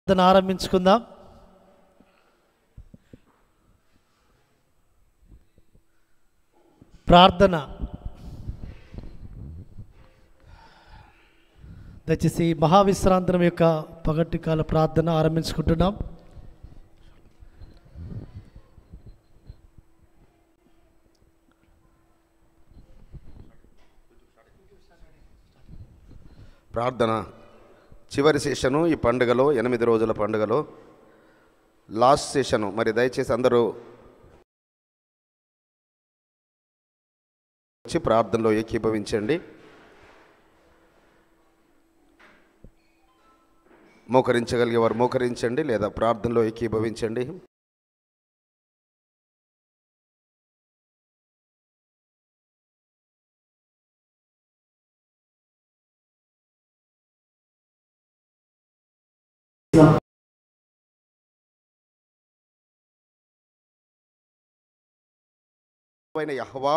ప్రార్థన ఆరంభించుకుందాం ప్రార్థన దయచేసి మహావిశ్రాంతనం యొక్క పగటి కాల ప్రార్థన ఆరంభించుకుంటున్నాం ప్రార్థన చివరి సెషను ఈ పండుగలో ఎనిమిది రోజుల పండుగలో లాస్ట్ సెషను మరి దయచేసి అందరూ వచ్చి ప్రార్థనలో ఏకీభవించండి మోకరించగలిగే వారు మోకరించండి లేదా ప్రార్థనలో ఏకీభవించండి అయిన యహ్వా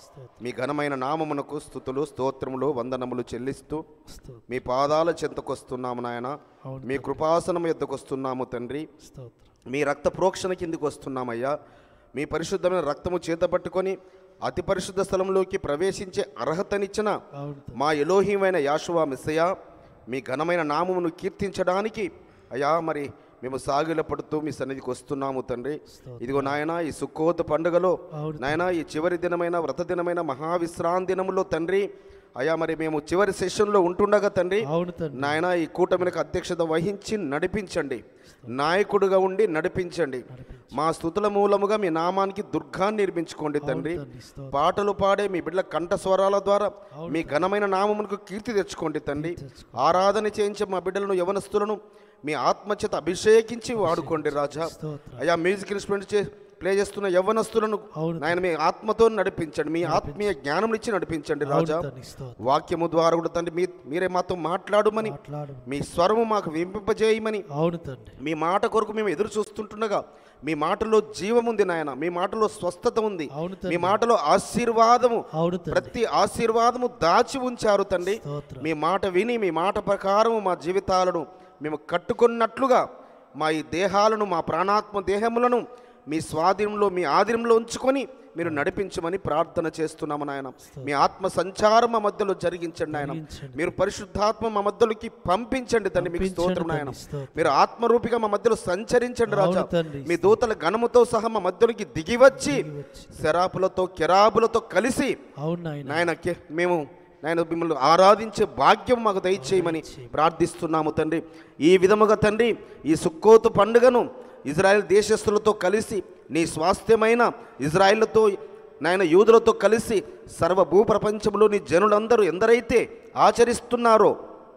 మీ ఘనమైన నామమునకు స్థుతులు స్తోత్రములు వందనములు చెల్లిస్తూ స్తోత్రం మీ పాదాల చెంతకొస్తున్నాము నాయన అవును మీ కృపాసనం ఎద్దుకొస్తున్నాము తండ్రి స్తోత్రం మీ రక్త ప్రోక్షణ కిందికి వస్తున్నామయ్యా మీ పరిశుద్ధమైన రక్తము చేత పట్టుకొని అతి పరిశుద్ధ స్థలంలోకి ప్రవేశించే అర్హతనిచ్చిన అవును తండ్రి. మా ఎలోహీమైన యాశువా మిస్సయ్య మీ ఘనమైన నామమును కీర్తించడానికి అయ్యా మరి మేము సాగిల పడుతూ మీ సన్నిధికి వస్తున్నాము తండ్రి స్తోత్రం. ఇదిగో నాయన ఈ సుక్కోత పండుగలో అవును నాయన ఈ చివరి దినమైన వ్రత దినమైన మహావిశ్రాంతి దినములో తండ్రి అయ్యా మరి మేము చివరి సెషన్లో ఉంటుండగా తండ్రి అవును తండ్రి నాయన ఈ కూటమికి అధ్యక్షత వహించి నడిపించండి నాయకుడుగా ఉండి నడిపించండి మా స్థుతుల మూలముగా మీ నామానికి దుర్గాన్ని నిర్మించుకోండి తండ్రి అవును తండ్రి స్తోత్రం పాటలు పాడే మీ బిడ్డల కంఠ స్వరాల ద్వారా మీ ఘనమైన నామమునకు కీర్తి తెచ్చుకోండి తండ్రి ఆరాధన చేయించే మా బిడ్డలను యవనస్తులను మీ ఆత్మచేత అభిషేకించి వాడుకోండి రాజా స్తోత్రం అయ్యా మ్యూజిక్ ఇన్స్ట్రుమెంట్ చే ప్లే చేస్తున్న యవ్వనస్తులను అవును నాయన మీ ఆత్మతో నడిపించండి మీ ఆత్మీయ జ్ఞానం ఇచ్చి నడిపించండి అవును రాజా తండ్రి స్తోత్రం వాక్యము ద్వారా కూడా తండ్రి మీ మీరే మాతో మాట్లాడుమని మాట్లాడు మీ స్వరము మాకు వింపింపజేయమని అవును తండ్రి మీ మాట కొరకు మేము ఎదురు చూస్తుంటుండగా మీ మాటలో జీవం ఉంది నాయన మీ మాటలో స్వస్థత ఉంది అవును మీ తండ్రి మాటలో ఆశీర్వాదము అవును తండ్రి ప్రతి ఆశీర్వాదము దాచి ఉంచారు తండ్రి స్తోత్రం మీ మాట విని మీ మాట ప్రకారం మా జీవితాలను మేము కట్టుకున్నట్లుగా మా ఈ దేహాలను మా ప్రాణాత్మ దేహములను మీ స్వాధీనంలో మీ ఆధీనంలో ఉంచుకొని మీరు నడిపించమని ప్రార్థన చేస్తున్నాము నాయన మీ ఆత్మ సంచారం మా మధ్యలో జరిగించండి నాయన జరిగించండి. మీరు పరిశుద్ధాత్మ మా మధ్యలోకి పంపించండి తండ్రి మీకు పంపించండి స్తోత్రం నాయన తండ్రి, స్తోత్రం. మీరు ఆత్మరూపిగా మా మధ్యలో సంచరించండి రాజా అవును తండ్రి. మీ దూతల గణముతో సహా మా మధ్యలోకి దిగివచ్చి దిగివచ్చి. శరాపులతో కెరాబులతో కలిసి అవును నాయన నాయన కే- మేము నాయన మిమ్మల్ని ఆరాధించే భాగ్యం మాకు దయచేయమని ప్రార్థిస్తున్నాము తండ్రి ఈ విధముగా తండ్రి ఈ సుక్కోతు పండుగను ఇజ్రాయెల్ దేశస్తులతో కలిసి నీ స్వాస్థ్యమైన ఇజ్రాయిల్తో నాయన యూదులతో కలిసి సర్వ భూప్రపంచంలోని జనులందరూ ఎందరైతే ఆచరిస్తున్నారో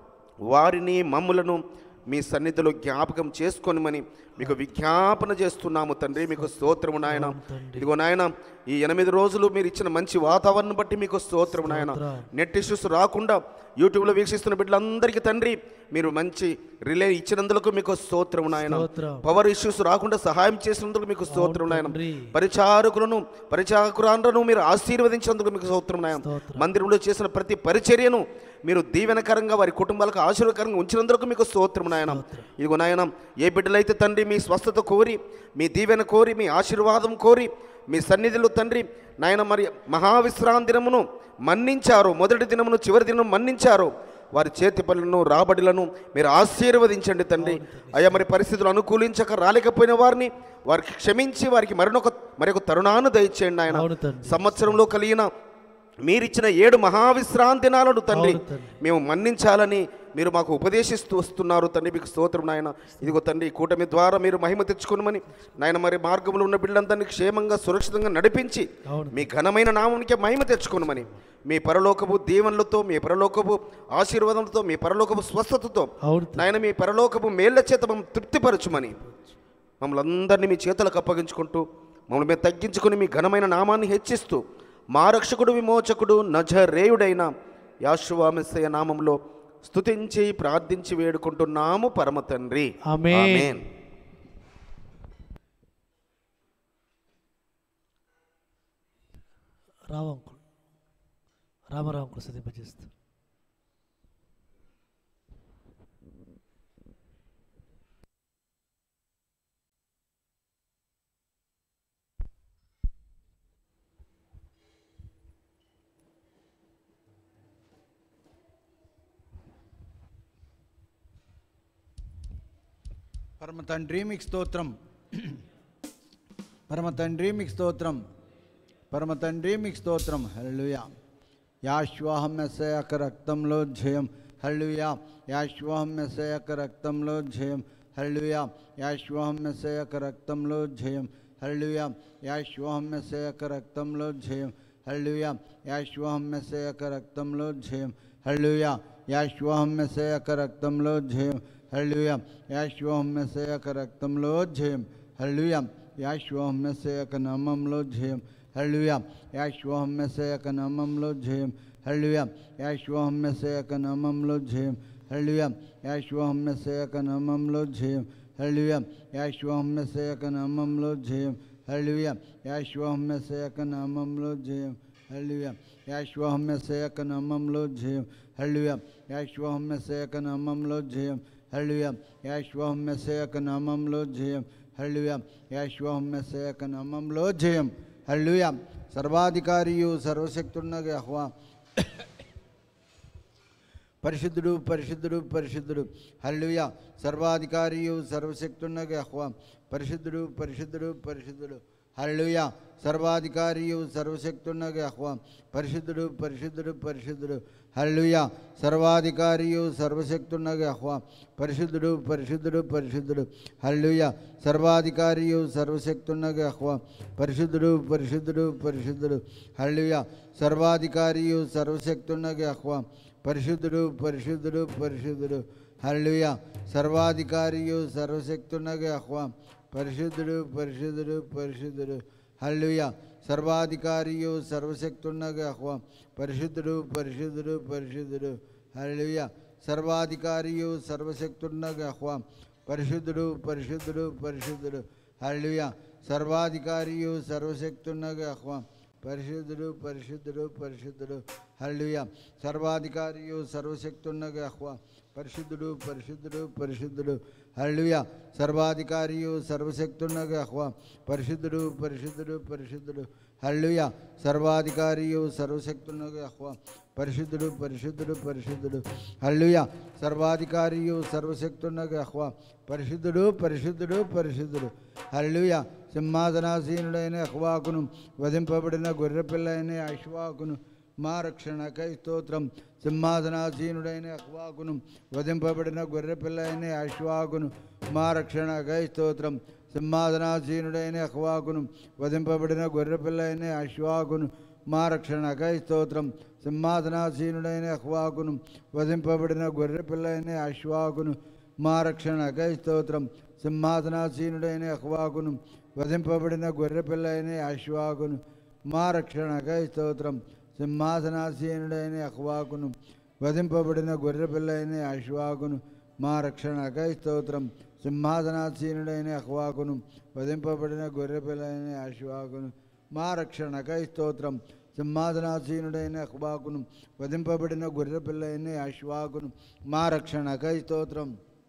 వారిని మమ్ములను మీ సన్నిధిలో జ్ఞాపకం చేసుకోనిమని మీకు విజ్ఞాపన చేస్తున్నాము తండ్రి మీకు స్తోత్రము నాయన తండ్రి. ఇదిగో నాయన ఈ ఎనిమిది రోజులు మీరు ఇచ్చిన మంచి వాతావరణం బట్టి మీకు స్తోత్రం నాయన స్తోత్రం. నెట్ ఇష్యూస్ రాకుండా యూట్యూబ్లో వీక్షిస్తున్న బిడ్డలందరికీ తండ్రి మీరు మంచి రిలే ఇచ్చినందుకు మీకు స్తోత్రం నాయన స్తోత్రం. పవర్ ఇష్యూస్ రాకుండా సహాయం చేసినందుకు మీకు స్తోత్రం నాయన తండ్రి. పరిచారకులను పరిచారకురాండ్రను మీరు ఆశీర్వదించినందుకు మీకు స్తోత్రం నాయన స్తోత్రం. మందిరంలో చేసిన ప్రతి పరిచర్యను మీరు దీవెనకరంగా వారి కుటుంబాలకు ఆశీర్వకరంగా ఉంచినందుకు మీకు స్తోత్రం నాయన ఇదిగో నాయన ఏ బిడ్డలైతే తండ్రి మీ స్వస్థత కోరి మీ దీవెన కోరి మీ ఆశీర్వాదం కోరి మీ సన్నిధిలో తండ్రి నాయన మరి మహావిశ్రాంతి దినమును మన్నించారు మొదటి దినమును చివరి దినం మన్నించారు వారి చేతి పనులను రాబడిలను మీరు ఆశీర్వదించండి తండ్రి అయ్యా మరి పరిస్థితులు అనుకూలించక రాలేకపోయిన వారిని వారికి క్షమించి వారికి మరొక మరొక తరుణాన్ని దయచేయండి ఆయన అవును తండ్రి సంవత్సరంలో కలిగిన మీరిచ్చిన ఏడు మహావిశ్రాంతి దినాలను తండ్రి అవును తండ్రి. మేము మన్నించాలని మీరు మాకు ఉపదేశిస్తూ వస్తున్నారు తండ్రి మీకు స్తోత్రం నాయన ఇదిగో తండ్రి ఈ కూటమి ద్వారా మీరు మహిమ తెచ్చుకోనమని నాయన మరి మార్గంలో ఉన్న బిడ్డలందరినీ క్షేమంగా సురక్షితంగా నడిపించి అవును మీ ఘనమైన నామానికి మహిమ తెచ్చుకోనమని మీ పరలోకపు దీవెనలతో మీ పరలోకపు ఆశీర్వాదంతో మీ పరలోకపు స్వస్థతతో అవును తండ్రి. నాయన మీ పరలోకపు మేళ్ల చేత మమ్మల్ని తృప్తిపరచుమని మమ్మల్ని అందరినీ మీ చేతులకు అప్పగించుకుంటూ మమ్మల్ని మేము తగ్గించుకొని మీ ఘనమైన నామాన్ని హెచ్చిస్తూ మా రక్షకుడు విమోచకుడు నజరేయుడైన యాశువామెస్సయ నామంలో స్తుతించి ప్రార్థించి వేడుకుంటున్నాము పరమ తండ్రి ఆమేన్. ఆమేన్. రావంకుల్ రామరావంకులు పరమ తండ్రి మీకు స్తోత్రం పరమ తండ్రి మీకు స్తోత్రం పరమ తండ్రి మీకు స్తోత్రం హల్లుయా యాశ్వాహం మెస్సయక రక్తంలో జయం హల్లుయా యాశ్వాహం మెస్సయక రక్తంలో జయం హల్లుయా యాశ్వాహం మెస్సయక రక్తంలో జయం హల్లుయా యాశ్వాహం మెస్సయక రక్తంలో జయం హల్లుయా యాశ్వాహం మెస్సయక రక్తంలో జయం హల్లుయా యాశ్వాహం మెస్సయక రక్తంలో జయం హల్లుయా యాశ్వాహం మెస్సయక రక్తంలో జయం హల్లుయా యాశ్వాహం మెస్సయక నామంలో జయం హల్లుయా యాశ్వాహం మెస్సయక నామంలో జయం హల్లుయా యాశ్వాహం మెస్సయక నామంలో జయం హల్లుయా యాశ్వాహం మెస్సయక నామంలో జయం హల్లుయా యాశ్వాహం మెస్సయక నామంలో జయం హల్లుయా యాశ్వాహం మెస్సయక నామంలో జయం హల్లుయా యాశ్వాహం మెస్సయక నామంలో జయం హల్లుయా యాశ్వాహం మెస్సయక నామంలో జయం హల్లుయా యాశ్వాహం మెస్సయక నామంలో జయం హల్లుయా యాశ్వాహం మెస్సయక నామంలో జయం హల్లుయా సర్వాధికారియు సర్వశక్తున్నగ అహ్వా పరిశుద్ధుడు పరిశుద్ధుడు పరిశుద్ధుడు హల్లుయా సర్వాధికారియు సర్వశక్తున్నగ అహ్వా పరిశుద్ధుడు పరిశుద్ధుడు పరిశుద్ధుడు హల్లుయా సర్వాధికారియు సర్వశక్తున్నగ అహ్వా పరిశుద్ధుడు పరిశుద్ధుడు పరిశుద్ధుడు హల్లుయా సర్వాధికారియు సర్వశక్తున్నగ అహ్వా పరిశుద్ధుడు పరిశుద్ధుడు పరిశుద్ధుడు హల్లుయా సర్వాధికారియు సర్వశక్తున్నగ అహ్వా పరిశుద్ధుడు పరిశుద్ధుడు పరిశుద్ధుడు హల్లుయా సర్వాధికారియు సర్వశక్తున్నగ అహ్వా పరిశుద్ధుడు పరిశుద్ధుడు పరిశుద్ధుడు హల్లుయ సర్వాధికారియు సర్వశక్తున్నగ అహ్వా పరిశుద్ధుడు పరిశుద్ధుడు పరిశుద్ధుడు హల్లుయ సర్వాధికారియు సర్వశక్తున్నగ అహ్వా పరిశుద్ధుడు పరిశుద్ధుడు పరిశుద్ధుడు హల్లుయ సర్వాధికారియు సర్వశక్తున్నగ అహ్వా పరిశుద్ధుడు పరిశుద్ధుడు పరిశుద్ధుడు హల్లుయ సర్వాధికారియు సర్వశక్తున్నగ అహ్వా పరిశుద్ధుడు పరిశుద్ధుడు పరిశుద్ధుడు హల్లుయ సర్వాధికారియు సర్వశక్తున్నగ అహ్వా పరిశుద్ధుడు పరిశుద్ధుడు పరిశుద్ధుడు హల్లుయ సర్వాధికారియు సర్వశక్తున్నగ అహ్వా పరిశుద్ధుడు పరిశుద్ధుడు పరిశుద్ధుడు హల్లుయ సర్వాధికారియు సర్వశక్తున్నగ అహ్వా పరిశుద్ధుడు పరిశుద్ధుడు పరిశుద్ధుడు హల్లుయ సర్వాధికారియు సర్వశక్తున్నగ అహ్వా పరిశుద్ధుడు పరిశుద్ధుడు పరిశుద్ధుడు హల్లుయ సింహాసనాసీనుడైన అహ్వాకును వధింపబడిన గొర్రెపిల్ల అయిన అశ్వాకును మా రక్షణకై స్తోత్రం సింహాసనాసీనుడైన అహ్వాకును వధింపబడిన గొర్రెపిల్ల అయిన అశ్వాకును మా రక్షణకై స్తోత్రం సింహాసనాసీనుడైన అహ్వాకును వధింపబడిన గొర్రెపిల్ల అయిన అశ్వాకును మా రక్షణకై స్తోత్రం సింహాసనాసీనుడైన అహ్వాకును వధింపబడిన గొర్రెపిల్ల అయిన అశ్వాకును మా రక్షణకై స్తోత్రం సింహాసనాసీనుడైన అహ్వాకును వధింపబడిన గొర్రెపిల్ల అయిన అశ్వాకును మా రక్షణకై స్తోత్రం సింహాసనాసీనుడైన అహ్వాకును వధింపబడిన గొర్రెపిల్ల అయిన అశ్వాకును మా రక్షణకై స్తోత్రం సింహాసనాసీనుడైన అహ్వాకును వధింపబడిన గొర్రెపిల్ల అయిన అశ్వాకును మా రక్షణకై స్తోత్రం సింహాసనాసీనుడైన అహ్వాకును వధింపబడిన గొర్రెపిల్ల అయిన అశ్వాకును మా రక్షణకై స్తోత్రం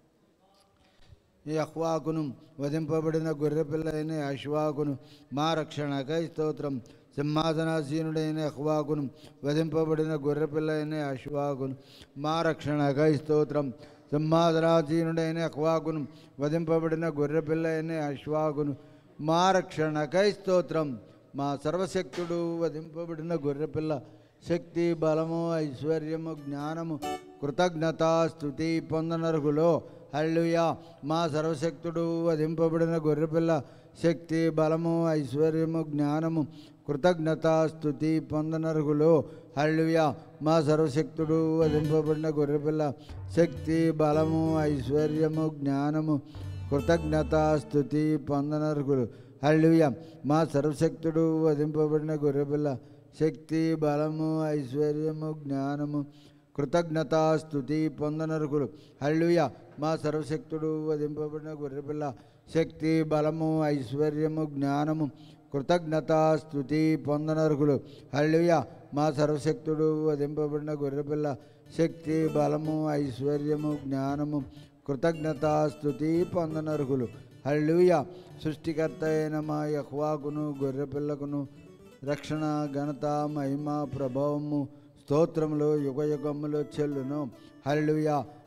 ఈ అహ్వాకును వధింపబడిన గొర్రెపిల్ల అయిన అశ్వాకును మా రక్షణకై స్తోత్రం సింహాసనాసీనుడైన అహ్వాకును వధింపబడిన గొర్రెపిల్ల అయిన అశ్వాకును మా రక్షణకై స్తోత్రం సింహాసనాసీనుడైన అహ్వాకును వధింపబడిన గొర్రెపిల్ల అయిన అశ్వాకును మా రక్షణకై స్తోత్రం మా సర్వశక్తుడు వధింపబడిన గొర్రెపిల్ల శక్తి బలము ఐశ్వర్యము జ్ఞానము కృతజ్ఞత స్థుతి పొందనరుగులో హల్లుయా మా సర్వశక్తుడు వధింపబడిన గొర్రెపిల్ల శక్తి బలము ఐశ్వర్యము జ్ఞానము కృతజ్ఞత స్థుతి పొందనరుగులో హల్లుయా మా సర్వశక్తుడు వధింపబడిన గొర్రెపిల్ల శక్తి బలము ఐశ్వర్యము జ్ఞానము కృతజ్ఞత స్థుతి పొందనరుగులు హల్లుయ మా సర్వశక్తుడు వధింపబడిన గొర్రెపిల్ల శక్తి బలము ఐశ్వర్యము జ్ఞానము కృతజ్ఞత స్థుతి పొందనరుకులు హల్లుయ మా సర్వశక్తుడు వధింపబడిన గొర్రెపిల్ల శక్తి బలము ఐశ్వర్యము జ్ఞానము కృతజ్ఞత స్థుతి పొందనరుకులు హల్లుయ మా సర్వశక్తుడు వధింపబడిన గొర్రెపిల్ల శక్తి బలము ఐశ్వర్యము జ్ఞానము కృతజ్ఞత స్థుతి పొందనరుకులు హల్లుయ సృష్టికర్త అయిన మా యహ్వాకును గొర్రెపిల్లకును రక్షణ ఘనత మహిమ ప్రభావము స్తోత్రములు యుగ యుగములు చెల్లును హల్లుయ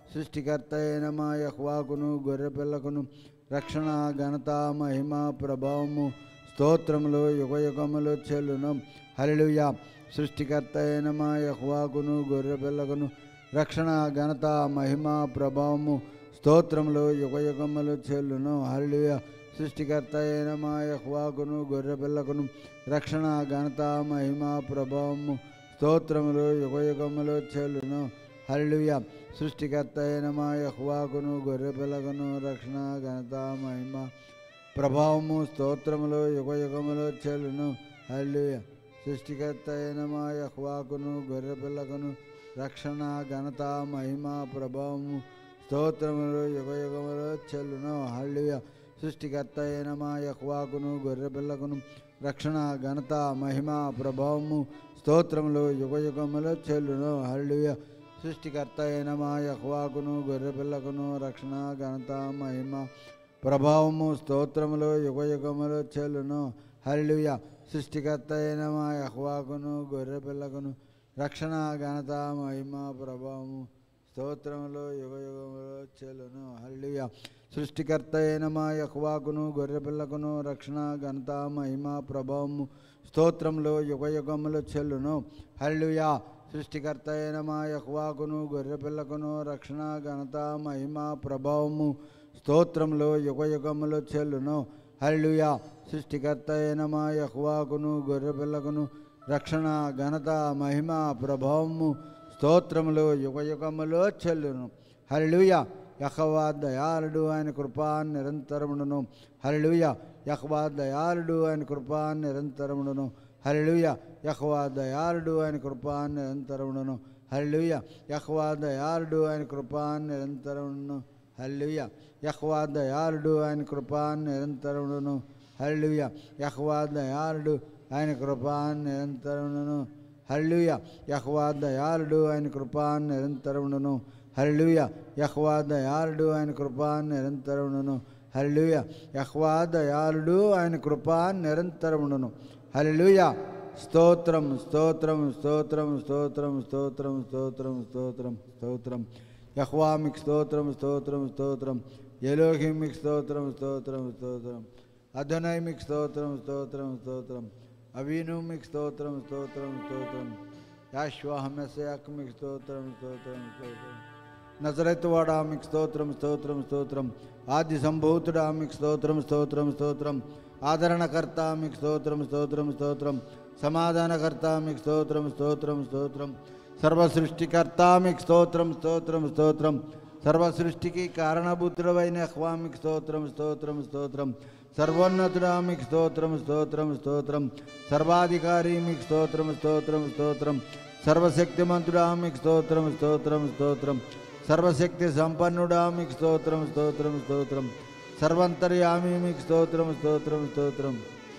సృష్టికర్త అయిన మా యహ్వాకును గొర్రెపిల్లకును రక్షణ ఘనత మహిమ ప్రభావము స్తోత్రములు యుగయుగములు చెల్లును హల్లెలూయా సృష్టికర్త అయిన మా యహ్వాకును గొర్రెపిల్లకును రక్షణ ఘనత మహిమ ప్రభావము స్తోత్రములు యుగయుగములు చెల్లును హల్లెలూయా సృష్టికర్త అయిన మా యహ్వాకును గొర్రెపిల్లకును రక్షణ ఘనత మహిమ ప్రభావము స్తోత్రములు యుగయుగములు చెల్లును హల్లెలూయా సృష్టికర్త అయిన మా యహ్వాకును గొర్రెపిల్లకును రక్షణ ఘనత మహిమ ప్రభావము స్తోత్రములు యుగయుగములు చెల్లును హల్లెలూయా సృష్టికర్త అయిన మా యహ్వాకును గొర్రెపిల్లకును రక్షణ ఘనత మహిమ ప్రభావము స్తోత్రములు యుగయుగములు చెల్లును హల్లెలూయా సృష్టికర్త అయిన మా యహ్వాకును గొర్రెపిల్లకును రక్షణ ఘనత మహిమ ప్రభావము స్తోత్రములు యుగయుగములు చెల్లును హల్లెలూయా సృష్టికర్త అయిన మా యహ్వాకును గొర్రెపిల్లకును రక్షణ ఘనత మహిమ ప్రభావము స్తోత్రములు యుగయుగములు చెల్లును హల్లెలూయా సృష్టికర్త అయిన మా యహ్వాకును గొర్రెపిల్లకును రక్షణ ఘనత మహిమ ప్రభావము స్తోత్రములు యుగయుగములు చెల్లును హల్లెలూయా సృష్టికర్త అయిన మా యహ్వాకును గొర్రెపిల్లకును రక్షణ ఘనత మహిమ ప్రభావము స్తోత్రములు యుగయుగములు చెల్లును హల్లెలూయా సృష్టికర్త అయిన మా యహ్వాకును గొర్రెపిల్లకును రక్షణ ఘనత మహిమ ప్రభావము స్తోత్రములు యుగయుగములు చెల్లును హల్లెలూయా సృష్టికర్త అయిన మా యహ్వాకును గొర్రెపిల్లకును రక్షణ ఘనత మహిమ ప్రభావము స్తోత్రములు యుగయుగములు చెల్లును హల్లెలూయా యహవా దయాళుడు ఆయన కృపా నిరంతరముడును హల్లెలూయా యహవా దయాళుడు ఆయన కృపా నిరంతరముడును హల్లెలూయా యహవా దయాళుడు ఆయన కృపా నిరంతరముడును హల్లెలూయా యహవా దయాళుడు ఆయన కృపా నిరంతరముడును హల్లెలూయా యహ్వా దయాళుడు ఆయన కృపా నిరంతరముడును హల్లెలూయా యహ్వా దయాళుడు ఆయన కృపా నిరంతరముడును హల్లెలూయా యహ్వా దయాళుడు ఆయన కృపా నిరంతరముడును హల్లెలూయా యహ్వా దయాళుడు ఆయన కృపా నిరంతరముడును హల్లెలూయా యహ్వా దయాళుడు ఆయన కృపా నిరంతరముడును హల్లెలూయా స్తోత్రం స్తోత్రం స్తోత్రం స్తోత్రం స్తోత్రం స్తోత్రం స్తోత్రం స్తోత్రం యహ్వా మీకు స్తోత్రం స్తోత్రం స్తోత్రం ఎలోహి మీకు స్తోత్రం స్తోత్రం స్తోత్రం అధనై మీకు స్తోత్రం స్తోత్రం స్తోత్రం అవీను మీకు స్తోత్రం స్తోత్రం స్తోత్రం యాశ్వాహమెసయాక్ మీకు స్తోత్రం స్తోత్రం స్తోత్రం నజరైతువాడా మీకు స్తోత్రం స్తోత్రం స్తోత్రం ఆది సంభూతుడా మీకు స్తోత్రం స్తోత్రం స్తోత్రం ఆదరణకర్త మీకు స్తోత్రం స్తోత్రం స్తోత్రం సమాధానకర్త మీకు స్తోత్రం స్తోత్రం స్తోత్రం సర్వ సృష్టికర్త మీకు స్తోత్రం స్తోత్రం స్తోత్రం సర్వ సృష్టికి కారణభూతుడవైన హ్వామికి స్తోత్రం స్తోత్రం స్తోత్రం సర్వోన్నతుడా మీకు స్తోత్రం స్తోత్రం స్తోత్రం సర్వాధికారి మీకు స్తోత్రం స్తోత్రం స్తోత్రం సర్వశక్తిమంతుడా మీకు స్తోత్రం స్తోత్రం స్తోత్రం సర్వశక్తి సంపన్నుడా మీకు స్తోత్రం స్తోత్రం స్తోత్రం సర్వంతర్యామి మీకు స్తోత్రం స్తోత్రం స్తోత్రం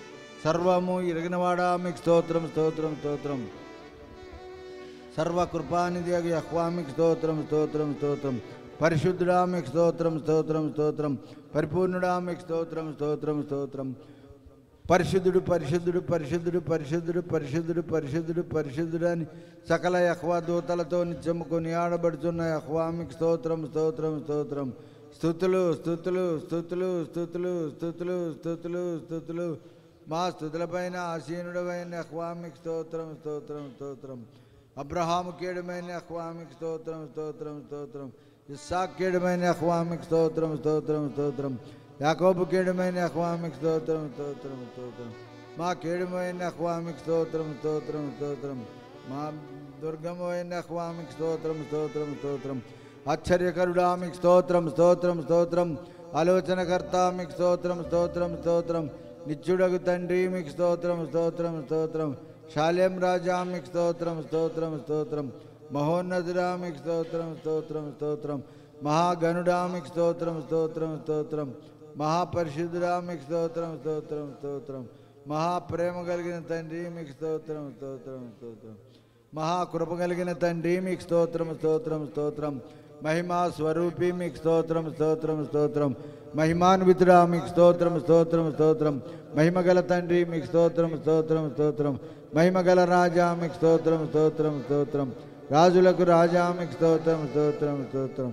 సర్వము ఇరిగినవాడా మీకు స్తోత్రం స్తోత్రం స్తోత్రం సర్వకృపానిధి యహ్వామికి స్తోత్రం స్తోత్రం స్తోత్రం పరిశుద్ధుడా మీకు స్తోత్రం స్తోత్రం స్తోత్రం పరిపూర్ణుడా మీకు స్తోత్రం స్తోత్రం స్తోత్రం పరిశుద్ధుడు పరిశుద్ధుడు పరిశుద్ధుడు పరిశుద్ధుడు పరిశుద్ధుడు పరిశుద్ధుడు పరిశుద్ధుడు అని సకల యహ్వా దూతలతో నిత్యము కొనియాడబడుతున్న యహ్వామికి స్తోత్రం స్తోత్రం స్తోత్రం స్థుతులు స్థుతులు స్థుతులు స్థుతులు స్థుతులు స్థుతులు స్థుతులు మా స్థుతులపైన ఆసీనుడమైన యహ్వామికి స్తోత్రం స్తోత్రం స్తోత్రం అబ్రహాము కేడుమైన అహ్వామికి స్తోత్రం స్తోత్రం స్తోత్రం ఇస్సాక్ కేడుమైన అహ్వామికి స్తోత్రం స్తోత్రం స్తోత్రం యాకోబు కేడుమైన అహ్వామికి స్తోత్రం స్తోత్రం స్తోత్రం మా కేడుమైన అహ్వామికి స్తోత్రం స్తోత్రం స్తోత్రం మా దుర్గమైన అహ్వామికి స్తోత్రం స్తోత్రం స్తోత్రం ఆశ్చర్యకరుడా మీకు స్తోత్రం స్తోత్రం స్తోత్రం ఆలోచనకర్త మీకు స్తోత్రం స్తోత్రం స్తోత్రం నిత్యుడగు తండ్రి మీకు స్తోత్రం స్తోత్రం స్తోత్రం శాలేం రాజా మీకు స్తోత్రం స్తోత్రం స్తోత్రం మహోన్నతుడా మీకు స్తోత్రం స్తోత్రం స్తోత్రం మహాగణుడా మీకు స్తోత్రం స్తోత్రం స్తోత్రం మహాపరిశుద్ధుడా మీకు స్తోత్రం స్తోత్రం స్తోత్రం మహాప్రేమ కలిగిన తండ్రి మీకు స్తోత్రం స్తోత్రం స్తోత్రం మహాకృప కలిగిన తండ్రి మీకు స్తోత్రం స్తోత్రం స్తోత్రం మహిమా స్వరూపి మీకు స్తోత్రం స్తోత్రం స్తోత్రం మహిమాన్వితుడా మీకు స్తోత్రం స్తోత్రం స్తోత్రం మహిమగల తండ్రి మీకు స్తోత్రం స్తోత్రం స్తోత్రం మహిమగల రాజా మీకు స్తోత్రం స్తోత్రం స్తోత్రం రాజులకు రాజా మీకు స్తోత్రం స్తోత్రం స్తోత్రం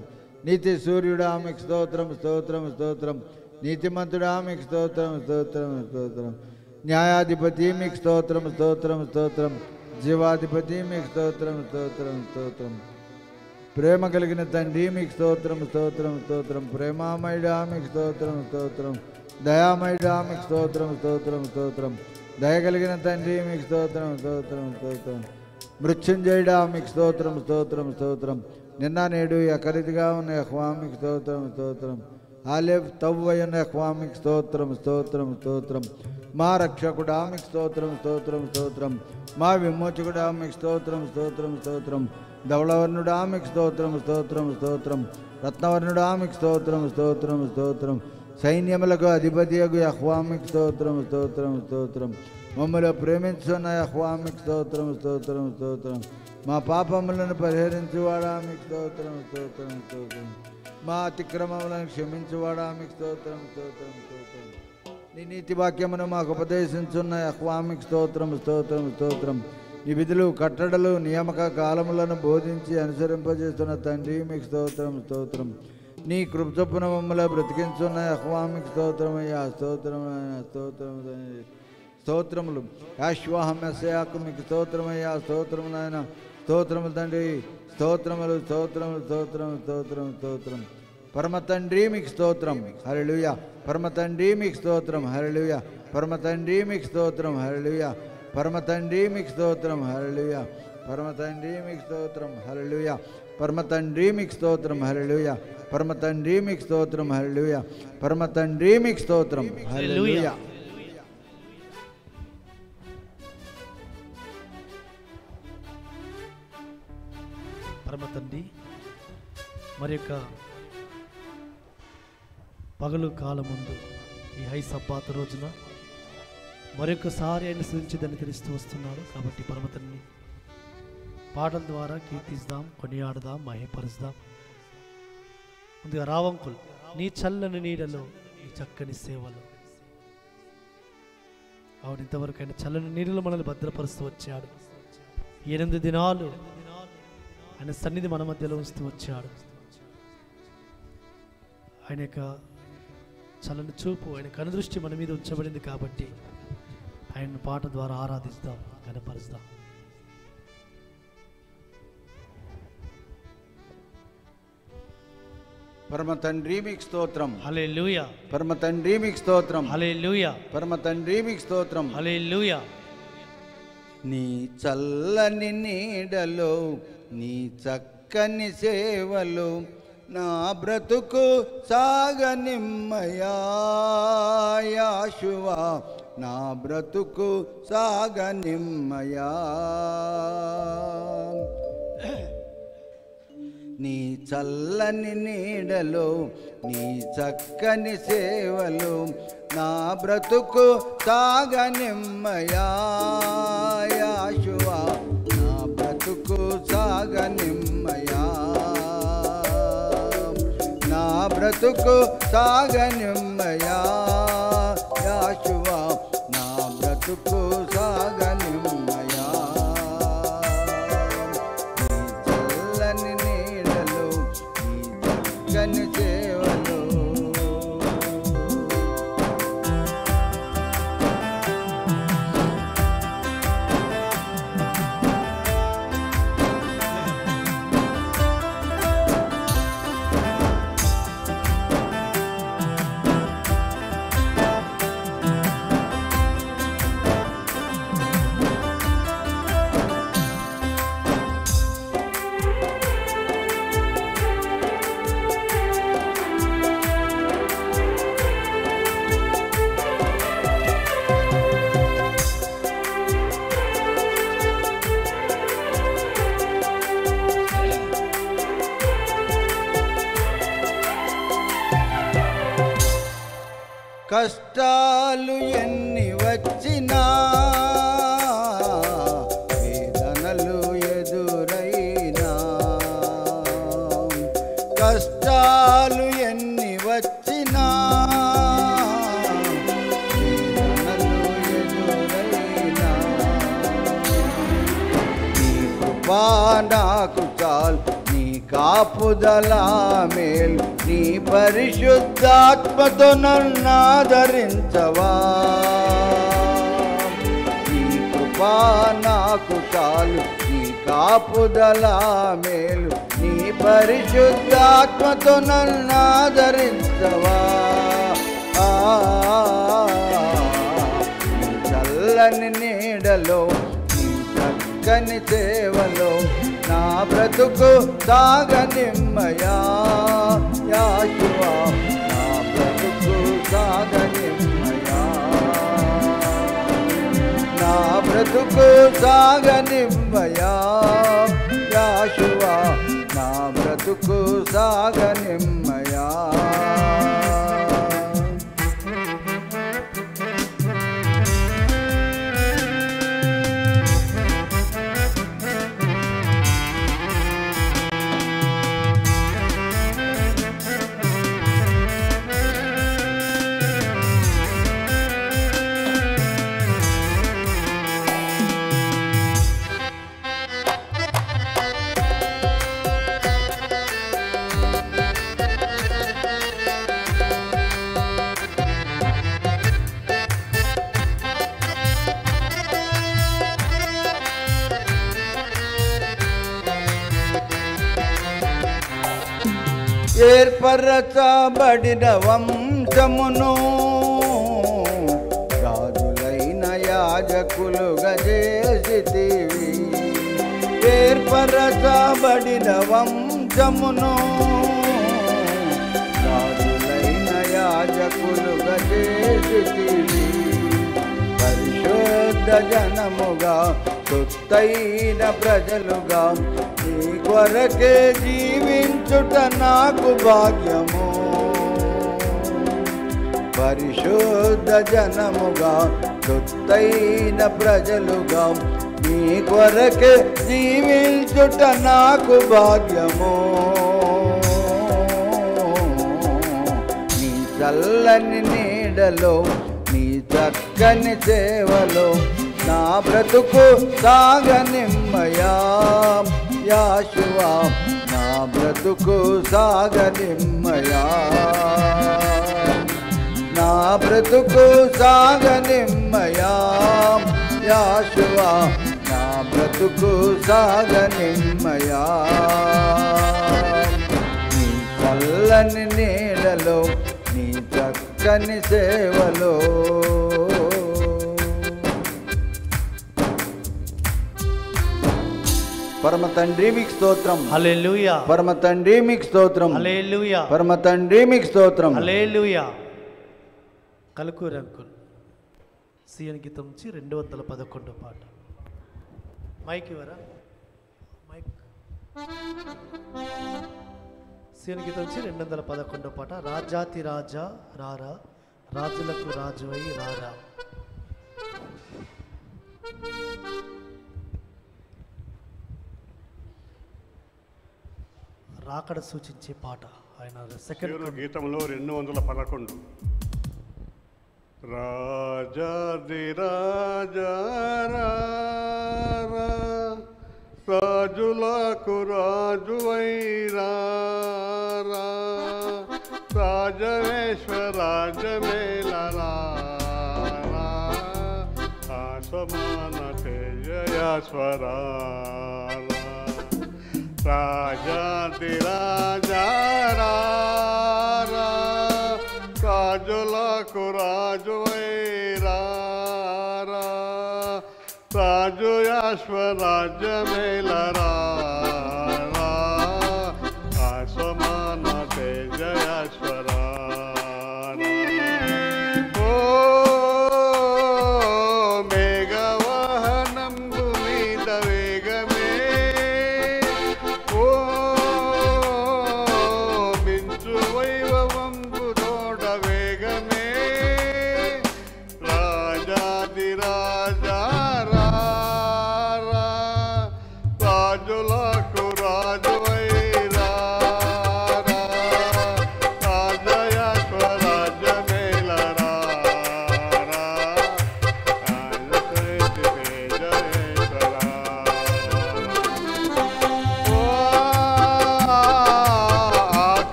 నీతి సూర్యుడా మీకు స్తోత్రం స్తోత్రం స్తోత్రం నీతిమంతుడా మీకు స్తోత్రం స్తోత్రం స్తోత్రం న్యాయాధిపతి మీకు స్తోత్రం స్తోత్రం స్తోత్రం జీవాధిపతి మీకు స్తోత్రం స్తోత్రం స్తోత్రం ప్రేమ కలిగిన తండ్రి మీకు స్తోత్రం స్తోత్రం స్తోత్రం ప్రేమామయుడా మీకు స్తోత్రం స్తోత్రం దయామయుడా మీకు స్తోత్రం స్తోత్రం స్తోత్రం దయ కలిగిన తండ్రి మీకు స్తోత్రం స్తోత్రం స్తోత్రం మృత్యుంజయుడా మీకు స్తోత్రం స్తోత్రం స్తోత్రం నిన్న నేడు ఎకరిదిగా ఉన్న యహ్వామికి స్తోత్రం స్తోత్రం ఆలెఫ్ తవ్వయున్న యహ్వామికి స్తోత్రం స్తోత్రం స్తోత్రం మా రక్షకుడా మీకు స్తోత్రం స్తోత్రం స్తోత్రం మా విమోచకుడా మీకు స్తోత్రం స్తోత్రం స్తోత్రం ధవళవర్ణుడా మీకు స్తోత్రం స్తోత్రం స్తోత్రం రత్నవర్ణుడా మీకు స్తోత్రం స్తోత్రం స్తోత్రం సైన్యములకు అధిపతియగు యహ్వామికి స్తోత్రం స్తోత్రం స్తోత్రం మమ్మల్ని ప్రేమించున్న యహ్వామికి స్తోత్రం స్తోత్రం స్తోత్రం మా పాపములను పరిహరించువాడా మీకు స్తోత్రం స్తోత్రం స్తోత్రం మా అతిక్రమములను క్షమించువాడా మీకు స్తోత్రం స్తోత్రం స్తోత్రం నీ నీతి వాక్యమును మాకు ఉపదేశించున్న యహ్వామికి స్తోత్రం స్తోత్రం స్తోత్రం నీ విధులు కట్టడలు నియామక కాలములను బోధించి అనుసరింపజేస్తున్న తండ్రి మీకు స్తోత్రం స్తోత్రం నీ కృప చొప్పున మమ్మల్ని బ్రతికించున్న యహ్వామికి స్తోత్రమయ్యా స్తోత్రం స్తోత్రం స్తోత్రములు యాశ్వాహం ఎస్యాకు మీకు స్తోత్రమయ్యా స్తోత్రము నాయన స్తోత్రములు తండ్రి స్తోత్రములు స్తోత్రములు స్తోత్రం స్తోత్రం స్తోత్రం పరమ తండ్రి మీకు స్తోత్రం హరిలుయ పరమ తండ్రి మీకు స్తోత్రం హరిలుయ పరమ తండ్రి మీకు స్తోత్రం హరిలుయ పరమ తండ్రి మీకు స్తోత్రం హరిలుయ పరమ తండ్రి మీకు స్తోత్రం హరిలుయ పరమ తండ్రి మీకు స్తోత్రం హరిలుయ పరమ తండ్రి మీకు స్తోత్రం హరిలుయ పరమ తండ్రి మీకు స్తోత్రం హరిలుయ పరమ తండ్రి మరి యొక్క పగలు కాలం ముందు ఈ హై సబ్బాత్ రోజున మరొకసారి ఆయన స్థుతించి తెలుస్తూ వస్తున్నాడు కాబట్టి పరమ తండ్రి పాటల ద్వారా కీర్తిస్తాం కొనియాడదాం మహిపరుస్తాం ముందుగా రావంకుల్ నీ చల్లని నీడలో నీ చక్కని సేవలు అవును ఇంతవరకు ఆయన చల్లని నీడలో మనల్ని భద్రపరుస్తూ వచ్చాడు ఎనిమిది దినాలు ఆయన సన్నిధి మన మధ్యలో ఉంచుతూ వచ్చాడు ఆయన యొక్క చల్లని చూపు ఆయన కనుదృష్టి మన మీద ఉంచబడింది కాబట్టి ఆయన పాట ద్వారా ఆరాధిస్తాం కనపరుస్తాం పరమ తండ్రి మీకు స్తోత్రం హలే లూయ పరమ తండ్రి మీకు స్తోత్రం హలే లూయ పరమ తండ్రి మీకు స్తోత్రం హలే లూయ నీ చల్లని నీడలో నీ చక్కని సేవలు నా బ్రతుకు సాగనిమ్మయాశువా నా బ్రతుకు సాగనిమ్మయా నీ చల్లని నీడలో నీ చక్కని సేవలు నా బ్రతుకు సాగనిమ్మయాశువా నా బ్రతుకు సాగనిమ్మయా నా బ్రతుకు సాగనిమ్మయా యాశువా నా బ్రతుకు సాగనిమ్మయా నీ చల్లని నీడలు నీ చక్కని సేవలు కష్టాలు ఎన్ని వచ్చినా వేదనలు ఎదురైనా కష్టాలు ఎన్ని వచ్చినా వేదనలు ఎదురైనా నీ కృపా నాకు చాలు నీ కాపుదల మేలు నీ పరిశుద్ధాత్మతో నన్నాదరించవా నీ కృపా నాకు చాలు నీ కాపుదల మేలు నీ పరిశుద్ధాత్మతో నన్నాదరించవా ఆ, నీ చల్లని నీడలో నీ చక్కని సేవలో నా బ్రతుకు సాగనిమ్మయా యాశువా నా బ్రతుకు సాగనిమ్మయా నా బ్రతుకు సాగనిమ్మయా యాశువా నా బ్రతుకు సాగనిమ్మయా ఏర్పరచబడిన వంశమును రాజులైన యాజకులుగా చేసితివి ఏర్పరచబడిన వంశమును రాజులైన యాజకులుగా చేసితివి పరిశుద్ధ జనముగా సొత్తైన ప్రజలుగా నీ కొరకే జీవించుట నాకు భాగ్యము పరిశుద్ధ జనముగా సొత్తైన ప్రజలుగా నీ కొరకే జీవించుట నాకు భాగ్యము నీ చల్లని నీడలో నీ చక్కని సేవలో నా బ్రతుకు సాగనిమ్మయా యాశువా నా బ్రతుకు సాగనిమ్మయా నా బ్రతుకు సాగనిమ్మయా యాశువా నా బ్రతుకు సాగనిమ్మయా నీ చల్లని నీడలో నీ చక్కని సేవలో పరమ తండ్రి మీకు స్తోత్రం హల్లెలూయా పరమ తండ్రి మీకు స్తోత్రం హల్లెలూయా పరమ తండ్రి మీకు స్తోత్రం హల్లెలూయా కలుకూరి అంకుల్ సీఎన్ గీతం నుంచి రెండు వందల పదకొండో పాట మైక్ ఇవరా మైక్ సీఎన్ గీతం నుంచి రెండు వందల పదకొండో పాట రాజాతి రాజా రారా రాజులకు రాజువై రారా రాకడ సూచించే పాట ఆయన సెకండ్ దేవుని గీతంలో రెండు వందల పదకొండు రాజాది రాజా రా, రా, రాజులకు రాజు వైరా రాజమేశ్వరాజమేలరా ఆసమాన తేజయాస్వరా రాజాది రాజా రా, రా, రాజులకు రాజు వైరా రాజు యాశ్వరాజ్యమేలరా ఆసమాన తేజయాశ్వరా ఓ మేఘవాహనంబు మీద వేగమే ఓ మించు వైభవంబు తోడ వేగమే రాజాది రాజా రా, రా, రాజుల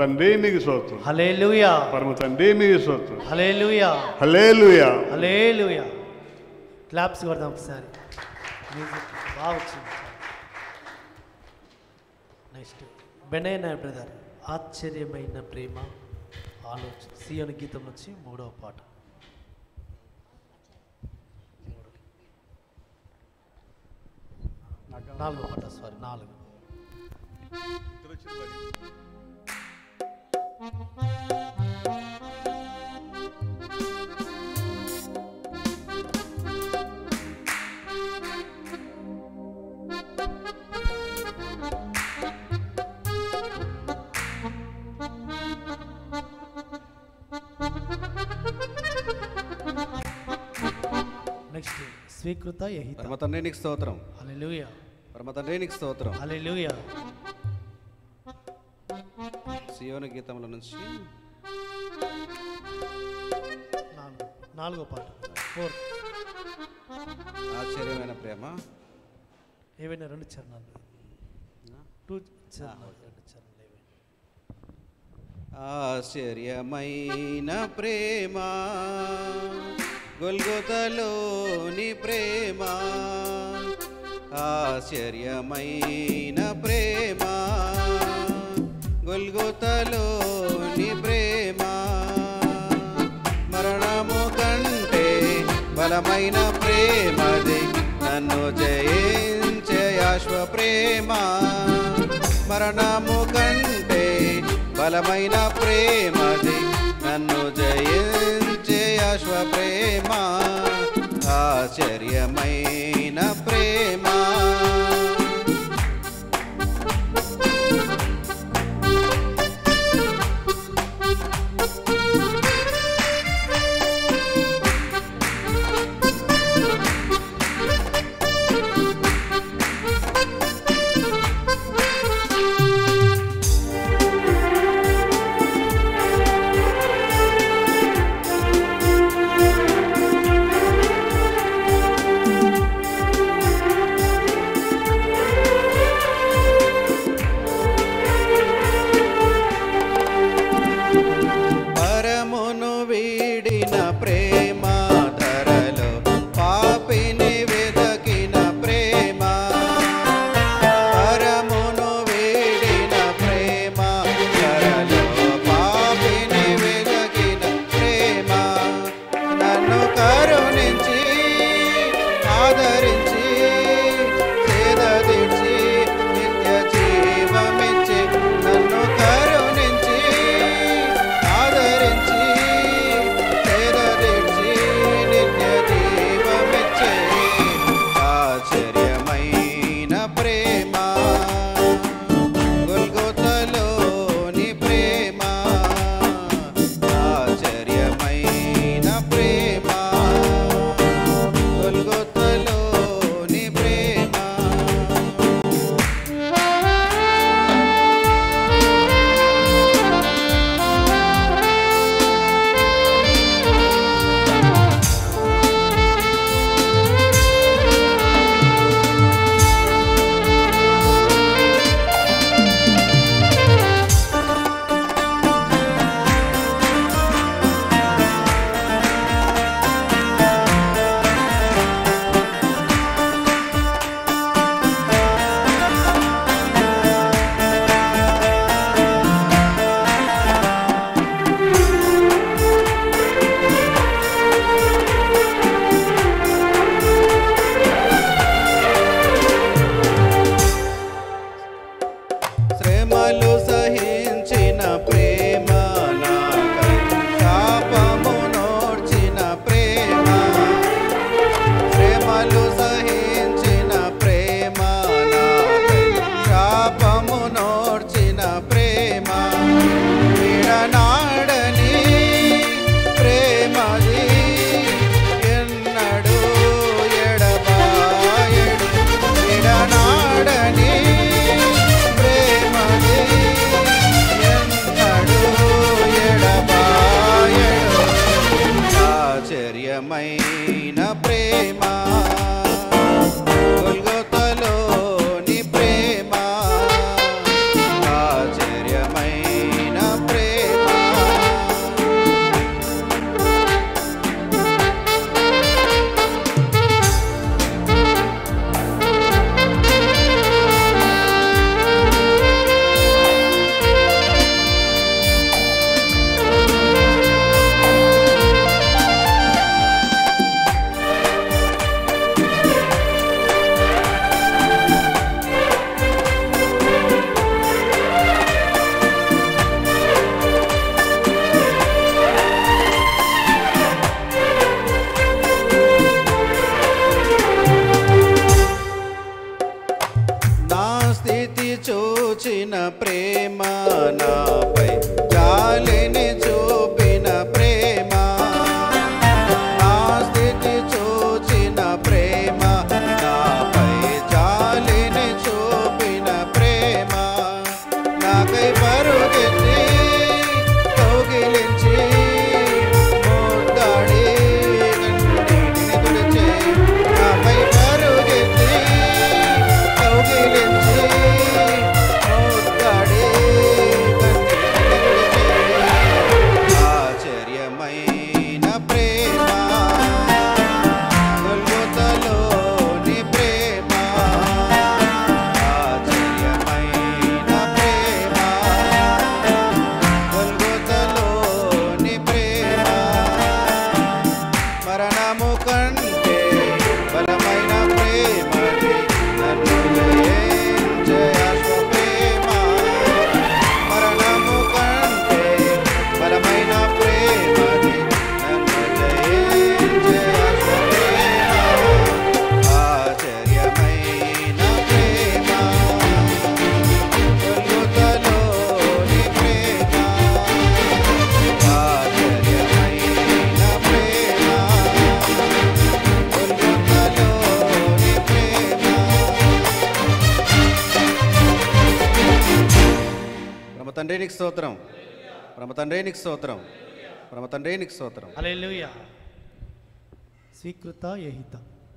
తండ్రి మీకు స్తోత్రం హలేలుయా పరమ తండ్రి మీకు స్తోత్రం హలేలుయా హల్లెలూయా హలేలుయా క్లాప్స్ కొడదాం ఒకసారి మ్యూజిక్ బాగా వచ్చింది నెక్స్ట్ బెనైనా బ్రదర్ ఆశ్చర్యమైన ప్రేమ ఆలోచన సీఎన్ గీతం నుంచి మూడవ పాట నాలుగో పాట సారీ నాలుగు నెక్స్ట్ స్వీకృత యహిత పరమ తండ్రి నీకు స్తోత్రం హల్లెలూయా పరమ తండ్రి నీకు స్తోత్రం హల్లెలూయా సియోని గీతముల నుంచి నాలుగు నాలుగో పాట ఫోర్ ఆశ్చర్యమైన ప్రేమ ఏవైనా రెండు చరణాలు టూ చరణాలు రెండు చరణాలు ఏవైనా ఆశ్చర్యమైన ప్రేమ గొల్గొతలోని ప్రేమ ఆశ్చర్యమైన ప్రేమ గొల్గొతలోని ప్రేమ మరణము కంటే బలమైన ప్రేమది నన్ను జయించే అశ్వ ప్రేమ మరణము కంటే బలమైన ప్రేమది నన్ను జయించే అశ్వ ప్రేమ ఆశ్చర్యమైన ప్రేమ పరమును వీడిన ప్రేమ ధరలో పాపిని వెదకిన ప్రేమ పరమును వీడిన ప్రేమ ధరలో పాపిని వెదకిన ప్రేమ నన్ను కరుణించి ఆదరించి సేదదీర్చి నిత్య జీవమిచ్చి నన్ను కరుణించి ఆదరించి సేదదీర్చి తండ్రి నీకు స్తోత్రం పరమ తండ్రి నీకు స్తోత్రం పరమ తండ్రి నీకు స్తోత్రం హల్లెలూయా స్వీకృత యహిత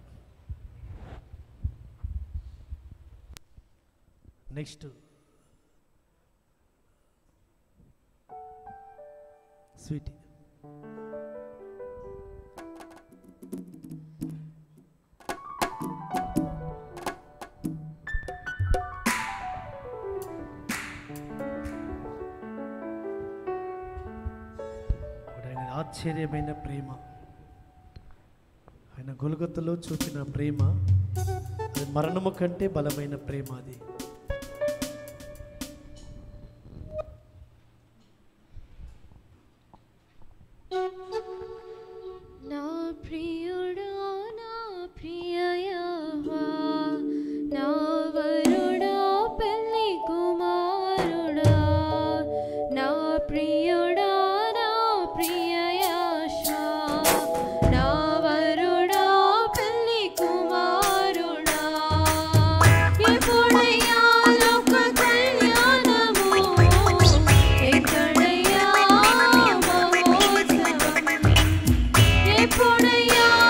నెక్స్ట్ స్వీట్ ఆయన ఆశ్చర్యమైన ప్రేమ ఆయన గొలుగొత్తలో చూపిన ప్రేమ అది మరణము కంటే బలమైన ప్రేమ అది నా ప్రియుడా నా ప్రియయవా నా వరుడా పెళ్లి కుమారుడా నా ప్రియుడా నా ప్రియయాశా నా వరుడా పెళ్లి కుమారుడా ఎప్పుడయ్యా లోక కళ్యాణము ఎక్కడయ్యా మహోత్సవం ఎప్పుడయ్యా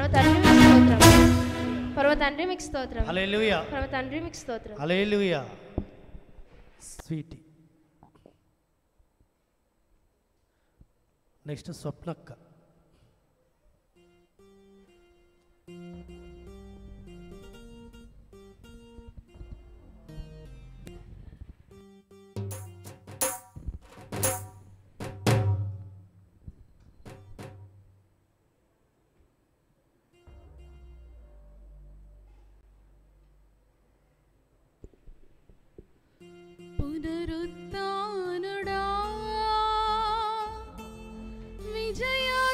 పరమ తండ్రి మీకు స్తోత్రం పరమ తండ్రి మీకు స్తోత్రం హల్లెలూయా పరమ తండ్రి మీకు స్తోత్రం హల్లెలూయా స్వీటీ నెక్స్ట్ స్వప్నక్క పునరుత్నుడా విజయా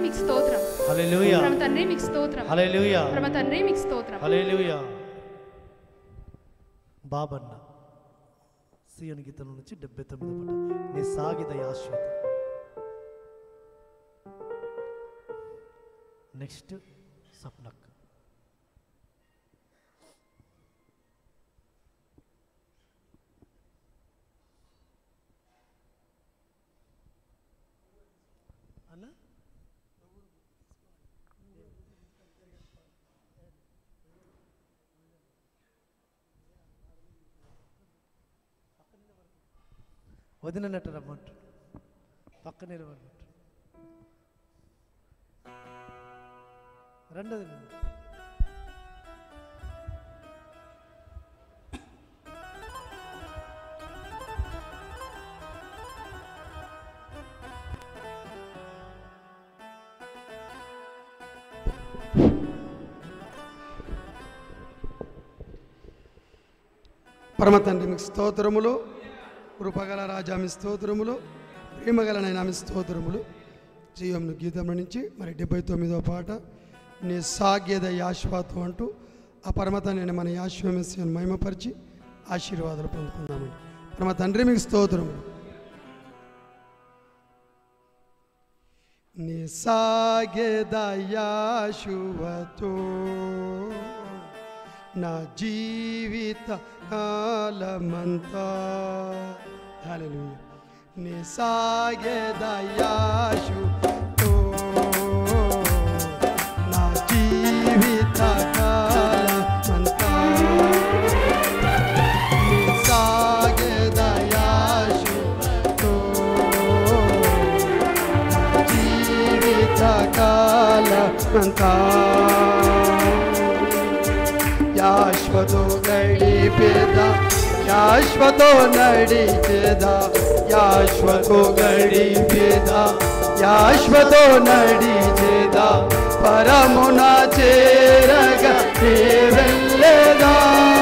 మీకు స్తోత్రం హల్లెలూయా పరమ తండ్రి మీకు స్తోత్రం హల్లెలూయా పరమ తండ్రి మీకు స్తోత్రం హల్లెలూయా బాబన్న సీఎన్ గీతం నుంచి డెబ్బై తొమ్మిది పాట నీ సాగిద యాశ్వత నెక్స్ట్ సప్నక్ అన్నా వదినట్టు రమ్మంటు పక్కనే రమ్మంటు రెండోది పరమ తండ్రి మీకు స్తోత్రములు కృపగల రాజా మీ స్తోత్రములు ప్రేమగలనైనా మీ స్తోత్రములు జీవంను గీతంలో నుంచి మరి డెబ్బై తొమ్మిదో పాట నీ సాగేద యాశ్వాతు అంటూ ఆ పరమ తండ్రిని మన యాశ్వమస్యను మహిమపరిచి ఆశీర్వాదాలు పొందుకుందామండి పరమ తండ్రి మీకు స్తోత్రములు నీ సాగేద యాశువతో నా జీవిత కాలమంతా హల్లెలూయా నీ సాగేదయాశుతో నా జీవిత కాలమంతా నీ సాగేదయాశుతో నా జీవిత కాలమంతా యాశ్వతో గడిపేద యాశ్వతో నడిచేద యాశ్వతో గడిపేద యాశ్వతో నడిచేద పరమున చేరగ నీ వెళ్ళేదా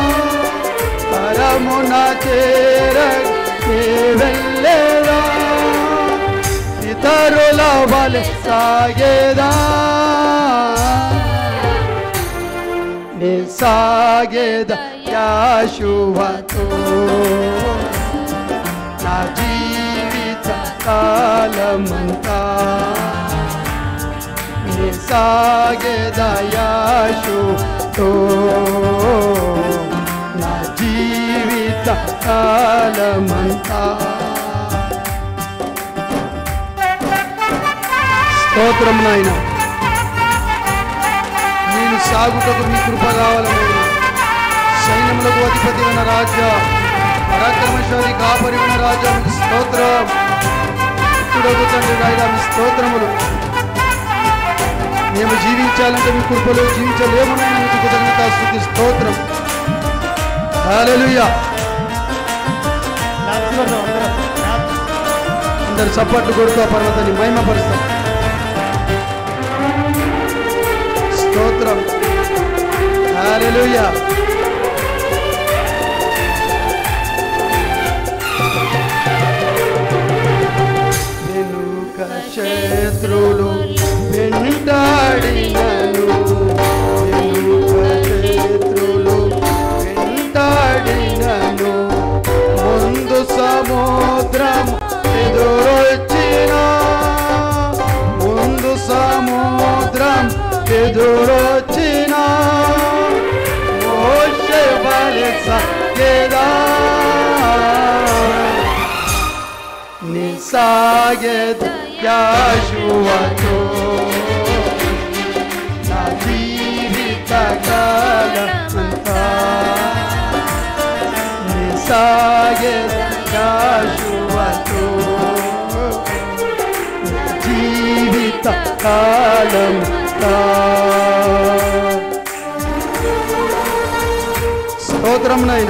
పరమున చేరగ నీ వెళ్ళేదా ఇతరుల వలె సాగేదా నీ సాగేద యాశువతో నా జీవిత కాలమంతా నీ సాగేద యాశుతో నా జీవిత కాలమంతా స్తోత్రం నాయనా నేను సాగుటకు మీ కృప కావాలని సైన్యములకు అధిపతి ఉన్న రాజా పరాక్రమశాలి కాపరి ఉన్న రాజా మీకు స్తోత్రం భక్తుడకు తండ్రి రాయిగా మీ స్తోత్రములు మేము జీవించాలంటే మీ కృపలో జీవించలేమునైనా మీకు కృతజ్ఞత స్థుతి స్తోత్రం హల్లెలూయా అందరు చప్పట్లు కొడుతూ ఆ పర్వతాన్ని మహిమపరుస్తాం స్తోత్రం హల్లెలూయా వెనుక శత్రులు వెంటాడినను వెనుక శత్రులు వెంటాడినను ముందు సముద్రం ఎదురొచ్చిన ముందు సముద్రం ఎదురొచ్చిన మోషే బలి సగేదా నిసాగేద యాశువతో నా జీవిత కాలమంతా నిసాగేద యాశువతో నా జీవిత కాలమంతా స్తోత్రం నైనా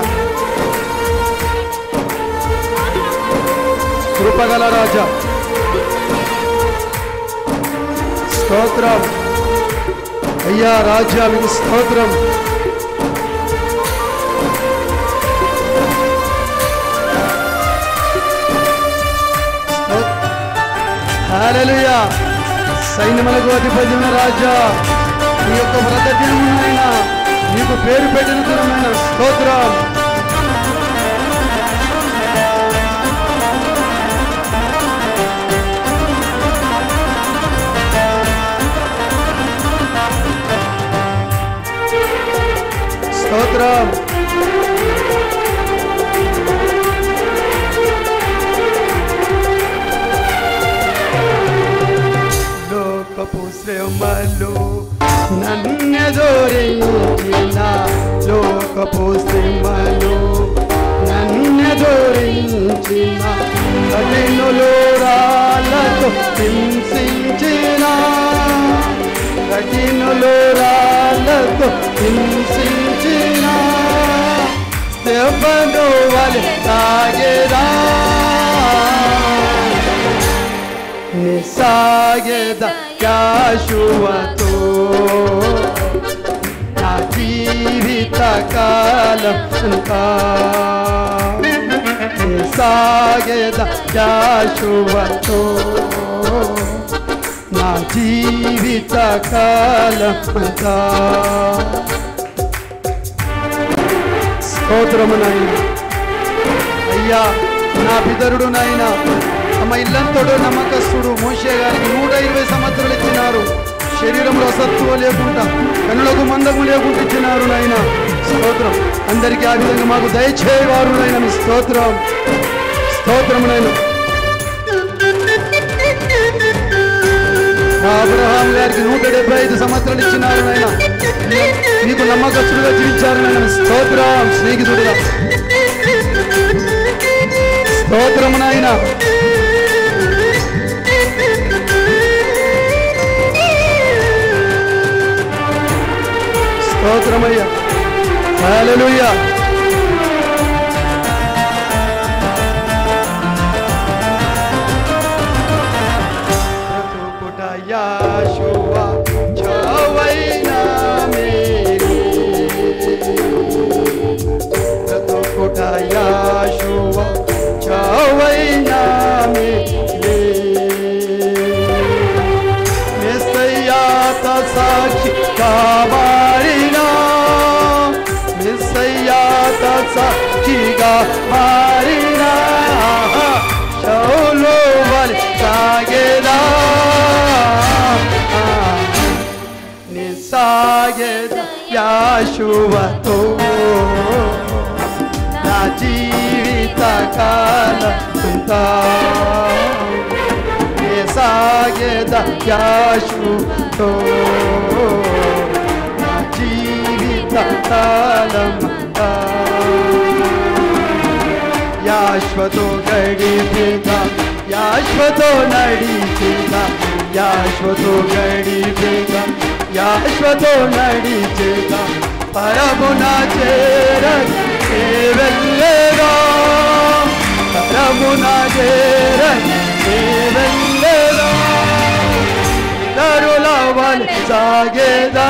కృపగల రాజా స్తోత్రం అయ్యా రాజా మీకు స్తోత్రం హల్లెలూయా సైన్యములకు అధిపతిన రాజా నీ యొక్క వ్రత దినమునైన నీకు పేరు పెట్టిన దినమైన స్తోత్రం స్తోత్రం లోకపు శ్రమలు నన్నెదోరించిన లోకపు శ్రమలు నన్నెదోరించిన కఠినులు రాళ్ళతో హింసించిన కఠినులు రాళ్ళతో హింసించిన దెబ్బను వలె సాగేదా నిసాగేద యాశువతో నా జీవిత కాలం అంతా నిసాగేద యాశువతో నా జీవిత కాలం అంతా స్తోత్రము నాయన అయ్యా నా పితరుడు నాయన తమ ఇల్లంతోడు నమ్మకస్తుడు మోషే గారికి నూట ఇరవై సంవత్సరాలు ఇచ్చినారు శరీరంలో సత్తువ లేకుండా కనులకు మందము లేకుండా ఇచ్చినారు నాయన స్తోత్రం అందరికీ ఆ విధంగా మాకు దయచేయవారు నాయన మీ స్తోత్రం స్తోత్రం నాయన అబ్రహాం గారికి నూట డెబ్బై ఐదు సంవత్సరాలు ఇచ్చినారు నాయన నీకు నమ్మకస్తుడుగా జీవించారు నాయన స్తోత్రం స్నేహితుడుగా స్తోత్రము నాయన స్తోత్రమయ్యా హల్లెలూయా బ్రతుకుట యాషువా చావైనా మేరీ బ్రతుకుట యాషువా చావైనా మేరీ మెస్సయ్యాత సాక్షి కావాలినా మెస్సయ్యాత సాక్షిగా మారినా శౌలు వలి సాగేదా నిసాగేద యాశువతో నా జీవిత కాలంతా సాగేద యాశుతో నా జీవిత కాలమంతా యాశ్వతో గడిపేద యాశ్వతో నడిచేద యాశ్వతో గడిపేద యాశ్వతో నడిచేద పరమున చేర వెళ్ళేదా పరమున చేర వెళ్ళేదా తరుల వల్ సాగేదా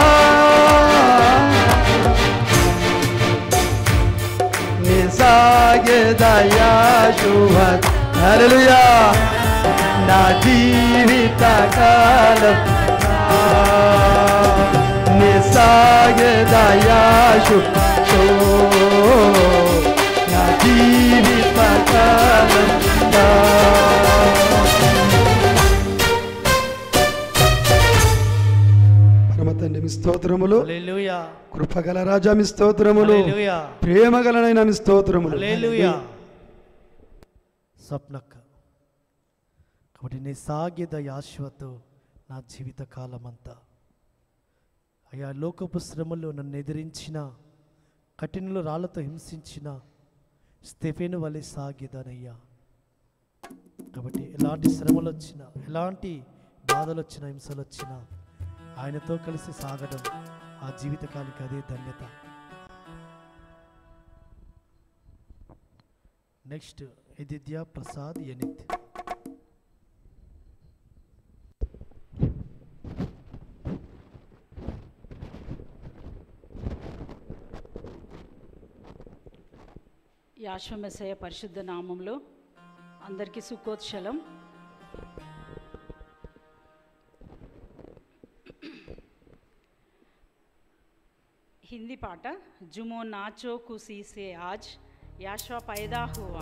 నిసాగేదయా శుభత్ హల్లెలూయా నా జీవిత కాలం నిసాగేదయా శుభ నా జీవిత కాలం పరమ తండ్రి మీ స్తోత్రములు హల్లెలూయా కృపగల రాజా మీ స్తోత్రములు హల్లెలూయా ప్రేమగలనైన మీ స్తోత్రములు హల్లెలూయా స్వప్నక్క కాబట్టి నీ సాగిద యాశ్వతో నా జీవిత కాలమంతా అయా లోకపు శ్రమలు నన్ను ఎదిరించిన కఠినలు రాళ్లతో హింసించిన స్టెఫెను వలె సాగిదనయ్యా కాబట్టి ఎలాంటి శ్రమలు వచ్చినా ఎలాంటి బాధలు వచ్చినా హింసలు వచ్చినా ఆయనతో కలిసి సాగడం ఆ జీవితకాలికి అదే ధన్యత నెక్స్ట్ ఎదిద్య ప్రసాద్ ఎనిత్ యాశ్వమెసయ పరిశుద్ధ నామంలో అందరికీ సుఖోత్సలం हिंदी पाठ जुमो नाचो खुशी से आज याशवा पैदा हुआ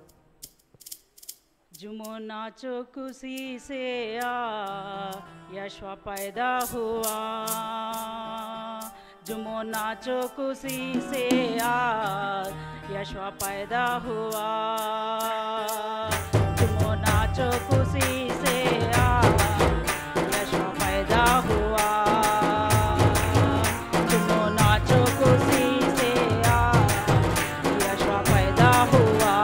जुमो नाचो खुशी से आ यशवा पैदा हुआ जुमो नाचो खुशी से आ यशवा पैदा हुआ जुमो नाचो खुशी से आ यशवा पैदा हुआ जुमो नाचो खुशी से आ यशवा पैदा हुआ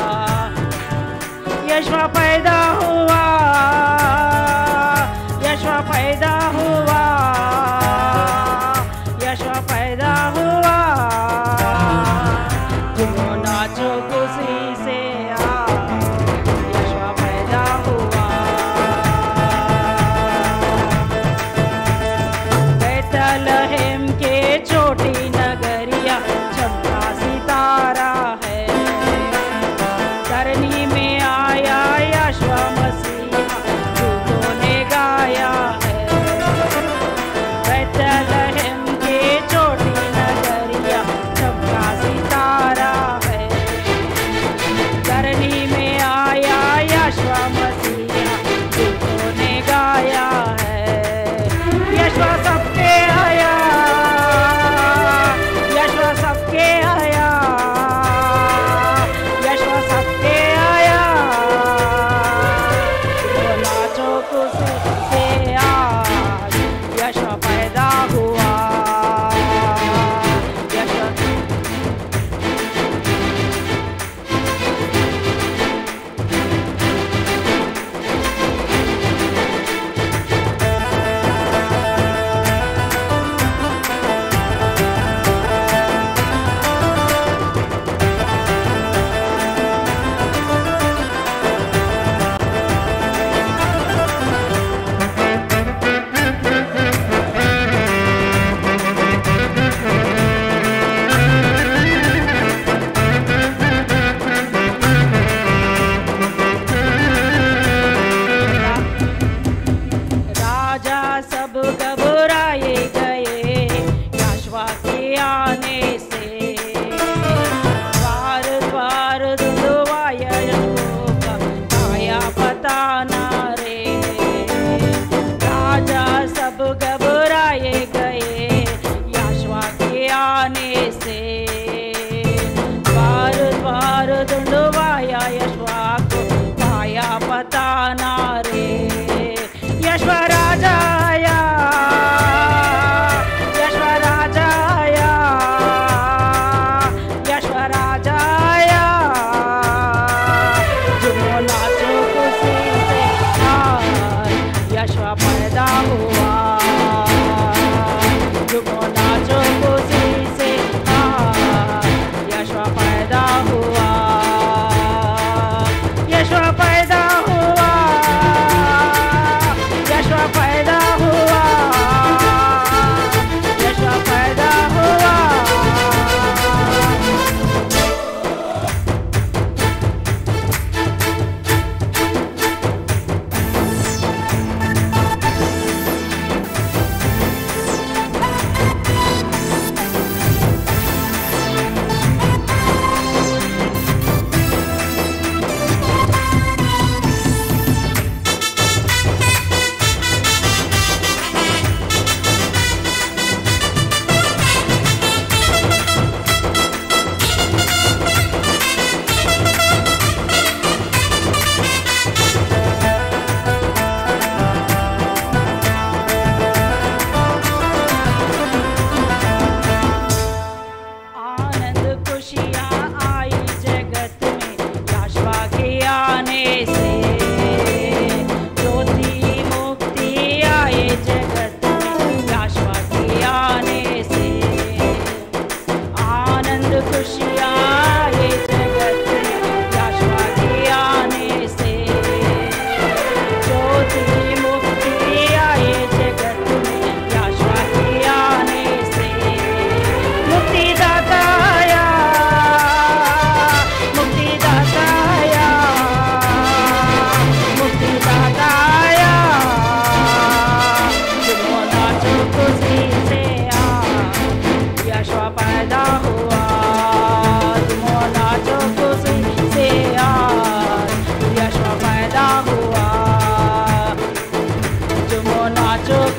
यशवा पैदा हुआ यशवा पैदा हुआ यशवा पैदा हुआ तुम नाचो खुशी से आ यशवा पैदा हुआ बैतलहम के छोटी नगरिया चमका सितारा है धरनी में आया यशवा मसीहा दूतों ने गाया है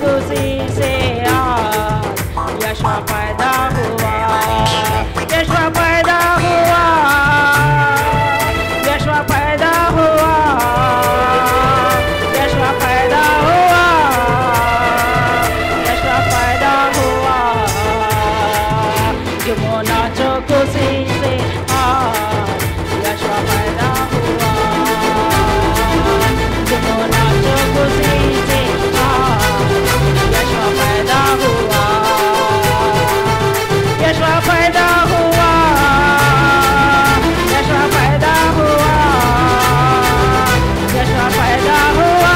खुशी से आज यशवा पैदा हुआ यशवा पैदा हुआ यशवा पैदा हुआ यशवा पैदा हुआ यशवा पैदा हुआ जुमो नाचो खुशी से आज यशवा पैदा हुआ जुमो नाचो खुशी से आज यशवा पैदा हुआ यशवा पैदा हुआ यशवा पैदा हुआ यशवा पैदा हुआ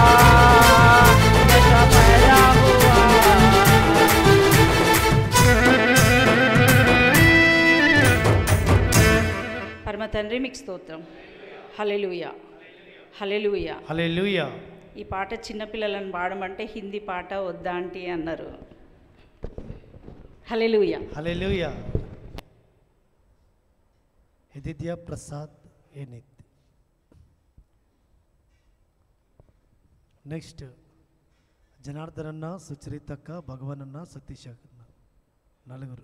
यशवा पैदा हुआ పరమ తండ్రి మీకు స్తోత్రం హలెలుయా హలెలుయా హల్లెలూయా ఈ పాట చిన్నపిల్లలను పాడమంటే హిందీ పాట వద్దా ఆంటీ అన్నారు హలెలుయా హల్లెలూయా ఎదిద్య ప్రసాద్ ఏనిత్ నెక్స్ట్ జనార్దన్ అన్న సుచరితక్క భగవన్ అన్న సతీష్ అన్న నలుగురు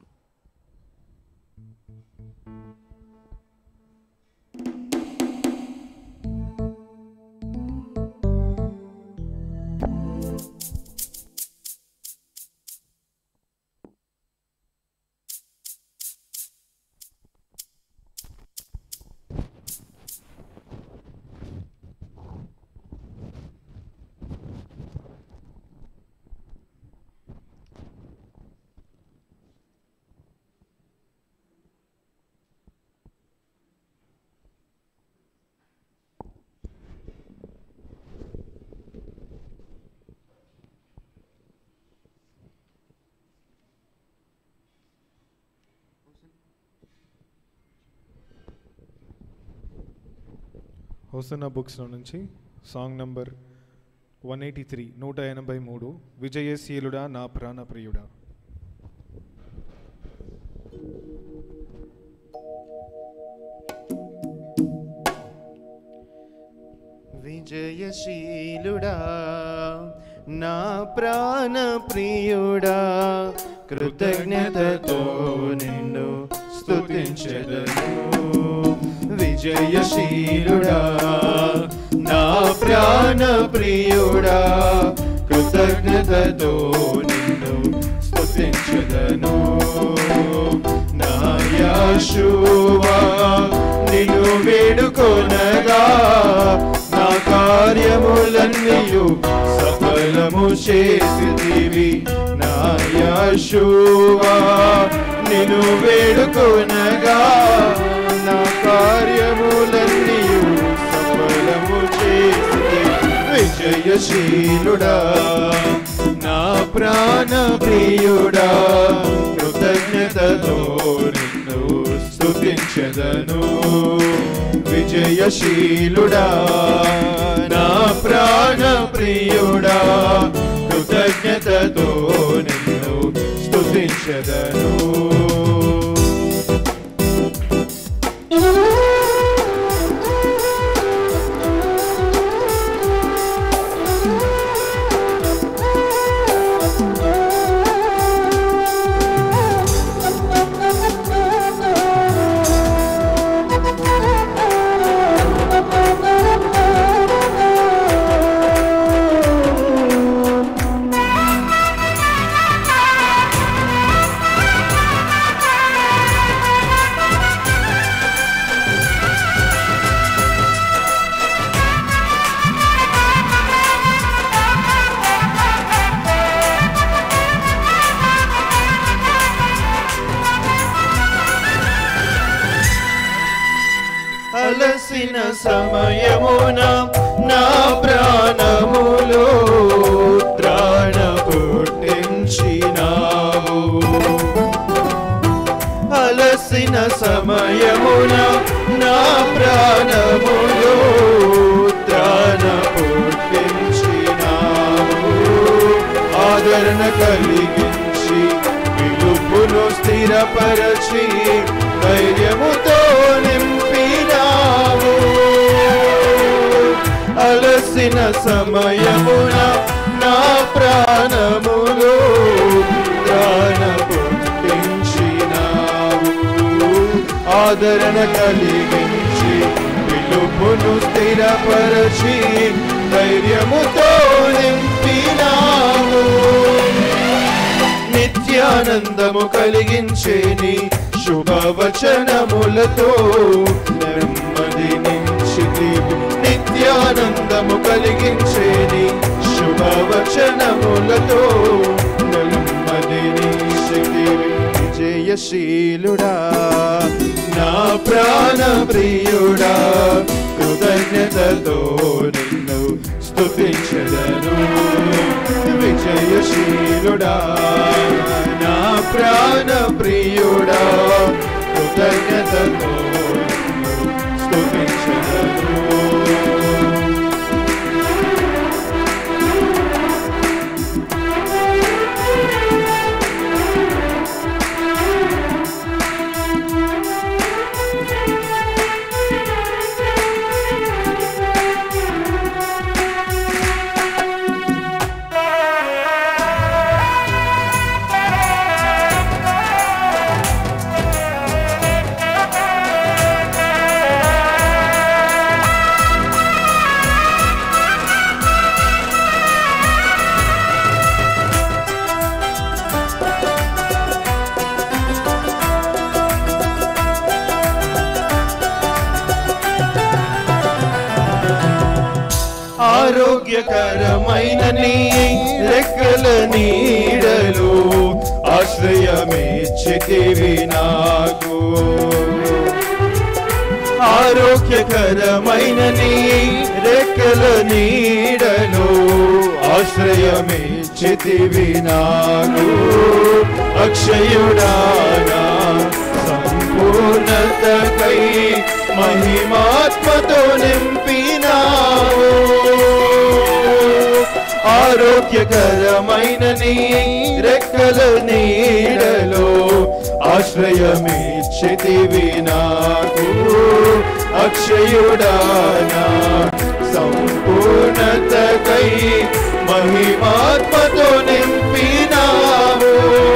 హోసన్న బుక్స్లో నుంచి song number one eighty three నూట ఎనభై మూడు విజయశీలుడా నా ప్రాణప్రియుడా విజయశీలుడా నా ప్రాణ ప్రియుడా కృతజ్ఞతతో నిన్ను స్తుతించదను విజయశీలుడా నా ప్రాణ ప్రియుడా కృతజ్ఞతతో నిన్ను స్తుతించదను నా యాశువా నిన్ను వేడుకొనగా నా కార్యములన్నీయు సఫలము చేసిదివి నా యాశువా నిన్ను వేడుకొనగా నా కార్యములన్నీయు సఫలము చేసిది విజయశీలుడా నా ప్రాణ ప్రియుడా కృతజ్ఞతతో నిన్ను స్తుతించదను విజయశీలుడా నా ప్రాణ ప్రియుడా కృతజ్ఞతతో నిన్ను స్తుతించదను అలసిన సమయమున నా ప్రాణములో త్రాణ పుట్టించినావు అలసిన సమయమున నా ప్రాణములో త్రాణ పుట్టించినావు ఆదరణ కలిగించి పిలుపును స్థిరపరచి ధైర్యముతో నింపినావు అలసిన సమయమున నా ప్రాణములో ప్రాణ పుట్టించినావు ఆదరణ కలిగించి పిలుపును స్థిరపరచి ధైర్యముతో నింపినావు నిత్యానందము కలిగించేని శుభవచనములతో నెమ్మది నించితివి నిత్యానందము కలిగించేని శుభవచనములతో నెమ్మది నించితివి విజయశీలుడా నా ప్రాణ ప్రియుడా కృతజ్ఞతతో నిన్ను స్తుతించదను విజయశీలుడా నా ప్రాణ ప్రియుడా కృతజ్ఞతతో నిన్ను స్తుతించదను ఆరోగ్యకరమైన నీ రెక్కల నీడలు ఆశ్రయమిచ్చితివి నాకు ఆరోగ్యకరమైన నీ రెక్కల నీడలు ఆశ్రయమిచ్చితివి నాకు అక్షయుడానా సంపూర్ణతకై మహిమాత్మతో నింపినావు ఆరోగ్యకరమైన నీ రెక్కల నీడలో ఆశ్రయమిచ్చితివి నాకు అక్షయుడానా సంపూర్ణతకై మహిమాత్మతో నింపినావు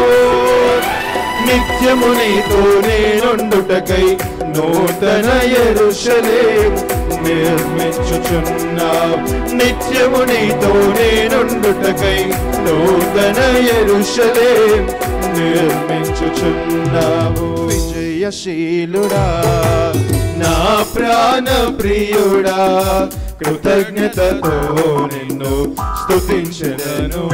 నిత్యము నీతో నేనుండుటకై నూతన ఎరుషలే నిర్మించుచున్నావు నిత్యము నీతో నేనుండుటకై నూతన ఎరుషలే నిర్మించుచున్నావు విజయశీలుడా నా ప్రాణ ప్రియుడా కృతజ్ఞతతో నిన్ను స్తుతించదను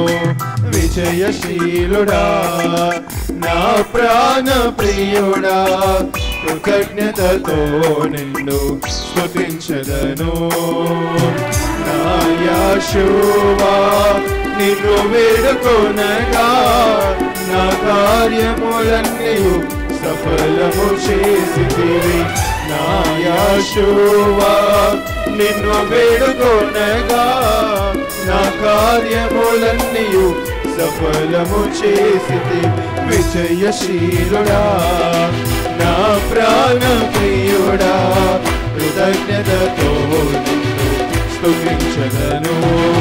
విజయశీలుడా నా ప్రాణ ప్రియుడా కృతజ్ఞతతో నిన్ను స్తుతించదను నా యాశువా నిన్ను వేడుకొనగా నా కార్యములన్నీ సఫలము చేసితివి నా యాశువా నిన్ను వేడుకొనగా నా కార్యములన్నీ సఫలము చేసితి విజయశీలుడా నా ప్రాణ ప్రియుడా కృతజ్ఞతతో నిన్ను స్తుతించగను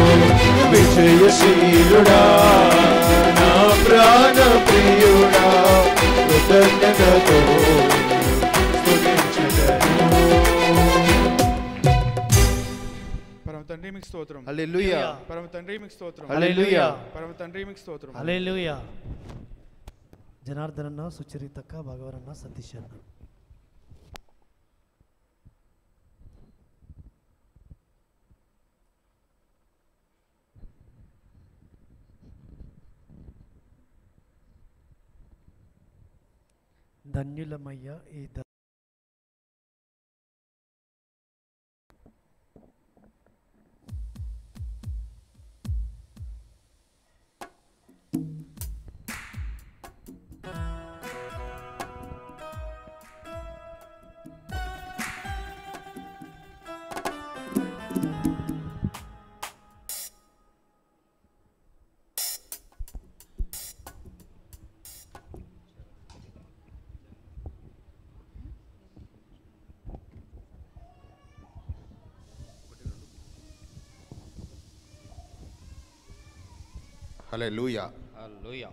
విజయశీలుడా నా ప్రాణ ప్రియుడా కృతజ్ఞతతో పరమ తండ్రి మీకు స్తోత్రం హల్లెలూయా. పరమ తండ్రి మీకు స్తోత్రం హల్లెలూయా. పరమ తండ్రి మీకు స్తోత్రం హల్లెలూయా జనార్దనన్న సుచరితక్క భగవరన్న సతీష్ అన్న ధన్యులమయ్య ఈ ద హలే లూయా హల్లెలూయా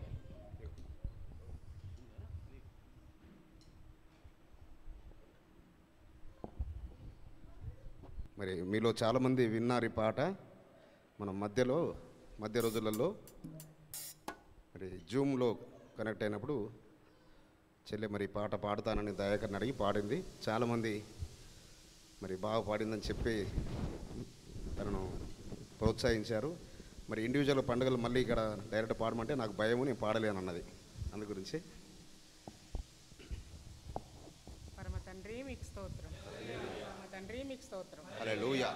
మరి మీలో చాలామంది విన్నారు ఈ పాట మన మధ్యలో మధ్య రోజులలో మరి జూమ్లో కనెక్ట్ అయినప్పుడు చెల్లె మరి ఈ పాట పాడుతానని దయాకర్ని అడిగి పాడింది చాలామంది మరి బాగా పాడిందని చెప్పి తనను ప్రోత్సహించారు మరి ఇండివిజువల్ పండుగలు మళ్ళీ ఇక్కడ డైరెక్ట్ పాడమంటే నాకు భయము నేను పాడలేను అన్నది అందు గురించి పరమ తండ్రి మీకు స్తోత్రం పరమ తండ్రి మీకు స్తోత్రం హలే లూయా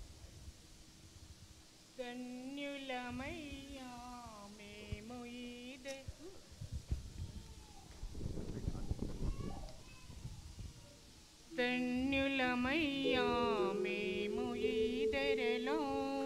ధన్యులమయ్యా మేము ఈ దే- ధన్యులమయ్యా మేము ఈ ధరలో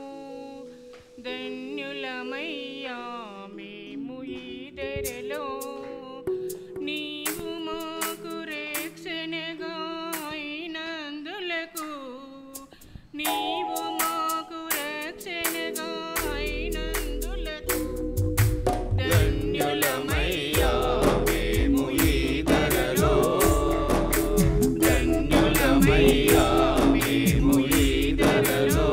ధన్యులమయ్యా మేము ఈ ధరలో నీవు మాకు రక్షణగా అయినందులకు నీవు మాకు రక్షణగా అయినందులకు ధన్యులమయ్యా మేము ఈ ధరలో ధన్యులమయ్యా మేము ఈ ధరలో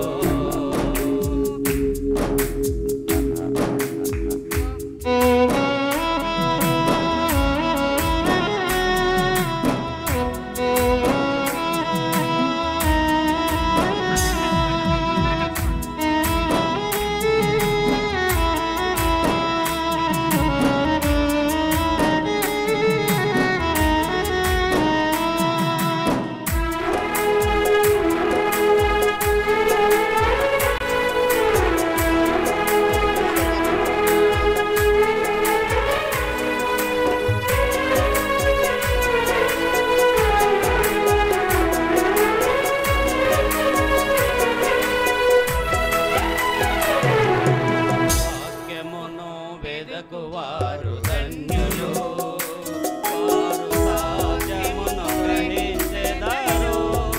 వాక్యమును వెదకువారు ధన్యులు వారు సాధ్యమును గ్రహించెదరు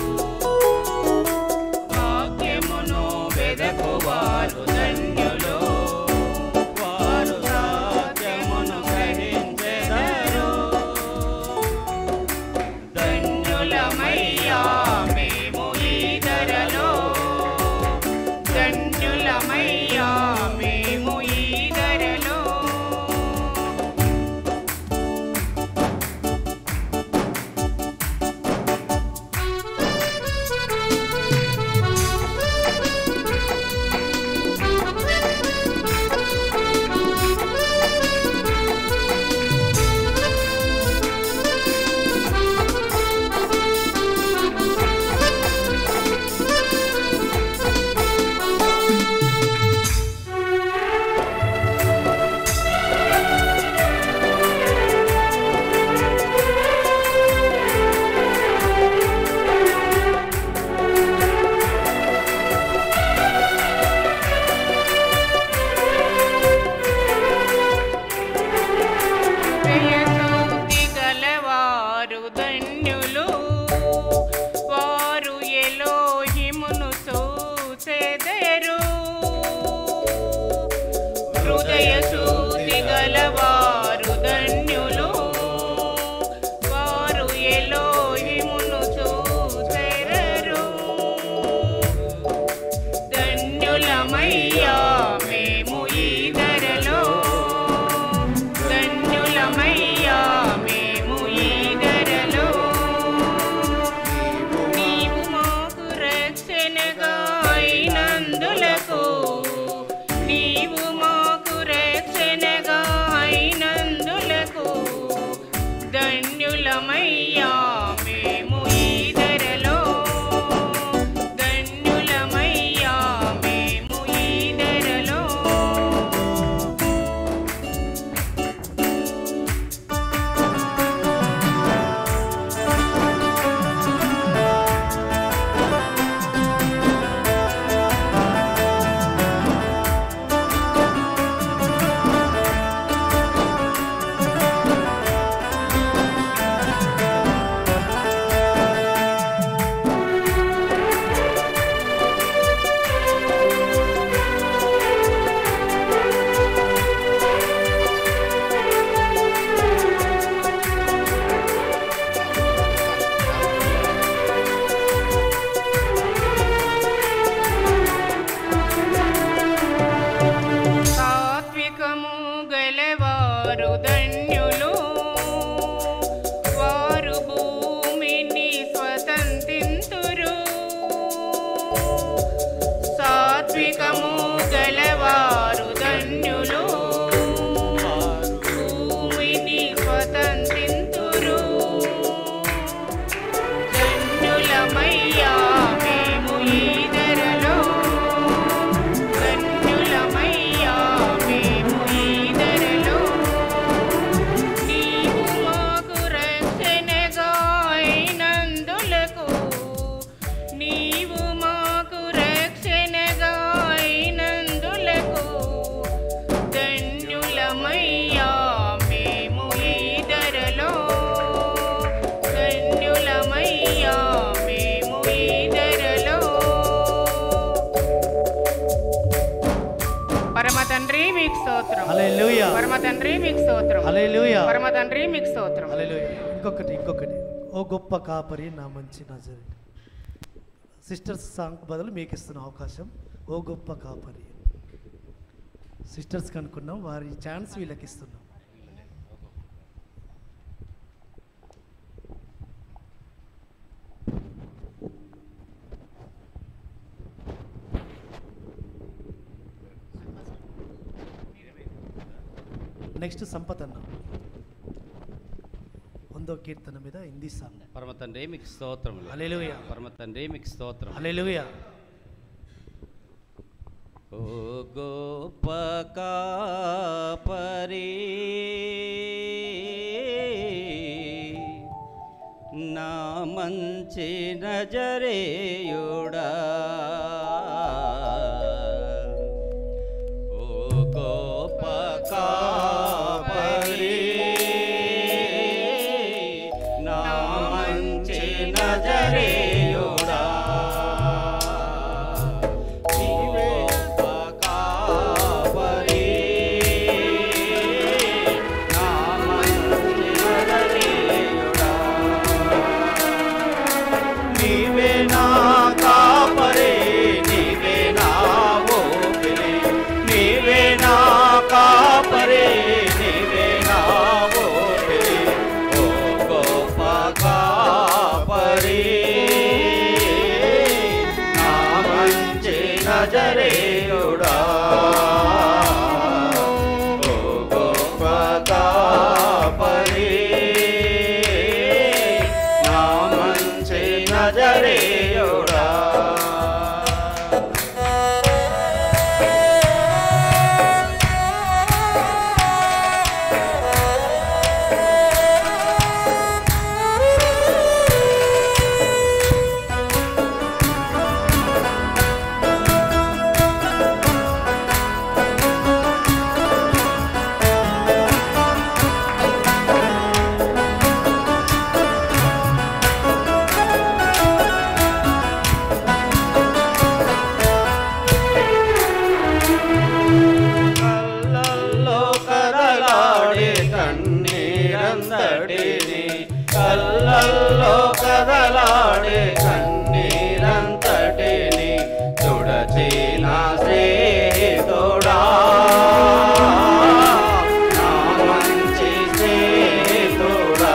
వాక్యమును వెదకువారు ధన్యులు వారు సాధ్యమును గ్రహించెదరు ధన్యులమయ్యా మేము ఈ ధరలో ధన్యులమయ్యా మేము ఈ ధరలో ప్రియసూతి గలవారు ధన్యులు వారు ఎలోహిమును చూచెదరు హృదయ శూతి గలవారు ధన్యులు వారు ఎలోహిమును చూచెదరు ధన్యులమయ్యా మేము ఈ ధరలో ధన్యులమయ్యా మేము ఈ ధరలో నీవు మాకు రక్షణగా అయినందులకు నీవు మాకు రక్ష గలవారు ధన్యులు వారు భూమిని స్వతంత్రింతురు సాత్వికము గలవారు ధన్యులు భూమిని స్వతంత్రింతురు ధన్యులమయ్యా మేము ఈ ధరలో ధన్యులమయ్యా మేము ఈ ధరలో నీవు మాకు రక్షణగా అయినందులకు నీవు మాకు రక్షణగా అయినందులకు ధన్యులమయ్యా మేము ఈ ధరలో ధన్యులమయ్యా మేము ఈ ధరలో పరమ తండ్రి మీకు స్తోత్రం హల్లెలూయా. పరమ తండ్రి మీకు స్తోత్రం హల్లెలూయా. పరమ తండ్రి మీకు స్తోత్రం హల్లెలూయా. ఇంకొకటి ఇంకొకటి ఓ గొప్ప కాపరి నా మంచి నజరి సిస్టర్స్ సాంగ్ బదులు మీకు ఇస్తున్న అవకాశం ఓ గొప్ప కాపరి సిస్టర్స్ కనుక్కున్నాం వారి ఛాన్స్ వీళ్ళకి ఇస్తున్నాం నెక్స్ట్ సంపత్ అన్న వందో కీర్తన మీద హిందీ సాంగ్ పరమ తండ్రి మీకు స్తోత్రములు హల్లెలూయా. పరమ తండ్రి మీకు స్తోత్రం హల్లెలూయా. ఓ గొప్ప కాపరి నా మంచి నజరేయుడా ఓ గొప్ప కాపరి నా మంచి నజరేయుడా నీవే గొప్ప కాపరి నా మంచి నజరేయుడా నీవే నా కాపరి నీవే నా ఊపిరి నీవే నా కాపరి నీవే నా ఊపిరి ఓ గొప్ప కాపరి నా మంచి నజరేయుడా ఓ గొప్ప కాపరి నా మంచి నజరేయుడా కళ్ళల్లో కదలాడే కన్నీరంతటిని కళ్ళల్లో కదలాడే కన్నీరంతటిని తుడచి నా స్నేహితుడా నా మంచి స్నేహితుడా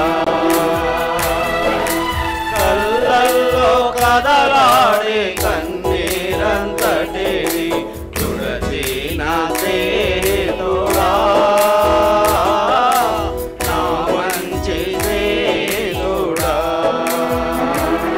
కళ్ళల్లో కదలాడే కన్నీరంతటిని తుడచి నా సేతుడా నా మంచి సేతుడా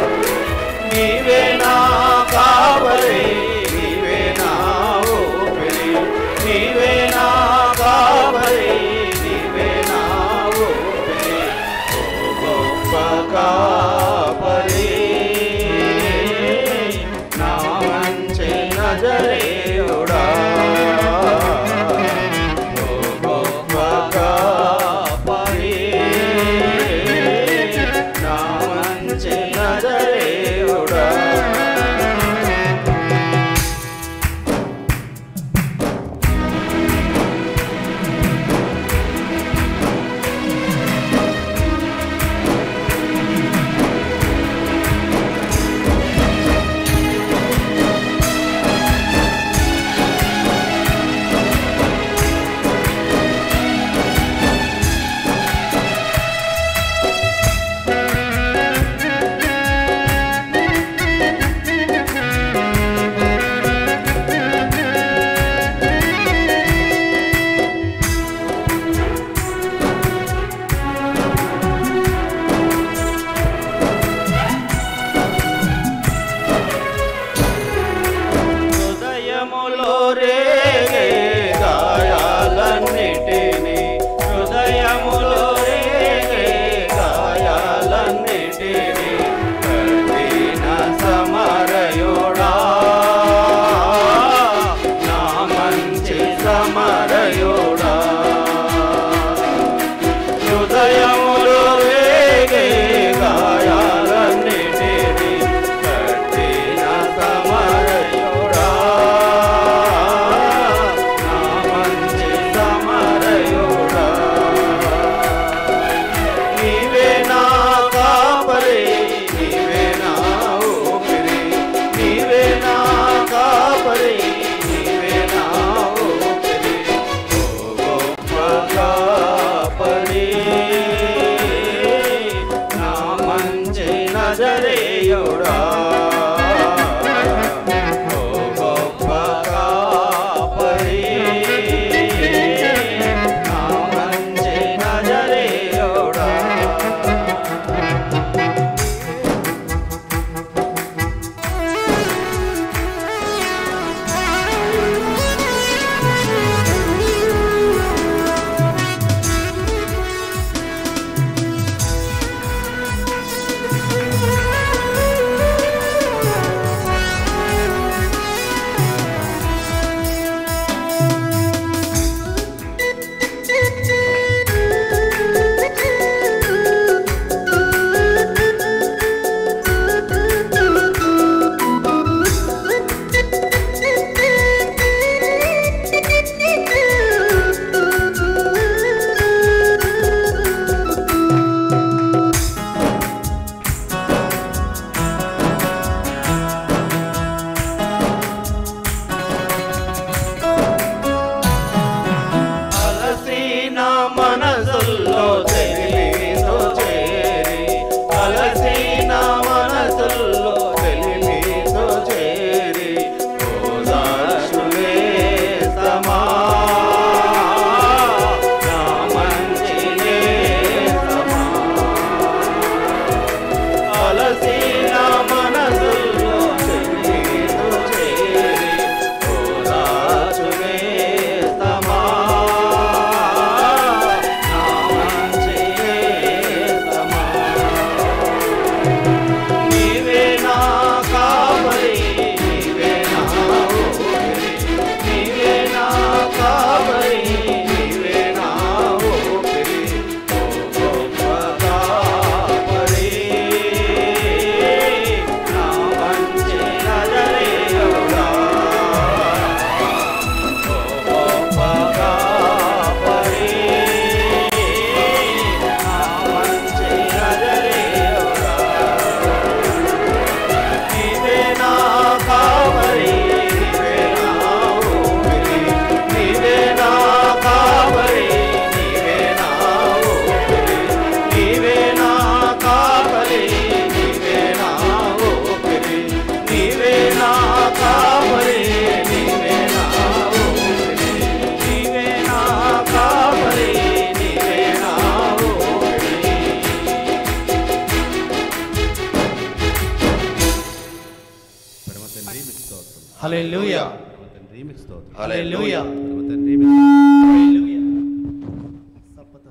హల్లెలూయా పరమ తండ్రి మీకు స్తోత్రం హల్లెలూయా పరమ తండ్రి మీకు స్తోత్రం. హల్లెలూయా సంపద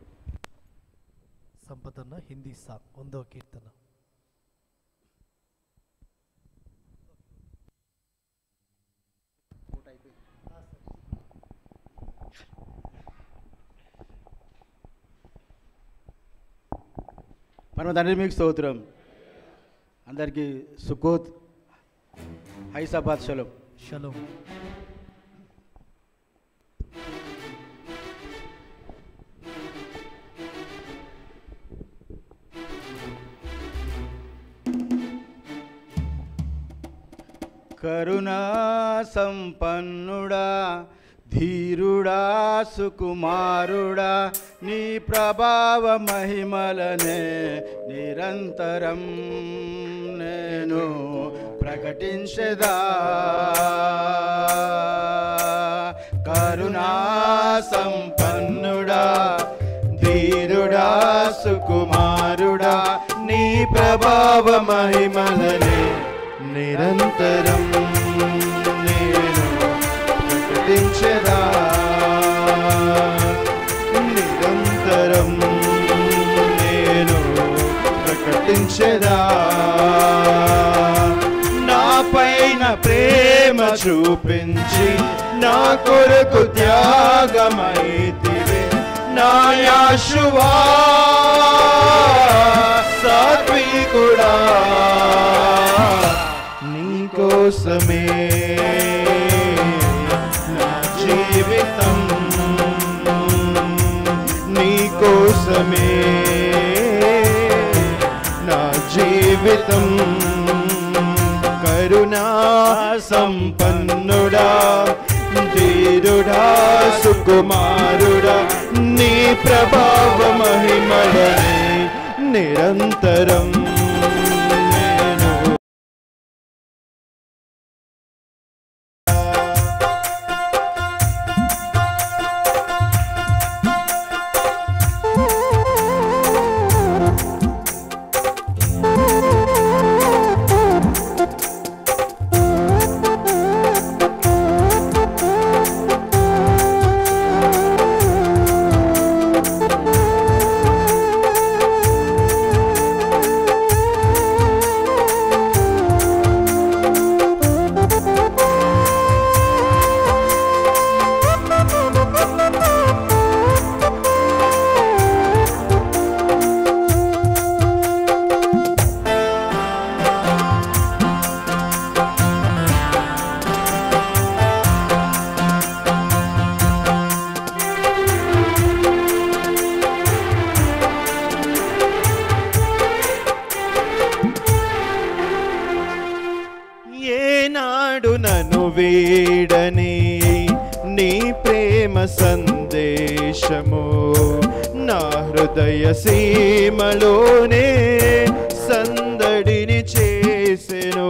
సంపదన్న హిందీ సాంగ్ వందో కీర్తన పరమ తండ్రి మీకు స్తోత్రం అందరికీ సుకోత్ హైసాబాద్ షలో షలోం కరుణా సంపన్నుడా ధీరుడా సుకుమారుడా నీ ప్రభావ మహిమలనే నిరంతరం నేను ప్రకటించదా కరుణా సంపన్నుడా ధీరుడా సుకుమారుడా నీ ప్రభావ మహిమలనే నిరంతరం నేను ప్రకటించదా నిరంతరం నేను ప్రకటించదా నా పైన ప్రేమ చూపించి నా కొరకు త్యాగమైతివే నా యాశువా సాత్వికుడా నీకోసమే నా జీవితం నీకోసమే నా జీవితం కరుణా సంపన్నుడా ధీరుడా సుకుమారుడా నీ ప్రభావ మహిమలనే నిరంతరం నేను ఏనాడు నన్ను వీడని నీ ప్రేమ సందేశము నా హృదయ సీమలోనే సందడిని చేసెను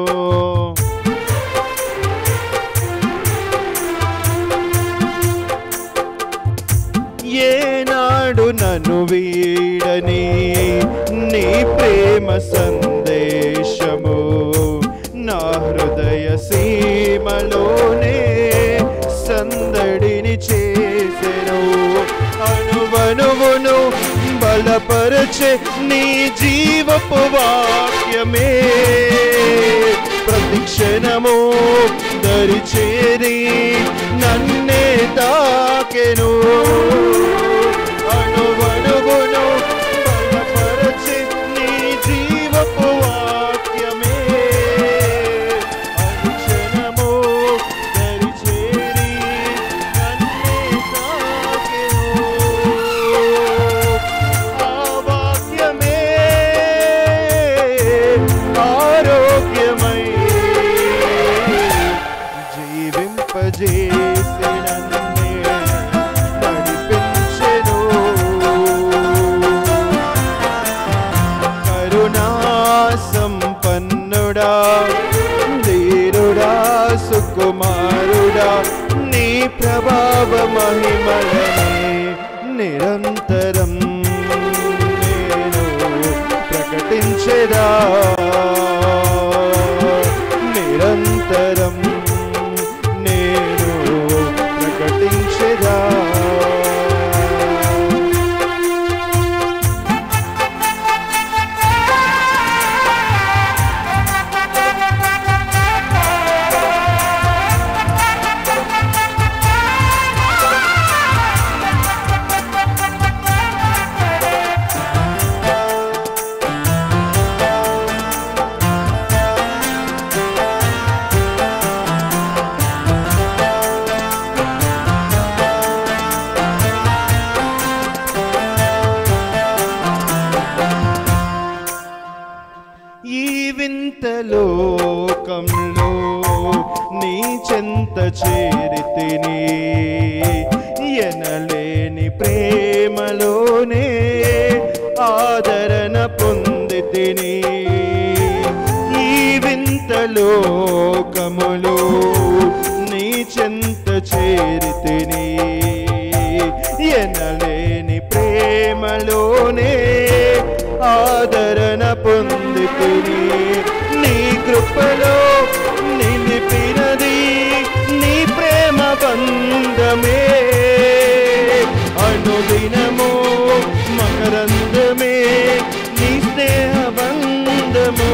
ఏనాడు నన్ను వీడని నీ ప్రేమ సందేశము నా హృదయ సీమలోనే సందడిని చేసెను అనువనువును బలపరచే నీ జీవపు వాక్యమే ప్రతిక్షణము దరిచేరి నన్నే తాకెను అణువణువును బలపరచి నీ జీవపు వాక్యమే అనుక్షణము దరిచేరి నన్నే తాకెను ఆ వాక్యమే ఆరోగ్యమై జీవింపజేసి నన్నే నడిపించెను కరుణా సంపన్నుడా ధీరుడా సుకుమారుడా నీ ప్రభావ మహిమలనే నిరంతరం నేను ప్రకటించెదా నిరంతరం చేరితిని ఎనలేని ప్రేమలోనే ఆదరణ పొందితిని ఈ వింత లోకములో నీ చెంత చేరితిని ఎనలేని ప్రేమలోనే ఆదరణ పొందితిని నీ కృపలో నిలిపినది నీ ప్రేమ బంధమే అనుదినము మకరందమే నీ స్నేహ బంధము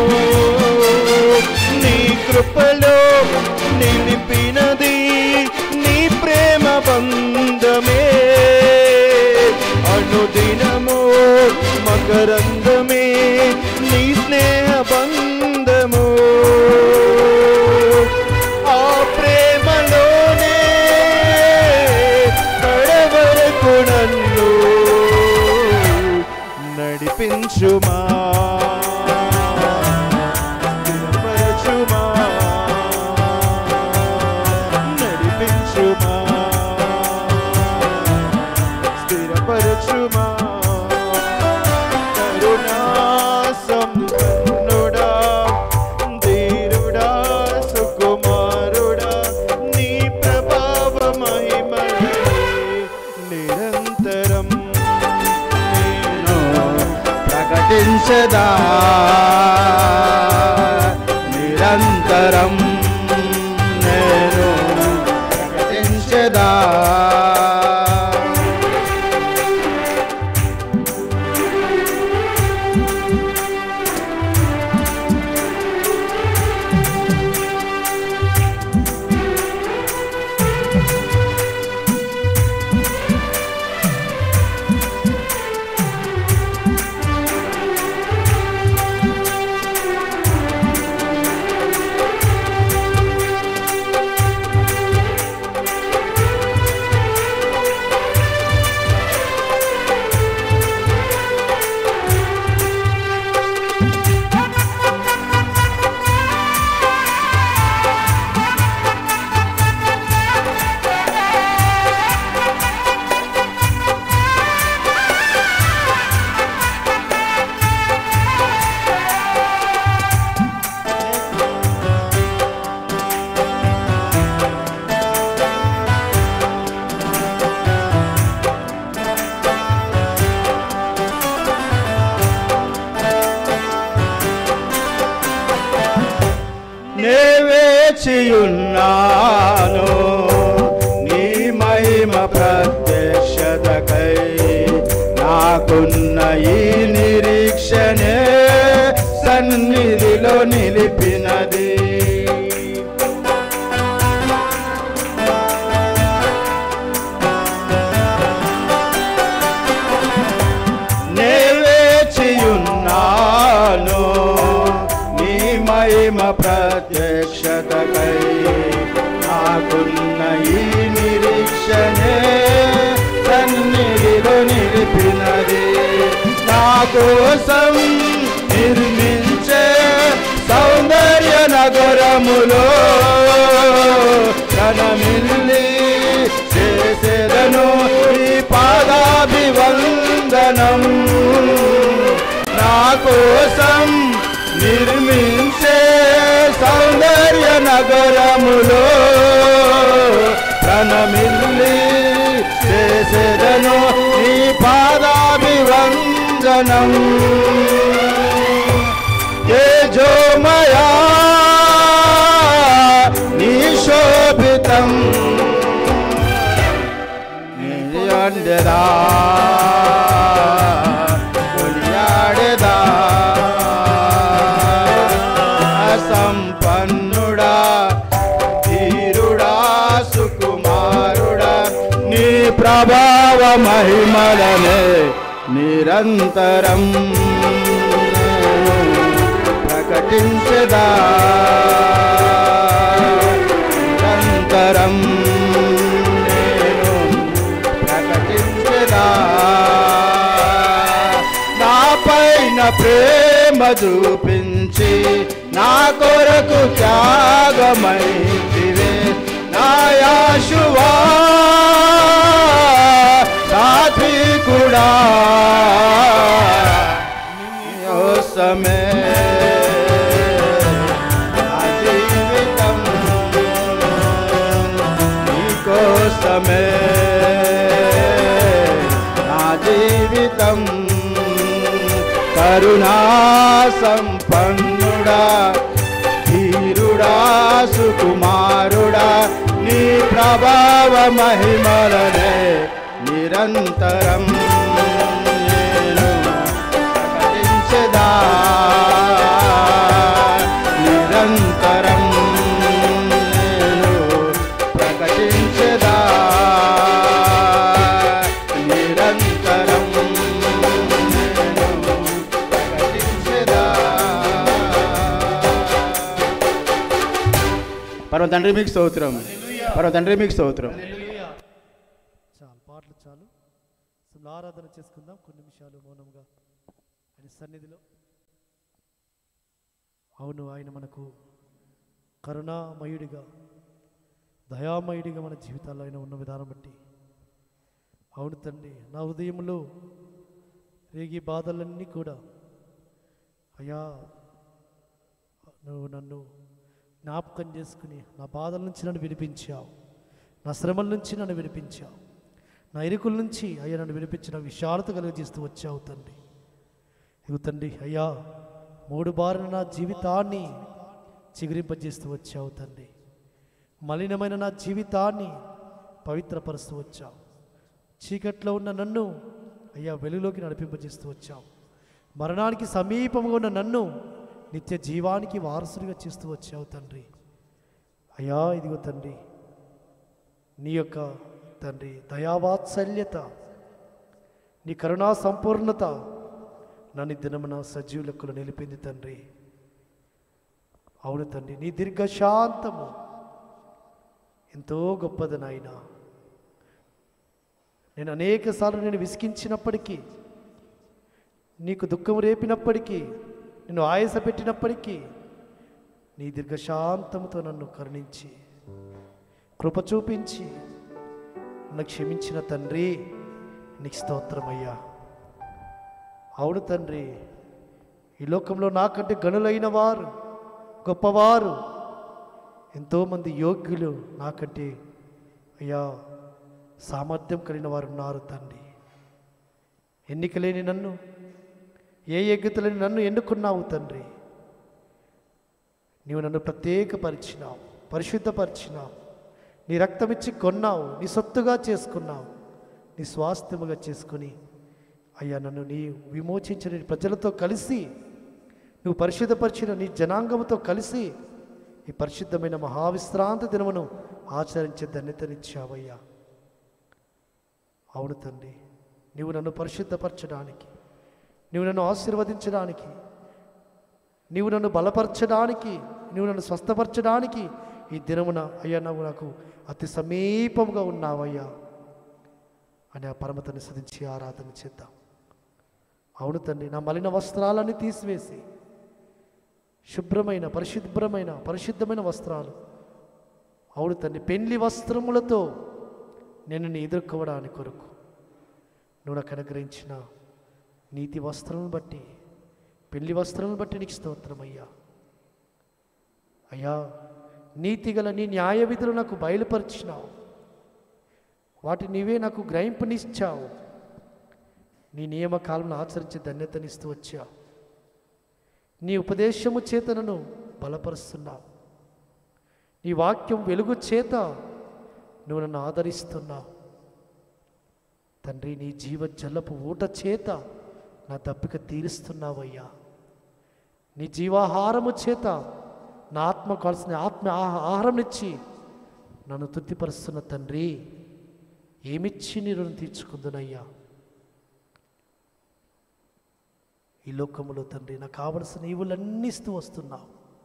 నీ కృపలో నిలిపినది నీ ప్రేమ బంధమే అనుదినము మకరందమే నీ స్నేహ బంధము ఆ ప్రేమలోనే కడవరకు నన్ను నడిపించుమా స్థిరపరచుమా నడిపించుమా స్థిరపరచుమా కరుణా సంపన్నుడా ధీరుడా సుకుమారుడా నీ ప్రభావ మహిమలే నిరంతరం ప్రకటించదా నిరంతరం నేను ప్రకటించదా నే వేచియున్నాను నీ మహిమ ప్రత్యక్షతకై నాకున్న ఈ నిరీక్షణే సన్నిధిలో నిలిపినది నే వేచియున్నాను నీ మహిమ ప్రత్యక్షతకై నాకున్న ఈ నిరీక్షణే సన్నిధిలో నిలిపినది నా కోసం నిర్మించే సౌందర్య నగరములో కనమిల్లి చేసేదను ఈ పాదాభివందనం నా కోసం నిర్మించే సౌందర్య నగరములో ప్రణమిల్లి చేసేదను ఈ పాదాభివందనం తేజోమయా నీ శోభితం నిండెదా కొనియాడెదా సంపన్నుడా ధీరుడా సుకుమారుడా నీ ప్రభావ మహిమలనే నిరంతరం ప్రకటించదా నిరంతరం నేను ప్రకటించదా నా పైన ప్రేమ చూపించి నా కొరకు త్యాగమైతివే నా నాయాశువా సాత్వికుడా కోసమే నా జీవితం నీకోసమే నా జీవితం కరుణా సంపన్నుడా ధీరుడా సుకుమారుడా నీ ప్రభావ మహిమలనే నిరంతరం నేను ప్రకటించదా నిరంతరం నేను ప్రకటించదా నిరంతరం నేను ప్రకటించదా పరమ తండ్రి మీకు స్తోత్రం పరమ తండ్రి మీకు స్తోత్రం చాలు పాటలు చాలు అసలు ఆరాధన చేసుకుందాం కొన్ని నిమిషాలు మౌనంగా ఆయన సన్నిధిలో అవును ఆయన మనకు కరుణామయుడిగా దయామయుడిగా మన జీవితాల్లో ఆయన ఉన్న విధానం బట్టి అవును తండ్రి నా హృదయంలో రేగి బాధలన్నీ కూడా అయ్యా నువ్వు నన్ను జ్ఞాపకం చేసుకుని నా బాధల నుంచి నన్ను విడిపించావు నా శ్రమల నుంచి నన్ను విడిపించావు నా ఇరుకుల నుంచి అయ్యా నన్ను విడిపించిన విశాలత కలిగజేస్తూ వచ్చావు తండ్రి ఇదిగో తండ్రి అయ్యా మూడు బారిన నా జీవితాన్ని చిగురింపజేస్తూ వచ్చావు తండ్రి మలినమైన నా జీవితాన్ని పవిత్రపరుస్తూ వచ్చావు చీకట్లో ఉన్న నన్ను అయ్యా వెలుగులోకి నడిపింపజేస్తూ వచ్చావు మరణానికి సమీపంగా ఉన్న నన్ను నిత్య జీవానికి వారసుడిగా చేస్తూ వచ్చావు తండ్రి అయ్యా ఇదిగో తండ్రి నీ యొక్క తండ్రి దయావాత్సల్యత నీ కరుణా సంపూర్ణత నన్ను ఈ దినమున సజీవ లెక్కలు నిలిపింది తండ్రి అవును తండ్రి నీ దీర్ఘశాంతము ఎంతో గొప్పది నాయన నేను అనేక సార్లు నేను విసిగించినప్పటికీ నీకు దుఃఖం రేపినప్పటికీ నిన్ను ఆయాస పెట్టినప్పటికీ నీ దీర్ఘశాంతముతో నన్ను కరుణించి కృప చూపించి నన్ను క్షమించిన తండ్రి నీకు స్తోత్రమయ్యా అవును తండ్రి ఈ లోకంలో నాకంటే గనులైన వారు గొప్పవారు ఎంతోమంది యోగ్యులు నాకంటే అయ్యా సామర్థ్యం కలిగిన వారు ఉన్నారు తండ్రి ఎన్నిక లేని నన్ను ఏ యోగ్యతలేని నన్ను ఎన్నుకున్నావు తండ్రి నీవు నన్ను ప్రత్యేకపరిచినావు పరిశుద్ధపరిచినావు నీ రక్తం ఇచ్చి కొన్నావు నీ సొత్తుగా చేసుకున్నావు నీ స్వాస్థ్యముగా చేసుకుని అయ్యా నన్ను నీ విమోచించిన నీ ప్రజలతో కలిసి నువ్వు పరిశుద్ధపరిచిన నీ జనాంగముతో కలిసి ఈ పరిశుద్ధమైన మహావిశ్రాంతి దినమును ఆచరించే ధన్యతనిచ్చావయ్యా అవును తండ్రి నీవు నన్ను పరిశుద్ధపరచడానికి నీవు నన్ను ఆశీర్వదించడానికి నీవు నన్ను బలపరచడానికి నీవు నన్ను స్వస్థపరచడానికి ఈ దినమున అయ్యా నువ్వు నాకు అతి సమీపంగా ఉన్నావయ్యా అని ఆ పరమతని సదించి ఆరాధన చేద్దాం అవును తండ్రి నా మలిన వస్త్రాలన్నీ తీసివేసి శుభ్రమైన పరిశుభ్రమైన పరిశుద్ధమైన వస్త్రాలు అవును తండ్రి పెళ్లి వస్త్రములతో నేను నీ ఎదుర్కోవడానికి కొరకు నువ్వు నాకు అనుగ్రహించిన నీతి వస్త్రములను బట్టి పెళ్లి వస్త్రములను బట్టి నీకు స్తోత్రమయ్యా అయ్యా నీతి గల నీ న్యాయ విధులు నాకు బయలుపరిచినావు వాటి నీవే నాకు గ్రహింపునిచ్చావు నీ నియమకాలను ఆచరించే ధన్యతనిస్తూ వచ్చావు నీ ఉపదేశము చేతనను బలపరుస్తున్నావు నీ వాక్యం వెలుగు చేత నువ్వు నన్ను ఆదరిస్తున్నావు తండ్రి నీ జీవ జల్లపు ఊట చేత నా దప్పిక తీరుస్తున్నావయ్యా నీ జీవాహారము చేత నా ఆత్మ కావాల్సిన ఆత్మ ఆహా- ఆహారం ఇచ్చి నన్ను తృప్తిపరుస్తున్న తండ్రి ఏమిచ్చి నీ రుణం తీర్చుకుందునయ్యా ఈ లోకములో తండ్రి నాకు కావలసిన ఈవులన్నీ ఇస్తూ వస్తున్నావు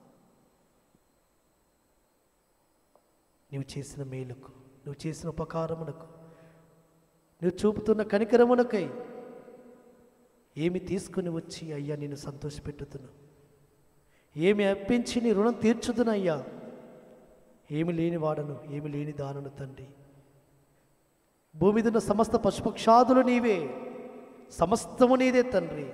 నువ్వు చేసిన మేలుకు నువ్వు చేసిన ఉపకారమునకు నువ్వు చూపుతున్న కనికరమునకై ఏమి తీసుకుని వచ్చి అయ్యా నేను సంతోషపెట్టుతును ఏమి అప్పించి నీ రుణం తీర్చుదునయ్యా ఏమి లేని వాడను ఏమి లేని దానను తండ్రి భూమి మీద ఉన్న సమస్త పశుపక్షాదులు నీవే సమస్తము నీదే తండ్రి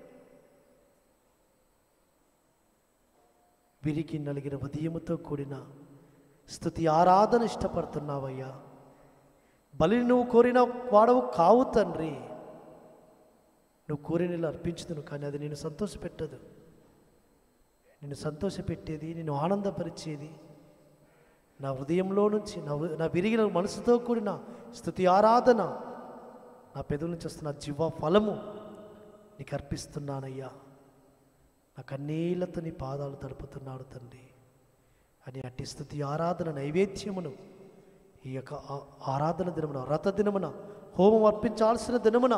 విరికి నలిగిన ఉదయముతో కూడిన స్థుతి ఆరాధన ఇష్టపడుతున్నావయ్యా బలిని నువ్వు కోరిన వాడవు కావు తండ్రి నువ్వు కోరినలా అర్పించుదును కానీ అది నేను సంతోషపెట్టదు నిన్ను సంతోషపెట్టేది నిన్ను ఆనందపరిచేది నా హృదయంలో నుంచి నా హృ- నా విరిగిన మనసుతో కూడిన స్థుతి ఆరాధన నా పెదవుల నుంచి వస్తున్న జీవ ఫలము నీకు అర్పిస్తున్నానయ్యా నా కన్నీళ్లతో నీ పాదాలు తడుపుతున్నాడు తండ్రి అని అట్టి స్థుతి ఆరాధన నైవేద్యమును ఈ యొక్క ఆ- ఆరాధన దినమున వ్రత దినమున హోమం అర్పించాల్సిన దినమున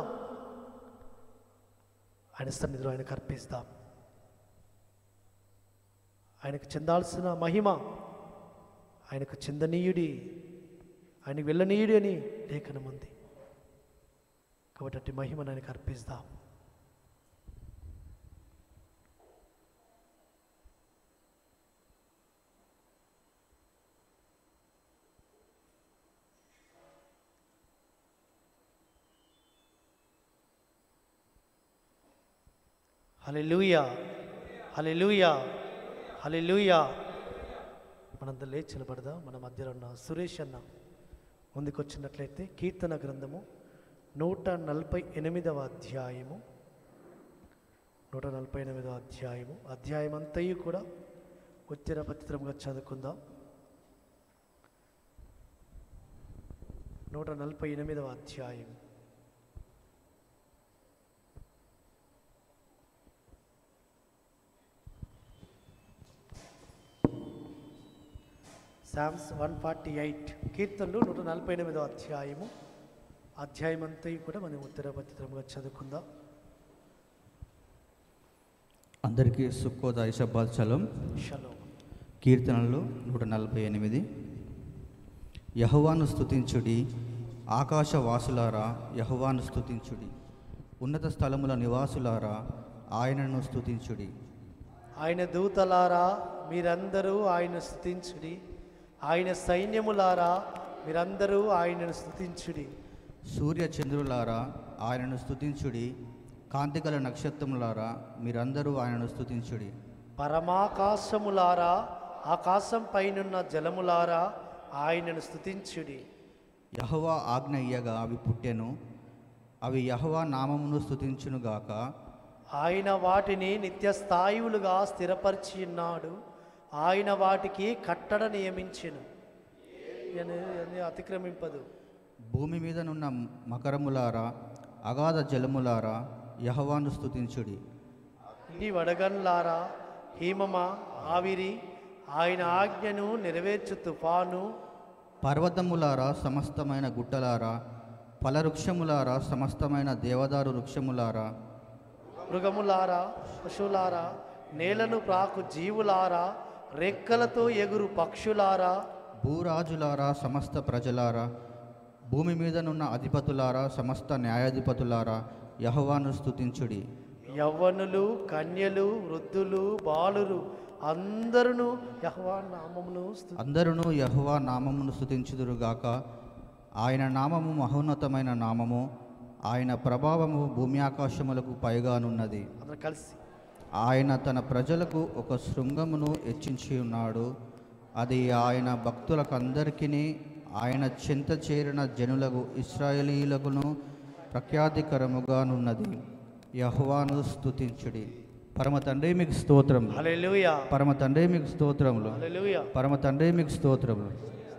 ఆయన సన్నిధిలో ఆయనకు అర్పిస్తాం ఆయనకు చెందాల్సిన మహిమ ఆయనకు చెందనీయుడి ఆయనకు వెళ్ళనీయుడి అని లేఖనం ఉంది కాబట్టి అట్టి మహిమను ఆయనకు అర్పిస్తాం హలెలూయా హలెలూయా హలెలూయా మనందరం లేచి నిలబడదాం మన మధ్యలో ఉన్న సురేష్ అన్న ముందుకొచ్చినట్లయితే కీర్తన గ్రంథము నూట నలభై ఎనిమిదవ అధ్యాయము నూట నలభై ఎనిమిదవ అధ్యాయము అధ్యాయం అంతయు కూడా ఉత్తర పత్రితంగా చదువుకుందాం నూట నలభై ఎనిమిదవ అధ్యాయం సామ్స్ వన్ ఫార్టీ ఎయిట్ కీర్తనలు నూట నలభై ఎనిమిదో అధ్యాయము అధ్యాయం అంతా కూడా మనం ఉత్తరపత్రితంగా చదువుకుందాం అందరికీ సుక్కోదాయి శబ్బాల్ చలం షలో కీర్తనలు నూట నలభై ఎనిమిది యహోవాను స్తుతించుడి ఆకాశవాసులారా యహోవాను స్తుతించుడి ఉన్నత స్థలముల నివాసులారా ఆయనను స్తుతించుడి ఆయన దూతలారా మీరందరూ ఆయన స్థుతించుడి ఆయన సైన్యములారా మీరందరూ ఆయనను స్థుతించుడి సూర్య చంద్రులారా ఆయనను స్తుతించుడి కాంతిగల నక్షత్రములారా మీరందరూ ఆయనను స్తుతించుడి పరమాకాశములారా ఆకాశం పైనున్న జలములారా ఆయనను స్థుతించుడి యహోవా ఆజ్ఞ ఇయ్యగా అవి పుట్టెను అవి యహోవా నామమును స్తుతించునుగాక ఆయన వాటిని నిత్య స్థాయువులుగా స్థిరపరిచి ఉన్నాడు ఆయన వాటికి కట్టడ నియమించెను ఎని- ఎని అతిక్రమింపదు భూమి మీదనున్న మకరములారా అగాధ జలములారా యహోవాను స్తుతించుడి ఈ వడగన్లారా హీమమ ఆవిరి ఆయన ఆజ్ఞను నెరవేర్చు తుఫాను పర్వతములారా సమస్తమైన గుట్టలారా ఫలవృక్షములారా సమస్తమైన దేవదారు వృక్షములారా మృగములారా పశువులారా నేలను ప్రాకు జీవులారా రెక్కలతో ఎగురు పక్షులారా భూరాజులారా సమస్త ప్రజలారా భూమి మీదనున్న అధిపతులారా సమస్త న్యాయాధిపతులారా యహోవాను స్తుతించుడి యవ్వనులు కన్యలు వృద్ధులు బాలురు అందరూ యహ్వా నామమును స్తు- అందరును యహోవా నామమును స్తుతించుదురుగాక ఆయన నామము మహోన్నతమైన నామము ఆయన ప్రభావము భూమి ఆకాశములకు పైగానున్నది అందరూ కలిసి ఆయన తన ప్రజలకు ఒక శృంగమును హెచ్చించి ఉన్నాడు అది ఆయన భక్తులకందరికీ ఆయన చెంత చేరిన జనులకు ఇస్రాయేలీలకును ప్రఖ్యాతికరముగానున్నది యహోవాను స్తుతించుడి పరమ తండ్రి మీకు స్తోత్రములు హల్లెలూయా. పరమ తండ్రి మీకు స్తోత్రములు హల్లెలూయా. పరమ తండ్రి మీకు స్తోత్రములు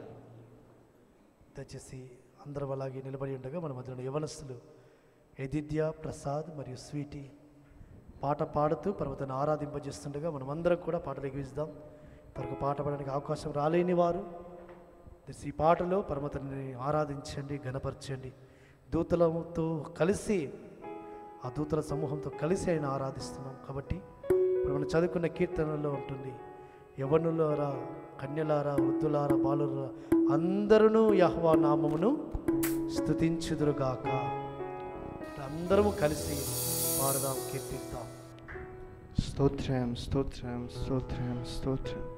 దయచేసి అందరం అలాగే నిలబడి ఉండగా మన మధ్యలో యవనస్తులు ఎదిద్య ప్రసాద్ మరియు స్వీటీ పాట పాడుతూ పర్వతాన్ని ఆరాధింపజేస్తుండగా మనం అందరం కూడా పాటలు ఎగిరిస్తాం తనకు పాట పాడడానికి అవకాశం రాలేని వారు దయచేసి ఈ పాటలో పర్వతాన్ని ఆరాధించండి గణపరచండి దూతలతో కలిసి ఆ దూతల సమూహంతో కలిసి ఆయన ఆరాధిస్తున్నాం కాబట్టి ఇప్పుడు మనం చదువుకున్న కీర్తనలో ఉంటుంది యవనులారా కన్యలారా వృద్ధులారా బాలులారా అందరూ యహ్వా నామమును స్థుతించుదురుగాక అందరము కలిసి పాడదాం కీర్తిద్దాం స్తోత్రం స్తోత్రం స్తోత్రం స్తోత్రం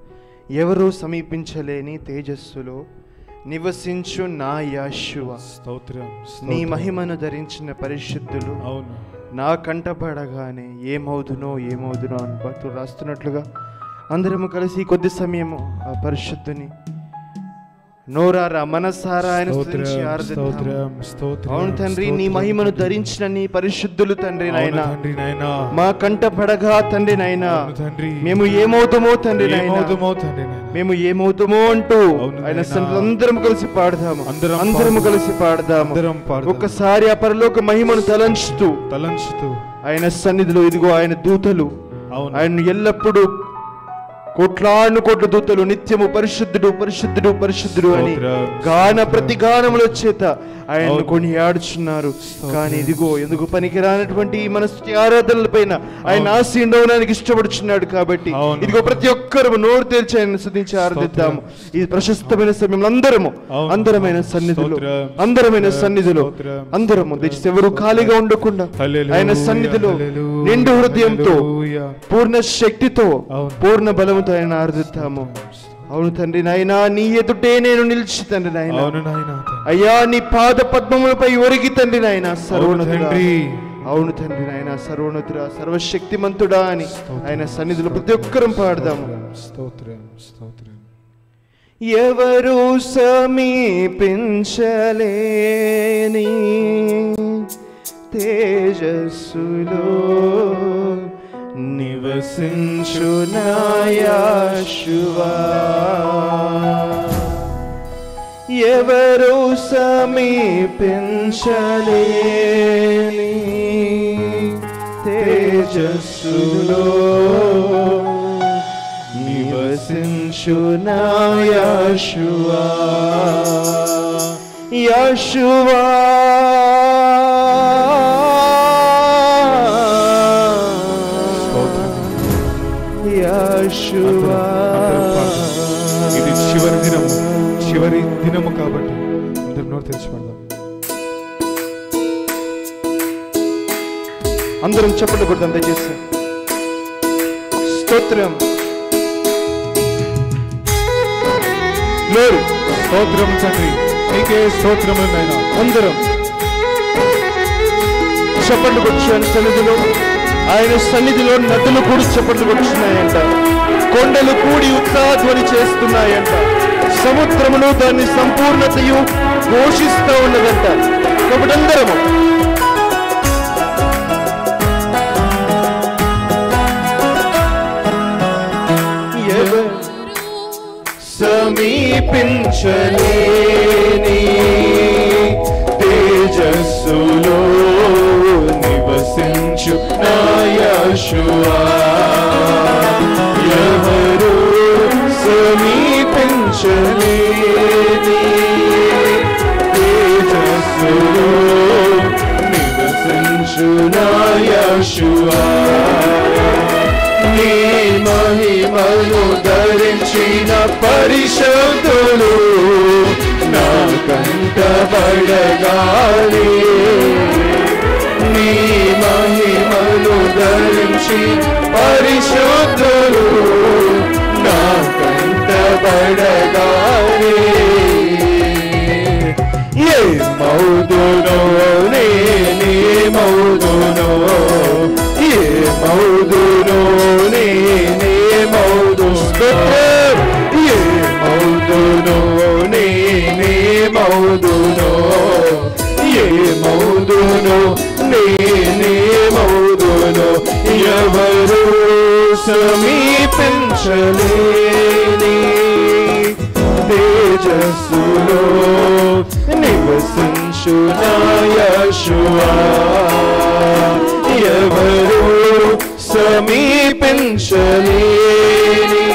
ఎవరు సమీపించలేని తేజస్సులో నివసించు నా యాశువ స్తోత్రం నీ మహిమను ధరించిన పరిశుద్ధులు అవును నా కంటపడగానే ఏమవుదునో ఏమవుదునో అని భక్తులు రాస్తున్నట్లుగా అందరము కలిసి కొద్ది సమయము ఆ పరిశుద్ధుని నోరారా మనసారా ఆయన స్తోత్రం, స్తుతించి ఆరాధిద్దాము. స్తోత్రం, స్తోత్రం, అవును తండ్రి నీ స్తోత్రం, మహిమను ధరించిన నీ పరిశుద్ధులు తండ్రి అవును నాయన తండ్రి నాయనా. మా కంట పడగా తండ్రి నాయన అవును తండ్రి. మేము ఏమవుతామో తండ్రి నాయనా. ఏమవుతామో తండ్రి నాయనా. మేము ఏమవుతామో అంటూ అవును ఆయన నాయనా. సన్నిధిలో అందరం కలిసి పాడదాము అందరం అందరం పాడదాం. కలిసి పాడదాము అందరం పాడదాం. ఒక్కసారి ఆ పరలోక మహిమను తలంచుతూ తలంచుతూ ఆయన సన్నిధిలో ఇదిగో ఆయన దూతలు అవును. ఆయన ఎల్లప్పుడూ కోట్లాను కోట్ల దూతలు నిత్యము పరిశుద్ధుడు పరిశుద్ధుడు పరిశుద్ధుడు అని స్తోత్రం, గాన ప్రతి గానముల చేత ఆయన అవును. కొని ఆడుచున్నారు కానీ ఇదిగో ఎందుకు పనికిరానటువంటి ఈ మనస్థితి ఆరాధనల పైన ఆయన ఆశీండవడానికి ఇష్టపడుచున్నాడు కాబట్టి అవును. ఇదిగో ప్రతి ఒక్కరు నోరు తెరిచి ఆయన స్థుతించి ఆరాధిద్దాము ఈ ప్రశస్తమైన సమయంలో అందరము అవును. అందరమైన సన్నిధిలో స్తోత్రం, అందరమైన స్తోత్రం, సన్నిధిలో స్తోత్రం. అందరము దయచేసి ఎవరు ఖాళీగా ఉండకుండా హల్లెలూయా, ఆయన సన్నిధిలో హల్లెలూయా, నిండు హృదయంతో హల్లెలూయా. పూర్ణ శక్తితో అవును. పూర్ణ బలముతో ఆయన ఆరాధిద్దాము అవును తండ్రి నాయనా నీ ఎదుటే నేను నిలిచి తండ్రి నాయన అవును నాయనా తండ్రి. అయ్యా నీ పాద పద్మములపై ఒరిగి తండ్రి నాయన సర్వోన్నతుడా తండ్రి. అవును తండ్రి నాయన సర్వోన్నతుడా సర్వశక్తిమంతుడా అని ఆయన సన్నిధిలో ప్రతి ఒక్కరం పాడదాము స్తోత్రం స్తోత్రం ఎవరు సమీపించలేని తేజస్సులో నివసించు నాయాశువా ఎవరు సమీపించలేని తేజస్సులో నివసించు నాయాశువా యాశువా యాశువా ఇది చివరి దినము చివరి దినము కాబట్టి అందరం నోరు తెరిచి పడదాం అందరం చెప్పండి కొడదాం దయచేసి స్తోత్రం లేరు స్తోత్రం తండ్రి నీకే స్తోత్రములు నాయనా అందరం చప్పట్లు కొట్టాను సన్నిధిలో ఆయన సన్నిధిలో నదులు కూడి చప్పట్లు కొట్టున్నాయంట కొండలు కూడి ఉత్సాహధ్వని చేస్తున్నాయంట సముద్రమును దాని సంపూర్ణతయు ఘోషిస్తూ ఉన్నదంట కాబట్టి అందరము ఎవరు సమీపించలేని తేజస్సులో నివసించు నాయశువా ఎవరు సమీపించలేని తేజస్సులో నివసించు నాయశువా నీ మహిమను ధరించిన పరిశుద్ధులు నా కంటబడగాలి నీ మహిమను ధరించి పరిశుద్ధులు నా కంటబడగాలి ఏ మౌదునో నేనే మౌదునో ఏ మౌదునో నేనే మౌదు స్తోత్రం ఏ మౌదునో నేనే మౌదునో ఏ మౌదునో నేనే మౌదునో ఎవరు సమీపించలేని తేజస్సులో నివసించు నాయశువా ఎవరు సమీపించలేని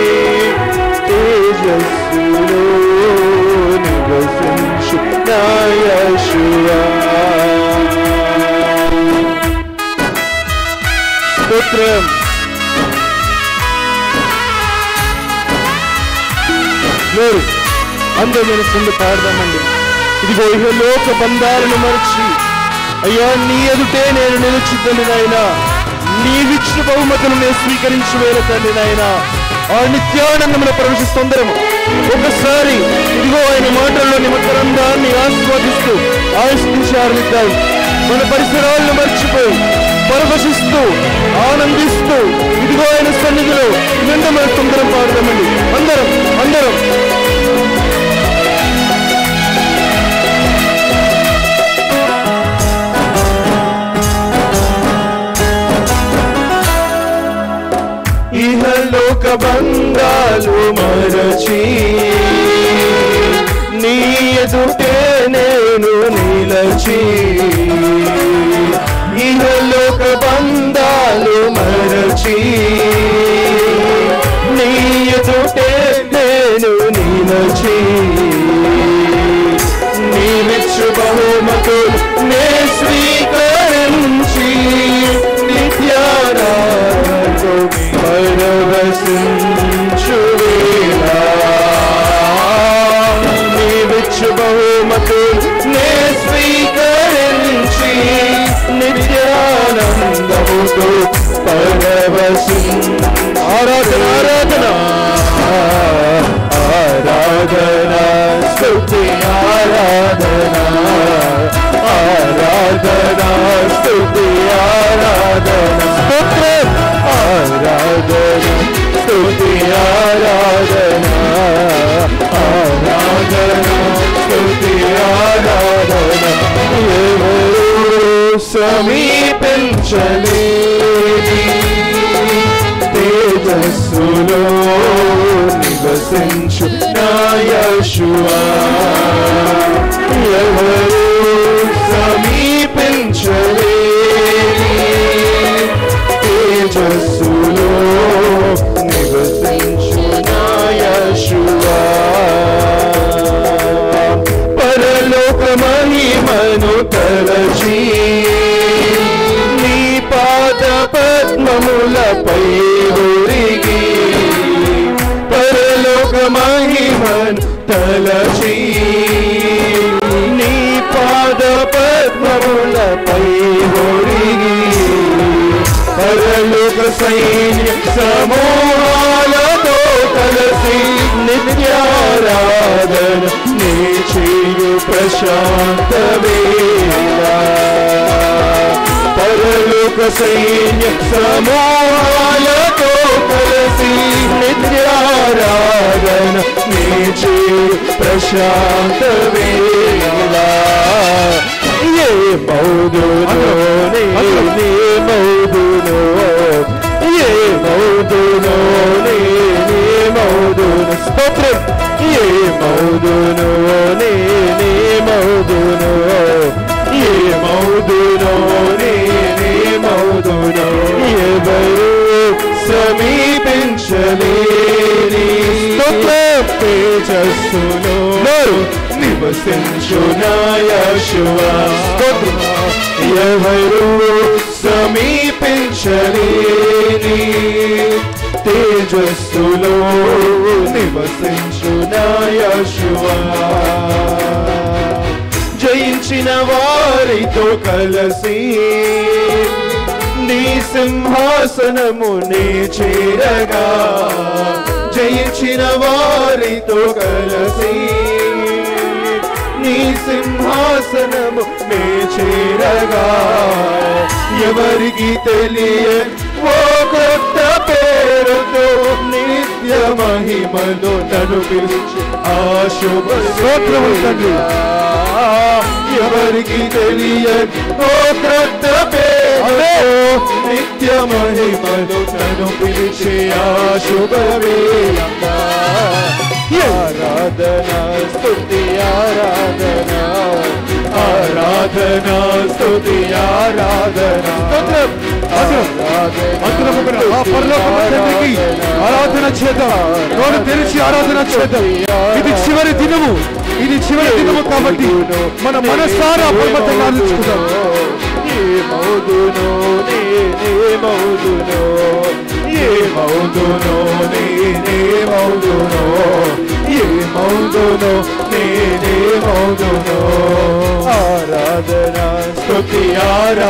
తేజస్సులో నివసించు నాయశువా స్తోత్రం లేరు అందమైన సందు పాడదామండి ఇదిగో ఇహలోక బంధాలను మరచి అయ్యా నీ ఎదుటే నేను నిలిచి తండ్రి నాయన నీవిచ్చిన బహుమతులు నేను స్వీకరించి వేల తండ్రి నాయన ఆ నిత్యానందములో ప్రవేశిస్తుందరము ఒకసారి ఇదిగో ఆయన మాటల్లో నిమకరందాన్ని ఆస్వాదిస్తూ ఆవిష్కరించి ఆరంభిద్దాం మన పరిసరాలను మర్చిపోయి పరవశిస్తూ ఆనందిస్తూ ఇదిగో ఆయన సన్నిధిలో నిండా మన సుందరం పాడదామండి అందరం అందరం ఇహలోక బంధాలు మరచి నీ ఎదుటే నేను నిలచి ఇహలోక బంధాలు మరచి నీ ఎదుటే నేను నిలచి నీవిచ్చు బహుమతులు నే స్వీకరించి నిత్యారాధనకు పరవశించు వేళ నీవిచ్చు బహుమతులు నే స్వీకరించి నిత్యానందముతో పరవశి ఆరాధన ఆరాధన ఆరాధన స్తుతి ఆరాధన ఆరాధన స్తుతి ఆరాధన స్తోత్రం ఆరాధన స్తుతి ఆరాధన ఆరాధన స్తుతి ఆరాధన ఎవరు సమీపించలేని తేజస్సులో నివసించు నాయశువా ఎవరు సమీపించలేని తేజస్సులో నివసించు నాయశువా పరలోక మహిమను తలచి నీ పాద పద్మములపై ఒరిగి పరలోక మహిమను తలచి నీ పాద పద్మములపై ఒరిగి పరలోక సైన్య సమూహాలతో కలిసి నిత్యారాధన నీ చేయు ప్రశాంత వేళ పరలోక సైన్య సమూహాలతో కలిసి నిత్యారాధన నీ చేయు ప్రశాంత వేళ ఏ మౌదునో నీ నీ మౌదునో ఏ మౌదునో నీ నీ మౌదును స్తోత్రం ఏ మౌదునో నీ నీ మౌదునో ఏ మౌదునో నీ నీ మౌదునో ఎవరు సమీపించలేని స్తోత్రం తేజస్సులో నివసించు నాయశువా ఎవరు సమీపించలేని తేజస్సులో నివసించు నాయశువా జయించిన వారితో కలసి నీ సింహాసనము నే చేరగా జయించిన వారితో కలసి నీ సింహాసనము నే చేరగా ఎవరికి తెలియ ఓ కొత్త పేరుతో నిత్య మహిమలో నన్ను పిలిచి ఆ శుభ స్తోత్రము తండ్రి ఎవరికి తెలియని ఓ క్రొత్త పేరుతో నిత్య మహిమలో నన్ను పిలిచి ఆ శుభ ఆరాధన స్తుతి ఆరాధన ఆరాధన స్తుతి ఆరాధన ఆరాధన చేద్దాం నోరు తెరిచి ఆరాధన చేద్దాం ఇది చివరి దినము ఇది చివరి దినము కాబట్టి మన మనసారా పర్వతంగా ఆలోచుకుందాం ఏ మౌదునో నే నే మౌదునో ఏ మౌదునో నే నే మౌదునో ఏ మౌదునో నే నే మౌదునో ఆరాధన స్తుతి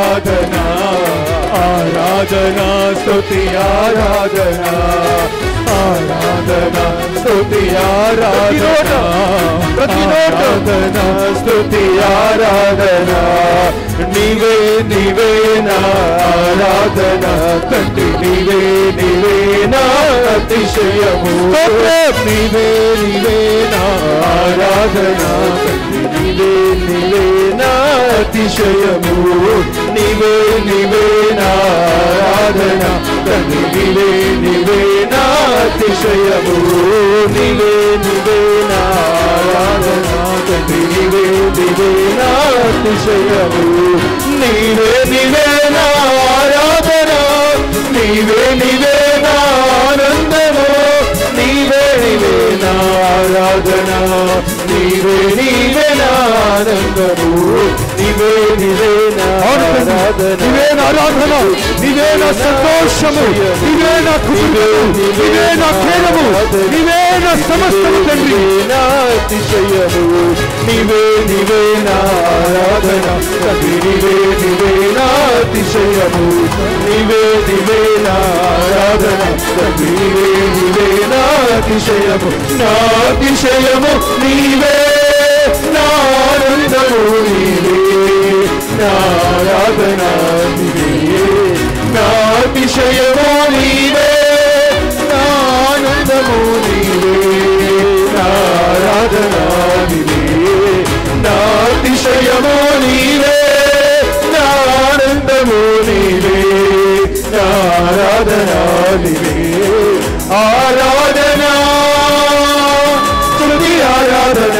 ఆరాధన ఆరాధన స్తుతి ఆరాధన ఆరాధన స్తుతి ఆరాధన ప్రతి ఆరాధన స్తుతి ఆరాధన నీవే నీవే నా ఆరాధన తండ్రి నీవే నీవే నా అతిశయము నీవే నీవే నా ఆరాధన తండ్రి నీవే నీవే నా అతిశయము నీవే నీవే నా ఆరాధన తండ్రి నీవే నీవే నా అతిశయము నీవే నీవే నా ఆరాధన తండ్రి నీవే నీవే నా అతిశయము నీవే నీవే నా ఆరాధన నీవే నీవే నా ఆనందము నీవే నీవే నా ఆరాధన నీవే నీవే నా ఆనందము నీవే నీవే నా ఆరాధన నీవే నా ఆరాధన నీవే నా సంతోషము నీవే నా కుటుంబము నీవే నా ఖేదము నీవే నా సమస్తము తండ్రి నా అతిశయము నీవే నీవే నా ఆరాధన తండ్రి నీవే నీవే నా అతిశయము నీవే నీవే నా ఆరాధన తండ్రి నీవే నీవే నా అతిశయము నా అతిశయము నీవే నా ఆనందము నీవే నా ఆరాధన నీవే నా అతిశయము నీవే నా ఆనందము నీవే నా ఆరాధన నీవే నా అతిశయము నీవే నా ఆనందము నీవే నా ఆరాధన నీవే ఆరాధన స్తుతి ఆరాధన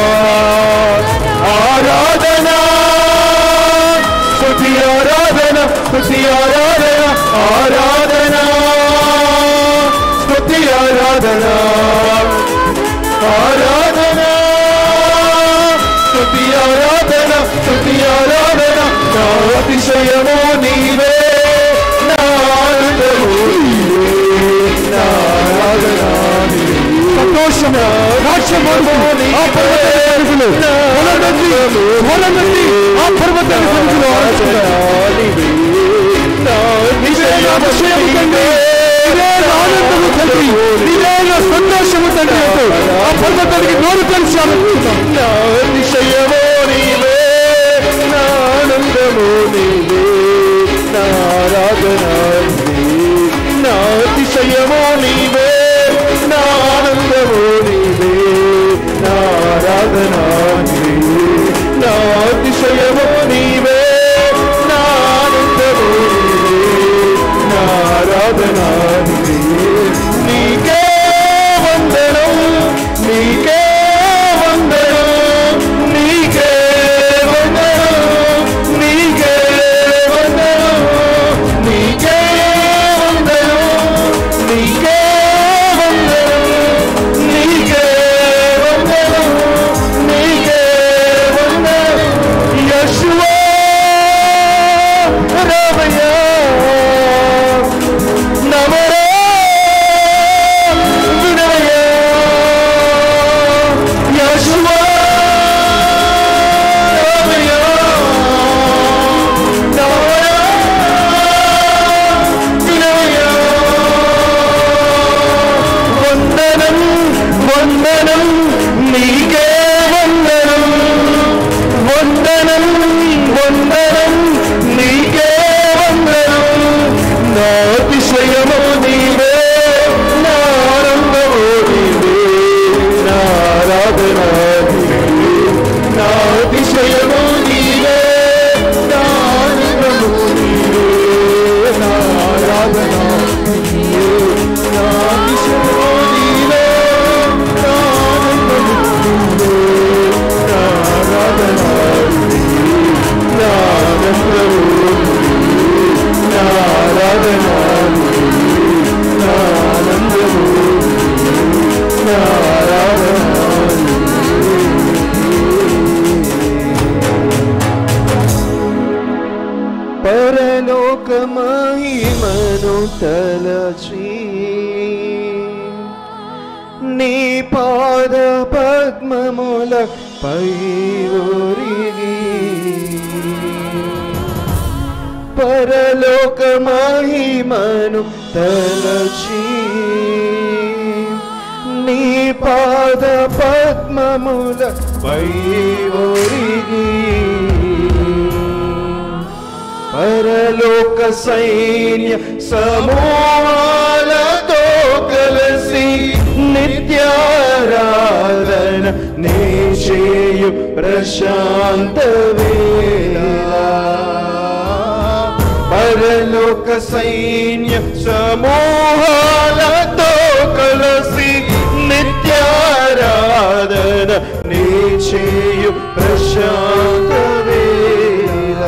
ఆరాధన స్తుతి ఆరాధన స్తుతి ఆరాధన ఆరాధన స్తుతి ఆరాధన ఆరాధన స్తుతి ఆరాధన స్తుతి ఆరాధన నా అతిశయము నీవే నా ఆనందము నీవే నా ఆరాధన నీవే సంతోషము రాజ్యము ఆ పర్వతాలు వలనంది వలనంది ఆ పర్వతాల సరుకులు నీవే నా అతిశయము తండ్రి నీవే నా ఆనందము తండ్రి నీవే నా సంతోషము తండ్రి అంటూ ఆ పర్వతానికి నోరు తెలిసి ఆనందిస్తున్నాం నా అతిశయము నీవే నా ఆనందము నీవే నా ఆరాధన నీవే నా అతిశయము నీవే నా ఆనందము నీవే నా ఆరాధన నీవే నా అతిశయము నీవే నా ఆనందము నీవే నా ఆరాధన నీవే నీకే వందనం నీకే వందనం నీకే వందనం నీకే వందనం నీకే వందనం నీకే వందనం నీకే వందనం నీకే వందనం యశువా రామయ్య నమరా వినయ యశువా రామయ్య నమరా వినయ వందనం వందనం నీకే వందనం వందనం వందనం నీకే వందనం నా అతిశయము నీవే నా ఆనందము నీవే నా ఆరాధన నీవే నా అతిశయము నీవే నా ఆనందము నీవే నా ఆరాధన నీవే నా అతిశయము నీవే నా ఆనందము నీవే నా ఆరాధన నీవే నా ఆనందము నీవే నా ఆరాధన నీవే నా ఆనందము నీవే నా ఆరాధన పరలోక మహిమను తలచి నీ పాద పద్మముల పై ఒరిగి పరలోక మహిమను తలచి పాద పద్మముల పై ఒరిగి పరలోక సైన్య సమూహాలతో కలిసి నిత్యారాధన నే చేయు ప్రశాంత వేళ పరలోక సైన్య సమూహాలతో కలిసి నిత్యారాధన నీ చేయు ప్రశాంత వేళ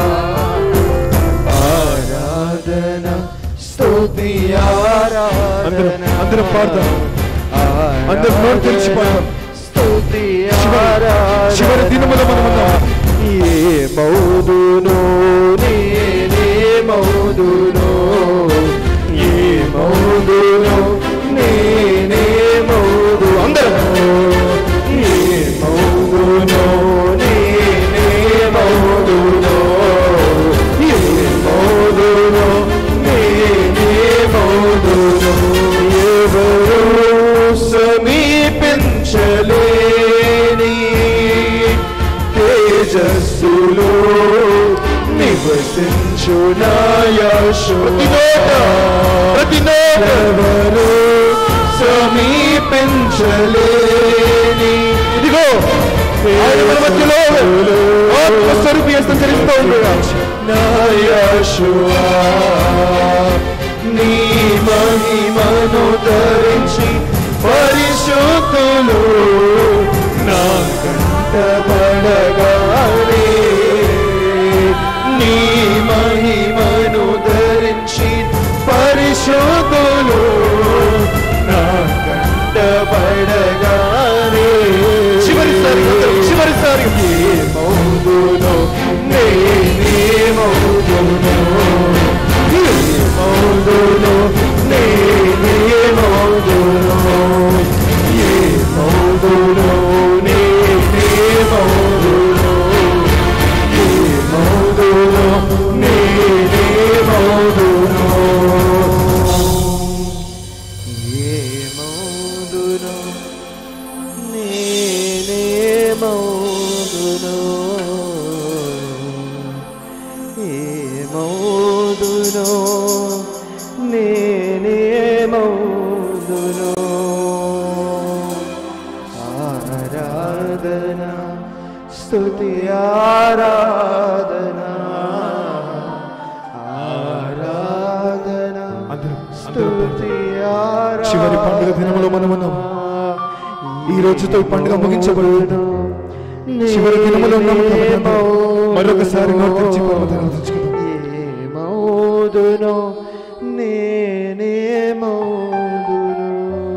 ఆరాధన స్తుతి ఆరాధన అందరం పాడదాం అందరం నోరు తెరిచి పాడదాం స్తుతి చివరి- చివరి దినముల మనం ఉన్నాం ఏ మౌదునో నేనే మౌదునో ఏ మౌదునో నేనే మౌదు అందరం ఏ మౌదునో నేనే మౌదునో ఏ మౌదునో నేనే మౌదునో ఎవరు సమీపించలేని తేజస్సులో నివసించు నాయాశు ప్రతి ఎవరు సమీపించలేని ఇదిగో ఆయన మన మధ్యలో ఆత్మస్వరూపి సంచరిస్తూ ఉండగా నాయాశువా నీ మహిమను ధరించి పరిశుద్ధులు నా కంట పడగానే నీ మహిమను ధరించి పరిశుద్ధులు నా కంట పడగానే చివరిసారి చివరిసారి ఏ మౌదునో నేనే మౌదునో ఏ మౌదునో నేనే మౌదునో ఏ మౌదునో నేనే మౌదునో ఏ మౌదునో నేనే మౌదునో ఏ మౌదునో నేనే మౌదునో ఏ మౌదునో నేనే మౌదునో ఆరాధన స్తుతి ఆరాధన ఆరాధన స్తుతి ఆరాధన చివరి పండుగ దినములో మనం ఉన్నాం ఈ రోజుతో ఈ పండుగ ముగించబడుతుంది చివరి దినములో ఉన్నాము కాబట్టి అందరం మరొకసారి నోరు తెరిచి పర్వతాన్ని ఆరాధించుకుందాం. మౌదునో నేనే మౌదును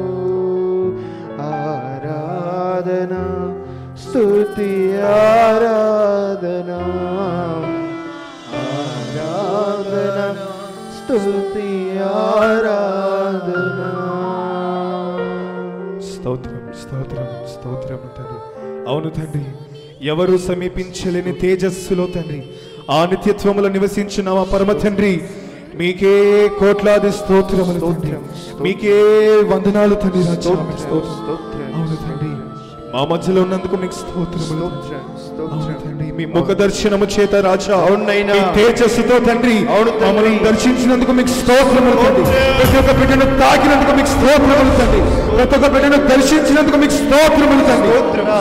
ఆరాధన స్తుతి ఆరాధన ఆరాధన స్తుతి ఆరాధన స్తోత్రం స్తోత్రం స్తోత్రం తండ్రి అవును తండ్రి ఎవరు సమీపించలేని తేజస్సులో తండ్రి ఆ నిత్యత్వములో నివసించిన మా పరమ తండ్రి మీకే కోట్లాది స్తోత్రములు తండ్రి మీకే వందనాలు తండ్రి రాజా. మీకు స్తోత్రం. అవును తండ్రి మా మధ్యలో ఉన్నందుకు మీకు స్తోత్రములు అవును తండ్రి మీ ముఖ దర్శనము చేత రాజా అవునైనా. మీ తేజస్సుతో తండ్రి అవును తండ్రి. మమ్మల్ని దర్శించినందుకు మీకు స్తోత్రములు తండ్రి ప్రతి ఒక్క బిడ్డను తాకినందుకు మీకు స్తోత్రములు తండ్రి ప్రతి ఒక్క బిడ్డను దర్శించినందుకు మీకు స్తోత్రములు తండ్రి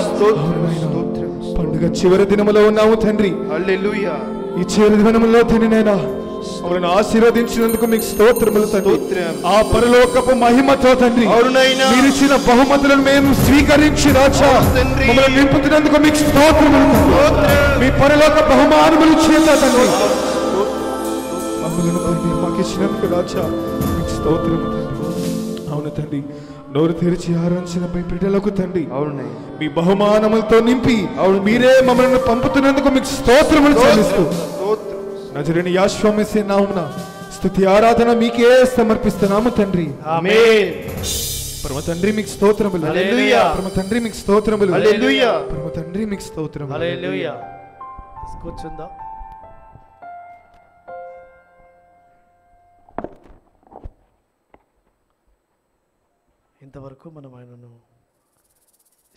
పండుగ చివరి దినములో ఉన్నాము తండ్రి హల్లెలూయా ఈ చివరి దినములో తండ్రి నేను మమ్మల్ని ఆశీర్వదించినందుకు మీకు స్తోత్రములు తండ్రి ఆ పరలోకపు మహిమతో తండ్రి మీరు ఇచ్చిన బహుమతులను మేము స్వీకరించి రాజా మమ్మల్ని నింపుతున్నందుకు మీకు స్తోత్రములు తండ్రి మీ పరలోక బహుమానములు చేత తండ్రి మమ్మల్ని తండ్రి మాకు ఇచ్చినందుకు రాజా మీకు స్తోత్రము తండ్రి అవును తండ్రి నోరు తెరిచి ఆరాధించిన మీ బిడ్డలకు తండ్రి అవునాయి మీ బహుమానములతో నింపి అవును మీరే మమ్మల్ని పంపుతున్నందుకు మీకు స్తోత్రములు చెల్లిస్తూ నజరుని యాశ్వమేసే నామున స్తుతి ఆరాధన మీకే సమర్పిస్తున్నాము తండ్రి ఆమేన్. పరమ తండ్రి మీకు స్తోత్రములు హల్లెలూయా. పరమ తండ్రి మీకు స్తోత్రములు హల్లెలూయా. పరమ తండ్రి మీకు స్తోత్రములు హల్లెలూయా కూర్చుందా ఇంతవరకు మనం ఆయనను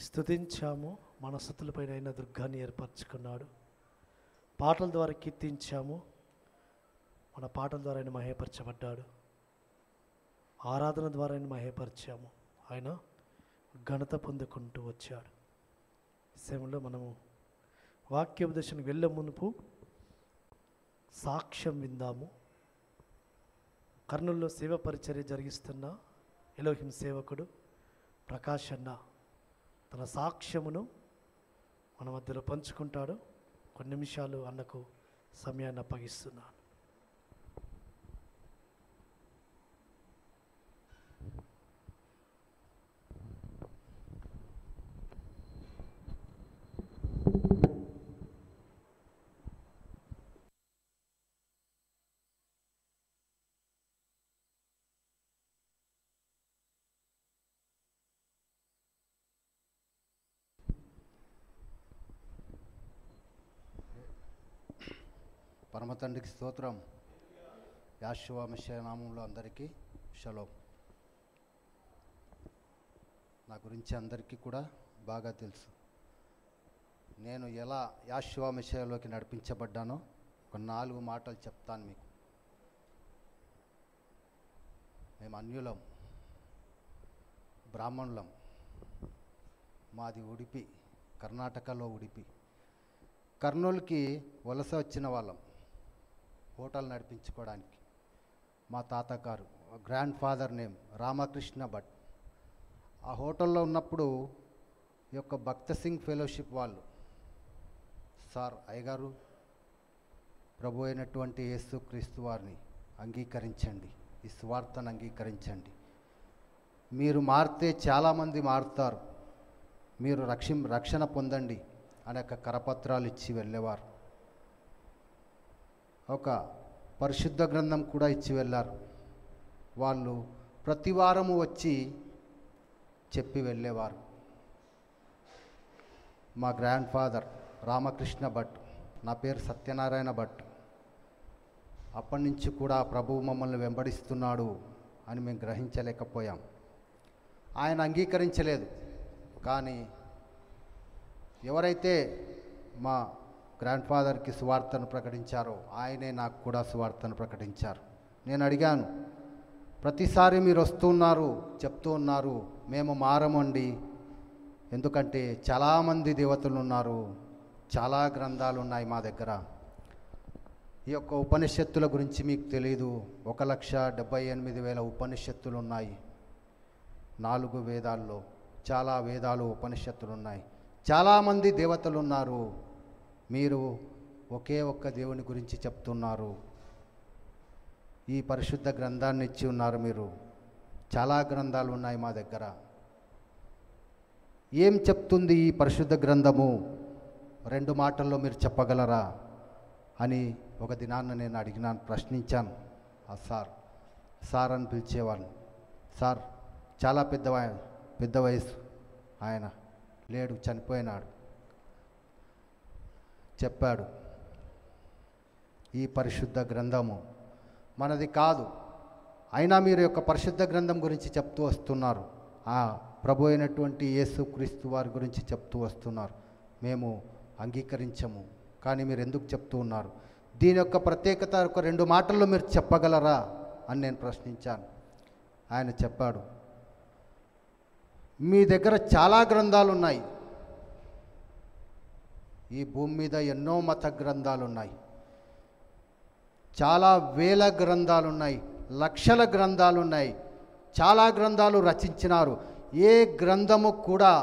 స్తుతించాము మన స్థుతులపైన అయిన దుర్గాన్ని ఏర్పరచుకున్నాడు పాటల ద్వారా కీర్తించాము మన పాటల ద్వారా ఆయన మహేపరచబడ్డాడు ఆరాధన ద్వారా ఆయన మహేపరిచాము ఆయన ఘనత పొందుకుంటూ వచ్చాడు ఈ సమయంలో మనము వాక్యోపదేశానికి వెళ్ళే మునుపు సాక్ష్యం విందాము కర్నూలులో సేవ పరిచర్య జరిగిస్తున్న ఎలోహిం సేవకుడు ప్రకాష్ అన్న తన సాక్ష్యమును మన మధ్యలో పంచుకుంటాడు కొన్ని నిమిషాలు అన్నకు సమయాన్ని అప్పగిస్తున్నాను పరమ తండ్రికి స్తోత్రం యాశువా మిషయ నామంలో అందరికీ షలో నా గురించి అందరికీ కూడా బాగా తెలుసు నేను ఎలా యాశువా మిషయలోకి నడిపించబడ్డానో ఒక నాలుగు మాటలు చెప్తాను మీకు మేము అన్యులం బ్రాహ్మణులం మాది ఉడిపి కర్ణాటకలో ఉడిపి కర్నూలుకి వలస వచ్చిన వాళ్ళం హోటల్ నడిపించుకోవడానికి మా తాతగారు grandfather name Ramakrishna Bhat ఆ హోటల్లో ఉన్నప్పుడు ఈ యొక్క భక్త సింగ్ ఫెలోషిప్ వాళ్ళు సార్ అయ్యగారు ప్రభు అయినటువంటి యేసు క్రీస్తు వారిని అంగీకరించండి ఈ స్వార్థను అంగీకరించండి మీరు మారితే చాలామంది మారుతారు మీరు రక్షి రక్షణ పొందండి అనే ఒక కరపత్రాలు ఇచ్చి వెళ్ళేవారు ఒక పరిశుద్ధ గ్రంథం కూడా ఇచ్చి వెళ్ళారు వాళ్ళు ప్రతి వారము వచ్చి చెప్పి వెళ్ళేవారు మా గ్రాండ్ ఫాదర్ రామకృష్ణ భట్ నా పేరు సత్యనారాయణ భట్ అప్పటి నుంచి కూడా ప్రభువు మమ్మల్ని వెంబడిస్తున్నాడు అని మేము గ్రహించలేకపోయాం ఆయన అంగీకరించలేదు కానీ ఎవరైతే మా గ్రాండ్ ఫాదర్కి సువార్తను ప్రకటించారో ఆయనే నాకు కూడా సువార్తను ప్రకటించారు నేను అడిగాను ప్రతిసారి మీరు వస్తున్నారు చెప్తూ ఉన్నారు మేము మారమండి ఎందుకంటే చాలామంది దేవతలు ఉన్నారు చాలా గ్రంథాలు ఉన్నాయి మా దగ్గర ఈ యొక్క ఉపనిషత్తుల గురించి మీకు తెలియదు ఒక లక్ష డెబ్బై ఎనిమిది వేల ఉపనిషత్తులు ఉన్నాయి నాలుగు వేదాల్లో చాలా వేదాలు ఉపనిషత్తులు ఉన్నాయి చాలామంది దేవతలు ఉన్నారు మీరు ఒకే ఒక్క దేవుని గురించి చెప్తున్నారు ఈ పరిశుద్ధ గ్రంథాన్ని ఇచ్చి ఉన్నారు మీరు చాలా గ్రంథాలు ఉన్నాయి మా దగ్గర ఏం చెప్తుంది ఈ పరిశుద్ధ గ్రంథము రెండు మాటల్లో మీరు చెప్పగలరా అని ఒక దినాన్న నేను అడిగినాను ప్రశ్నించాను ఆ సార్ సార్ అని పిలిచేవాడిని సార్ చాలా పెద్ద వయ- పెద్ద వయసు ఆయన లేడు చనిపోయినాడు చెప్పాడు ఈ పరిశుద్ధ గ్రంథము మనది కాదు అయినా మీరు యొక్క పరిశుద్ధ గ్రంథం గురించి చెప్తూ వస్తున్నారు ఆ ప్రభు అయినటువంటి యేసు క్రీస్తు వారి గురించి చెప్తూ వస్తున్నారు మేము అంగీకరించము కానీ మీరు ఎందుకు చెప్తూ ఉన్నారు దీని యొక్క ప్రత్యేకత ఒక రెండు మాటల్లో మీరు చెప్పగలరా అని నేను ప్రశ్నించాను ఆయన చెప్పాడు మీ దగ్గర చాలా గ్రంథాలు ఉన్నాయి ఈ భూమి మీద ఎన్నో మత గ్రంథాలు ఉన్నాయి చాలా వేల గ్రంథాలు ఉన్నాయి లక్షల గ్రంథాలు ఉన్నాయి చాలా గ్రంథాలు రచించినారు ఏ గ్రంథము కూడా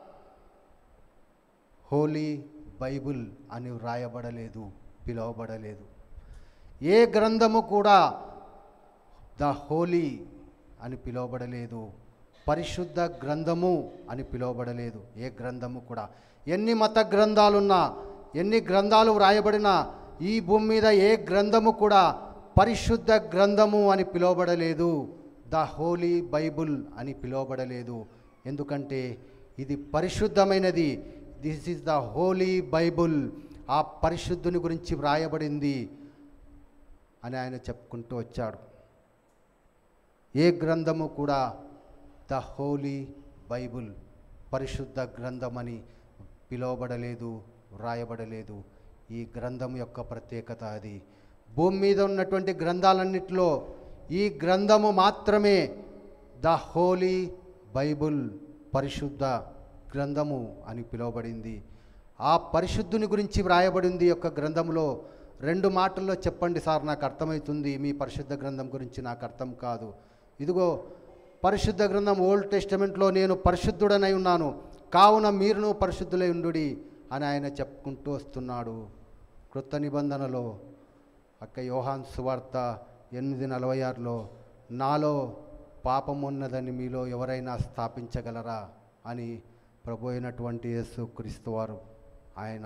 హోలీ బైబుల్ అని వ్రాయబడలేదు పిలువబడలేదు ఏ గ్రంథము కూడా ద హోలీ అని పిలువబడలేదు పరిశుద్ధ గ్రంథము అని పిలువబడలేదు ఏ గ్రంథము కూడా ఎన్ని మత గ్రంథాలున్నా ఎన్ని గ్రంథాలు వ్రాయబడినా ఈ భూమి మీద ఏ గ్రంథము కూడా పరిశుద్ధ గ్రంథము అని పిలువబడలేదు ద హోలీ బైబుల్ అని పిలువబడలేదు ఎందుకంటే ఇది పరిశుద్ధమైనది this is the holy Bible ఆ పరిశుద్ధుని గురించి వ్రాయబడింది అని ఆయన చెప్పుకుంటూ వచ్చాడు ఏ గ్రంథము కూడా ద హోలీ బైబుల్ పరిశుద్ధ గ్రంథమని పిలువబడలేదు వ్రాయబడలేదు ఈ గ్రంథం యొక్క ప్రత్యేకత అది భూమి మీద ఉన్నటువంటి గ్రంథాలన్నిటిలో ఈ గ్రంథము మాత్రమే ద హోలీ బైబుల్ పరిశుద్ధ గ్రంథము అని పిలువబడింది ఆ పరిశుద్ధుని గురించి వ్రాయబడింది ఈ యొక్క గ్రంథంలో రెండు మాటల్లో చెప్పండి సార్ నాకు అర్థమవుతుంది మీ పరిశుద్ధ గ్రంథం గురించి నాకు అర్థం కాదు ఇదిగో పరిశుద్ధ గ్రంథం ఓల్డ్ టెస్టమెంట్లో నేను పరిశుద్ధుడనై ఉన్నాను కావున మీరును పరిశుద్ధులై ఉండుడి అని ఆయన చెప్పుకుంటూ వస్తున్నాడు కృత నిబంధనలో అక్క యోహాన్ సువార్త ఎనిమిది నలభై ఆరులో నాలో పాపం ఉన్నదని మీలో ఎవరైనా స్థాపించగలరా అని ప్రభు అయినటువంటి యేసు క్రీస్తు వారు ఆయన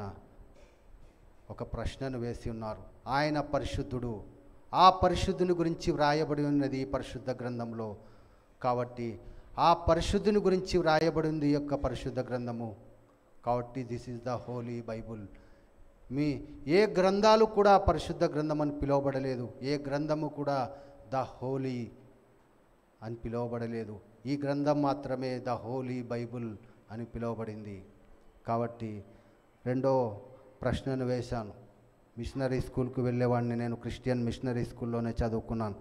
ఒక ప్రశ్నను వేసి ఉన్నారు ఆయన పరిశుద్ధుడు ఆ పరిశుద్ధుని గురించి వ్రాయబడి ఉన్నది ఈ పరిశుద్ధ గ్రంథంలో కాబట్టి ఆ పరిశుద్ధుని గురించి వ్రాయబడి ఉంది ఈ యొక్క పరిశుద్ధ గ్రంథము కాబట్టి this is the holy Bible మీ ఏ గ్రంథాలు కూడా పరిశుద్ధ గ్రంథం అని పిలువబడలేదు ఏ గ్రంథము కూడా ద హోలీ అని పిలువబడలేదు ఈ గ్రంథం మాత్రమే ద హోలీ బైబుల్ అని పిలువబడింది కాబట్టి రెండో ప్రశ్నను వేశాను మిషనరీ స్కూల్కి వెళ్ళేవాడిని నేను క్రిస్టియన్ మిషనరీ స్కూల్లోనే చదువుకున్నాను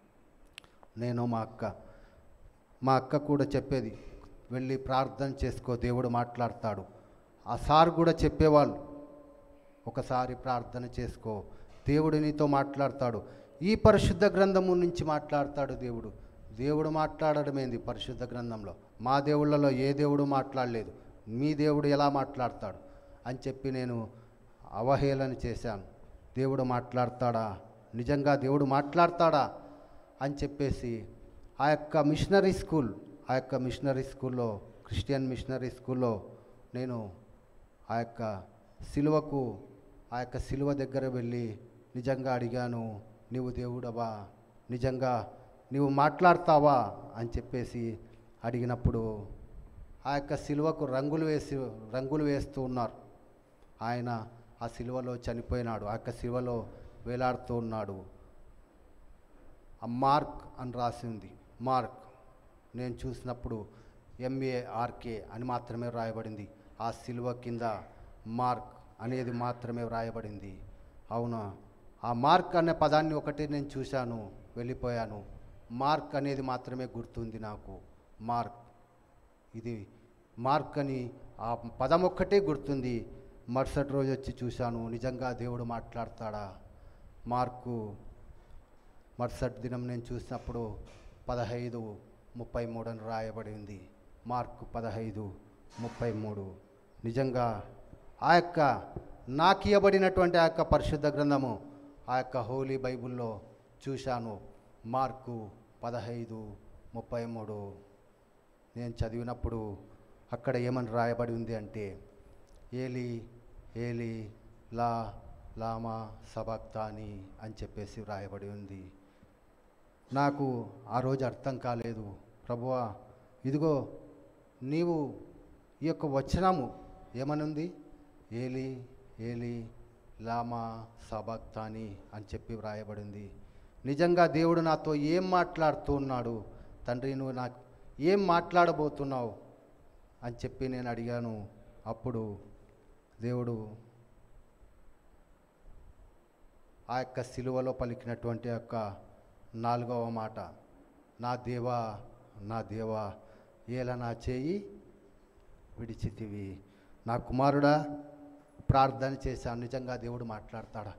నేను మా అక్క మా అక్క కూడా చెప్పేది వెళ్ళి ప్రార్థన చేసుకో దేవుడు మాట్లాడతాడు ఆ సార్ కూడా చెప్పేవాళ్ళు ఒకసారి ప్రార్థన చేసుకో దేవుడు నీతో మాట్లాడతాడు ఈ పరిశుద్ధ గ్రంథము నుంచి మాట్లాడతాడు దేవుడు దేవుడు మాట్లాడడం ఏంది పరిశుద్ధ గ్రంథంలో మా దేవుళ్ళలో ఏ దేవుడు మాట్లాడలేదు మీ దేవుడు ఎలా మాట్లాడతాడు అని చెప్పి నేను అవహేళన చేశాను దేవుడు మాట్లాడతాడా నిజంగా దేవుడు మాట్లాడతాడా అని చెప్పేసి ఆ యొక్క మిషనరీ స్కూల్ ఆ యొక్క మిషనరీ స్కూల్లో క్రిస్టియన్ మిషనరీ స్కూల్లో నేను ఆ యొక్క సిలువకు ఆ యొక్క సిలువ దగ్గర వెళ్ళి నిజంగా అడిగాను నీవు దేవుడవా నిజంగా నీవు మాట్లాడతావా అని చెప్పేసి అడిగినప్పుడు ఆ యొక్క సిలువకు రంగులు వేసి రంగులు వేస్తూ ఉన్నారు ఆయన ఆ సిలువలో చనిపోయినాడు ఆ యొక్క సిలువలో వేలాడుతూ ఉన్నాడు ఆ మార్క్ అని రాసి ఉంది మార్క్ నేను చూసినప్పుడు ఎంఏఆర్కే అని మాత్రమే వ్రాయబడింది ఆ సిలువ కింద మార్క్ అనేది మాత్రమే వ్రాయబడింది అవునా ఆ మార్క్ అనే పదాన్ని ఒకటి నేను చూశాను వెళ్ళిపోయాను మార్క్ అనేది మాత్రమే గుర్తుంది నాకు మార్క్ ఇది మార్క్ అని ఆ పదం ఒక్కటే గుర్తుంది మరుసటి రోజు వచ్చి చూశాను నిజంగా దేవుడు మాట్లాడతాడా మార్కు మరుసటి దినం నేను చూసినప్పుడు పదహైదు ముప్పై మూడు అని రాయబడింది మార్కు పదహైదు ముప్పై మూడు నిజంగా ఆ యొక్క నాకు ఇవ్వబడినటువంటి ఆ యొక్క పరిశుద్ధ గ్రంథము ఆ యొక్క హోలీ బైబిల్లో చూశాను మార్కు పదహైదు ముప్పై మూడు నేను చదివినప్పుడు అక్కడ ఏమని రాయబడి ఉంది అంటే ఏలి ఏలి లా లామా సబక్తాని అని చెప్పేసి వ్రాయబడి ఉంది నాకు ఆ రోజు అర్థం కాలేదు ప్రభువా ఇదిగో నీవు ఈ యొక్క వచనము ఏమనుంది ఏలి ఏలి లామా సబక్తాని అని చెప్పి వ్రాయబడింది నిజంగా దేవుడు నాతో ఏం మాట్లాడుతూ ఉన్నాడు తండ్రి నువ్వు నాకు ఏం మాట్లాడబోతున్నావు అని చెప్పి నేను అడిగాను అప్పుడు దేవుడు ఆ యొక్క సిలువలో పలికినటువంటి యొక్క నాలుగవ మాట నా దేవా నా దేవా ఏల నా చేయి విడిచితివి నా కుమారుడా ప్రార్థన చేశాను నిజంగా దేవుడు మాట్లాడతాడా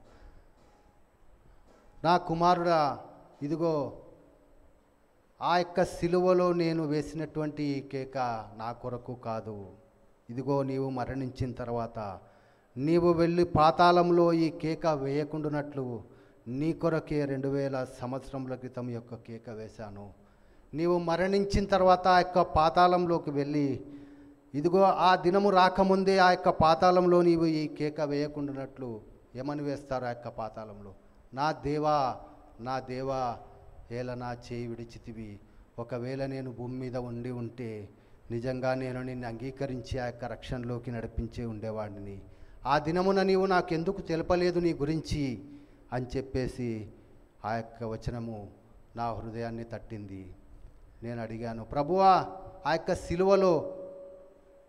నా కుమారుడా ఇదిగో ఆ యొక్క సిలువలో నేను వేసినటువంటి ఈ కేక నా కొరకు కాదు ఇదిగో నీవు మరణించిన తర్వాత నీవు వెళ్ళి పాతాళంలో ఈ కేక వేయకుండానట్లు నీ కొరకే రెండు వేల సంవత్సరముల క్రితం యొక్క కేక వేశాను నీవు మరణించిన తర్వాత ఆ యొక్క పాతాళంలోకి వెళ్ళి ఇదిగో ఆ దినము రాకముందే ఆ యొక్క పాతాళంలో నీవు ఈ కేక వేయకుండానట్లు ఏమని వేస్తారు ఆ యొక్క పాతాళంలో నా దేవా నా దేవా ఏల నా చేయి విడిచితివి ఒకవేళ నేను భూమి మీద ఉండి ఉంటే నిజంగా నేను నిన్ను అంగీకరించి ఆ యొక్క రక్షణలోకి నడిపించే ఉండేవాడిని ఆ దినమున నీవు నాకెందుకు తెలపలేదు నీ గురించి అని చెప్పేసి ఆ యొక్క వచనము నా హృదయాన్ని తట్టింది నేను అడిగాను ప్రభువా ఆ యొక్క సిలువలో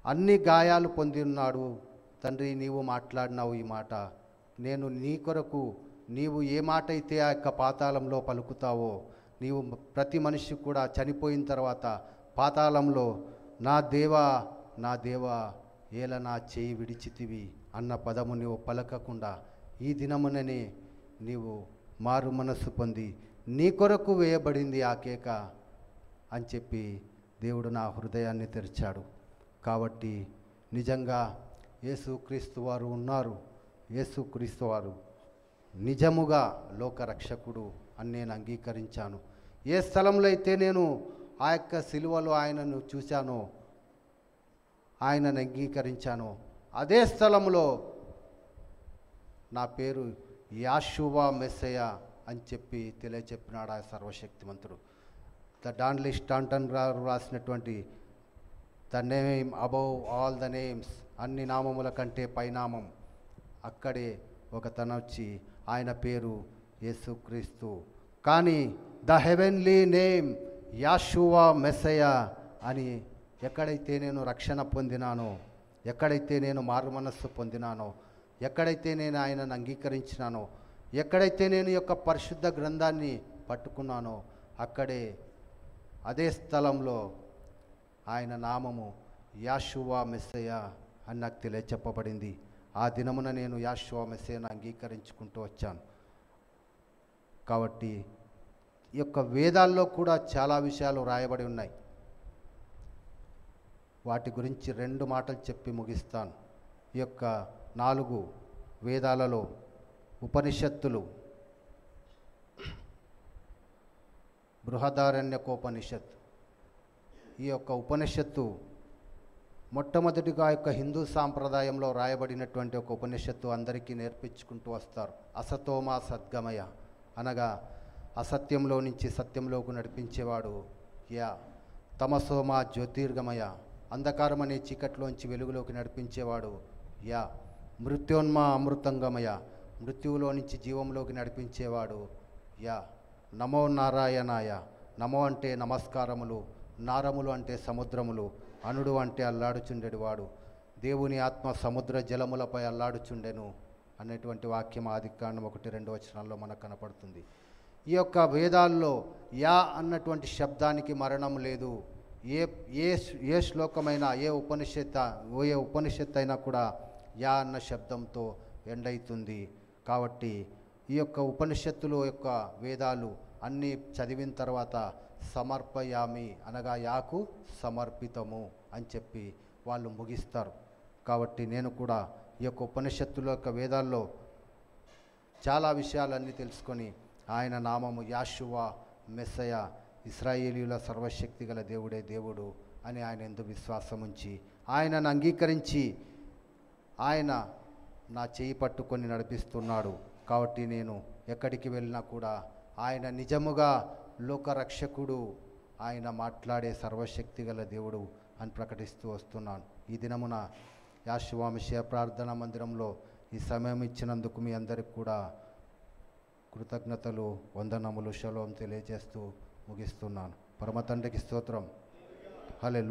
అన్ని గాయాలు పొంది ఉన్నాడు తండ్రి నీవు మాట్లాడినావు ఈ మాట నేను నీ కొరకు నీవు ఏ మాట అయితే ఆ యొక్క పాతాళంలో పలుకుతావో నీవు ప్రతి మనిషి కూడా చనిపోయిన తర్వాత పాతాళంలో నా దేవా నా దేవా ఏల నా చేయి విడిచితివి అన్న పదము నీవు పలకకుండా ఈ దినముననే నీవు మారు మనస్సు పొంది నీ కొరకు వేయబడింది ఆ కేక అని చెప్పి దేవుడు నా హృదయాన్ని తెరిచాడు కాబట్టి నిజంగా యేసుక్రీస్తు వారు ఉన్నారు యేసుక్రీస్తు వారు నిజముగా లోకరక్షకుడు అని నేను అంగీకరించాను ఏ స్థలంలో అయితే నేను ఆ యొక్క సిలువలో ఆయనను చూశానో ఆయనను అంగీకరించానో అదే స్థలంలో నా పేరు యాషువా మెస్సయ అని చెప్పి తెలియచెప్పినాడు ఆ సర్వశక్తిమంతుడు ద డాన్లీ స్టాంటన్ గారు రాసినటువంటి the name above all the names అన్ని నామముల కంటే పైనామం అక్కడే ఒక తన వచ్చి ఆయన పేరు యేసుక్రీస్తు కానీ the heavenly name Yeshua Messiah అని ఎక్కడైతే నేను రక్షణ పొందినానో ఎక్కడైతే నేను మారు మనస్సు పొందినానో ఎక్కడైతే నేను ఆయనను అంగీకరించినానో ఎక్కడైతే నేను ఈ యొక్క పరిశుద్ధ గ్రంథాన్ని పట్టుకున్నానో అక్కడే అదే స్థలంలో ఆయన నామము యాషువా మెస్సయ అని నాకు తెలియచెప్పబడింది ఆ దినమున నేను యాషువా మెస్సయను అంగీకరించుకుంటూ వచ్చాను కాబట్టి ఈ యొక్క వేదాల్లో కూడా చాలా విషయాలు రాయబడి ఉన్నాయి వాటి గురించి రెండు మాటలు చెప్పి ముగిస్తాను ఈ యొక్క నాలుగు వేదాలలో ఉపనిషత్తులు బృహదారణ్యకోపనిషత్ ఈ యొక్క ఉపనిషత్తు మొట్టమొదటిగా యొక్క హిందూ సాంప్రదాయంలో రాయబడినటువంటి ఒక ఉపనిషత్తు అందరికీ నేర్పించుకుంటూ వస్తారు అసతోమా సద్గమయ అనగా అసత్యంలో నుంచి సత్యంలోకి నడిపించేవాడు యా తమసోమా జ్యోతిర్గమయ అంధకారం అనే చీకట్లోంచి వెలుగులోకి నడిపించేవాడు యా మృత్యోన్మా అమృతంగమయ మృత్యువులో నుంచి జీవంలోకి నడిపించేవాడు యా నమో నారాయణాయ నమో అంటే నమస్కారములు నారములు అంటే సముద్రములు అనుడు అంటే అల్లాడుచుండెడివాడు దేవుని ఆత్మ సముద్ర జలములపై అల్లాడుచుండెను అనేటువంటి వాక్యం ఆదికాండం ఒకటి రెండు వచనాల్లో మనకు కనపడుతుంది ఈ యొక్క వేదాల్లో యా అన్నటువంటి శబ్దానికి మరణం లేదు ఏ ఏ ఏ శ్లోకమైనా ఏ ఉపనిషత్ ఏ ఉపనిషత్ అయినా కూడా యా అన్న శబ్దంతో ఎండైతుంది కాబట్టి ఈ యొక్క ఉపనిషత్తుల యొక్క వేదాలు అన్నీ చదివిన తర్వాత సమర్పయామి అనగా యాకు సమర్పితము అని చెప్పి వాళ్ళు ముగిస్తారు కాబట్టి నేను కూడా ఈ యొక్క ఉపనిషత్తుల యొక్క వేదాల్లో చాలా విషయాలన్నీ తెలుసుకొని ఆయన నామము యాషువా మెస్సయ ఇస్రాయేలీల సర్వశక్తి గల దేవుడే దేవుడు అని ఆయన ఎందు విశ్వాసం ఉంచి ఆయనను అంగీకరించి ఆయన నా చేయి పట్టుకొని నడిపిస్తున్నాడు కాబట్టి నేను ఎక్కడికి వెళ్ళినా కూడా ఆయన నిజముగా లోకరక్షకుడు ఆయన మాట్లాడే సర్వశక్తి గల దేవుడు అని ప్రకటిస్తూ వస్తున్నాను ఈ దినమున యాశువామిషయ ప్రార్థనా మందిరంలో ఈ సమయం ఇచ్చినందుకు మీ అందరికి కూడా కృతజ్ఞతలు వందనములు శలోం తెలియజేస్తూ ముగిస్తున్నాను పరమ తండ్రికి స్తోత్రం హలే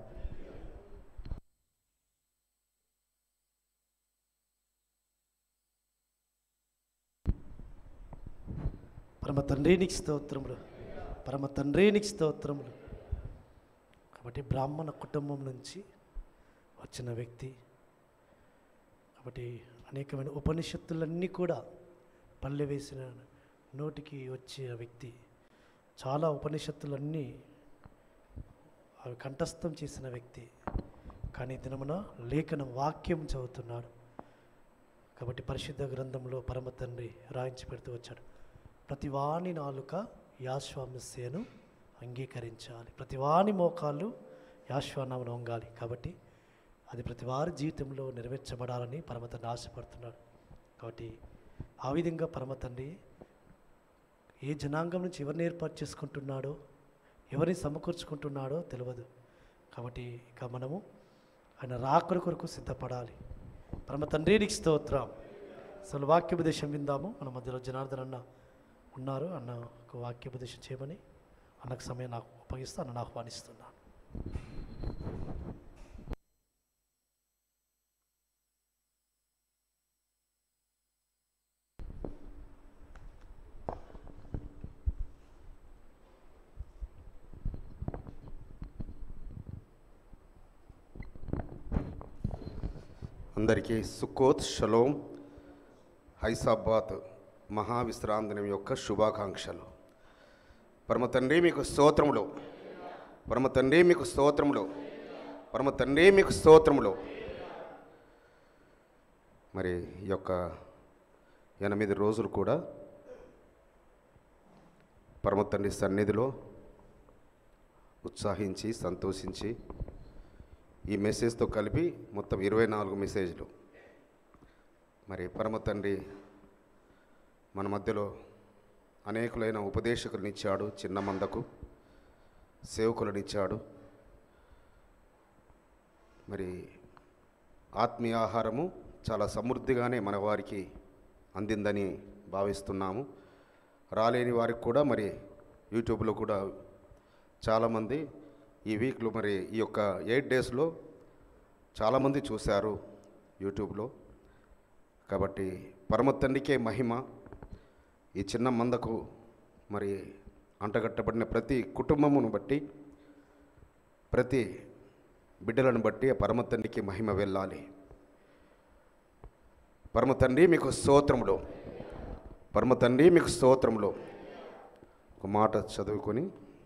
పరమ తండ్రి నీకు స్తోత్రములు పరమ తండ్రి నీకు స్తోత్రములు కాబట్టి బ్రాహ్మణ కుటుంబం నుంచి వచ్చిన వ్యక్తి కాబట్టి అనేకమైన ఉపనిషత్తులన్నీ కూడా పల్లె వేసిన నోటికి వచ్చిన వ్యక్తి చాలా ఉపనిషత్తులన్నీ అవి కంఠస్థం చేసిన వ్యక్తి కానీ దినమున లేఖన వాక్యం చదువుతున్నాడు కాబట్టి పరిశుద్ధ గ్రంథంలో పరమ తండ్రి రాయించి పెడుతూ వచ్చాడు ప్రతి వాణి నాలుక యాశ్వామస్యను అంగీకరించాలి ప్రతి వాణి మోకాళ్ళు యాశ్వానామను వంగాలి కాబట్టి అది ప్రతి వారి జీవితంలో నెరవేర్చబడాలని పరమతండ్రి ఆశపడుతున్నాడు కాబట్టి ఆ విధంగా పరమతండ్రి ఏ జనాంగం నుంచి ఎవరిని ఏర్పాటు చేసుకుంటున్నాడో ఎవరిని సమకూర్చుకుంటున్నాడో తెలియదు కాబట్టి ఇక మనము ఆయన రాకడ కొరకు సిద్ధపడాలి పరమ తండ్రి నీకు స్తోత్రం అసలు వాక్యోపదేశం విందాము మన మధ్యలో జనార్దన్ అన్న ఉన్నారు అన్న ఒక వాక్యోపదేశం చేయమని అన్నకు సమయం నాకు ఉపయోగిస్తూ అన్నను ఆహ్వానిస్తున్నాను అందరికీ సుకోత్ షలోం హైసాబాద్ మహావిశ్రాంతి దినం యొక్క శుభాకాంక్షలు పరమ తండ్రి మీకు స్తోత్రములు పరమ తండ్రి మీకు స్తోత్రములు పరమ తండ్రి మీకు స్తోత్రములు మరి ఈ యొక్క ఎనిమిది రోజులు కూడా పరమ తండ్రి సన్నిధిలో ఉత్సాహించి సంతోషించి ఈ మెసేజ్తో కలిపి మొత్తం ఇరవై నాలుగు మెసేజ్లు మరి పరమ తండ్రి మన మధ్యలో అనేకులైన ఉపదేశకులనిచ్చాడు చిన్న మందకు సేవకులనిచ్చాడు మరి ఆత్మీయ ఆహారము చాలా సమృద్ధిగానే మన వారికి అందిందని భావిస్తున్నాము రాలేని వారికి కూడా మరి యూట్యూబ్లో కూడా చాలామంది ఈ వీక్లో మరి ఈ యొక్క ఎయిట్ డేస్లో చాలామంది చూశారు యూట్యూబ్లో కాబట్టి పరమ తండ్రికే మహిమ ఈ చిన్న మందకు మరి అంటగట్టబడిన ప్రతి కుటుంబమును బట్టి ప్రతి బిడ్డలను బట్టి ఆ పరమ తండ్రికి మహిమ వెళ్ళాలి పరమ తండ్రి మీకు స్తోత్రములు పరమ తండ్రి మీకు స్తోత్రములు ఒక మాట చదువుకొని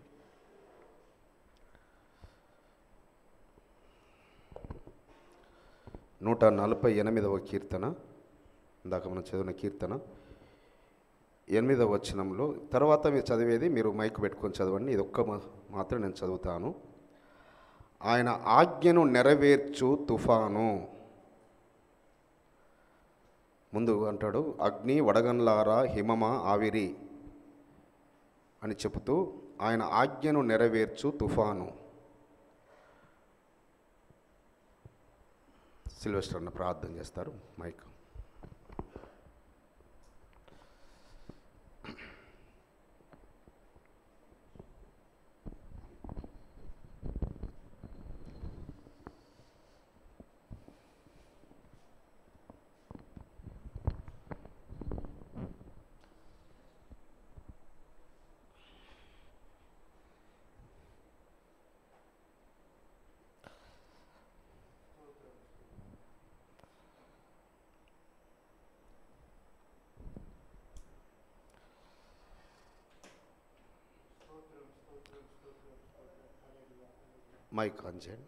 నూట నలభై ఎనిమిదవ కీర్తన ఇందాక మనం చదివిన కీర్తన ఎనిమిదవ వచనంలో తర్వాత మీరు చదివేది మీరు మైక్ పెట్టుకొని చదవండి ఇది ఒక్క మా- మాత్రం నేను చదువుతాను ఆయన ఆజ్ఞను నెరవేర్చు తుఫాను ముందు అంటాడు అగ్ని వడగన్లారా హిమమ ఆవిరి అని చెబుతూ ఆయన ఆజ్ఞను నెరవేర్చు తుఫాను సిల్వెస్టర్ అన్న ప్రార్థన చేస్తారు మైక్ మైక్ ఆన్ చేయండి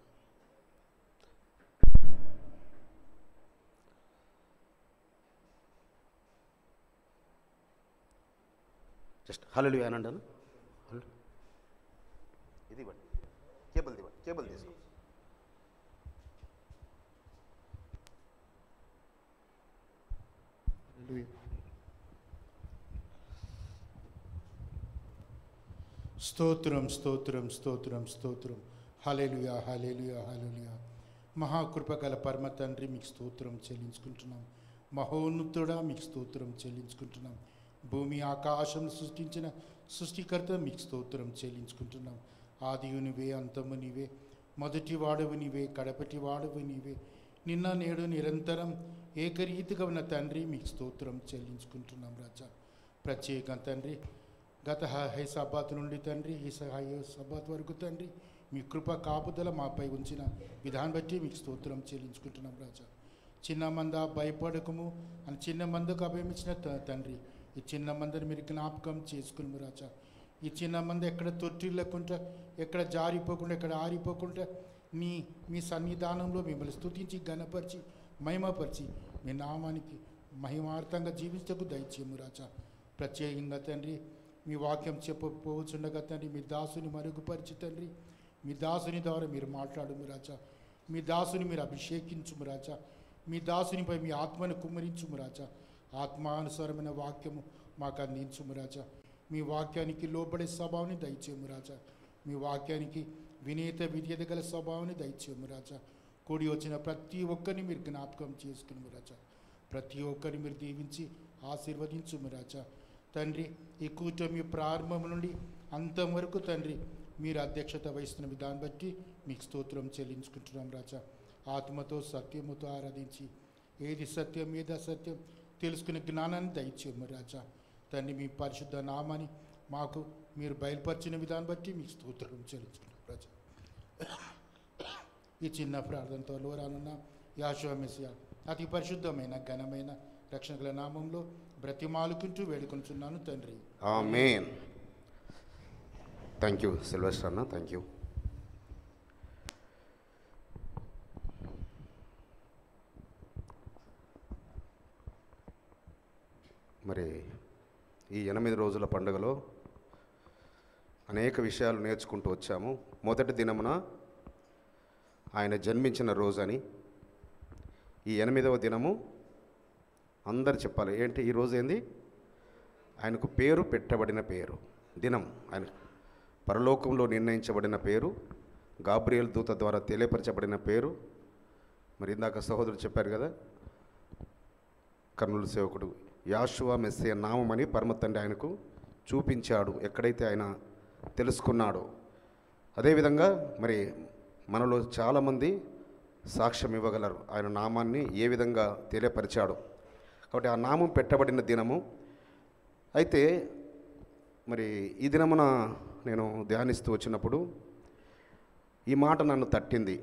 జస్ట్ హలో అనండి అన్న హలో ఇది ఇవ్వండి కేబుల్ ఇవ్వండి కేబుల్ తీసుకో స్తోత్రం స్తోత్రం స్తోత్రం స్తోత్రం హలేలుయా హలేలుయా హలేలుయా మహాకృపగల పరమ తండ్రి మీకు స్తోత్రం చెల్లించుకుంటున్నాం మహోన్నతుడా మీకు స్తోత్రం చెల్లించుకుంటున్నాం భూమి ఆకాశం సృష్టించిన సృష్టికర్త మీకు స్తోత్రం చెల్లించుకుంటున్నాం ఆదియు నీవే అంతము నీవే మొదటి వాడవు నీవే కడపటి వాడవు నీవే నిన్న నేడు నిరంతరం ఏకరీతిగా ఉన్న తండ్రి మీకు స్తోత్రం చెల్లించుకుంటున్నాం రాజా ప్రత్యేక తండ్రి గత హై సబాత్ నుండి తండ్రి ఈ హై సబాత్ వరకు తండ్రి మీ కృప కాపుదల మాపై ఉంచిన విధానం బట్టి మీకు స్తోత్రం చెల్లించుకుంటున్నాం రాజా చిన్న మంద భయపడకము అని చిన్న మందకు అభయమిచ్చిన త- తండ్రి ఈ చిన్న మందని మీరు జ్ఞాపకం చేసుకుని రాజా ఈ చిన్న మంది ఎక్కడ తొట్టిల్లకుండా ఎక్కడ జారిపోకుండా ఎక్కడ ఆరిపోకుండా మీ మీ సన్నిధానంలో మిమ్మల్ని స్తుతించి ఘనపరిచి మహిమపరిచి మీ నామానికి మహిమార్థంగా జీవించకు దయచేయము రాజా ప్రత్యేకంగా తండ్రి మీ వాక్యం చెప్పపోవచ్చుండగా తండ్రి మీ దాసుని మరుగుపరిచి తండ్రి మీ దాసుని ద్వారా మీరు మాట్లాడుము రాజా మీ దాసుని మీరు అభిషేకించుము రాజా మీ దాసునిపై మీ ఆత్మను కుమ్మరించుము రాజా ఆత్మానుసారమైన వాక్యము మాకు అందించుము రాజా మీ వాక్యానికి లోబడే స్వభావాన్ని దయచేయము రాజా మీ వాక్యానికి వినేత విధేయత గల స్వభావాన్ని దయచేయము రాజా కూడి వచ్చిన ప్రతి ఒక్కరిని మీరు జ్ఞాపకం చేసుకుని రాజా ప్రతి ఒక్కరిని మీరు దీవించి ఆశీర్వదించుము రాజా తండ్రి ఈ కూటమి ప్రారంభం నుండి అంతం వరకు తండ్రి మీరు అధ్యక్షత వహిస్తున్న విధానం బట్టి మీకు స్తోత్రం చెల్లించుకుంటున్నాం రాజా ఆత్మతో సత్యముతో ఆరాధించి ఏది సత్యం ఏది అసత్యం తెలుసుకునే జ్ఞానాన్ని దయచేయము రాజా తండ్రి మీ పరిశుద్ధ నామాని మాకు మీరు బయలుపరిచిన విధానం బట్టి మీకు స్తోత్రం చెల్లించుకుంటాం రాజా ఈ చిన్న ప్రార్థనతో లోరానున్న యాశో మెస్సియా అతి పరిశుద్ధమైన ఘనమైన రక్షణగల నామంలో బ్రతిమాలుకుంటూ వేడుకొనుచున్నాను తండ్రి ఆమెన్ థ్యాంక్ యూ సిల్వెస్టర్ అన్న థ్యాంక్ యూ మరి ఈ ఎనిమిది రోజుల పండుగలో అనేక విషయాలు నేర్చుకుంటూ వచ్చాము మొదటి దినమున ఆయన జన్మించిన రోజని ఈ ఎనిమిదవ దినము అందరు చెప్పాలి ఏంటి ఈ రోజు ఏంది ఆయనకు పేరు పెట్టబడిన పేరు దినం ఆయన పరలోకంలో నిర్ణయించబడిన పేరు గాబ్రియల్ దూత ద్వారా తెలియపరచబడిన పేరు మరి ఇందాక సహోదరుడు చెప్పారు కదా కర్నూలు సేవకుడు యాషువా మెస్సే నామమని పరమ తండ్రి ఆయనకు చూపించాడు ఎక్కడైతే ఆయన తెలుసుకున్నాడో అదేవిధంగా మరి మనలో చాలామంది సాక్ష్యం ఇవ్వగలరు ఆయన నామాన్ని ఏ విధంగా తెలియపరిచాడు కాబట్టి ఆ నామం పెట్టబడిన దినము అయితే మరి ఈ దినమున నేను ధ్యానిస్తూ వచ్చినప్పుడు ఈ మాట నన్ను తట్టింది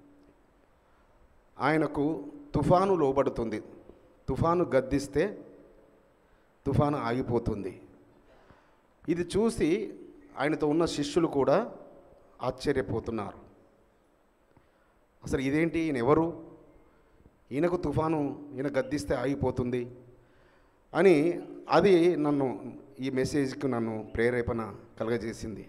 ఆయనకు తుఫాను లోబడుతుంది తుఫాను గద్దిస్తే తుఫాను ఆగిపోతుంది ఇది చూసి ఆయనతో ఉన్న శిష్యులు కూడా ఆశ్చర్యపోతున్నారు అసలు ఇదేంటి ఈయన ఎవరు ఈయనకు తుఫాను ఈయన గద్దిస్తే ఆగిపోతుంది అని అది నన్ను ఈ మెసేజ్కి నన్ను ప్రేరేపణ కలగజేసింది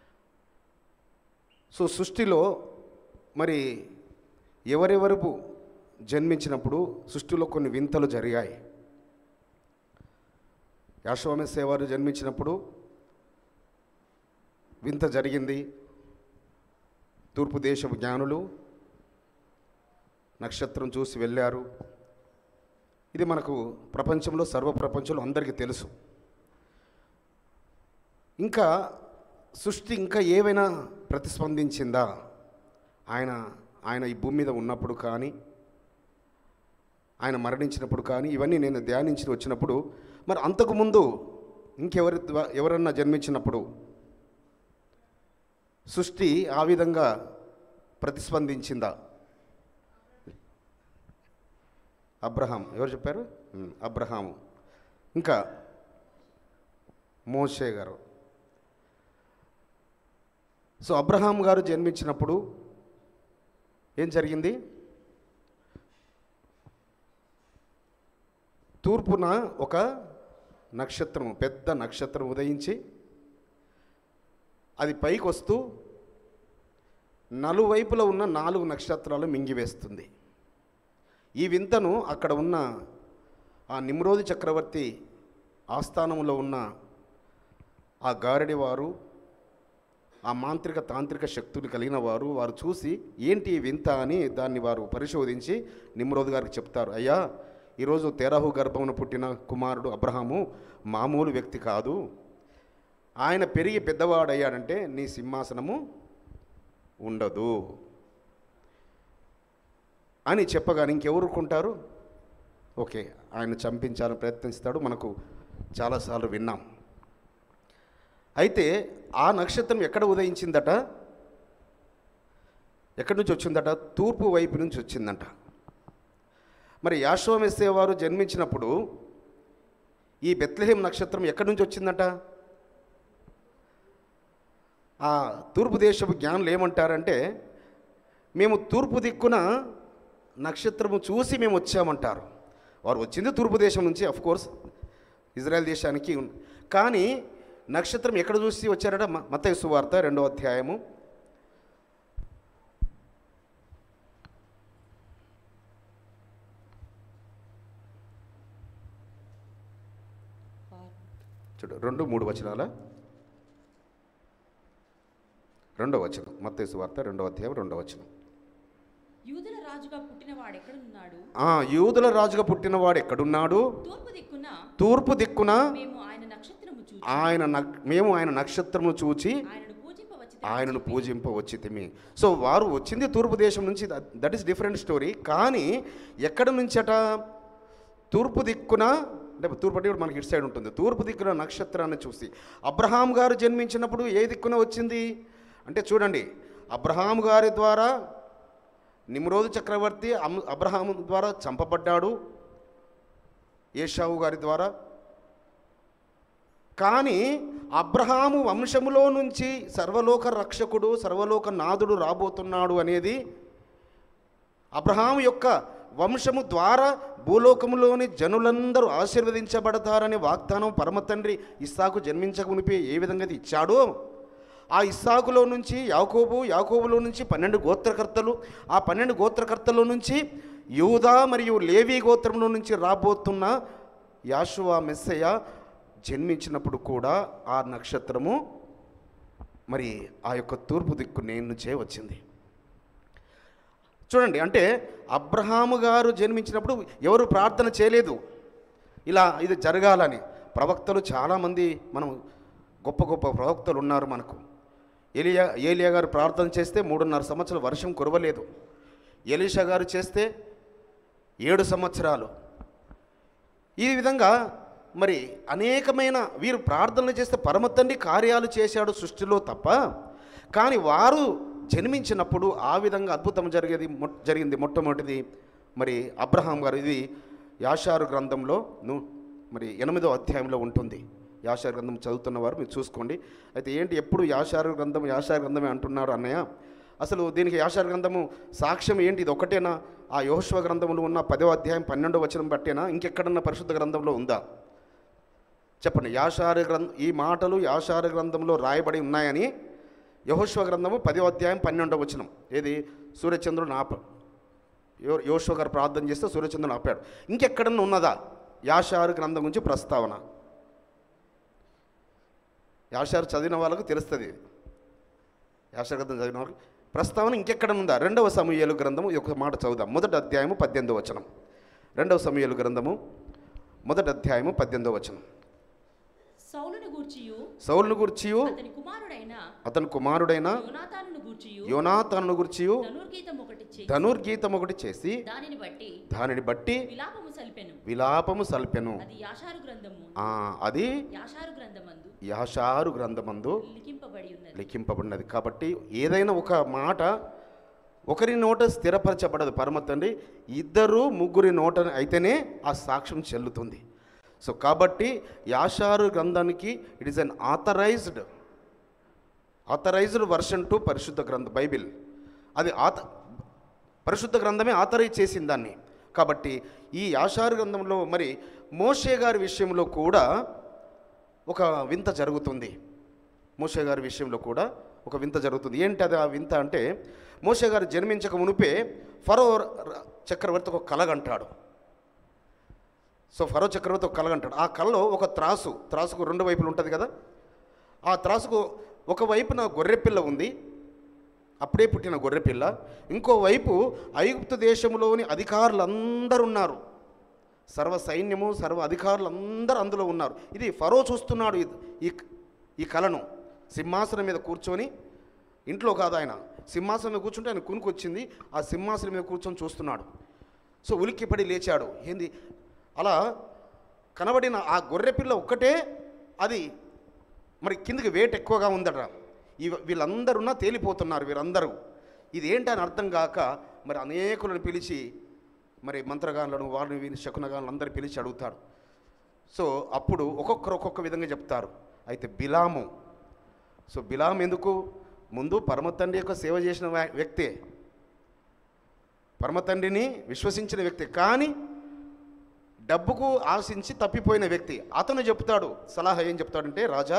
సో సృష్టిలో మరి ఎవరెవరు జన్మించినప్పుడు సృష్టిలో కొన్ని వింతలు జరిగాయి యాశ్వమేశ్వ వారు జన్మించినప్పుడు వింత జరిగింది తూర్పు దేశపు జ్ఞానులు నక్షత్రం చూసి వెళ్ళారు ఇది మనకు ప్రపంచంలో సర్వ ప్రపంచంలో అందరికీ తెలుసు ఇంకా సృష్టి ఇంకా ఏవైనా ప్రతిస్పందించిందా ఆయన ఆయన ఈ భూమి మీద ఉన్నప్పుడు కానీ ఆయన మరణించినప్పుడు కానీ ఇవన్నీ నేను ధ్యానించి వచ్చినప్పుడు మరి అంతకుముందు ఇంకెవరి ద్వా- ఎవరన్నా జన్మించినప్పుడు సృష్టి ఆ విధంగా ప్రతిస్పందించిందా అబ్రహాం ఎవరు చెప్పారు ఉమ్, అబ్రహాము ఇంకా మోషే గారు సో అబ్రహాం గారు జన్మించినప్పుడు ఏం జరిగింది తూర్పున ఒక నక్షత్రం పెద్ద నక్షత్రం ఉదయించి అది పైకి వస్తూ నలువైపులో ఉన్న నాలుగు నక్షత్రాలు మింగివేస్తుంది ఈ వింతను అక్కడ ఉన్న ఆ నిమ్రోది చక్రవర్తి ఆస్థానంలో ఉన్న ఆ గారడి వారు ఆ మాంత్రిక తాంత్రిక శక్తులు కలిగిన వారు వారు చూసి ఏంటి ఈ వింత అని దాన్ని వారు పరిశోధించి నిమ్రోద్ గారికి చెప్తారు అయ్యా ఈరోజు తెరాహు గర్భమున పుట్టిన కుమారుడు అబ్రహాము మామూలు వ్యక్తి కాదు ఆయన పెరిగి పెద్దవాడయ్యాడంటే నీ సింహాసనము ఉండదు అని చెప్పగానే ఇంకెవరుకుంటారు ఓకే ఆయన చంపించాలని ప్రయత్నిస్తాడు మనకు చాలాసార్లు విన్నాం అయితే ఆ నక్షత్రం ఎక్కడ ఉదయించిందట ఎక్కడి నుంచి వచ్చిందట తూర్పు వైపు నుంచి వచ్చిందంట మరి యాశ్వమెస్సే వారు జన్మించినప్పుడు ఈ బెత్లహేం నక్షత్రం ఎక్కడి నుంచి వచ్చిందట ఆ తూర్పు దేశపు జ్ఞానులు ఏమంటారంటే మేము తూర్పు దిక్కున నక్షత్రము చూసి మేము వచ్చామంటారు వారు వచ్చింది తూర్పు దేశం నుంచి అఫ్ కోర్స్ ఇజ్రాయెల్ దేశానికి ఉన్- కానీ నక్షత్రం ఎక్కడ చూసి వచ్చారట మ- మత్తయి సువార్త రెండో అధ్యాయము చూడు రెండు మూడు వచనాల రెండో వచనం మత్తయి సువార్త రెండో అధ్యాయం రెండో వచనం యూదుల రాజుగా పుట్టినవాడు ఎక్కడున్నాడు ఆ యూదుల రాజుగా పుట్టినవాడు ఎక్కడున్నాడు తూర్పు దిక్కున తూర్పు దిక్కున మేము ఆయన నక్షత్రము చూచి ఆయన నక్- మేము ఆయన నక్షత్రమును చూచి ఆయనను పూజింపవచ్చి ఆయనను పూజింపవచ్చితిమి సో వారు వచ్చింది తూర్పు దేశం నుంచి దట్ ఈస్ డిఫరెంట్ స్టోరీ కానీ ఎక్కడ నుంచట తూర్పు దిక్కున అంటే తూర్పు అంటే ఇప్పుడు మనకి ఇటు సైడ్ ఉంటుంది తూర్పు దిక్కున నక్షత్రాన్ని చూసి అబ్రహాం గారు జన్మించినప్పుడు ఏ దిక్కున వచ్చింది అంటే చూడండి అబ్రహాం గారి ద్వారా నిమ్రోదు చక్రవర్తి అమ్- అబ్రహాము ద్వారా చంపబడ్డాడు ఏషావు గారి ద్వారా కానీ అబ్రహాము వంశములో నుంచి సర్వలోక రక్షకుడు సర్వలోక నాథుడు రాబోతున్నాడు అనేది అబ్రహాము యొక్క వంశము ద్వారా భూలోకములోని జనులందరూ ఆశీర్వదించబడతారనే వాగ్దానం పరమ తండ్రి ఇస్సాకు జన్మించక మునిపే ఏ విధంగా అయితే ఇచ్చాడో ఆ ఇస్సాకులో నుంచి యాకోబు యాకోబులో నుంచి పన్నెండు గోత్రకర్తలు ఆ పన్నెండు గోత్రకర్తల నుంచి యూదా మరియు లేవి గోత్రంలో నుంచి రాబోతున్న యాషువా మెస్సయ్య జన్మించినప్పుడు కూడా ఆ నక్షత్రము మరి ఆ యొక్క తూర్పు దిక్కు నేను నుంచే వచ్చింది చూడండి అంటే అబ్రహాము గారు జన్మించినప్పుడు ఎవరు ప్రార్థన చేయలేదు ఇలా ఇది జరగాలని ప్రవక్తలు చాలామంది మనం గొప్ప గొప్ప ప్రవక్తలు ఉన్నారు మనకు ఏలియా ఏలియా గారు ప్రార్థన చేస్తే మూడున్నర సంవత్సరాలు వర్షం కురవలేదు ఎలీషా గారు చేస్తే ఏడు సంవత్సరాలు ఈ విధంగా మరి అనేకమైన వీరు ప్రార్థనలు చేస్తే పరమ తండ్రి కార్యాలు చేశాడు సృష్టిలో తప్ప కానీ వారు జన్మించినప్పుడు ఆ విధంగా అద్భుతం జరిగేది మొ- జరిగింది మొట్టమొదటిది మరి అబ్రహాం గారు ఇది యాషారు గ్రంథంలో ను మరి ఎనిమిదో అధ్యాయంలో ఉంటుంది యాషారు గ్రంథం చదువుతున్న వారు మీరు చూసుకోండి అయితే ఏంటి ఎప్పుడు యాషారు గ్రంథం యాషారు గ్రంథమే అంటున్నారు అన్నయ్య అసలు దీనికి యాషారు గ్రంథము సాక్ష్యం ఏంటి ఇది ఒకటేనా ఆ యోశ్వ గ్రంథంలో ఉన్న పదో అధ్యాయం పన్నెండో వచనం బట్టేనా ఇంకెక్కడన్నా పరిశుద్ధ గ్రంథంలో ఉందా చెప్పండి యాషారు గ్రంథం ఈ మాటలు యాషారు గ్రంథంలో రాయబడి ఉన్నాయని యహోశ్వ గ్రంథము పదో అధ్యాయం పన్నెండవ వచనం ఏది సూర్యచంద్రుడు ఆప యో యోశ్వ గారు ప్రార్థన చేస్తే సూర్యచంద్రుడు ఆపాడు ఇంకెక్కడన్నా ఉన్నదా యాషారు గ్రంథం గురించి ప్రస్తావన యాషారు చదివిన వాళ్ళకు తెలుస్తుంది ఇది యాషారు గ్రంథం చదివిన వాళ్ళకి ప్రస్తావన ఇంకెక్కడ ఉందా రెండవ సమూహలు గ్రంథము ఈ ఒక మాట చదువుదాం మొదటి అధ్యాయము పద్దెనిమిదో వచనం రెండవ సమూహలు గ్రంథము మొదటి అధ్యాయము పద్దెనిమిదో వచనం సౌలును గూర్చియు సౌలును గుర్చియు అతని కుమారుడైన అతని కుమారుడైన యోనాతానును గూర్చియు యోనాతాను గుర్చియు ధనుర్గీతం ఒకటి చేసి ధనుర్గీతం ఒకటి చేసి దానిని బట్టి దానిని బట్టి విలాపము సల్పెను విలాపము సల్పెను అది యాషారు గ్రంథము ఆ, అది యాషారు గ్రంథమందు యాషారు గ్రంథమందు లిఖింపబడి ఉన్నది లిఖింపబడినది కాబట్టి ఏదైనా ఒక మాట ఒకరి నోట స్థిరపరచబడదు పరమ తండ్రి ఇద్దరు ముగ్గురి నోట అయితేనే ఆ సాక్ష్యం చెల్లుతుంది సో కాబట్టి యాషారు గ్రంథానికి it is an authorised authorised version to పరిశుద్ధ గ్రంథ బైబిల్ అది ఆత పరిశుద్ధ గ్రంథమే ఆథరైజ్ చేసింది దాన్ని కాబట్టి ఈ యాషారు గ్రంథంలో మరి మోషే గారి విషయంలో కూడా ఒక వింత జరుగుతుంది మోషే గారి విషయంలో కూడా ఒక వింత జరుగుతుంది ఏంటి అది ఆ వింత అంటే మోషే గారు జన్మించక మునిపే ఫరో ర- చక్రవర్తి ఒక కలగంటాడు సో ఫరో చక్రవర్తి ఒక కలగంటాడు ఆ కలలో ఒక త్రాసు త్రాసుకు రెండు వైపులు ఉంటుంది కదా ఆ త్రాసుకు ఒక వైపున గొర్రెపిల్ల ఉంది అప్పుడే పుట్టిన గొర్రెపిల్ల ఇంకో వైపు ఐగుప్తు దేశంలోని అధికారులందరూ ఉన్నారు సర్వ సైన్యము సర్వ అధికారులు అందరూ అందులో ఉన్నారు ఇది ఫరో చూస్తున్నాడు ఇది- ఈ ఈ కళను సింహాసనం మీద కూర్చొని ఇంట్లో కాదు ఆయన సింహాసనం మీద కూర్చుంటే ఆయన కునుకొచ్చింది ఆ సింహాసనం మీద కూర్చొని చూస్తున్నాడు సో ఉలిక్కిపడి లేచాడు ఏంది అలా కనబడిన ఆ గొర్రెపిల్ల ఒక్కటే అది మరి కిందికి వేట్ ఎక్కువగా ఉందట ఈ వీళ్ళందరున్నా తేలిపోతున్నారు వీరందరూ ఇది ఏంటని అర్థం కాక మరి అనేకులను పిలిచి మరి మంత్రగాన్లను వారిని వీరిని శకునగాన్లు అందరు పిలిచి అడుగుతాడు సో అప్పుడు ఒక్కొక్కరు ఒక్కొక్క విధంగా చెప్తారు అయితే బిలాము సో బిలాం ఎందుకు ముందు పరమతండ్రి యొక్క సేవ చేసిన వ్యా- వ్యక్తే పరమతండ్రిని విశ్వసించిన వ్యక్తి కానీ డబ్బుకు ఆశించి తప్పిపోయిన వ్యక్తి అతను చెప్తాడు సలహా ఏం చెప్తాడంటే రాజా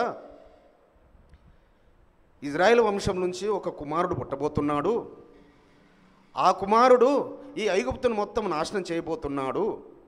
ఇజ్రాయెల్ వంశం నుంచి ఒక కుమారుడు పుట్టబోతున్నాడు ఆ కుమారుడు ఈ ఐగుప్తును మొత్తం నాశనం చేయబోతున్నాడు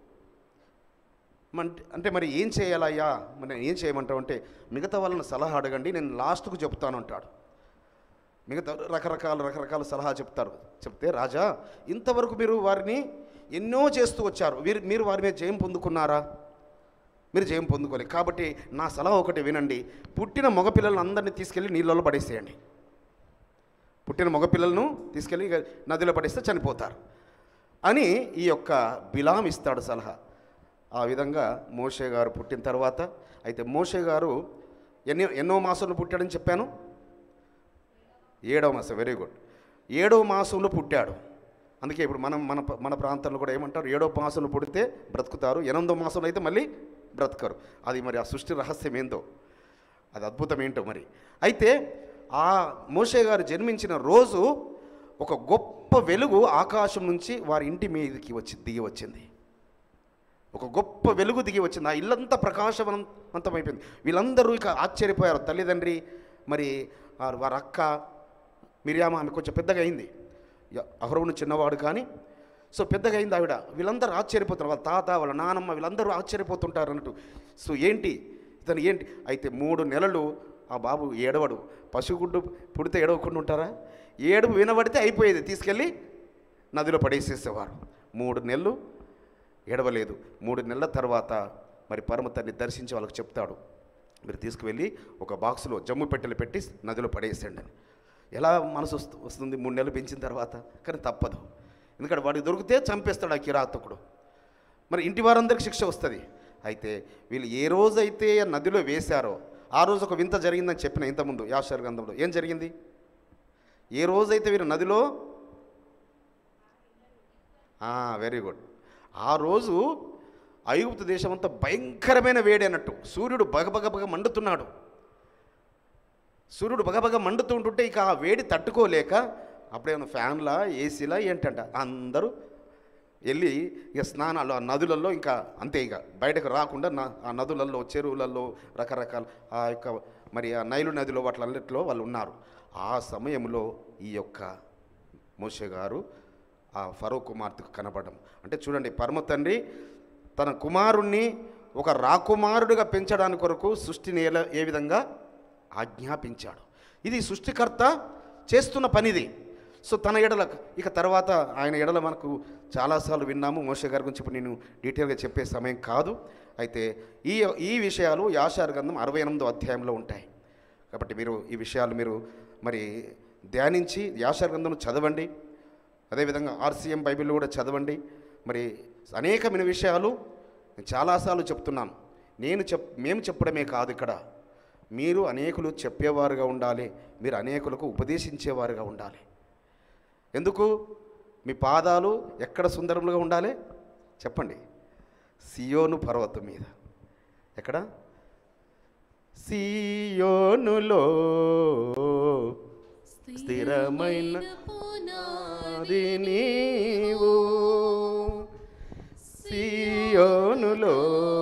మన్- అంటే మరి ఏం చేయాలయ్యా మరి నేను ఏం చేయమంటావు అంటే మిగతా వాళ్ళని సలహా అడగండి నేను లాస్ట్కు చెప్తాను అంటాడు మిగతా రకరకాల రకరకాల సలహా చెప్తారు చెప్తే రాజా ఇంతవరకు మీరు వారిని ఎన్నో చేస్తూ వచ్చారు వీరు మీరు వారి మీద జయం పొందుకున్నారా మీరు జయం పొందుకోలేదు కాబట్టి నా సలహా ఒకటి వినండి పుట్టిన మగపిల్లలను అందరినీ తీసుకెళ్ళి నీళ్ళలో పడేసేయండి పుట్టిన మగపిల్లలను తీసుకెళ్ళి ఇక నదిలో పడేస్తే చనిపోతారు అని ఈ యొక్క బిలాం ఇస్తాడు సలహా ఆ విధంగా మోషే గారు పుట్టిన తర్వాత అయితే మోషే గారు ఎన్నో ఎన్నో మాసంలో పుట్టాడని చెప్పాను ఏడవ మాసం వెరీ గుడ్ ఏడవ మాసంలో పుట్టాడు అందుకే ఇప్పుడు మనం మన ప- మన ప్రాంతంలో కూడా ఏమంటారు ఏడో మాసంలో పుడితే బ్రతుకుతారు ఎనిమిదో మాసంలో అయితే మళ్ళీ బ్రతకరు అది మరి ఆ సృష్టి రహస్యం ఏందో అది అద్భుతం ఏంటో మరి అయితే ఆ మోషే గారు జన్మించిన రోజు ఒక గొప్ప వెలుగు ఆకాశం నుంచి వారి ఇంటి మీదకి వచ్చి దిగి వచ్చింది ఒక గొప్ప వెలుగు దిగి వచ్చింది ఆ ఇల్లంతా ప్రకాశవంతమైపోయింది వీళ్ళందరూ ఇక ఆశ్చర్యపోయారు తల్లిదండ్రి మరి ఆ వారి అక్క మిరియామ ఆమె కొంచెం పెద్దగా అయింది య- అహరోను చిన్నవాడు కానీ సో పెద్దగా అయింది ఆవిడ వీళ్ళందరూ ఆశ్చర్యపోతున్నారు వాళ్ళ తాత వాళ్ళ నానమ్మ వీళ్ళందరూ ఆశ్చర్యపోతుంటారు అన్నట్టు సో ఏంటి ఇతను ఏంటి అయితే మూడు నెలలు ఆ బాబు ఏడవడు పశుగుడ్డు పుడితే ఏడవకుండా ఉంటారా ఏడుపు వినబడితే అయిపోయేది తీసుకెళ్ళి నదిలో పడేసేసేవారు మూడు నెలలు ఏడవలేదు మూడు నెలల తర్వాత మరి పరమతన్ని దర్శించి వాళ్ళకి చెప్తాడు మీరు తీసుకువెళ్ళి ఒక బాక్సులో జమ్ము పెట్టెలు పెట్టి నదిలో పడేసేయండి అని ఎలా మనసు వస్తు- వస్తుంది మూడు నెలలు పెంచిన తర్వాత కానీ తప్పదు ఎందుకంటే వాడికి దొరికితే చంపేస్తాడు ఆ కిరాతకుడు మరి ఇంటి వారందరికి శిక్ష వస్తుంది అయితే వీళ్ళు ఏ రోజైతే ఆ నదిలో వేశారో ఆ రోజు ఒక వింత జరిగిందని చెప్పిన ఇంతకుముందు యాషర్ గంధంలో ఏం జరిగింది ఏ రోజైతే వీరు నదిలో వెరీ గుడ్ ఆ రోజు ఐగుప్తు దేశం అంతా భయంకరమైన వేడి అన్నట్టు సూర్యుడు బగబగ బగ మండుతున్నాడు సూర్యుడు బగబగ మండుతూ ఉంటుంటే ఇక ఆ వేడి తట్టుకోలేక అప్పుడేమన్నా ఫ్యాన్లా ఏసీలా ఏంటంట అందరూ వెళ్ళి ఇక స్నానాలు ఆ నదులలో ఇంకా అంతే ఇక బయటకు రాకుండా నా ఆ నదులలో చెరువులలో రకరకాల ఆ యొక్క మరి ఆ నైలు నదిలో వాటిలన్నిటిలో వాళ్ళు ఉన్నారు ఆ సమయంలో ఈ యొక్క మోషే గారు ఆ ఫరో కుమార్తెకు కనపడడం అంటే చూడండి పరమ తండ్రి తన కుమారుణ్ణి ఒక రాకుమారుడిగా పెంచడానికి కొరకు సృష్టిని ఎలా ఏ విధంగా ఆజ్ఞాపించాడు ఇది సృష్టికర్త చేస్తున్న పనిది సో తన ఎడల ఇక తర్వాత ఆయన ఎడల మనకు చాలాసార్లు విన్నాము మోషే గారి గురించి ఇప్పుడు నేను డీటెయిల్గా చెప్పే సమయం కాదు అయితే ఈ ఈ విషయాలు యాషార్ గ్రంథం అరవై ఎనిమిదో అధ్యాయంలో ఉంటాయి కాబట్టి మీరు ఈ విషయాలు మీరు మరి ధ్యానించి యాషార్ గ్రంథం చదవండి అదేవిధంగా ఆర్సీఎం బైబిల్ కూడా చదవండి మరి అనేకమైన విషయాలు నేను చాలాసార్లు చెప్తున్నాను నేను చెప్ మేము చెప్పడమే కాదు ఇక్కడ మీరు అనేకులు చెప్పేవారుగా ఉండాలి మీరు అనేకులకు ఉపదేశించేవారుగా ఉండాలి ఎందుకు మీ పాదాలు ఎక్కడ సుందరములుగా ఉండాలి చెప్పండి సియోను పర్వతం మీద ఎక్కడ సియోనులో స్థిరమైన పునాది నీవు సియోనులో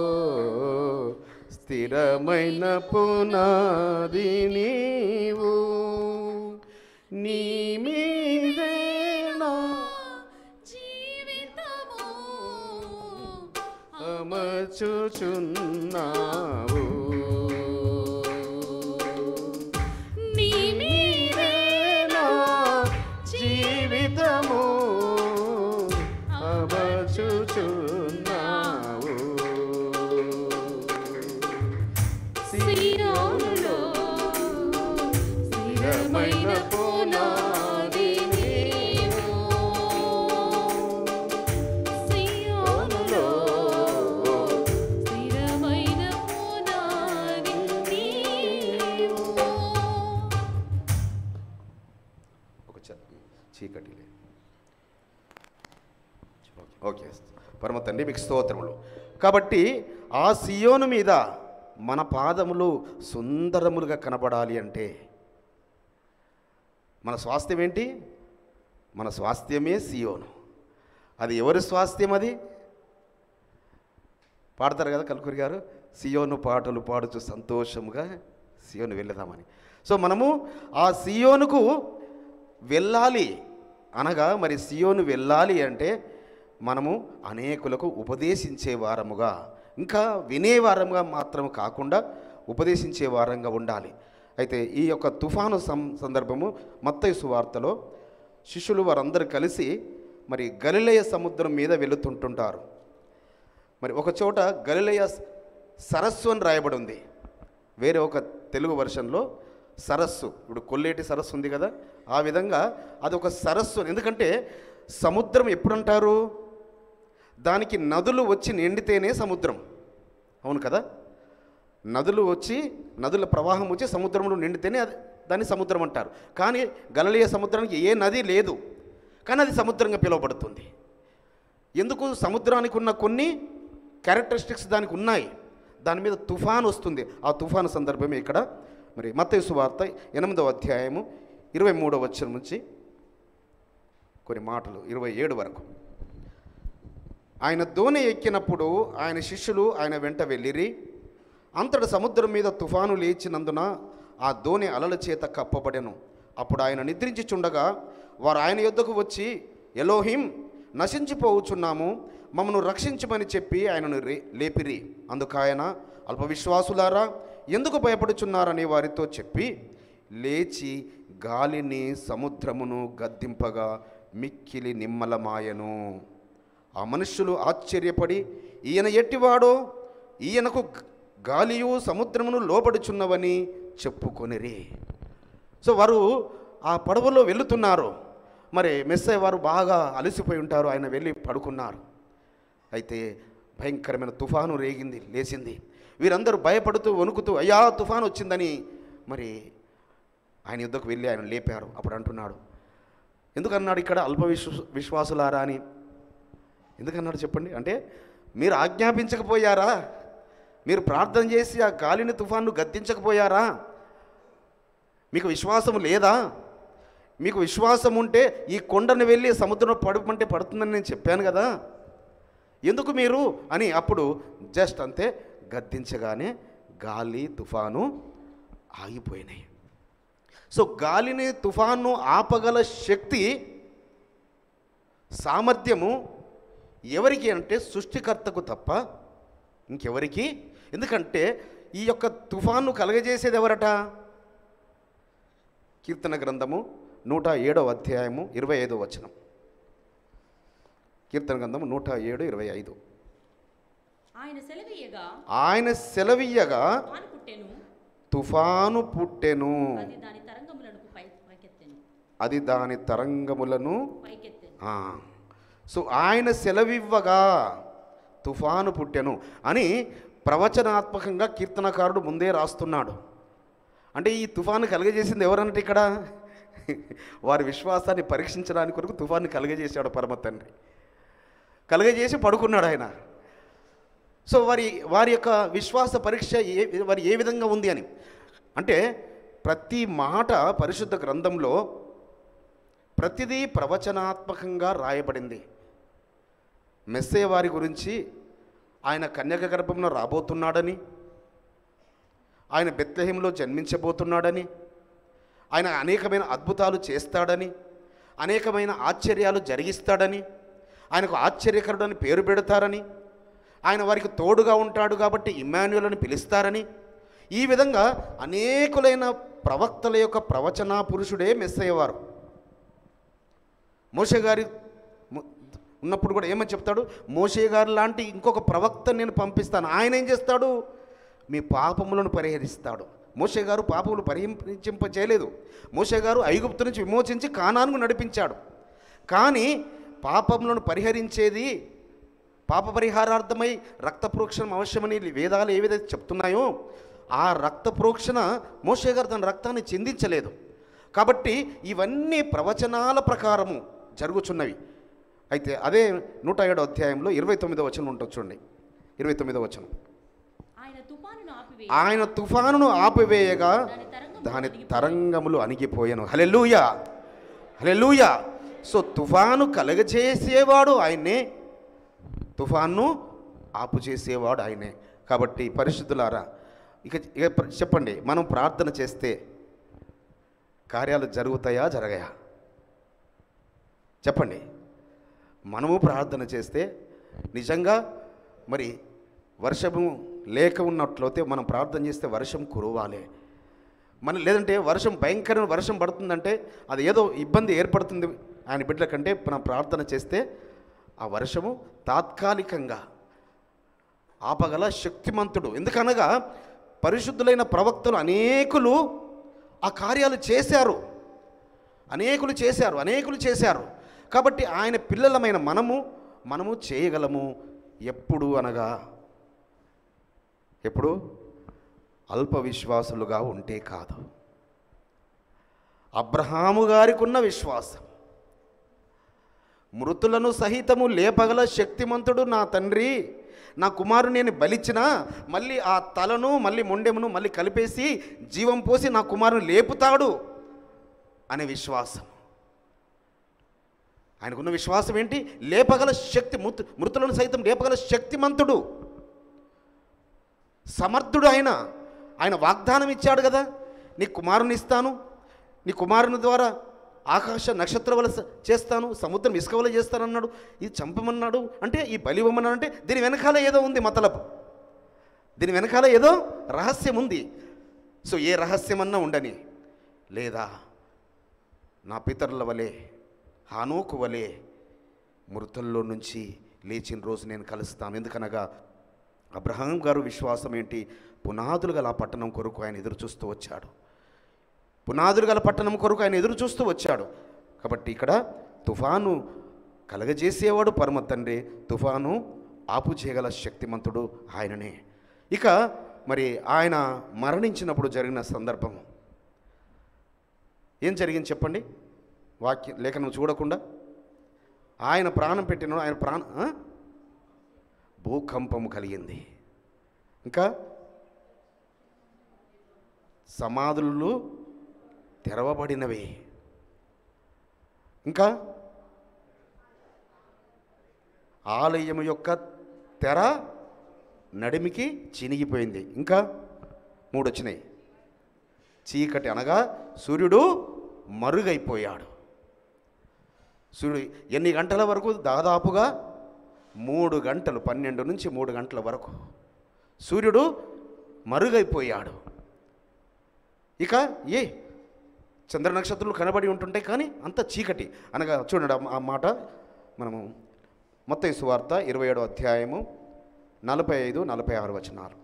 స్థిరమైన పునాది నీవు నీ మీదే నా అమర్చుచున్నావు నీ మీదే నా జీవితము అమర్చుచున్నావు సియోనులో స్థిరమైన పునాది నీవు సియోనులో స్థిరమైన పునాది నీవు ఒక చ- చీకటి లేదు ఓకే పరమ తండ్రి మీకు స్తోత్రములు కాబట్టి ఆ సియోను మీద మన పాదములు సుందరములుగా కనబడాలి అంటే మన స్వాస్థ్యం ఏంటి మన స్వాస్థ్యమే సియోను అది ఎవరి స్వాస్థ్యం అది పాడతారు కదా కల్కూరి గారు సియోను పాటలు పాడుచు సంతోషముగా సియోను వెళ్దామని సో మనము ఆ సియోనుకు వెళ్ళాలి అనగా మరి సియోను వెళ్ళాలి అంటే మనము అనేకులకు ఉపదేశించే వారముగా ఇంకా వినేవారముగా మాత్రం కాకుండా ఉపదేశించే వారంగా ఉండాలి అయితే ఈ యొక్క తుఫాను సం సందర్భము మత్తయి సువార్తలో శిష్యులు వారందరూ కలిసి మరి గలిలయ సముద్రం మీద వెళుతుంటుంటారు మరి ఒక చోట గలిలయ సరస్సు అని రాయబడి ఉంది వేరే ఒక తెలుగు వర్షన్లో సరస్సు ఇప్పుడు కొల్లేటి సరస్సు ఉంది కదా ఆ విధంగా అది ఒక సరస్సు అని. ఎందుకంటే సముద్రం ఎప్పుడంటారు దానికి నదులు వచ్చి నిండితేనే సముద్రం అవును కదా నదులు వచ్చి నదుల ప్రవాహం వచ్చి సముద్రంలో నిండితేనే అది దాన్ని సముద్రం అంటారు కానీ గలలియ సముద్రానికి ఏ నది లేదు కానీ అది సముద్రంగా పిలువబడుతుంది ఎందుకు సముద్రానికి ఉన్న కొన్ని క్యారెక్టరిస్టిక్స్ దానికి ఉన్నాయి దాని మీద తుఫాన్ వస్తుంది ఆ తుఫాను సందర్భమే ఇక్కడ మరి మత్తయి వార్త ఎనిమిదవ అధ్యాయము ఇరవై మూడవ వచ్చిన నుంచి కొన్ని మాటలు ఇరవై ఏడు వరకు ఆయన దోణి ఎక్కినప్పుడు ఆయన శిష్యులు ఆయన వెంట వెళ్ళిరి అంతట సముద్రం మీద తుఫాను లేచినందున ఆ దోణి అలల చేత కప్పబడెను అప్పుడు ఆయన నిద్రించుచుండగా వారు ఆయన యొద్దకు వచ్చి ఎలోహిం నశించిపోవచ్చున్నాము మమ్మను రక్షించమని చెప్పి ఆయనను రే లేపిరి అందుకు ఆయన అల్పవిశ్వాసులారా ఎందుకు భయపడుచున్నారని వారితో చెప్పి లేచి గాలిని సముద్రమును గద్దింపగా మిక్కిలి నిమ్మలమాయను ఆ మనుష్యులు ఆశ్చర్యపడి ఈయన ఎట్టివాడో ఈయనకు గ- గాలియు సముద్రమును లోబడుచున్నవని చెప్పుకొనిరి సో వారు ఆ పడవలో వెళుతున్నారు మరి మెస్సయ్య వారు బాగా అలసిపోయి ఉంటారు ఆయన వెళ్ళి పడుకున్నారు అయితే భయంకరమైన తుఫాను రేగింది లేచింది వీరందరూ భయపడుతూ వణుకుతూ అయ్యా తుఫాను వచ్చిందని మరి ఆయన యుద్ధకు వెళ్ళి ఆయన లేపారు అప్పుడు అంటున్నాడు ఎందుకన్నాడు ఇక్కడ అల్ప విశ్వ విశ్వాసులారా అని ఎందుకన్నాడు చెప్పండి అంటే మీరు ఆజ్ఞాపించకపోయారా మీరు ప్రార్థన చేసి ఆ గాలిని తుఫాన్ను గద్దించకపోయారా మీకు విశ్వాసం లేదా మీకు విశ్వాసం ఉంటే ఈ కొండను వెళ్ళి సముద్రంలో పడమంటే పడుతుందని నేను చెప్పాను కదా ఎందుకు మీరు అని అప్పుడు జస్ట్ అంతే గద్దించగానే గాలి తుఫాను ఆగిపోయినాయి సో గాలిని తుఫాను ఆపగల శక్తి సామర్థ్యము ఎవరికి అంటే సృష్టికర్తకు తప్ప ఇంకెవరికి ఎందుకంటే ఈ యొక్క తుఫాను కలగజేసేది ఎవరట కీర్తన గ్రంథము నూట ఏడవ అధ్యాయము ఇరవై ఐదో వచనం కీర్తన గ్రంథము నూట ఏడు ఇరవై ఐదు ఆయన సెలవీయగా ఆయన సెలవియ్యగా తుఫాను పుట్టెను తుఫాను పుట్టెను అది దాని తరంగములను పై పైకెత్తెను అది దాని తరంగములను పైకెత్తెను ఆ. సో ఆయన సెలవివ్వగా తుఫాను పుట్టెను అని ప్రవచనాత్మకంగా కీర్తనకారుడు ముందే రాస్తున్నాడు అంటే ఈ తుఫాను కలుగజేసింది ఎవరన్నట్టు ఇక్కడ వారి విశ్వాసాన్ని పరీక్షించడానికి కొరకు తుఫాన్ని కలుగజేశాడు పరమ తండ్రి కలుగజేసి పడుకున్నాడు ఆయన సో వారి వారి యొక్క విశ్వాస పరీక్ష ఏ వారి ఏ విధంగా ఉంది అని అంటే ప్రతి మాట పరిశుద్ధ గ్రంథంలో ప్రతిదీ ప్రవచనాత్మకంగా రాయబడింది మెస్సే వారి గురించి ఆయన కన్యక గర్భంలో రాబోతున్నాడని ఆయన బెత్లహేంలో జన్మించబోతున్నాడని ఆయన అనేకమైన అద్భుతాలు చేస్తాడని అనేకమైన ఆశ్చర్యాలు జరిగిస్తాడని ఆయనకు ఆశ్చర్యకరుడని పేరు పెడతారని ఆయన వారికి తోడుగా ఉంటాడు కాబట్టి ఇమాన్యుల్ అని పిలుస్తారని ఈ విధంగా అనేకులైన ప్రవక్తల యొక్క ప్రవచనా పురుషుడే మెస్సయ్యవారు మోషే గారి ము- ఉన్నప్పుడు కూడా ఏమని చెప్తాడు మోషే గారు లాంటి ఇంకొక ప్రవక్త నేను పంపిస్తాను ఆయన ఏం చేస్తాడు మీ పాపములను పరిహరిస్తాడు మోషే గారు పాపములు పరిహరించింప చేయలేదు మోషే గారు ఐగుప్తు నుంచి విమోచించి కానాను నడిపించాడు కానీ పాపములను పరిహరించేది పాప పరిహారార్థమై రక్త ప్రోక్షణం అవశ్యమని వేదాలు ఏ విధంగా చెప్తున్నాయో ఆ రక్త ప్రోక్షణ మోషే గారు తన రక్తాన్ని చిందించలేదు కాబట్టి ఇవన్నీ ప్రవచనాల ప్రకారము జరుగుచున్నవి అయితే అదే నూట ఏడో అధ్యాయంలో ఇరవై తొమ్మిదో వచనం ఉంటుంది చూడండి ఇరవై తొమ్మిదో వచనం ఆయన తుఫానును ఆపివేయ ఆయన తుఫానును ఆపివేయగా దాని తరంగములు అణిగిపోయాను హలెలూయా హలెలూయా సో తుఫాను కలగజేసేవాడు ఆయన్నే తుఫాన్ను ఆపు చేసేవాడు ఆయనే కాబట్టి పరిశుద్ధులారా ఇక ఇక ప్ర- చెప్పండి మనం ప్రార్థన చేస్తే కార్యాలు జరుగుతాయా జరగయా చెప్పండి మనము ప్రార్థన చేస్తే నిజంగా మరి వర్షము లేక ఉన్నట్లయితే మనం ప్రార్థన చేస్తే వర్షం కురవాలి మన లేదంటే వర్షం భయంకరమైన వర్షం పడుతుందంటే అది ఏదో ఇబ్బంది ఏర్పడుతుంది ఆయన బిడ్డల కంటే మనం ప్రార్థన చేస్తే ఆ వర్షము తాత్కాలికంగా ఆపగల శక్తిమంతుడు ఎందుకనగా పరిశుద్ధులైన ప్రవక్తలు అనేకులు ఆ కార్యాలు చేశారు అనేకులు చేశారు అనేకులు చేశారు కాబట్టి ఆయన పిల్లలమైన మనము మనము చేయగలము ఎప్పుడు అనగా ఎప్పుడు అల్ప విశ్వాసులుగా ఉంటే కాదు అబ్రహాము గారికి ఉన్న విశ్వాసం మృతులను సహితము లేపగల శక్తిమంతుడు నా తండ్రి నా కుమారుని నేను బలిచ్చిన మళ్ళీ ఆ తలను మళ్ళీ మొండెమును మళ్ళీ కలిపేసి జీవం పోసి నా కుమారుని లేపుతాడు అనే విశ్వాసం ఆయనకున్న విశ్వాసం ఏంటి లేపగల శక్తి మృతు మృతులను సైతం లేపగల శక్తిమంతుడు సమర్థుడు ఆయన ఆయన వాగ్దానం ఇచ్చాడు కదా నీ కుమారుని ఇస్తాను నీ కుమారుని ద్వారా ఆకాశ నక్షత్ర వల చేస్తాను సముద్రం ఇసుక వల చేస్తానన్నాడు ఇది చంపమన్నాడు అంటే ఈ బలి ఇవ్వమన్నాడు అంటే దీని వెనకాల ఏదో ఉంది మతలబు దీని వెనకాల ఏదో రహస్యం ఉంది సో ఏ రహస్యమన్నా ఉండని లేదా నా పితరుల వలె హానోకు వలె మృతుల్లో నుంచి లేచిన రోజు నేను కలుస్తాను ఎందుకనగా అబ్రహాం గారు విశ్వాసం ఏంటి పునాదులు గల ఆ పట్టణం కొరకు ఆయన ఎదురు చూస్తూ వచ్చాడు పునాదులు గల పట్టణం కొరకు ఆయన ఎదురు చూస్తూ వచ్చాడు కాబట్టి ఇక్కడ తుఫాను కలగజేసేవాడు పరమ తండ్రి తుఫాను ఆపు చేయగల శక్తిమంతుడు ఆయననే ఇక మరి ఆయన మరణించినప్పుడు జరిగిన సందర్భం ఏం జరిగింది చెప్పండి వాక్య లేఖనం చూడకుండా ఆయన ప్రాణం పెట్టిన ఆయన ప్రాణ ఆ? భూకంపము కలిగింది ఇంకా సమాధులు తెరవబడినవి ఇంకా ఆలయం యొక్క తెర నడిమికి చినిగిపోయింది ఇంకా మూడు వచ్చినాయి చీకటి అనగా సూర్యుడు మరుగైపోయాడు సూర్యుడు ఎన్ని గంటల వరకు దాదాపుగా మూడు గంటలు పన్నెండు నుంచి మూడు గంటల వరకు సూర్యుడు మరుగైపోయాడు ఇక ఏ చంద్ర నక్షత్రాలు కనబడి ఉంటుంటాయి కానీ అంత చీకటి అనగా చూడండి ఆ- ఆ మాట మనము మొత్తం సువార్త ఇరవై ఏడో అధ్యాయము నలభై ఐదు నలభై ఆరు వచనాలు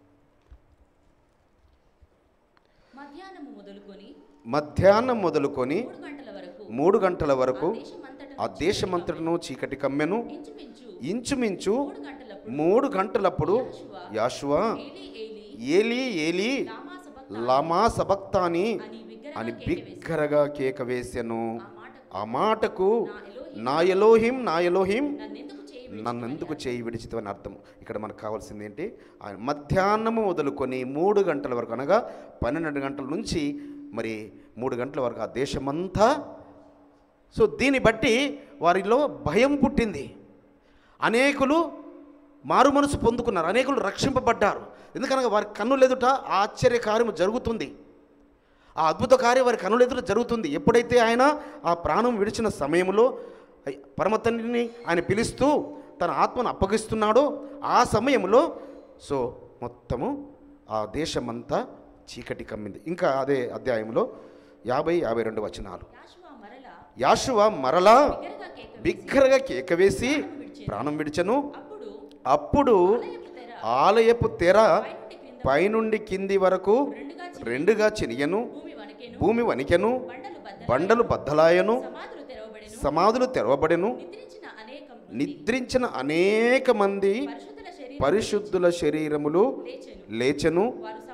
మధ్యాహ్నము మొదలుకొని మధ్యాహ్నం మొదలుకొని మూడు గంటల వరకు మూడు గంటల వరకు దేశమంతటను ఆ దేశమంతటను చీకటి కమ్మెను ఇంచుమించు ఇంచుమించు మూడు గంటలప్పుడు మూడు గంటలప్పుడు యాషువా ఏలి ఏలి లమా సబక్తాని అని బిగ్గరగా కేక వేసెను ఆ మాటకు నా ఎలోహిం నా ఎలోహిం నన్నెందుకు చేయి విడిచితమని అర్థం ఇక్కడ మనకు కావాల్సింది ఏంటి ఆయన మధ్యాహ్నము మొదలుకొని మూడు గంటల వరకు అనగా పన్నెండు గంటల నుంచి మరి మూడు గంటల వరకు ఆ దేశమంతా సో దీన్ని బట్టి వారిలో భయం పుట్టింది అనేకులు మారు మనసు పొందుకున్నారు అనేకులు రక్షింపబడ్డారు ఎందుకనగా వారి కన్నులెదుట ఆ ఆశ్చర్య కార్యము జరుగుతుంది ఆ అద్భుత కార్యం వారి కన్నులెదుట జరుగుతుంది ఎప్పుడైతే ఆయన ఆ ప్రాణం విడిచిన సమయంలో అయ్- పరమ తండ్రిని ఆయన పిలుస్తూ తన ఆత్మను అప్పగిస్తున్నాడో ఆ సమయంలో సో మొత్తము ఆ దేశమంతా చీకటి కమ్మింది ఇంకా అదే అధ్యాయంలో యాభై యాభై రెండు వచనాలు యాశువ మరలా బిగ్గరగా కేక వేసి ప్రాణం విడిచెను అప్పుడు ఆలయపు తెర పైనుండి కింది వరకు రెండుగా చినియను భూమి వణికెను బండలు బద్దలాయను సమాధులు తెరవబడెను నిద్రించిన అనేక మంది పరిశుద్ధుల శరీరములు లేచెను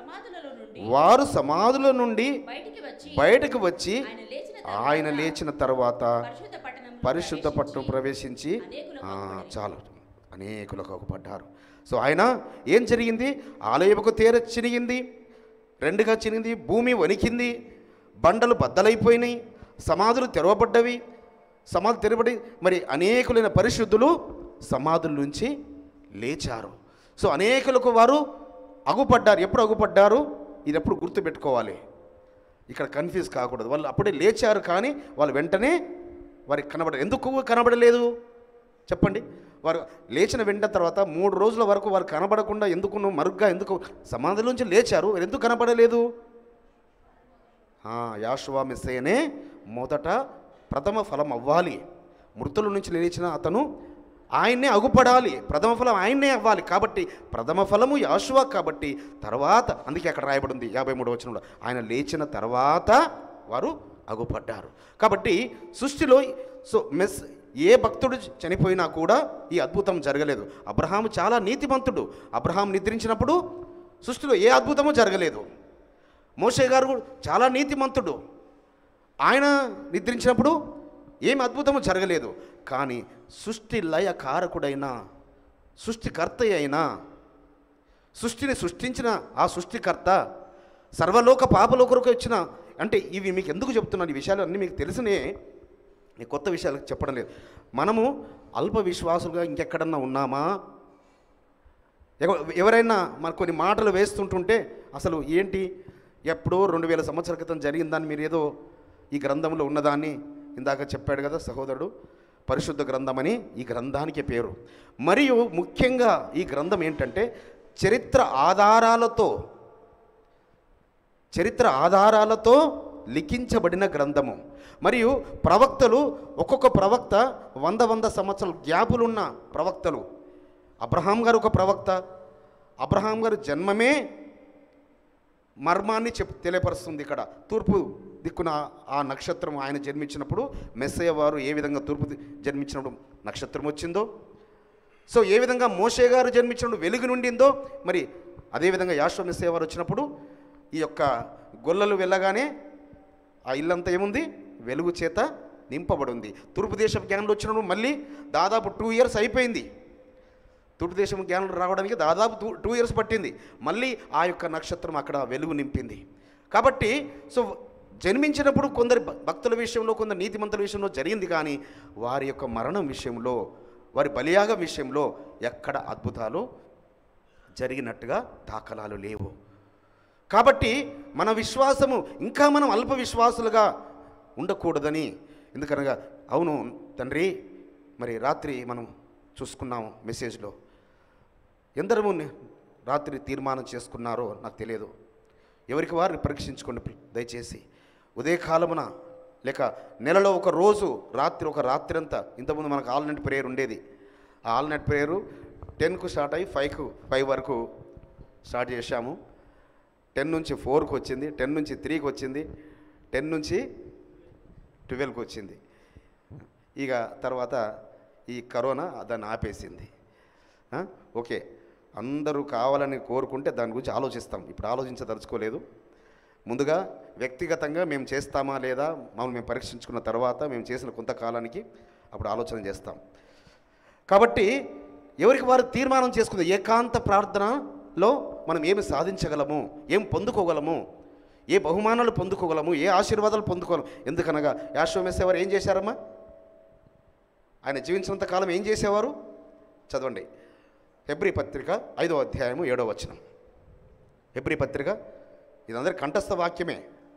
వారు సమాధుల నుండి బయటకు వచ్చి ఆయన లేచిన తర్వాత పరిశుద్ధ పట్టణం ప్రవేశించి ఆ, చాలు అనేకులకు ఒకపడ్డారు సో ఆయన ఏం జరిగింది ఆలయముకు తీర చినిగింది రెండుగా చినిగింది భూమి వణికింది బండలు బద్దలైపోయినాయి సమాధులు తెరవబడ్డవి సమాధులు తెరబడి మరి అనేకులైన పరిశుద్ధులు సమాధుల నుంచి లేచారు సో అనేకులకు వారు అగుపడ్డారు ఎప్పుడు అగుపడ్డారు ఇది ఎప్పుడు గుర్తుపెట్టుకోవాలి ఇక్కడ కన్ఫ్యూజ్ కాకూడదు వాళ్ళు అప్పుడే లేచారు కానీ వాళ్ళు వెంటనే వారికి కనబడ ఎందుకు కనబడలేదు చెప్పండి వారు లేచిన వెంట తర్వాత మూడు రోజుల వరకు వారు కనబడకుండా ఎందుకు నువ్వు మరుగ్గా ఎందుకు సమాధి నుంచి లేచారు వారు ఎందుకు కనబడలేదు ఆ, యాషువా మెస్సయ్యనే మొదట ప్రథమ ఫలం అవ్వాలి మృతుల నుంచి లేచిన అతను ఆయన్నే అగుపడాలి ప్రథమ ఫలం ఆయన్నే అవ్వాలి కాబట్టి ప్రథమ ఫలము యాషువా కాబట్టి తర్వాత అందుకే అక్కడ రాయబడింది యాభై మూడు వచనంలో ఆయన లేచిన తర్వాత వారు అగుపడ్డారు కాబట్టి సృష్టిలో సో మెస్ ఏ భక్తుడు చనిపోయినా కూడా ఈ అద్భుతం జరగలేదు అబ్రహాము చాలా నీతిమంతుడు అబ్రహాం నిద్రించినప్పుడు సృష్టిలో ఏ అద్భుతము జరగలేదు మోషే గారు కూడా చాలా నీతిమంతుడు ఆయన నిద్రించినప్పుడు ఏం అద్భుతము జరగలేదు కానీ సృష్టి లయ కారకుడైన సృష్టికర్త అయిన సృష్టిని సృష్టించిన ఆ సృష్టికర్త సర్వలోక పాపలో కొరకు వచ్చిన అంటే ఇవి మీకు ఎందుకు చెప్తున్నాను ఈ విషయాలు అన్నీ మీకు తెలిసినే నేను కొత్త విషయాలు చెప్పడం లేదు మనము అల్ప విశ్వాసులుగా ఇంకెక్కడన్నా ఉన్నామా ఎవ- ఎవరైనా మన కొన్ని మాటలు వేస్తుంటుంటే అసలు ఏంటి ఎప్పుడో రెండు వేల సంవత్సరాల క్రితం జరిగిందని మీరు ఏదో ఈ గ్రంథంలో ఉన్నదాన్ని ఇందాక చెప్పాడు కదా సహోదరుడు పరిశుద్ధ గ్రంథమని ఈ గ్రంథానికి పేరు మరియు ముఖ్యంగా ఈ గ్రంథం ఏంటంటే చరిత్ర ఆధారాలతో చరిత్ర ఆధారాలతో లిఖించబడిన గ్రంథము మరియు ప్రవక్తలు ఒక్కొక్క ప్రవక్త వంద వంద సంవత్సరాలు గ్యాపులున్న ప్రవక్తలు అబ్రహాం గారు ఒక ప్రవక్త అబ్రహాం గారు జన్మమే మర్మాన్ని చెప్ తెలియపరుస్తుంది ఇక్కడ తూర్పు దిక్కున ఆ నక్షత్రం ఆయన జన్మించినప్పుడు మెస్సయ్య వారు ఏ విధంగా తూర్పు ది- జన్మించినప్పుడు నక్షత్రం వచ్చిందో సో ఏ విధంగా మోషే గారు జన్మించినప్పుడు వెలుగు నుండిందో మరి అదేవిధంగా యాశ్వ మెస్సయ్య వారు వచ్చినప్పుడు ఈ యొక్క గొల్లలు వెళ్ళగానే ఆ ఇల్లంతా ఏముంది వెలుగు చేత నింపబడి ఉంది తూర్పు దేశపు జ్ఞానులు వచ్చినప్పుడు మళ్ళీ దాదాపు టూ ఇయర్స్ అయిపోయింది తూర్పు దేశం జ్ఞానులు రావడానికి దాదాపు టూ టూ ఇయర్స్ పట్టింది మళ్ళీ ఆ యొక్క నక్షత్రం అక్కడ వెలుగు నింపింది కాబట్టి సో జన్మించినప్పుడు కొందరి భ- భక్తుల విషయంలో కొందరు నీతిమంతుల విషయంలో జరిగింది కానీ వారి యొక్క మరణం విషయంలో వారి బలియాగం విషయంలో ఎక్కడ అద్భుతాలు జరిగినట్టుగా దాఖలాలు లేవు కాబట్టి మన విశ్వాసము ఇంకా మనం అల్ప విశ్వాసులుగా ఉండకూడదని ఎందుకనగా అవును తండ్రి మరి రాత్రి మనం చూసుకున్నాము మెసేజ్లో ఎందరము ని- రాత్రి తీర్మానం చేసుకున్నారో నాకు తెలియదు ఎవరికి వారు పరీక్షించుకోండి ప్రి- దయచేసి ఉదయకాలమున లేక నెలలో ఒక రోజు రాత్రి ఒక రాత్రి అంతా ఇంతకుముందు మనకు ఆల్ నైట్ ప్రేయర్ ఉండేది ఆ ఆల్ నైట్ ప్రేయరు టెన్కు స్టార్ట్ అయ్యి ఫైవ్కు ఫైవ్ వరకు స్టార్ట్ చేశాము టెన్ నుంచి ఫోర్కి వచ్చింది టెన్ నుంచి త్రీకి వచ్చింది టెన్ నుంచి ట్వెల్వ్కి వచ్చింది ఇక తర్వాత ఈ కరోనా దాన్ని ఆపేసింది ఆ? ఓకే అందరూ కావాలని కోరుకుంటే దాని గురించి ఆలోచిస్తాం ఇప్పుడు ఆలోచించదలుచుకోలేదు ముందుగా వ్యక్తిగతంగా మేము చేస్తామా లేదా మమ్మల్ని మేము పరీక్షించుకున్న తర్వాత మేము చేసిన కొంతకాలానికి అప్పుడు ఆలోచన చేస్తాం కాబట్టి ఎవరికి వారు తీర్మానం చేసుకుంది ఏకాంత ప్రార్థనలో మనం ఏమి సాధించగలము ఏం పొందుకోగలము ఏ బహుమానాలు పొందుకోగలము ఏ ఆశీర్వాదాలు పొందుకోగలము ఎందుకనగా యాశ్వమేసేవారు ఏం చేశారమ్మా ఆయన జీవించినంత కాలం ఏం చేసేవారు చదవండి హెబ్రి పత్రిక ఐదో అధ్యాయము ఏడో వచనం హెబ్రి పత్రిక ఇదందరి కంఠస్థ వాక్యమే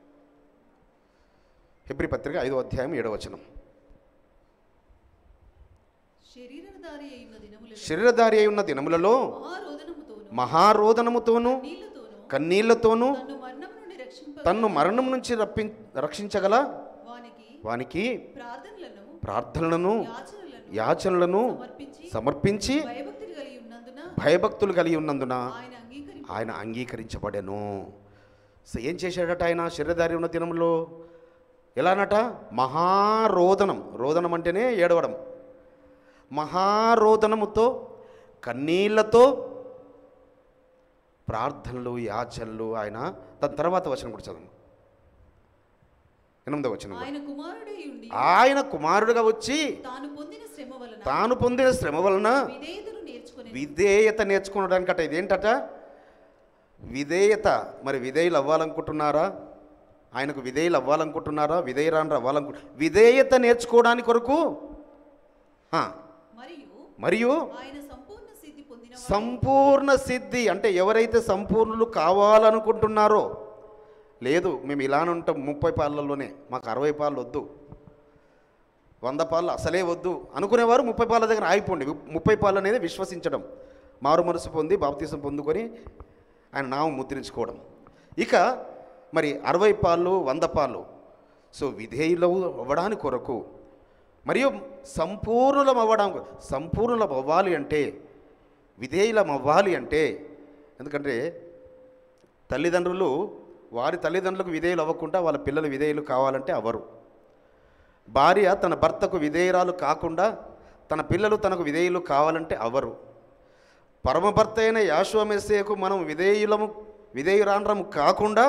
హెబ్రి పత్రిక ఐదో అధ్యాయం ఏడో వచనం శరీరధారి అయిన దినములలో శరీరధారి అయి ఉన్న దినములలో మహారోదనముతోను మహారోదనముతోనూ కన్నీళ్లతోనూ తన్ను మరణం నుండి రక్షింప తన్ను మరణం నుంచి రప్పి రక్షించగల వానికి వానికి ప్రార్థనలను ప్రార్థనలను యాచనలను యాచనలను సమర్పించి సమర్పించి భయభక్తులు కలిగి ఉన్నందున భయభక్తులు కలిగి ఉన్నందున ఆయన అంగీకరి ఆయన అంగీకరించబడెను సో ఏం చేశాడట ఆయన శరీరధారి ఉన్న దినంలో ఎలానట మహారోదనం రోదనం అంటేనే ఏడవడం మహారోదనముతో కన్నీళ్లతో ప్రార్థనలు యాచనలు ఆయన దాని తర్వాత వచనం కూడా చదవండి ఎనిమిదో వచనం కూడా. ఆయన కుమారుడై ఉండి ఆయన కుమారుడుగా వచ్చి తాను పొందిన శ్రమ వలన తాను పొందిన శ్రమ వలన విధేయతను నేర్చుకుని విధేయత నేర్చుకోవడానికట ఇదేంటట విధేయత మరి విధేయులు అవ్వాలనుకుంటున్నారా ఆయనకు విధేయులు అవ్వాలనుకుంటున్నారా విధేయరాని అవ్వాలనుకు విధేయత నేర్చుకోవడానికి కొరకు ఆ, మరియు మరియు ఆయన సంపూర్ణ సిద్ధి పొందిన సంపూర్ణ సిద్ధి అంటే ఎవరైతే సంపూర్ణులు కావాలనుకుంటున్నారో లేదు మేము ఇలానే ఉంటాం ముప్పై పాలల్లోనే మాకు అరవై పాలు వద్దు వంద పాలు అసలే వద్దు అనుకునేవారు ముప్పై పాల దగ్గర ఆగిపోండి ముప్పై పాలు అనేది విశ్వసించడం మారు మనసు పొంది బాప్తీసం పొందుకొని ఆయన నామం ముద్రించుకోవడం ఇక మరి అరవై పాలు వంద పాలు సో విధేయులు అవ్వడానికి కొరకు మరియు సంపూర్ణులం అవ్వడానికి సంపూర్ణులం అవ్వాలి అంటే విధేయులం అవ్వాలి అంటే ఎందుకంటే తల్లిదండ్రులు వారి తల్లిదండ్రులకు విధేయులు అవ్వకుండా వాళ్ళ పిల్లలు విధేయులు కావాలంటే అవ్వరు భార్య తన భర్తకు విధేయురాలు కాకుండా తన పిల్లలు తనకు విధేయులు కావాలంటే అవ్వరు పరమభర్త అయిన యాశ్వమెస్సేకు మనం విధేయులము విధేయురాండ్రము కాకుండా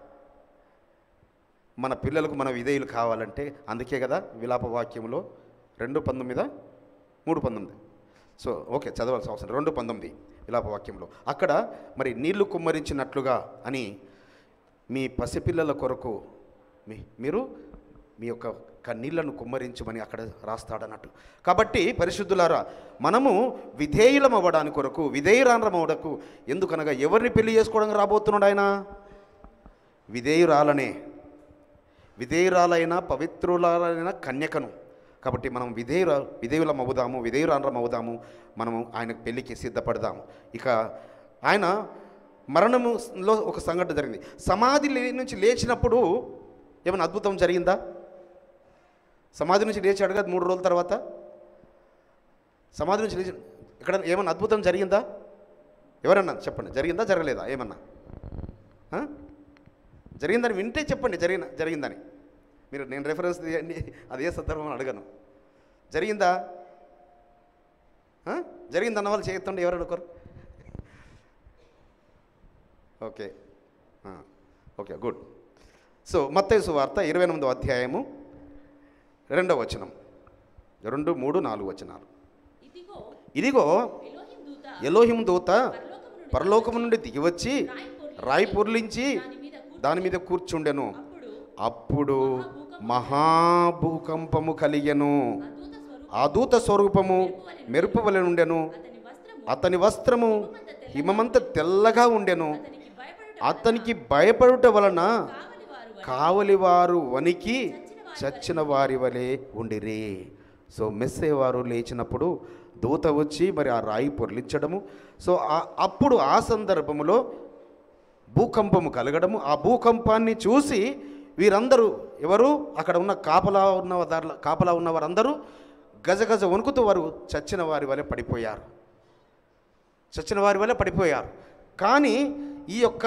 మన పిల్లలకు మన విధేయులు కావాలంటే అందుకే కదా విలాప వాక్యంలో రెండు పంతొమ్మిదా మూడు పంతొమ్మిది సో ఓకే చదవాల్సిన అవసరం రెండు పంతొమ్మిది విలాప వాక్యంలో అక్కడ మరి నీళ్లు కుమ్మరించినట్లుగా అని మీ పసిపిల్లల కొరకు మీ మీరు మీ యొక్క కన్నీళ్లను కుమ్మరించమని అక్కడ రాస్తాడన్నట్టు కాబట్టి పరిశుద్ధులారా మనము విధేయులం అవ్వడానికి కొరకు విధేయురాండ్రం అవ్వడకు ఎందుకనగా ఎవరిని పెళ్లి చేసుకోవడానికి రాబోతున్నాడు ఆయన విధేయురాలనే విధేయురాలైన పవిత్రురాలైన కన్యకను కాబట్టి మనం విధేయుర విధేయులం అవుదాము విధేయురాండ్రం అవుదాము మనము ఆయన పెళ్ళికి సిద్ధపడదాము ఇక ఆయన మరణములో ఒక సంఘటన జరిగింది సమాధి లే- నుంచి లేచినప్పుడు ఏమైనా అద్భుతం జరిగిందా సమాధి నుంచి లేచాడు కదా మూడు రోజుల తర్వాత సమాధి నుంచి లేచి ఇక్కడ ఏమన్నా అద్భుతం జరిగిందా ఎవరన్నా చెప్పండి జరిగిందా జరగలేదా ఏమన్నా ఆ? జరిగిందని వింటే చెప్పండి జరిగిన జరిగిందని మీరు నేను రెఫరెన్స్ తీయండి అది ఏ సందర్భం అని అడగను జరిగిందా ఆ? జరిగిందన్న వాళ్ళు చేస్తుండే ఎవరు ఒకరు ఓకే ఆ, ఓకే గుడ్ సో మత్తయి వార్త ఇరవై ఎనిమిదో అధ్యాయము రెండవ వచనం రెండు మూడు నాలుగు వచనాలు ఇదిగో ఎలోహిం దూత పరలోకము నుండి దిగివచ్చి రాయి పొర్లించి దాని మీద కూర్చుండెను అప్పుడు మహాభూకంపము కలిగెను ఆ దూత స్వరూపము మెరుపు వలె ఉండెను అతని వస్త్రము హిమమంత తెల్లగా ఉండెను అతనికి భయపడుట వలన కావలివారు వనికి చచ్చిన వారి వలె ఉండిరి సో మెస్సేవారు లేచినప్పుడు దూత వచ్చి మరి ఆ రాయి పొర్లించడము సో ఆ- అప్పుడు ఆ సందర్భములో భూకంపము కలగడము ఆ భూకంపాన్ని చూసి వీరందరూ ఎవరు అక్కడ ఉన్న కాపలా ఉన్న వారు కాపలా ఉన్న వారందరూ గజగజ వణుకుతూ వారు చచ్చిన వారి వలె పడిపోయారు చచ్చిన వారి వలె పడిపోయారు కానీ ఈ యొక్క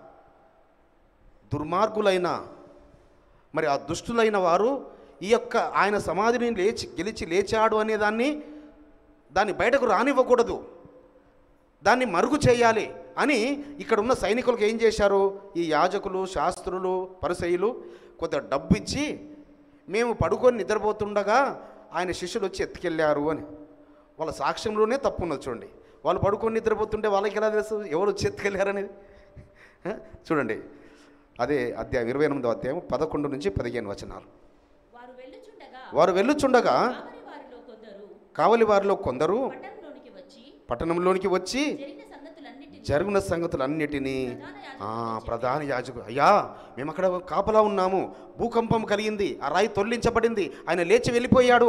దుర్మార్గులైన మరి ఆ దుష్టులైన వారు ఈ యొక్క ఆయన సమాధిని లేచి గెలిచి లేచాడు అనే దాన్ని దాన్ని బయటకు రానివ్వకూడదు దాన్ని మరుగు చేయాలి అని ఇక్కడ ఉన్న సైనికులకు ఏం చేశారు ఈ యాజకులు శాస్త్రులు పరిసయులు కొంత డబ్బు ఇచ్చి మేము పడుకొని నిద్రపోతుండగా ఆయన శిష్యులు వచ్చి ఎత్తుకెళ్ళారు అని వాళ్ళ సాక్ష్యంలోనే తప్పు ఉన్నది చూడండి వాళ్ళు పడుకొని నిద్రపోతుంటే వాళ్ళకి ఎలా తెలుసు ఎవరు వచ్చి ఎత్తుకెళ్ళారనేది ఆ? చూడండి అదే అధ్యాయం ఇరవై ఎనిమిదో అధ్యాయం పదకొండు నుంచి పదిహేను వచనాలు వారు వెళ్ళుచుండగా కావలి వారిలో కొందరు పట్టణంలోనికి వచ్చి జరిగిన సంగతులన్నిటినీ ఆ, ప్రధాన యాజకు అయ్యా మేము అక్కడ కాపలా ఉన్నాము భూకంపం కలిగింది ఆ రాయి తొలగించబడింది ఆయన లేచి వెళ్ళిపోయాడు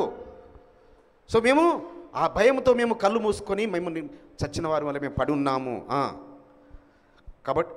సో మేము ఆ భయంతో మేము కళ్ళు మూసుకొని మేము ని- చచ్చిన వారి వల్ల మేము పడి ఉన్నాము ఆ. కాబట్టి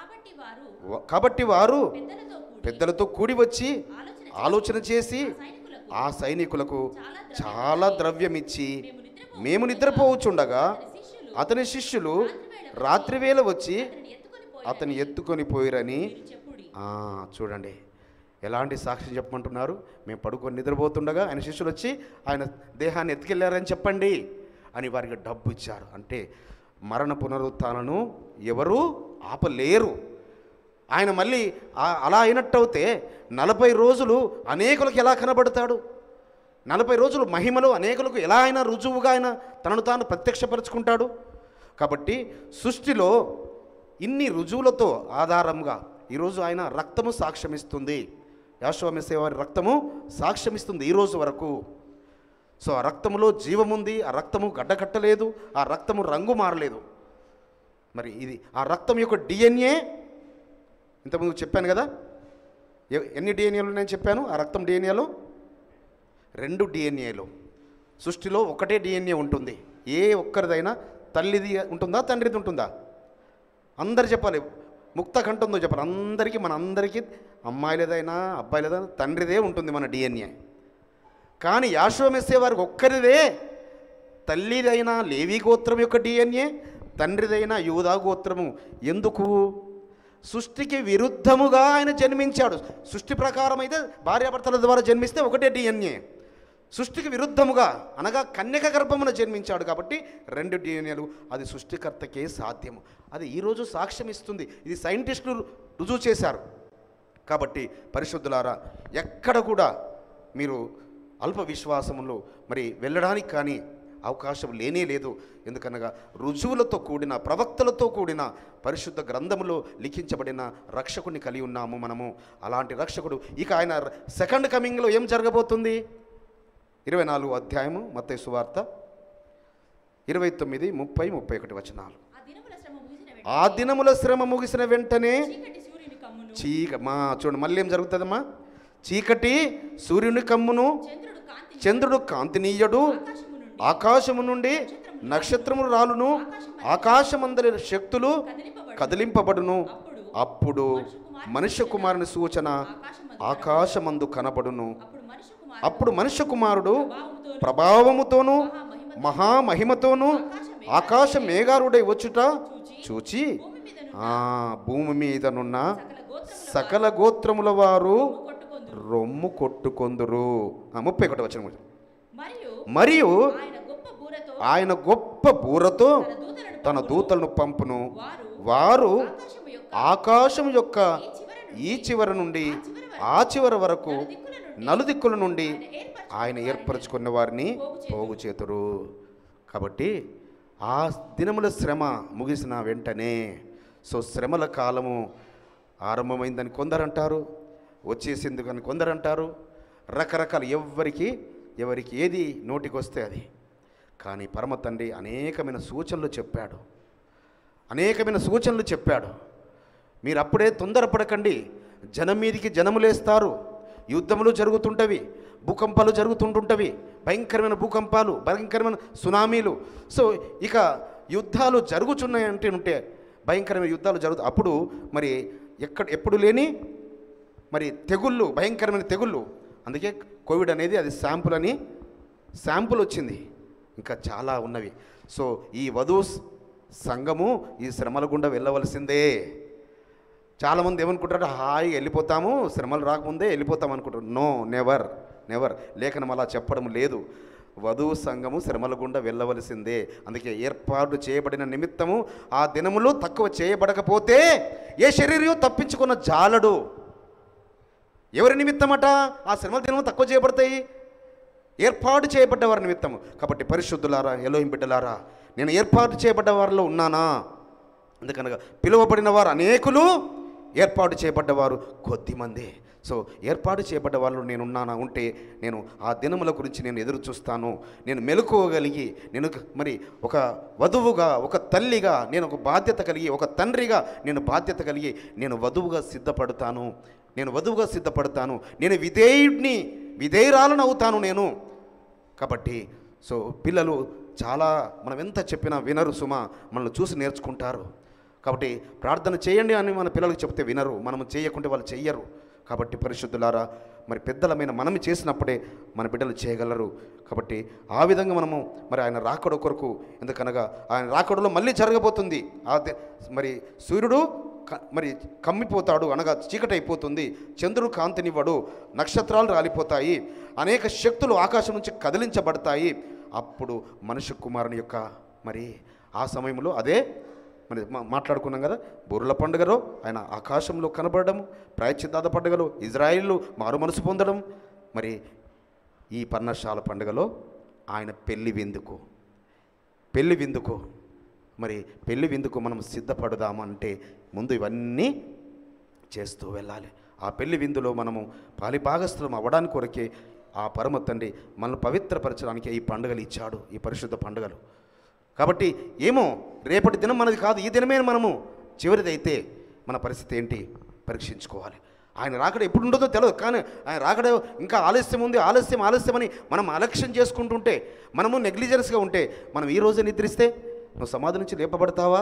వ- కాబట్టి వారు పెద్దలతో కూడి వచ్చి ఆలోచన చేసి ఆ సైనికులకు చాలా ద్రవ్యం ఇచ్చి మేము నిద్రపోవచ్చుండగా అతని శిష్యులు రాత్రివేళ వచ్చి అతని ఎత్తుకొని పోయిరని ఆ, చూడండి ఎలాంటి సాక్ష్యం చెప్పమంటున్నారు మేము పడుకొని నిద్రపోతుండగా ఆయన శిష్యులు వచ్చి ఆయన దేహాన్ని ఎత్తుకెళ్ళారని చెప్పండి అని వారికి డబ్బు ఇచ్చారు అంటే మరణ పునరుత్థానను ఎవరు ఆపలేరు ఆయన మళ్ళీ ఆ- అలా అయినట్టయితే నలభై రోజులు అనేకులకు ఎలా కనబడతాడు నలభై రోజులు మహిమలో అనేకులకు ఎలా అయినా రుజువుగా ఆయన తనను తాను ప్రత్యక్షపరుచుకుంటాడు కాబట్టి సృష్టిలో ఇన్ని రుజువులతో ఆధారంగా ఈరోజు ఆయన రక్తము సాక్ష్యమిస్తుంది యాశ్వమిసే వారి రక్తము సాక్ష్యమిస్తుంది ఈరోజు వరకు సో ఆ రక్తములో జీవముంది ఆ రక్తము గడ్డకట్టలేదు ఆ రక్తము రంగు మారలేదు మరి ఇది ఆ రక్తం యొక్క డిఎన్ఏ ఇంతకుముందు చెప్పాను కదా ఎ- ఎన్ని డిఎన్ఏలు నేను చెప్పాను ఆ రక్తం డిఎన్ఏలో రెండు డిఎన్ఏలు సృష్టిలో ఒకటే డిఎన్ఏ ఉంటుంది ఏ ఒక్కరిదైనా తల్లిది ఉంటుందా తండ్రిది ఉంటుందా అందరు చెప్పాలి ముక్త కంటుందో చెప్పాలి అందరికీ మన అందరికీ అమ్మాయిలదైనా అబ్బాయిలదైనా తండ్రిదే ఉంటుంది మన డిఎన్ఏ కానీ యాశ్వమెస్సే వారికి ఒక్కరిదే తల్లిదైన లేవి గోత్రం యొక్క డిఎన్ఏ తండ్రిదైన యూదా గోత్రము ఎందుకు సృష్టికి విరుద్ధముగా ఆయన జన్మించాడు సృష్టి ప్రకారం అయితే భార్యాభర్తల ద్వారా జన్మిస్తే ఒకటే డిఎన్ఏ సృష్టికి విరుద్ధముగా అనగా కన్యక గర్భమున జన్మించాడు కాబట్టి రెండు డిఎన్ఏలు అది సృష్టికర్తకే సాధ్యము అది ఈరోజు సాక్ష్యం ఇస్తుంది ఇది సైంటిస్టులు రుజువు చేశారు కాబట్టి పరిశుద్ధులారా ఎక్కడ కూడా మీరు అల్ప విశ్వాసములో మరి వెళ్ళడానికి కానీ అవకాశం లేనే లేదు ఎందుకనగా రుజువులతో కూడిన ప్రవక్తలతో కూడిన పరిశుద్ధ గ్రంథములో లిఖించబడిన రక్షకుని కలిగి ఉన్నాము మనము అలాంటి రక్షకుడు ఇక ఆయన సెకండ్ కమింగ్లో ఏం జరగబోతుంది ఇరవై నాలుగు అధ్యాయము మత్తయి సువార్త ఇరవై తొమ్మిది ముప్పై ముప్పై ఒకటి వచనాలు ఆ దినముల శ్రమ ముగిసిన వెంటనే చీక మా చూడండి మళ్ళీ ఏం జరుగుతుందమ్మా చీకటి సూర్యుని కమ్మును చంద్రుడు కాంతినీయడు ఆకాశము నుండి నక్షత్రములు రాలును ఆకాశమందరి శక్తులు కదిలింపబడును అప్పుడు మనుష్య కుమారుని సూచన ఆకాశమందు కనబడును అప్పుడు మనుష్య కుమారుడు ప్రభావముతోనూ మహామహిమతోనూ ఆకాశ మేఘారుడై వచ్చుట చూచి ఆ భూమి మీదనున్న సకల గోత్రముల వారు రొమ్ము కొట్టుకొందురు ఆ, ముప్పై ఒకటి వచ్చిన మరియు ఆయన గొప్ప బూరతో తన దూతలను పంపును వారు ఆకాశం యొక్క ఈ చివర నుండి ఆ చివర వరకు నలుదిక్కుల నుండి ఆయన ఏర్పరచుకున్న వారిని పోగు చేతురు కాబట్టి ఆ దినముల శ్రమ ముగిసిన వెంటనే సో శ్రమల కాలము ఆరంభమైందని కొందరంటారు వచ్చేసింది అని కొందరంటారు రకరకాల ఎవరికి ఎవరికి ఏది నోటికి వస్తే అది కానీ పరమ తండ్రి అనేకమైన సూచనలు చెప్పాడు అనేకమైన సూచనలు చెప్పాడు మీరు అప్పుడే తొందరపడకండి జనం మీదికి జనములేస్తారు యుద్ధములు జరుగుతుంటవి భూకంపాలు జరుగుతుంటుంటవి భయంకరమైన భూకంపాలు భయంకరమైన సునామీలు సో ఇక యుద్ధాలు జరుగుతున్నాయి అంటే ఉంటే భయంకరమైన యుద్ధాలు జరుగు అప్పుడు మరి ఎక్కడ ఎప్పుడు లేని మరి తెగుళ్ళు భయంకరమైన తెగుళ్ళు అందుకే కోవిడ్ అనేది అది శాంపుల్ అని శాంపుల్ వచ్చింది ఇంకా చాలా ఉన్నవి సో ఈ వధువు సంఘము ఈ శ్రమల గుండా వెళ్ళవలసిందే చాలామంది ఏమనుకుంటారు హాయిగా వెళ్ళిపోతాము శ్రమలు రాకముందే వెళ్ళిపోతాం అనుకుంటారు నో నెవర్ నెవర్ లేఖనం అలా చెప్పడం లేదు వధువు సంఘము శ్రమల గుండా వెళ్ళవలసిందే అందుకే ఏర్పాటు చేయబడిన నిమిత్తము ఆ దినములు తక్కువ చేయబడకపోతే ఏ శరీరం తప్పించుకున్న జాలడు ఎవరి నిమిత్తమట ఆ శ్రమల దినము తక్కువ చేయబడతాయి ఏర్పాటు చేయబడ్డ వారి నిమిత్తము కాబట్టి పరిశుద్ధులారా ఎలోహిం బిడ్డలారా నేను ఏర్పాటు చేయబడ్డ వారిలో ఉన్నానా అందుకనగా పిలువబడిన వారు అనేకులు ఏర్పాటు చేయబడ్డవారు కొద్దిమంది సో ఏర్పాటు చేయబడ్డ వాళ్ళు నేను ఉన్నానా ఉంటే నేను ఆ దినముల గురించి నేను ఎదురు చూస్తాను నేను మెలకువగలిగి నేను మరి ఒక వధువుగా ఒక తల్లిగా నేను ఒక బాధ్యత కలిగి ఒక తండ్రిగా నేను బాధ్యత కలిగి నేను వధువుగా సిద్ధపడతాను నేను వధువుగా సిద్ధపడతాను నేను విధేయుడిని విధేయురాలను అవుతాను నేను కాబట్టి సో పిల్లలు చాలా మనం ఎంత చెప్పినా వినరు సుమ మనల్ని చూసి నేర్చుకుంటారు కాబట్టి ప్రార్థన చేయండి అని మన పిల్లలకు చెప్తే వినరు మనం చేయకుంటే వాళ్ళు చెయ్యరు కాబట్టి పరిశుద్ధులారా మరి పెద్దలమైన మనం చేసినప్పుడే మన బిడ్డలు చేయగలరు కాబట్టి ఆ విధంగా మనము మరి ఆయన రాకడ కొరకు ఎందుకనగా ఆయన రాకడలో మళ్ళీ జరగబోతుంది ఆ ది- మరి సూర్యుడు క- మరి కమ్మిపోతాడు అనగా చీకటి అయిపోతుంది చంద్రుడు కాంతినివ్వడు నక్షత్రాలు రాలిపోతాయి అనేక శక్తులు ఆకాశం నుంచి కదిలించబడతాయి అప్పుడు మనుష్య కుమారుని యొక్క మరి ఆ సమయంలో అదే మరి మా- మాట్లాడుకున్నాం కదా బుర్రల పండుగలో ఆయన ఆకాశంలో కనబడడం ప్రాయచిత్తాద పండుగలో ఇజ్రాయిల్లో మారు మనసు పొందడం మరి ఈ పర్ణశాల పండుగలో ఆయన పెళ్లి విందుకు పెళ్లి విందుకు మరి పెళ్లి విందుకు మనం సిద్ధపడదామంటే ముందు ఇవన్నీ చేస్తూ వెళ్ళాలి ఆ పెళ్లి విందులో మనము పాలిపాగస్థలం అవ్వడానికి కొరకే ఆ పరమ తండ్రి మనల్ని పవిత్రపరచడానికి ఈ పండుగలు ఇచ్చాడు ఈ పరిశుద్ధ పండుగలు కాబట్టి ఏమో రేపటి దినం మనది కాదు ఈ దినమే మనము చివరిదైతే మన పరిస్థితి ఏంటి పరీక్షించుకోవాలి ఆయన రాకడ ఎప్పుడు ఉండదో తెలియదు కానీ ఆయన రాకడ ఇంకా ఆలస్యం ఉంది ఆలస్యం ఆలస్యం అని మనం అలక్ష్యం చేసుకుంటుంటే మనము నెగ్లిజెన్స్గా ఉంటే మనం ఈ రోజే నిద్రిస్తే నువ్వు సమాధి నుంచి లేపబడతావా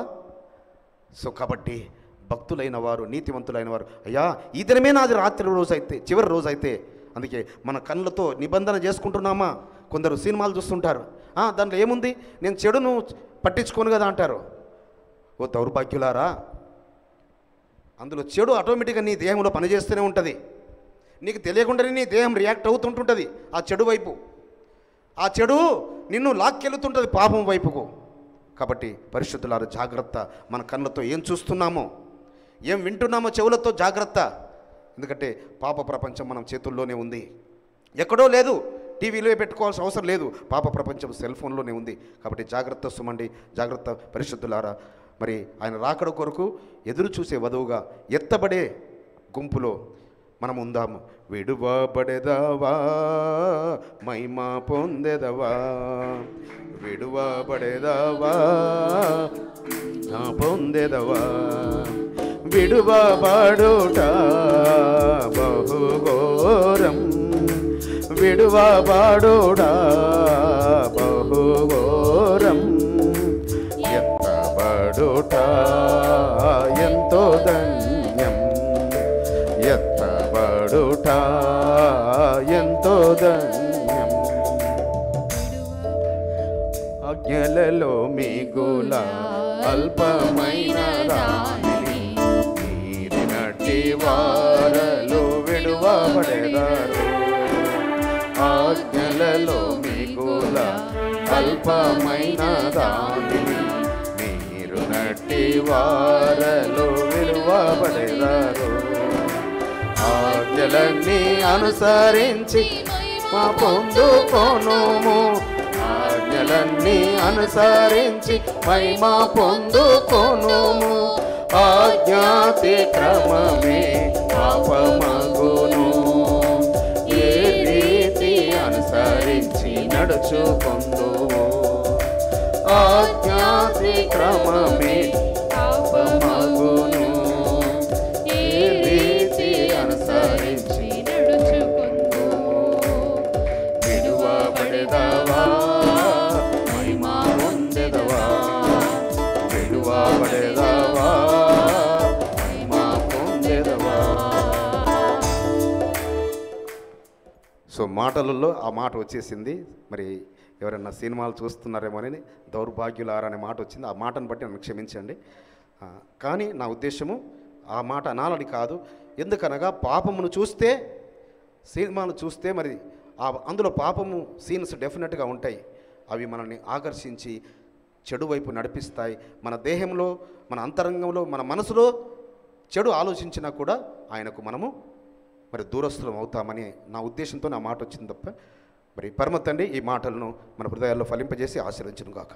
సో కాబట్టి భక్తులైన వారు నీతివంతులైన వారు అయ్యా ఈ దినమే నాది రాత్రి రోజు అయితే చివరి రోజు అయితే అందుకే మన కళ్ళతో నిబంధన చేసుకుంటున్నామా కొందరు సినిమాలు చూస్తుంటారు "ఆ, దాంట్లో ఏముంది నేను చెడును పట్టించుకోను కదా అంటారు ఓ దౌర్భాగ్యులారా అందులో చెడు ఆటోమేటిక్గా నీ దేహంలో పనిచేస్తూనే ఉంటుంది నీకు తెలియకుండానే నీ దేహం రియాక్ట్ అవుతుంటుంటుంది ఆ చెడు వైపు ఆ చెడు నిన్ను లాక్కెళ్తుంటుంది పాపం వైపుకు కాబట్టి పరిశుద్ధులారు జాగ్రత్త మన కళ్ళతో ఏం చూస్తున్నామో ఏం వింటున్నామో చెవులతో జాగ్రత్త ఎందుకంటే పాప ప్రపంచం మనం చేతుల్లోనే ఉంది ఎక్కడో లేదు టీవీలో పెట్టుకోవాల్సిన అవసరం లేదు పాప ప్రపంచం సెల్ ఫోన్లోనే ఉంది కాబట్టి జాగ్రత్త సుమండి జాగ్రత్త పరిశుద్ధులారా మరి ఆయన రాకడ కొరకు ఎదురు చూసే వధువుగా ఎత్తబడే గుంపులో మనం ఉందాము విడువబడెదవా మహిమ పొందెదవా విడువబడెదవా నా పొందెదవా విడువబడుట బహుఘోరం విడువబడుడా బహుఘోరం ఎత్తబడుట ఎంతో ధన్యం ఎత్తబడుట ఎంతో ధన్యం ఆజ్ఞలలో మిగుల అల్పమైన దానిని మీరినట్టి వారలు విడువబడేదారు ఆజ్ఞలలో మిగుల అల్పమైన దానిని మీరు నట్టి వారలు విడువబడేదారు ఆజ్ఞలన్నీ అనుసరించి మా పొందుకోనుము ఆజ్ఞలన్నీ అనుసరించి మహిమా పొందుకోనుము ఆజ్ఞాతి క్రమమే పాపమగును ఏ రీతి అనుసరించి నడుచుకొందువు ఆజ్ఞాతి క్రమమే పాపమగును ఏ రీతి అనుసరించి విడువబడెదవా మహిమా పొందెదవా విడువబడెదవా మహిమా పొందెదవా సో మాటలలో ఆ మాట వచ్చేసింది మరి ఎవరైనా సినిమాలు చూస్తున్నారేమో అని దౌర్భాగ్యులారా అనే మాట వచ్చింది ఆ మాటను బట్టి నన్ను క్షమించండి ఆ, కానీ నా ఉద్దేశము ఆ మాట అనాలని కాదు ఎందుకనగా పాపమును చూస్తే సినిమాను చూస్తే మరి ఆ అందులో పాపము సీన్స్ డెఫినెట్గా ఉంటాయి అవి మనల్ని ఆకర్షించి చెడు వైపు నడిపిస్తాయి మన దేహంలో మన అంతరంగంలో మన మనసులో చెడు ఆలోచించినా కూడా ఆయనకు మనము మరి దూరస్తులం అవుతామని నా ఉద్దేశంతో నా మాట వచ్చింది తప్ప మరి పరమ తండ్రి ఈ మాటలను మన హృదయాల్లో ఫలింపజేసి ఆశీర్వదించును గాక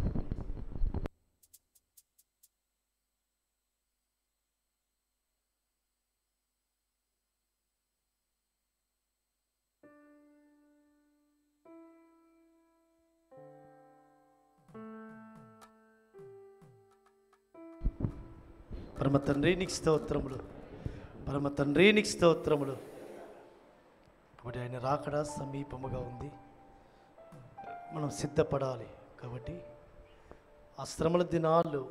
పరమ తండ్రి నీకు స్తోత్రములు పరమ తండ్రి నీకు స్తోత్రములు కాబట్టి ఆయన రాకడ సమీపముగా ఉంది మనం సిద్ధపడాలి కాబట్టి ఆ శ్రమల దినాలు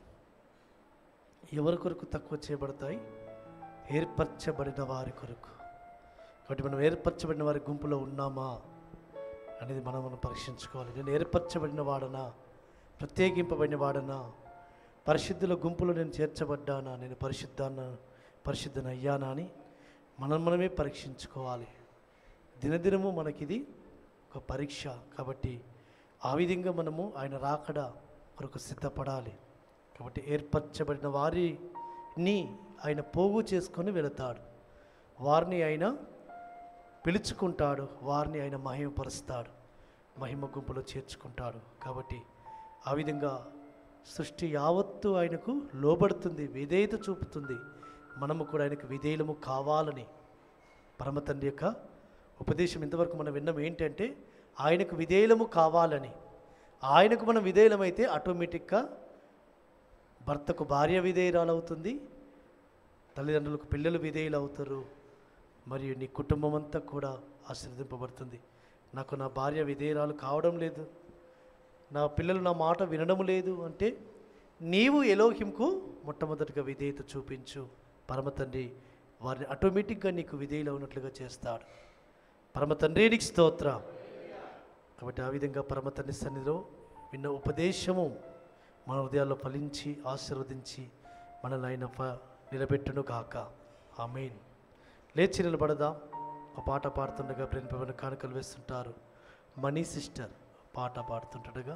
ఎవరి కొరకు తక్కువ చేయబడతాయి ఏర్పరచబడిన వారి కొరకు కాబట్టి మనం ఏర్పరచబడిన వారి గుంపులో ఉన్నామా అనేది మనం మనం పరీక్షించుకోవాలి నేను ఏర్పరచబడిన వాడనా ప్రత్యేకింపబడిన వాడనా పరిశుద్ధుల గుంపులో నేను చేర్చబడ్డానా నేను పరిశుద్ధాన్న పరిశుద్ధన అయ్యానా అని మనం మనమే పరీక్షించుకోవాలి దినదినము మనకిది ఒక పరీక్ష కాబట్టి ఆ విధంగా మనము ఆయన రాకడ కొరకు సిద్ధపడాలి కాబట్టి ఏర్పరచబడిన వారిని ఆయన పోగు చేసుకొని వెళతాడు వారిని ఆయన పిలుచుకుంటాడు వారిని ఆయన మహిమపరుస్తాడు మహిమ గుంపులో చేర్చుకుంటాడు కాబట్టి ఆ విధంగా సృష్టి యావత్తు ఆయనకు లోబడుతుంది విధేయత చూపుతుంది మనము కూడా ఆయనకు విధేయులము కావాలని పరమ తండ్రి యొక్క ఉపదేశం ఇంతవరకు మనం విన్నాం ఏంటంటే ఆయనకు విధేయులము కావాలని ఆయనకు మనం విధేయులమైతే ఆటోమేటిక్గా భర్తకు భార్య విధేయురాలు అవుతుంది తల్లిదండ్రులకు పిల్లలు విధేయులు అవుతారు మరియు నీ కుటుంబం అంతా కూడా ఆశీర్వదింపబడుతుంది నాకు నా భార్య విధేయురాలు కావడం లేదు నా పిల్లలు నా మాట వినడం లేదు అంటే నీవు ఎలోహింకు మొట్టమొదటిగా విధేయత చూపించు పరమ తండ్రి వారిని ఆటోమేటిక్గా నీకు విధేయులు ఉన్నట్లుగా చేస్తాడు పరమ తండ్రి నీకు స్తోత్ర కాబట్టి ఆ విధంగా పరమ తండ్రి సన్నిధిలో విన్న ఉపదేశము మన హృదయాల్లో ఫలించి ఆశీర్వదించి మనల్ని ఆయన ఫ నిలబెట్టును గాక ఆమెన్ లేచి నిలబడదాం ఒక పాట పాడుతుండగా ప్రేమ కానుకలు వేస్తుంటారు మనీ సిస్టర్ పాట పాడుతుంటగా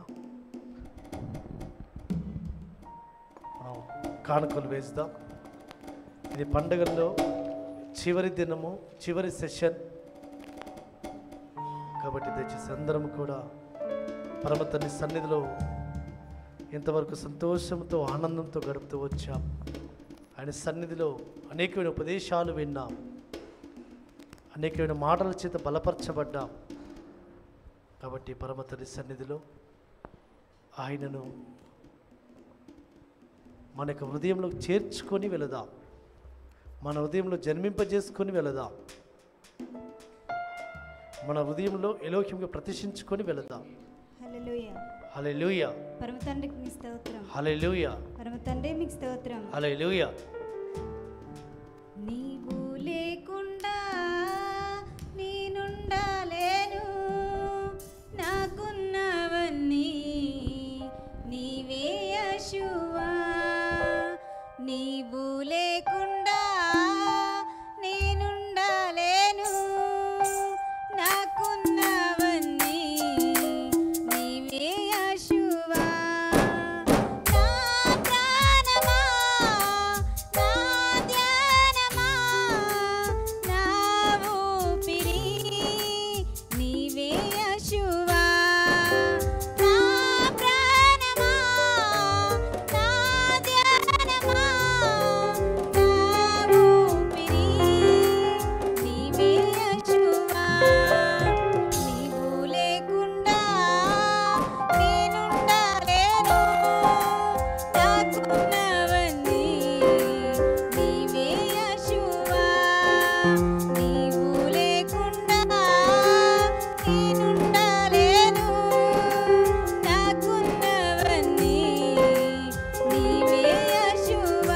మనం కానుకలు వేస్తాం ఇది పండుగల్లో చివరి దినము చివరి సెషన్ కాబట్టి దయచేసి అందరం కూడా పరమ తండ్రి సన్నిధిలో ఇంతవరకు సంతోషంతో ఆనందంతో గడుపుతూ వచ్చాం ఆయన సన్నిధిలో అనేకమైన ఉపదేశాలు విన్నాం అనేకమైన మాటల చేత బలపరచబడ్డాం కాబట్టి పరమ తండ్రి సన్నిధిలో ఆయనను మన యొక్క హృదయంలో చేర్చుకొని వెళదాం మన హృదయంలో జన్మింపజేసుకొని వెళదాం మన హృదయంలో ఎలోక్యంగా ప్రతిష్ఠించుకొని వెళదాం హల్లెలూయ హల్లెలూయా పరమ తండ్రికి మీ స్తోత్రం హల్లెలూయా పరమ తండ్రి మీకు స్తోత్రం హల్లెలూయా నీవు లేకుండా నేనుండలేను నాకున్నవన్నీ నీవే యశువా నీవు లేకుండా నేనుండలేను నాకున్నవన్నీ నీవే యశువా నా ప్రాణమా నా ధ్యానమా నా ఊపిరి నీవే యశువా నా ప్రాణమా నా ధ్యానమా నా ఊపిరి నీవే యశువా నీవు లేకుండా నేనుండలేను నాకున్నవన్నీ నీవే యశువా నీవు లేకుండా నేనుండలేను నాకున్నవన్నీ నీవే యశువా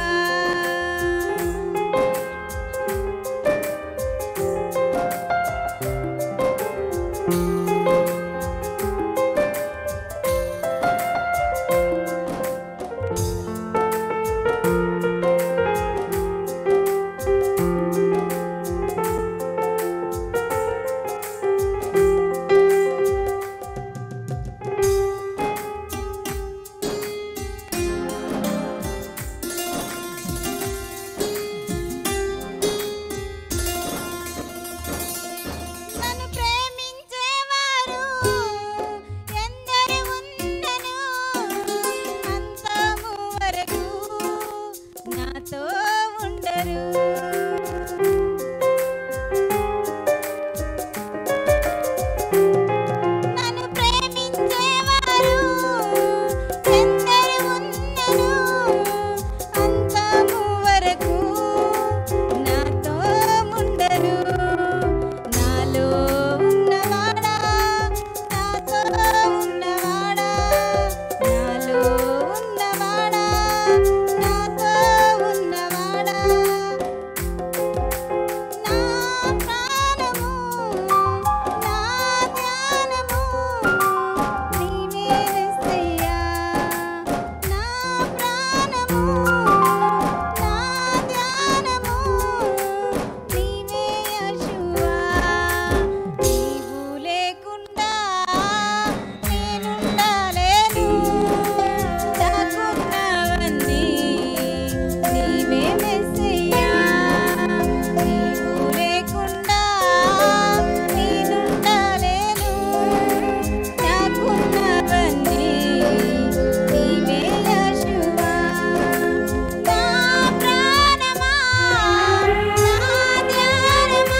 నన్ను ప్రేమించేవారు ఎందరు ఉన్నను అంతము వరకు నాతో ఉండరు నన్ను ప్రేమించేవారు ఎందరు ఉన్నను అంతము వరకు నాతో ఉండరు నాలో ఉన్నవాడా నాతో ఉన్నవాడా నాలో ఉన్నవాడా నాతో ఉన్నవాడా నా ప్రాణము నా ధ్యానము నీవే యేసయ్యా నా ప్రాణము నా ధ్యానము నీవే యెహోవా నీవు లేకుండా నేనుండలేను నాకున్నవన్నీ నీవే మెస్సయ్యా నీవు లేకుండా నేనుండలేను నాకున్నవన్నీ నీవే యెహోవా నా ప్రాణమా నా ధ్యానమా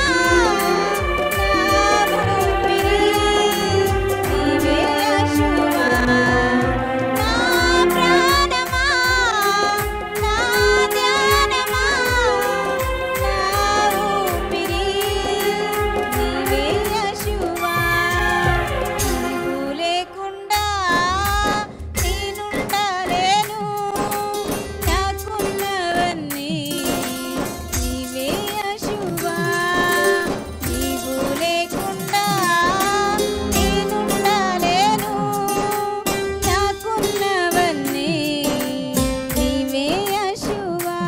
నా ఊపిరి నీవే యెహోవా నా ప్రాణమా నా ధ్యానమా నా ఊపిరి నీవే యెహోవా నీవు లేకుండా నేనుండలేను నాకున్నవన్నీ నీవే యెహోవా నీవు లేకుండా నేనుండలేను నాకున్నవన్నీ నీవే యెహోవా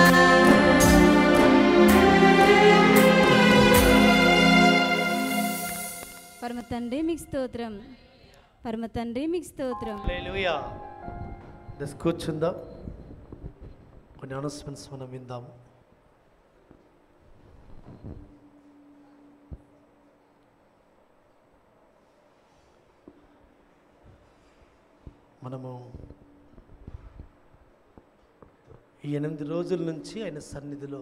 పరమ తండ్రి మీకు స్తోత్రం పరమ తండ్రి మీకు స్తోత్రం హల్లెలూయా దస్ కూర్చుందా కొన్ని అనౌన్స్మెంట్స్ మనం విందాము మనము ఈ ఎనిమిది రోజుల నుంచి ఆయన సన్నిధిలో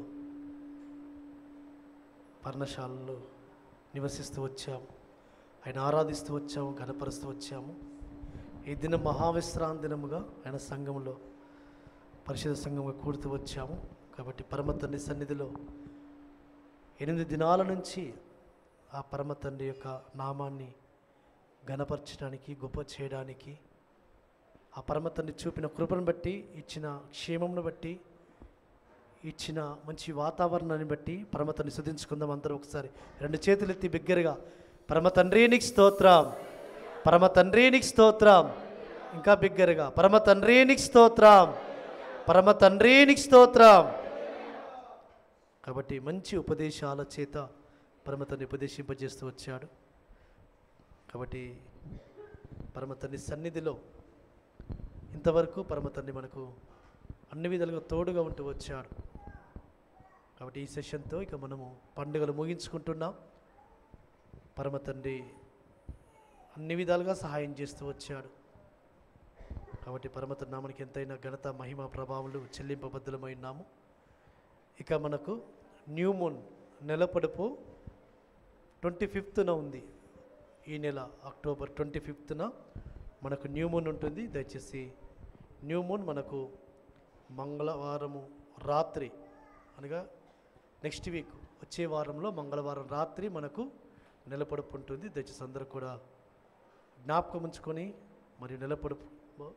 పర్ణశాలలో నివసిస్తూ వచ్చాము ఆయన ఆరాధిస్తూ వచ్చాము గణపరుస్తూ వచ్చాము ఈ దినం మహావిశ్రాంతి దినముగా ఆయన సంఘంలో పరిశుద్ధ సంఘంగా కూడుతూ వచ్చాము కాబట్టి పరమ తండ్రి సన్నిధిలో ఎనిమిది దినాల నుంచి ఆ పరమ తండ్రి యొక్క నామాన్ని గణపరచడానికి గొప్ప చేయడానికి ఆ పరమ తండ్రి చూపిన కృపను బట్టి ఇచ్చిన క్షేమమును బట్టి ఇచ్చిన మంచి వాతావరణాన్ని బట్టి పరమ తండ్రి శుద్ధించుకుందాం అందరూ ఒకసారి రెండు చేతులు ఎత్తి బిగ్గరగా పరమ తండ్రి నీకు స్తోత్రం పరమ తండ్రి నీకు స్తోత్రం ఇంకా బిగ్గరగా పరమ తండ్రి నీకు స్తోత్రం పరమ తండ్రి నీకు స్తోత్రం కాబట్టి మంచి ఉపదేశాల చేత పరమ తండ్రి ఉపదేశింపజేస్తూ వచ్చాడు కాబట్టి పరమ తండ్రి సన్నిధిలో ఇంతవరకు పరమ తండ్రి మనకు అన్ని విధాలుగా తోడుగా ఉంటూ వచ్చాడు కాబట్టి ఈ సెషన్తో ఇక మనము పండుగలు ముగించుకుంటున్నాం పరమ తండ్రి అన్ని విధాలుగా సహాయం చేస్తూ వచ్చాడు కాబట్టి పరమత నామనికి ఎంతైనా ఘనత మహిమ ప్రభావాలు చెల్లింపబద్ధులమై ఉన్నాము ఇక మనకు న్యూ మూన్ నెల పొడుపు ట్వంటీ ఫిఫ్త్న ఉంది ఈ నెల అక్టోబర్ ట్వంటీ ఫిఫ్త్న మనకు న్యూ మూన్ ఉంటుంది దయచేసి న్యూ మూన్ మనకు మంగళవారము రాత్రి అనగా నెక్స్ట్ వీక్ వచ్చే వారంలో మంగళవారం రాత్రి మనకు నెలపొడుపు ఉంటుంది దయచేసి అందరూ కూడా జ్ఞాపకం ఉంచుకొని మరియు నెలపొడుపు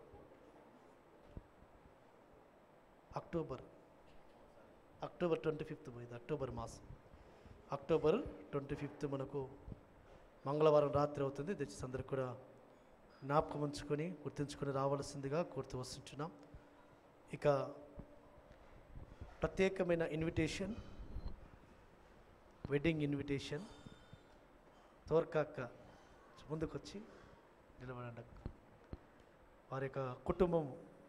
అక్టోబర్ అక్టోబర్ ట్వంటీ ఫిఫ్త్ పోయింది అక్టోబర్ మాసం అక్టోబర్ ట్వంటీ ఫిఫ్త్ మనకు మంగళవారం రాత్రి అవుతుంది దయచేసి అందరూ కూడా జ్ఞాపకం ఉంచుకొని గుర్తుంచుకొని రావాల్సిందిగా కోరుతూ వస్తుంటున్నాం ఇక ప్రత్యేకమైన ఇన్విటేషన్ వెడ్డింగ్ ఇన్విటేషన్ తోర్కాక్క ముందుకొచ్చి నిలబడండి వారి యొక్క కుటుంబం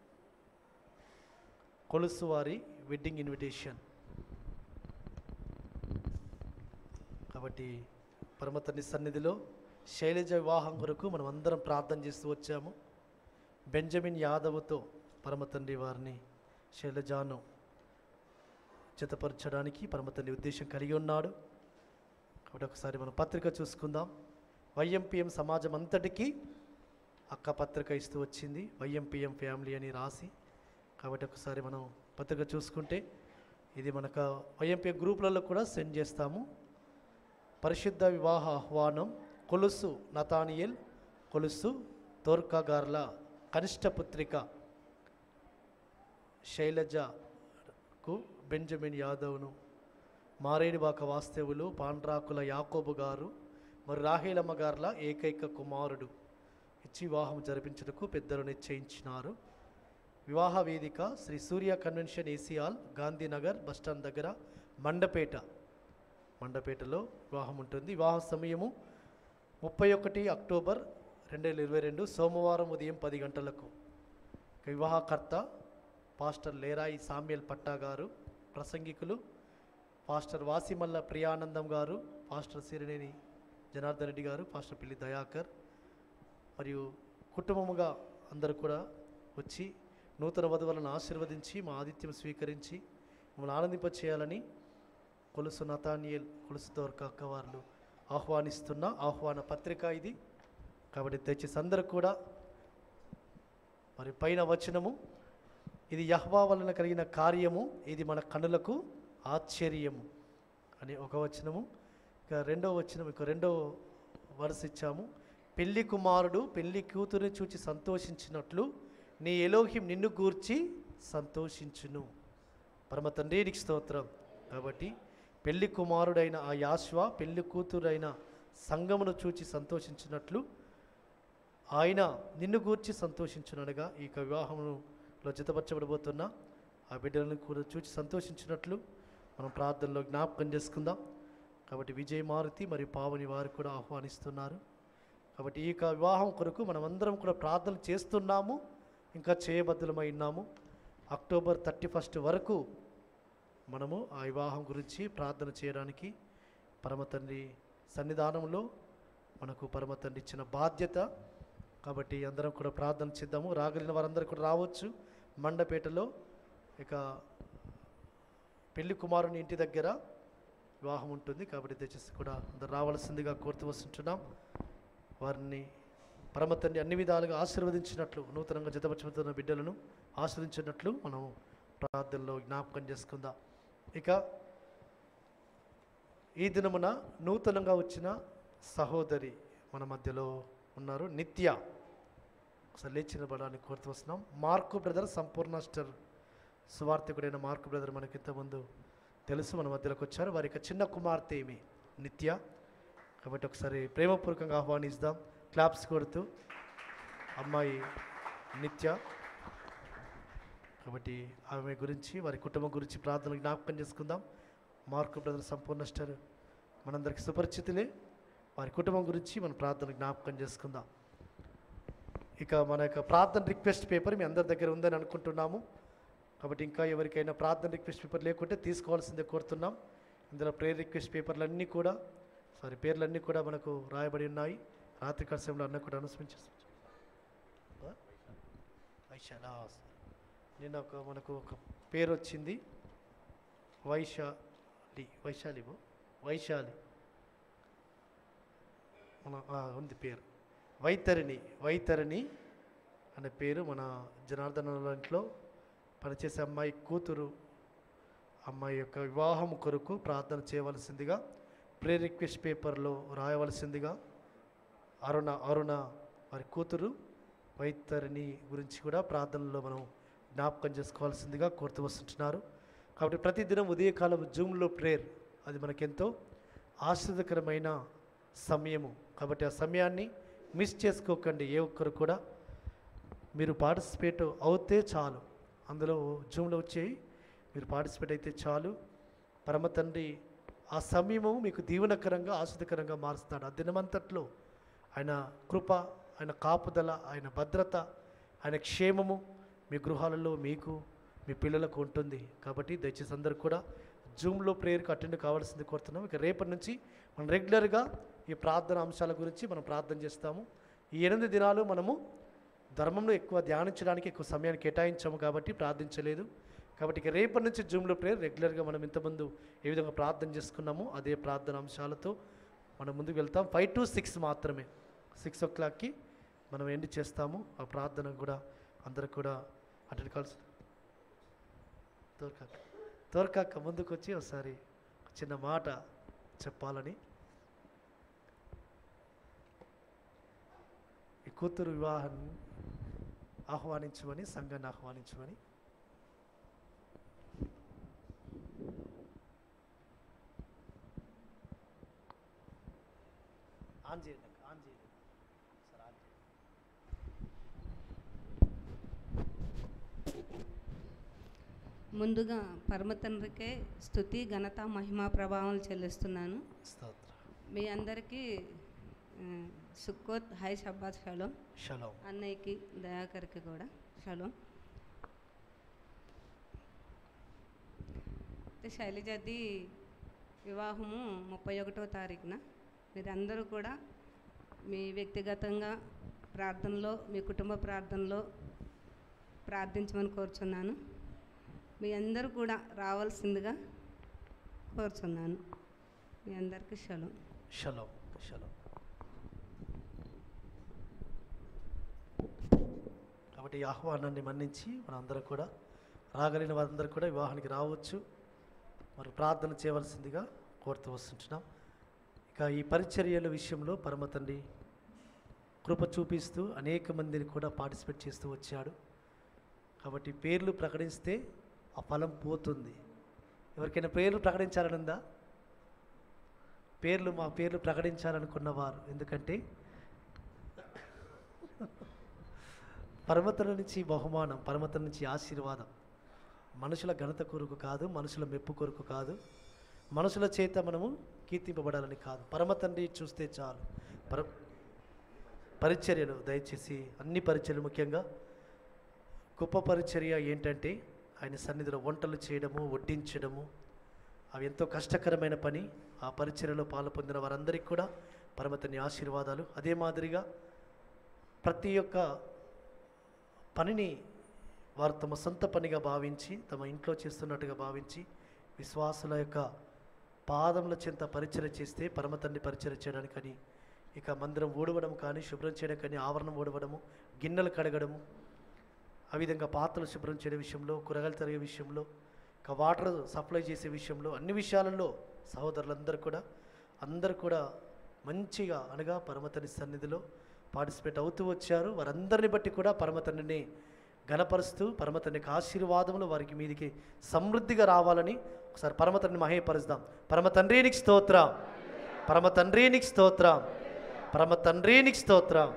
కొలుసు వారి వెడ్డింగ్ ఇన్విటేషన్ కాబట్టి పరమతని సన్నిధిలో శైలజ వివాహం కొరకు మనం అందరం ప్రార్థన చేస్తూ వచ్చాము బెంజమిన్ యాదవ్తో పరమతండ్రి వారిని శైలజాను జతపరచడానికి పరమతండ్రి ఉద్దేశం కలిగి ఉన్నాడు కాబట్టి ఒకసారి మనం పత్రిక చూసుకుందాం వైఎంపిఎం సమాజం అంతటికీ అక్క పత్రిక ఇస్తూ వచ్చింది వైఎంపిఎం ఫ్యామిలీ అని రాసి కాబట్టి ఒకసారి మనం పత్రిక చూసుకుంటే ఇది మనకు వైఎంపీ గ్రూపులలో కూడా సెండ్ చేస్తాము పరిశుద్ధ వివాహ ఆహ్వానం కొలుసు నతానియల్ కొలుసు తోర్కాగార్ల కనిష్ట పుత్రిక శైలజకు బెంజమిన్ యాదవ్ను మారేడుబాక వాస్తవులు పాండ్రాకుల యాకోబు గారు మరి రాహేలమ్మ గార్ల ఏకైక కుమారుడు ఇచ్చి వివాహం జరిపించుటకు పెద్దలు నిశ్చయించినారు వివాహ వేదిక శ్రీ సూర్య కన్వెన్షన్ ఏసీఆల్ గాంధీనగర్ బస్టాండ్ దగ్గర మండపేట మండపేటలో వివాహం ఉంటుంది వివాహ సమయము ముప్పై ఒకటి అక్టోబర్ రెండు వేల ఇరవై రెండు సోమవారం ఉదయం పది గంటలకు ఇక వివాహకర్త పాస్టర్ లేరాయి సామ్యల్ పట్టా గారు ప్రసంగికులు పాస్టర్ వాసిమల్ల ప్రియానందం గారు పాస్టర్ సిరినేని జనార్దన్ రెడ్డి గారు పాస్టర్ పిల్లి దయాకర్ మరియు కుటుంబముగా అందరూ కూడా వచ్చి నూతన వధువులను ఆశీర్వదించి మా ఆతిథ్యం స్వీకరించి మమ్మల్ని ఆనందింపచేయాలని కొలుసు నతానియల్ కొలుసు దోర్క అక్కవార్లు ఆహ్వానిస్తున్న ఆహ్వాన పత్రిక ఇది కాబట్టి దయచేసి అందరూ కూడా మరి పైన వచనము ఇది యహ్వా వలన కలిగిన కార్యము ఇది మన కనులకు ఆశ్చర్యము అని ఒక వచనము ఇక రెండవ వచనం ఇక రెండవ వరుస ఇచ్చాము పెళ్లి కుమారుడు పెళ్లి కూతురుని చూచి సంతోషించినట్లు నీ ఎలోహిం నిన్ను గూర్చి సంతోషించును పరమ తండ్రి నీకు స్తోత్రం కాబట్టి పెళ్లి కుమారుడైన ఆ యాశ్వ పెళ్లి కూతురైన సంగమును చూచి సంతోషించినట్లు ఆయన నిన్ను గూర్చి సంతోషించునగా ఈ యొక్క వివాహంలో జతపరచబడబోతున్న ఆ బిడ్డలను కూడా చూచి సంతోషించినట్లు మనం ప్రార్థనలో జ్ఞాపకం చేసుకుందాం కాబట్టి విజయ మారుతి మరియు పావని వారు కూడా ఆహ్వానిస్తున్నారు కాబట్టి ఈ యొక్క వివాహం కొరకు మనమందరం కూడా ప్రార్థన చేస్తున్నాము ఇంకా చేయబద్ధులమై ఉన్నాము అక్టోబర్ థర్టీ ఫస్ట్ వరకు మనము ఆ వివాహం గురించి ప్రార్థన చేయడానికి పరమ తండ్రి సన్నిధానంలో మనకు పరమ తండ్రి ఇచ్చిన బాధ్యత కాబట్టి అందరం కూడా ప్రార్థన చేద్దాము రాగలిగిన వారందరూ కూడా రావచ్చు మండపేటలో ఇక పెళ్లి కుమారుని ఇంటి దగ్గర వివాహం ఉంటుంది కాబట్టి దయచేసి కూడా అందరు రావాల్సిందిగా కోరుతూ వస్తుంటున్నాం వారిని పరమతండి అన్ని విధాలుగా ఆశీర్వదించినట్లు నూతనంగా జతపరచుతున్న బిడ్డలను ఆశీర్వదించినట్లు మనం ప్రార్థనలో జ్ఞాపకం చేసుకుందాం ఇక ఈ దినమున నూతనంగా వచ్చిన సహోదరి మన మధ్యలో ఉన్నారు నిత్య ఒకసారి లేచి నిలబడడానికి కోరుతూ వస్తున్నాం మార్కు బ్రదర్ సంపూర్ణస్టర్ సువార్థకుడైన మార్కు బ్రదర్ మనకి ఇంతకుముందు తెలుసు మన మధ్యలోకి వచ్చారు వారి యొక్క చిన్న కుమార్తె ఏమి నిత్య కాబట్టి ఒకసారి ప్రేమపూర్వకంగా ఆహ్వానిస్తాం క్లాప్స్ కొడుతూ అమ్మాయి నిత్య కాబట్టి ఆమె గురించి వారి కుటుంబం గురించి ప్రార్థన జ్ఞాపకం చేసుకుందాం మార్కు బ్రదర్ సంపూర్ణస్టర్ మనందరికీ సుపరిచితులే వారి కుటుంబం గురించి మన ప్రార్థన జ్ఞాపకం చేసుకుందాం ఇక మన యొక్క ప్రార్థన రిక్వెస్ట్ పేపర్ మీ అందరి దగ్గర ఉందని అనుకుంటున్నాము కాబట్టి ఇంకా ఎవరికైనా ప్రార్థన రిక్వెస్ట్ పేపర్ లేకుంటే తీసుకోవాల్సిందే కోరుతున్నాం ఇందులో ప్రేయర్ రిక్వెస్ట్ పేపర్లన్నీ కూడా సారీ పేర్లన్నీ కూడా మనకు రాయబడి ఉన్నాయి రాత్రి సమయంలో అన్న కూడా అనుసరించేస్తాం వైశాల నిన్న ఒక మనకు ఒక పేరు వచ్చింది వైశాలి వైశాలి బో? వైశాలి మన ఆ, ఉంది పేరు వైతరిణి వైతరిణి అనే పేరు మన జనార్దన ఇంట్లో పనిచేసే అమ్మాయి కూతురు అమ్మాయి యొక్క వివాహం కొరకు ప్రార్థన చేయవలసిందిగా ప్రే రిక్వెస్ట్ పేపర్లో రాయవలసిందిగా అరుణ అరుణ వారి కూతురు వైతరిణి గురించి కూడా ప్రార్థనలో మనం జ్ఞాపకం చేసుకోవాల్సిందిగా కోరుతూ వస్తుంటున్నారు కాబట్టి ప్రతిదినం ఉదయకాలం జూమ్లో ప్రేయర్ అది మనకెంతో ఆశ్చర్యకరమైన సమయము కాబట్టి ఆ సమయాన్ని మిస్ చేసుకోకండి ఏ ఒక్కరు కూడా మీరు పార్టిసిపేట్ అవుతే చాలు అందులో జూమ్లో వచ్చి మీరు పార్టిసిపేట్ అయితే చాలు పరమ తండ్రి ఆ సమయము మీకు దీవెనకరంగా ఆశ్చర్యకరంగా మారుస్తాడు ఆ దినమంతట్లో ఆయన కృప ఆయన కాపుదల ఆయన భద్రత ఆయన క్షేమము మీ గృహాలలో మీకు మీ పిల్లలకు ఉంటుంది కాబట్టి దయచేసి అందరూ కూడా జూమ్లో ప్రేయర్కి అటెండ్ కావాల్సింది కోరుతున్నాం ఇక రేపటి నుంచి మనం రెగ్యులర్గా ఈ ప్రార్థన అంశాల గురించి మనం ప్రార్థన చేస్తాము ఈ ఎనిమిది దినాలు మనము ధర్మంలో ఎక్కువ ధ్యానించడానికి ఎక్కువ సమయాన్ని కేటాయించాము కాబట్టి ప్రార్థించలేదు కాబట్టి ఇక రేపటి నుంచి జూమ్లో ప్రేయర్ రెగ్యులర్గా మనం ఇంతకుముందు ఏ విధంగా ప్రార్థన చేసుకున్నామో అదే ప్రార్థన అంశాలతో మనం ముందుకు వెళ్తాం ఫైవ్ టు సిక్స్ మాత్రమే సిక్స్ ఓ క్లాక్కి మనం ఎండ్ చేస్తాము ఆ ప్రార్థన కూడా అందరూ కూడా అటెండ్ కాల్సి తోర్కాక తోర్కాక ముందుకు వచ్చి ఒకసారి ఒక చిన్న మాట చెప్పాలని ఈ కూతురు వివాహాన్ని ఆహ్వానించమని సంఘాన్ని ఆహ్వానించమని ఆన్ చేయండి అక్క, ఆన్ చేయండి సార్ ఆన్ చేయండి ముందుగా పరమ తండ్రికే స్థుతి ఘనత మహిమా ప్రభావాలు చెల్లిస్తున్నాను స్తోత్రం మీ అందరికీ ఆ, Sukkot high Shabbat shalom shalom. అన్నయ్యకి దయాకర్కి కూడా షలోం అయితే శైలజది వివాహము ముప్పై ఒకటో తారీఖున మీరందరూ కూడా మీ వ్యక్తిగతంగా ప్రార్థనలో మీ కుటుంబ ప్రార్థనలో ప్రార్థించమని కోరుచున్నాను మీ అందరూ కూడా రావాల్సిందిగా కోరుచున్నాను మీ అందరికీ షలో షలోం షలోం కాబట్టి ఈ ఆహ్వానాన్ని మన్నించి మనందరం కూడా రాగలిగిన వారందరూ కూడా వివాహానికి రావచ్చు మరి ప్రార్థన చేయవలసిందిగా కోరుతూ వస్తుంటున్నాం ఇక ఈ పరిచర్యల విషయంలో పరమ తండ్రి కృప చూపిస్తూ అనేక మందిని కూడా పార్టిసిపేట్ చేస్తూ వచ్చాడు కాబట్టి పేర్లు ప్రకటిస్తే ఆ ఫలం పోతుంది ఎవరికైనా పేర్లు ప్రకటించాలని ఉందా పేర్లు మా పేర్లు ప్రకటించాలనుకున్నవారు ఎందుకంటే పరమతల నుంచి బహుమానం పరమతల నుంచి ఆశీర్వాదం మనుషుల ఘనత కొరకు కాదు మనుషుల మెప్పు కొరకు కాదు మనుషుల చేత మనము కీర్తింపబడాలని కాదు పరమ తండ్రి చూస్తే చాలు పర పరిచర్యలు దయచేసి అన్ని పరిచర్యలు ముఖ్యంగా గొప్ప పరిచర్య ఏంటంటే ఆయన సన్నిధిలో వంటలు చేయడము వడ్డించడము అవి ఎంతో కష్టకరమైన పని ఆ పరిచర్యలో పాలు పొందిన వారందరికీ కూడా పరమతని ఆశీర్వాదాలు అదే మాదిరిగా ప్రతి ఒక్క పనిని వారు తమ సొంత పనిగా భావించి తమ ఇంట్లో చేస్తున్నట్టుగా భావించి విశ్వాసుల యొక్క పాదముల చెంత పరిచయం చేస్తే పరమ తండ్రి పరిచయం చేయడానికని ఇక మందిరం ఊడవడం కానీ శుభ్రం చేయడం కానీ ఆవరణం ఊడవడము గిన్నెలు కడగడము ఆ విధంగా పాత్రలు శుభ్రం చేయడం విషయంలో కూరగాయలు తరిగే విషయంలో ఇక వాటర్ సప్లై చేసే విషయంలో అన్ని విషయాలలో సహోదరులందరూ కూడా అందరూ కూడా మంచిగా అనగా పరమతని సన్నిధిలో పార్టిసిపేట్ అవుతూ వచ్చారు వారందరిని బట్టి కూడా పరమతండ్రిని గణపరుస్తూ పరమతండ్రికి ఆశీర్వాదములు వారికి మీదికి సమృద్ధిగా రావాలని ఒకసారి పరమతండ్రిని మహేపరుస్తాం పరమ తండ్రికి స్తోత్రం పరమ తండ్రికి స్తోత్రం పరమ తండ్రికి స్తోత్రం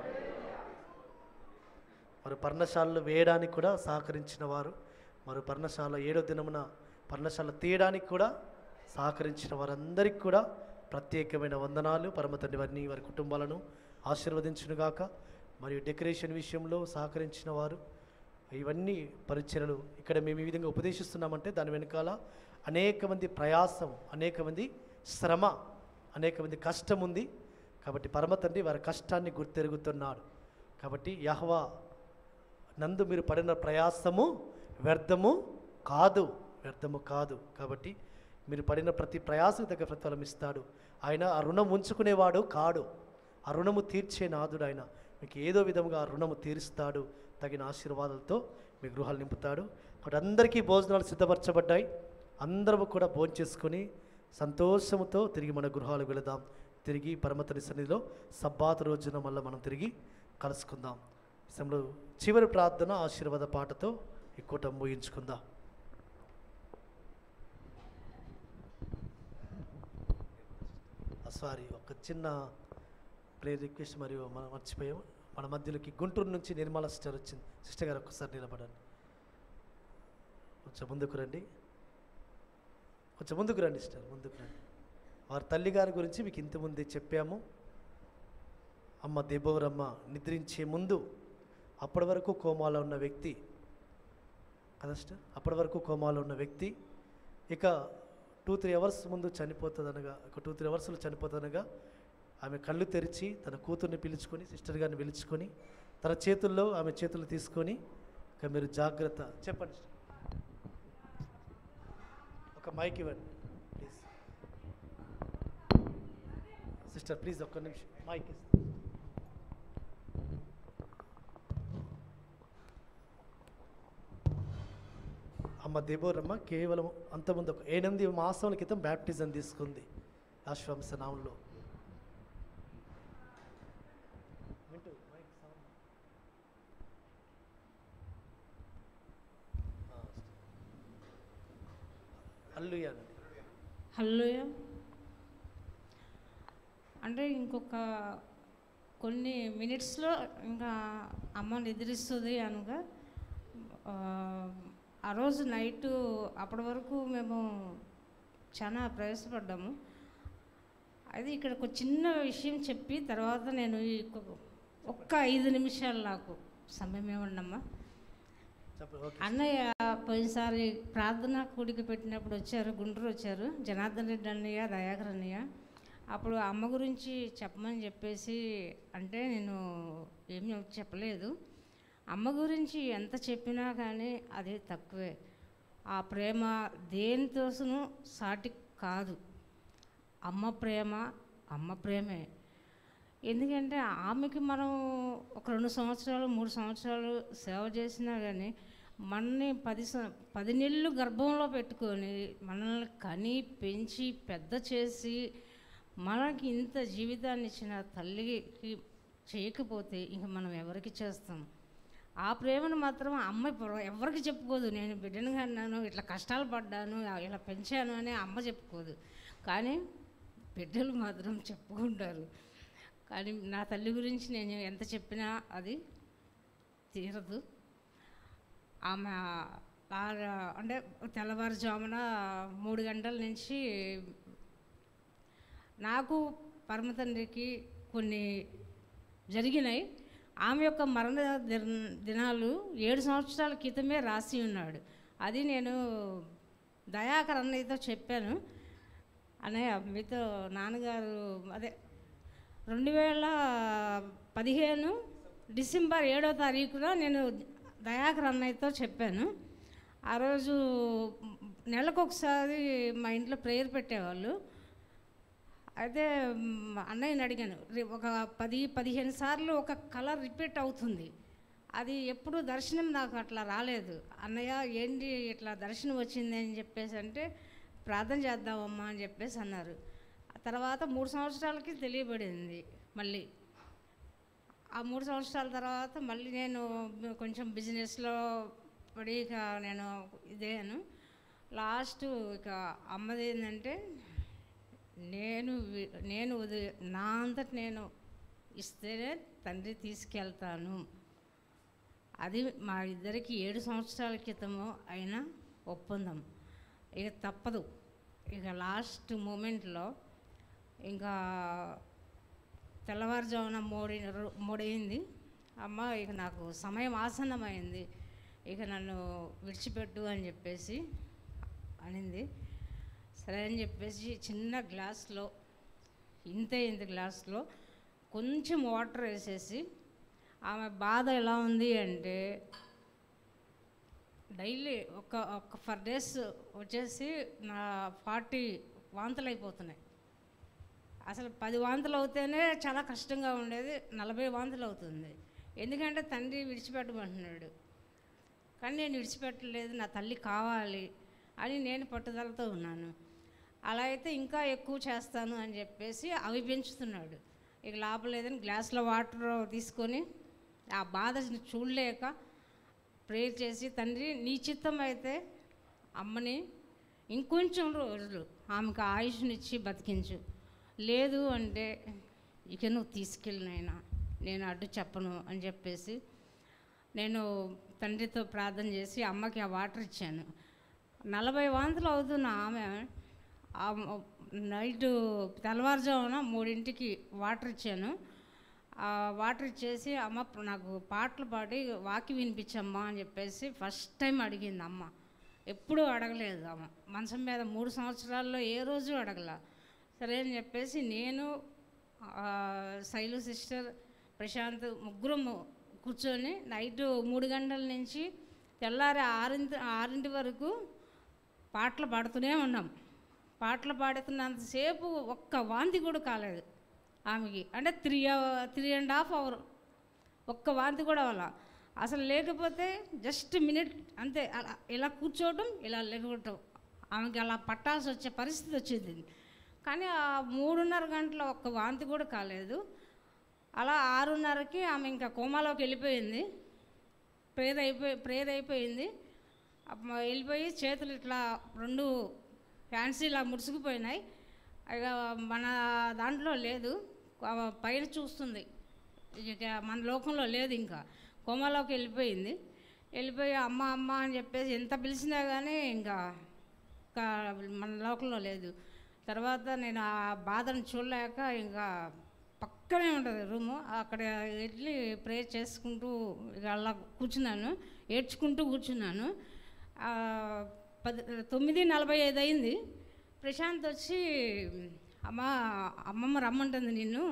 మరి పర్ణశాలలు వేయడానికి కూడా సహకరించిన వారు మరి పర్ణశాల ఏడో దినమున పర్ణశాల తీయడానికి కూడా సహకరించిన వారందరికీ కూడా ప్రత్యేకమైన వందనాలు పరమ తండ్రి వారిని వారి కుటుంబాలను ఆశీర్వదించునుగాక మరియు డెకరేషన్ విషయంలో సహకరించిన వారు ఇవన్నీ పరిచయలు ఇక్కడ మేము ఈ విధంగా ఉపదేశిస్తున్నామంటే దాని వెనకాల అనేక మంది ప్రయాసం అనేక మంది శ్రమ అనేక మంది కష్టం ఉంది కాబట్టి పరమ తండ్రి వారి కష్టాన్ని గుర్తెరుగుతున్నాడు కాబట్టి యహ్వా నందు మీరు పడిన ప్రయాసము వ్యర్థము కాదు వ్యర్థము కాదు కాబట్టి మీరు పడిన ప్రతి ప్రయాసం తగ్గ ప్రతిఫలం ఇస్తాడు ఆయన ఆ రుణం ఉంచుకునేవాడు కాడు ఆ రుణము తీర్చే నాదుడు ఆయన మీకు ఏదో విధంగా ఆ రుణము తీరుస్తాడు తగిన ఆశీర్వాదాలతో మీ గృహాలు నింపుతాడు కాబట్టి అందరికీ భోజనాలు సిద్ధపరచబడ్డాయి అందరము కూడా భోజనం చేసుకొని సంతోషముతో తిరిగి మన గృహాలకు వెళదాం తిరిగి పరమతని సన్నిధిలో సబ్బాతు రోజున మళ్ళీ మనం తిరిగి కలుసుకుందాం ఈ సమయంలో చివరి ప్రార్థన ఆశీర్వాద పాటతో ఈ కూటం ముగించుకుందాం సారీ ఒక చిన్న ప్రే రిక్వెస్ట్ మరియు మనం మర్చిపోయాం మన మధ్యలోకి గుంటూరు నుంచి నిర్మల సిస్టర్ వచ్చింది సిస్టర్ గారు ఒక్కసారి నిలబడండి కొంచెం ముందుకు రండి కొంచెం ముందుకు రండి సిస్టర్ ముందుకు రండి వారి తల్లిగారి గురించి మీకు ఇంతకుముందే చెప్పాము అమ్మ దేబోరమ్మ నిద్రించే ముందు అప్పటి వరకు కోమాలో ఉన్న వ్యక్తి కదా సిస్టర్ అప్పటి వరకు కోమాలో ఉన్న వ్యక్తి ఇక టూ త్రీ అవర్స్ ముందు చనిపోతుందనగా ఒక టూ త్రీ అవర్స్లో చనిపోతుందనగా ఆమె కళ్ళు తెరిచి తన కూతుర్ని పిలుచుకొని సిస్టర్ గారిని పిలుచుకొని తన చేతుల్లో ఆమె చేతులు తీసుకొని ఇక మీరు జాగ్రత్త చెప్పండి sister. ఒక మైక్ ఇవ్వండి ప్లీజ్ సిస్టర్ ప్లీజ్ ఒక్క నిమిషం మైక్ ఇస్తాను అమ్మ దేబోరమ్మ కేవలం అంతకుముందు ఒక ఎనిమిది మాసాల క్రితం బ్యాప్టిజం తీసుకుంది ఆశ్వంస నామంలో అల్లుయానండి హల్లోయ అంటే ఇంకొక కొన్ని మినిట్స్లో ఇంకా అమ్మ నిద్రిస్తుంది అనగా ఆ, ఆ రోజు నైట్ అప్పటి వరకు మేము చాలా ప్రయాసపడ్డాము అది ఇక్కడ ఒక చిన్న విషయం చెప్పి తర్వాత నేను ఈ ఒక్క- ఒక్క ఐదు నిమిషాలు నాకు సమయం ఇవ్వండమ్మా చెప్పండి ఓకే అన్నయ్య పోయినసారి ప్రార్థన కూడికి పెట్టినప్పుడు వచ్చారు గుంటూరు వచ్చారు జనార్దన్ రెడ్డి అన్నయ్య దయాకర్ అన్నయ్య అప్పుడు అమ్మ గురించి చెప్పమని చెప్పేసి అంటే నేను ఏమీ చెప్పలేదు అమ్మ గురించి ఎంత చెప్పినా కానీ అది తక్కువే ఆ ప్రేమ దేనితోసను సాటి కాదు అమ్మ ప్రేమ అమ్మ ప్రేమే ఎందుకంటే ఆమెకి మనం ఒక రెండు సంవత్సరాలు మూడు సంవత్సరాలు సేవ చేసినా కానీ మనని పది సం- పది నెలలు గర్భంలో పెట్టుకొని మనల్ని కని పెంచి పెద్ద చేసి మనకి ఇంత జీవితాన్ని ఇచ్చిన తల్లికి చేయకపోతే ఇంక మనం ఎవరికి చేస్తాం ఆ ప్రేమను మాత్రం అమ్మ ఇప్పుడు ఎవరికి చెప్పుకోదు నేను బిడ్డను కన్నాను ఇట్లా కష్టాలు పడ్డాను ఇలా పెంచాను అని అమ్మ చెప్పుకోదు కానీ బిడ్డలు మాత్రం చెప్పుకుంటారు కానీ నా తల్లి గురించి నేను ఎంత చెప్పినా అది తీరదు ఆమె ఆ- అంటే తెల్లవారుజామున మూడు గంటల నుంచి నాకు పరమతండ్రికి కొన్ని జరిగినాయి ఆమె యొక్క మరణ దిన- దినాలు ఏడు సంవత్సరాల క్రితమే రాసి ఉన్నాడు అది నేను దయాకర్ అన్నయ్యతో చెప్పాను అన్నయ్య మీతో నాన్నగారు అదే రెండు వేల పదిహేను డిసెంబర్ ఏడో తారీఖున నేను దయాకర్ అన్నయ్యతో చెప్పాను ఆ రోజు నెలకు ఒకసారి మా ఇంట్లో ప్రేయర్ పెట్టేవాళ్ళు అయితే మ్, అన్నయ్యని అడిగాను రే- ఒక పది పదిహేను సార్లు ఒక కలర్ రిపీట్ అవుతుంది అది ఎప్పుడు దర్శనం నాకు అట్లా రాలేదు అన్నయ్య ఏంటి ఇట్లా దర్శనం వచ్చింది అని చెప్పేసి అంటే ప్రార్థన చేద్దామమ్మా అని చెప్పేసి అన్నారు ఆ తర్వాత మూడు సంవత్సరాలకి తెలియబడింది మళ్ళీ ఆ మూడు సంవత్సరాల తర్వాత మళ్ళీ నేను కొంచెం బిజినెస్లో పడి ఇక నేను ఇదేను లాస్ట్ ఇక అమ్మది ఏంటంటే నేను వి- నేను ఉది- నా అంతటి నేను ఇస్తేనే తండ్రి తీసుకెళ్తాను అది మా ఇద్దరికి ఏడు సంవత్సరాల క్రితము అయిన ఒప్పందం ఇక తప్పదు ఇక లాస్ట్ మూమెంట్లో ఇంకా తెల్లవారుజామున మూడి మూడయింది అమ్మ ఇక నాకు సమయం ఆసన్నమైంది ఇక నన్ను విడిచిపెట్టు అని చెప్పేసి అనింది సరే అని చెప్పేసి చిన్న గ్లాస్లో ఇంతే ఇంత గ్లాస్లో కొంచెం వాటర్ వేసేసి ఆమె బాధ ఎలా ఉంది అంటే డైలీ ఒక ఒక ఫర్ డేస్ వచ్చేసి నా ఫార్టీ వాంతులు అయిపోతున్నాయి అసలు పది వాంతులు అవుతేనే చాలా కష్టంగా ఉండేది నలభై వాంతులు అవుతుంది ఎందుకంటే తండ్రి విడిచిపెట్టమంటున్నాడు కానీ నేను విడిచిపెట్టలేదు నా తల్లి కావాలి అని నేను పట్టుదలతో ఉన్నాను అలా అయితే ఇంకా ఎక్కువ చేస్తాను అని చెప్పేసి అవి పెంచుతున్నాడు ఇక లోపల లేదని గ్లాస్లో వాటర్ తీసుకొని ఆ బాధ చూడలేక ప్రేయర్ చేసి తండ్రి నీ చిత్తం అయితే అమ్మని ఇంకొంచెం రోజులు ఆమెకు ఆయుష్నిచ్చి బతికించు లేదు అంటే ఇక నువ్వు తీసుకెళ్ళినైనా నేను అడ్డు చెప్పను అని చెప్పేసి నేను తండ్రితో ప్రార్థన చేసి అమ్మకి ఆ వాటర్ ఇచ్చాను నలభై వాంతులు అవుతున్న ఆమె ఆ మ- నైటు తెల్లవారుజామున మూడింటికి వాటర్ ఇచ్చాను ఆ వాటర్ ఇచ్చేసి అమ్మ ప్ర- నాకు పాటలు పాడి వాకి వినిపించమ్మా అని చెప్పేసి ఫస్ట్ టైం అడిగింది అమ్మ ఎప్పుడూ అడగలేదు అమ్మ మంచం మీద మూడు సంవత్సరాల్లో ఏ రోజు అడగల సరే అని చెప్పేసి నేను ఆ, శైలు సిస్టర్ ప్రశాంత్ ముగ్గురము కూర్చొని నైట్ మూడు గంటల నుంచి తెల్లారి ఆరింటి ఆరింటి వరకు పాటలు పాడుతూనే ఉన్నాం పాటలు పాడుతున్నంతసేపు ఒక్క వాంతి కూడా కాలేదు ఆమెకి అంటే three three and half hour ఒక్క వాంతి కూడా అవ్వాల అసలు లేకపోతే జస్ట్ మినిట్ అంతే అలా ఇలా కూర్చోవటం ఇలా లేకపోవటం ఆమెకి అలా పట్టాల్సి వచ్చే పరిస్థితి వచ్చింది కానీ ఆ మూడున్నర గంటల ఒక్క వాంతి కూడా కాలేదు అలా ఆరున్నరకి ఆమె ఇంకా కోమాలోకి వెళ్ళిపోయింది ప్రేర్ అయిపోయి ప్రేర్ అయిపోయింది అప్పుడు వెళ్ళిపోయి చేతులు ఇట్లా రెండు హ్యాండ్స్ ఇలా ముడుచుకుపోయినాయి ఇక మన దాంట్లో లేదు ఆ పైన చూస్తుంది ఇక మన లోకంలో లేదు ఇంకా కోమాలోకి వెళ్ళిపోయింది వెళ్ళిపోయి అమ్మ అమ్మ అని చెప్పేసి ఎంత పిలిచినా కానీ ఇంకా ఇంకా మన లోకంలో లేదు తర్వాత నేను ఆ బాధను చూడలేక ఇంకా పక్కనే ఉంటుంది రూము అక్కడ వెళ్ళి ప్రే చేసుకుంటూ ఇక అలా కూర్చున్నాను ఏడ్చుకుంటూ కూర్చున్నాను ఆ, పది తొమ్మిది నలభై ఐదు అయింది ప్రశాంత్ వచ్చి అమ్మ అమ్మమ్మ రమ్మంటుంది నిన్ను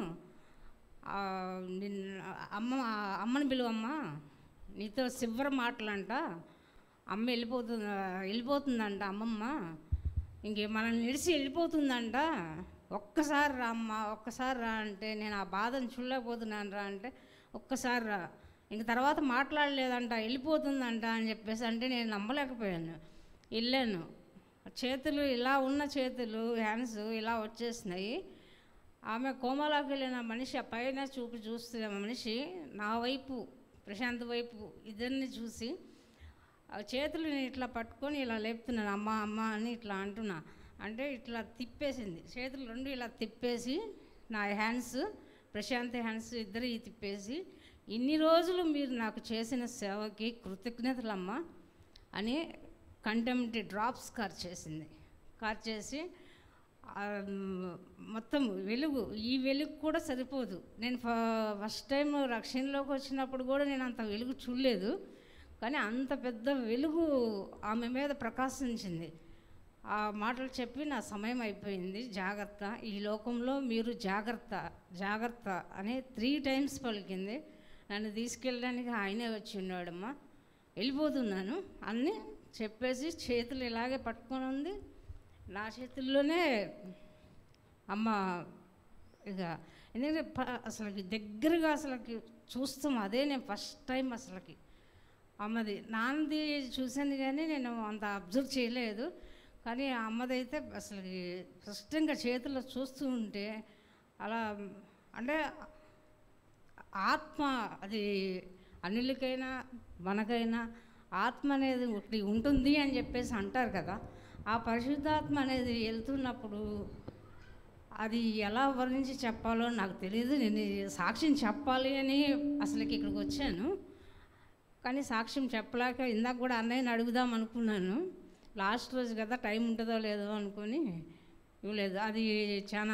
ఆ, నిన్ను అమ్మ అమ్మని పిలువమ్మా నీతో చివరి మాటలంట అమ్మ వెళ్ళిపోతుంది వెళ్ళిపోతుందంట అమ్మమ్మ ఇంకే మనల్ని నిడిసి వెళ్ళిపోతుందంట ఒక్కసారి రా అమ్మ ఒక్కసారి రా అంటే నేను ఆ బాధను చూడలేకపోతున్నాను రా అంటే ఒక్కసారి రా ఇంక తర్వాత మాట్లాడలేదంట వెళ్ళిపోతుందంట అని చెప్పేసి అంటే నేను నమ్మలేకపోయాను వెళ్ళాను చేతులు ఇలా ఉన్న చేతులు హ్యాండ్స్ ఇలా వచ్చేసినాయి ఆమె కోమలోకి వెళ్ళిన మనిషి ఆ పైన చూపి చూస్తున్న మనిషి నా వైపు ప్రశాంత్ వైపు ఇద్దరిని చూసి ఆ చేతులు నేను ఇట్లా పట్టుకొని ఇలా లేపుతున్నాను అమ్మ అమ్మ అని ఇట్లా అంటున్నా అంటే ఇట్లా తిప్పేసింది చేతులు రెండు ఇలా తిప్పేసి నా హ్యాండ్స్ ప్రశాంత్ హ్యాండ్స్ ఇద్దరు తిప్పేసి ఇన్ని రోజులు మీరు నాకు చేసిన సేవకి కృతజ్ఞతలమ్మా అని కంటెంప్ట్ డ్రాప్స్ కార్ చేసింది కార్ చేసి ఆ, మ్, మొత్తం వెలుగు ఈ వెలుగు కూడా సరిపోదు నేను ఫ- ఫస్ట్ టైం రక్షణలోకి వచ్చినప్పుడు కూడా నేను అంత వెలుగు చూడలేదు కానీ అంత పెద్ద వెలుగు ఆమె మీద ప్రకాశించింది ఆ మాటలు చెప్పి నా సమయం అయిపోయింది జాగ్రత్త ఈ లోకంలో మీరు జాగ్రత్త జాగ్రత్త అని త్రీ టైమ్స్ పలికింది నన్ను తీసుకెళ్ళడానికి ఆయనే వచ్చి ఉన్నాడమ్మా వెళ్ళిపోతున్నాను అన్నీ చెప్పేసి చేతులు ఇలాగే పట్టుకొని ఉంది నా చేతుల్లోనే అమ్మ ఇక ఎందుకంటే ప- అసలుకి దగ్గరగా అసలుకి చూస్తాం అదే నేను ఫస్ట్ టైం అసలుకి అమ్మది నాన్నది చూశాను కానీ నేను అంత అబ్జర్వ్ చేయలేదు కానీ ఆ అమ్మదైతే అసలు స్పష్టంగా చేతుల్లో చూస్తూ ఉంటే అలా అంటే ఆత్మ అది అనిలకైనా మనకైనా ఆత్మ అనేది ఒకటి ఉంటుంది అని చెప్పేసి అంటారు కదా ఆ పరిశుద్ధాత్మ అనేది వెళ్తున్నప్పుడు అది ఎలా వర్ణించి చెప్పాలో నాకు తెలియదు నేను ఈ సాక్ష్యం చెప్పాలి అని అసలుకి ఇక్కడికి వచ్చాను కానీ సాక్ష్యం చెప్పలేక ఇందాక కూడా అన్నయ్యని అడుగుదాం అనుకున్నాను లాస్ట్ రోజు కదా టైం ఉంటుందో లేదో అనుకొని ఇవ్వలేదు అది చాలా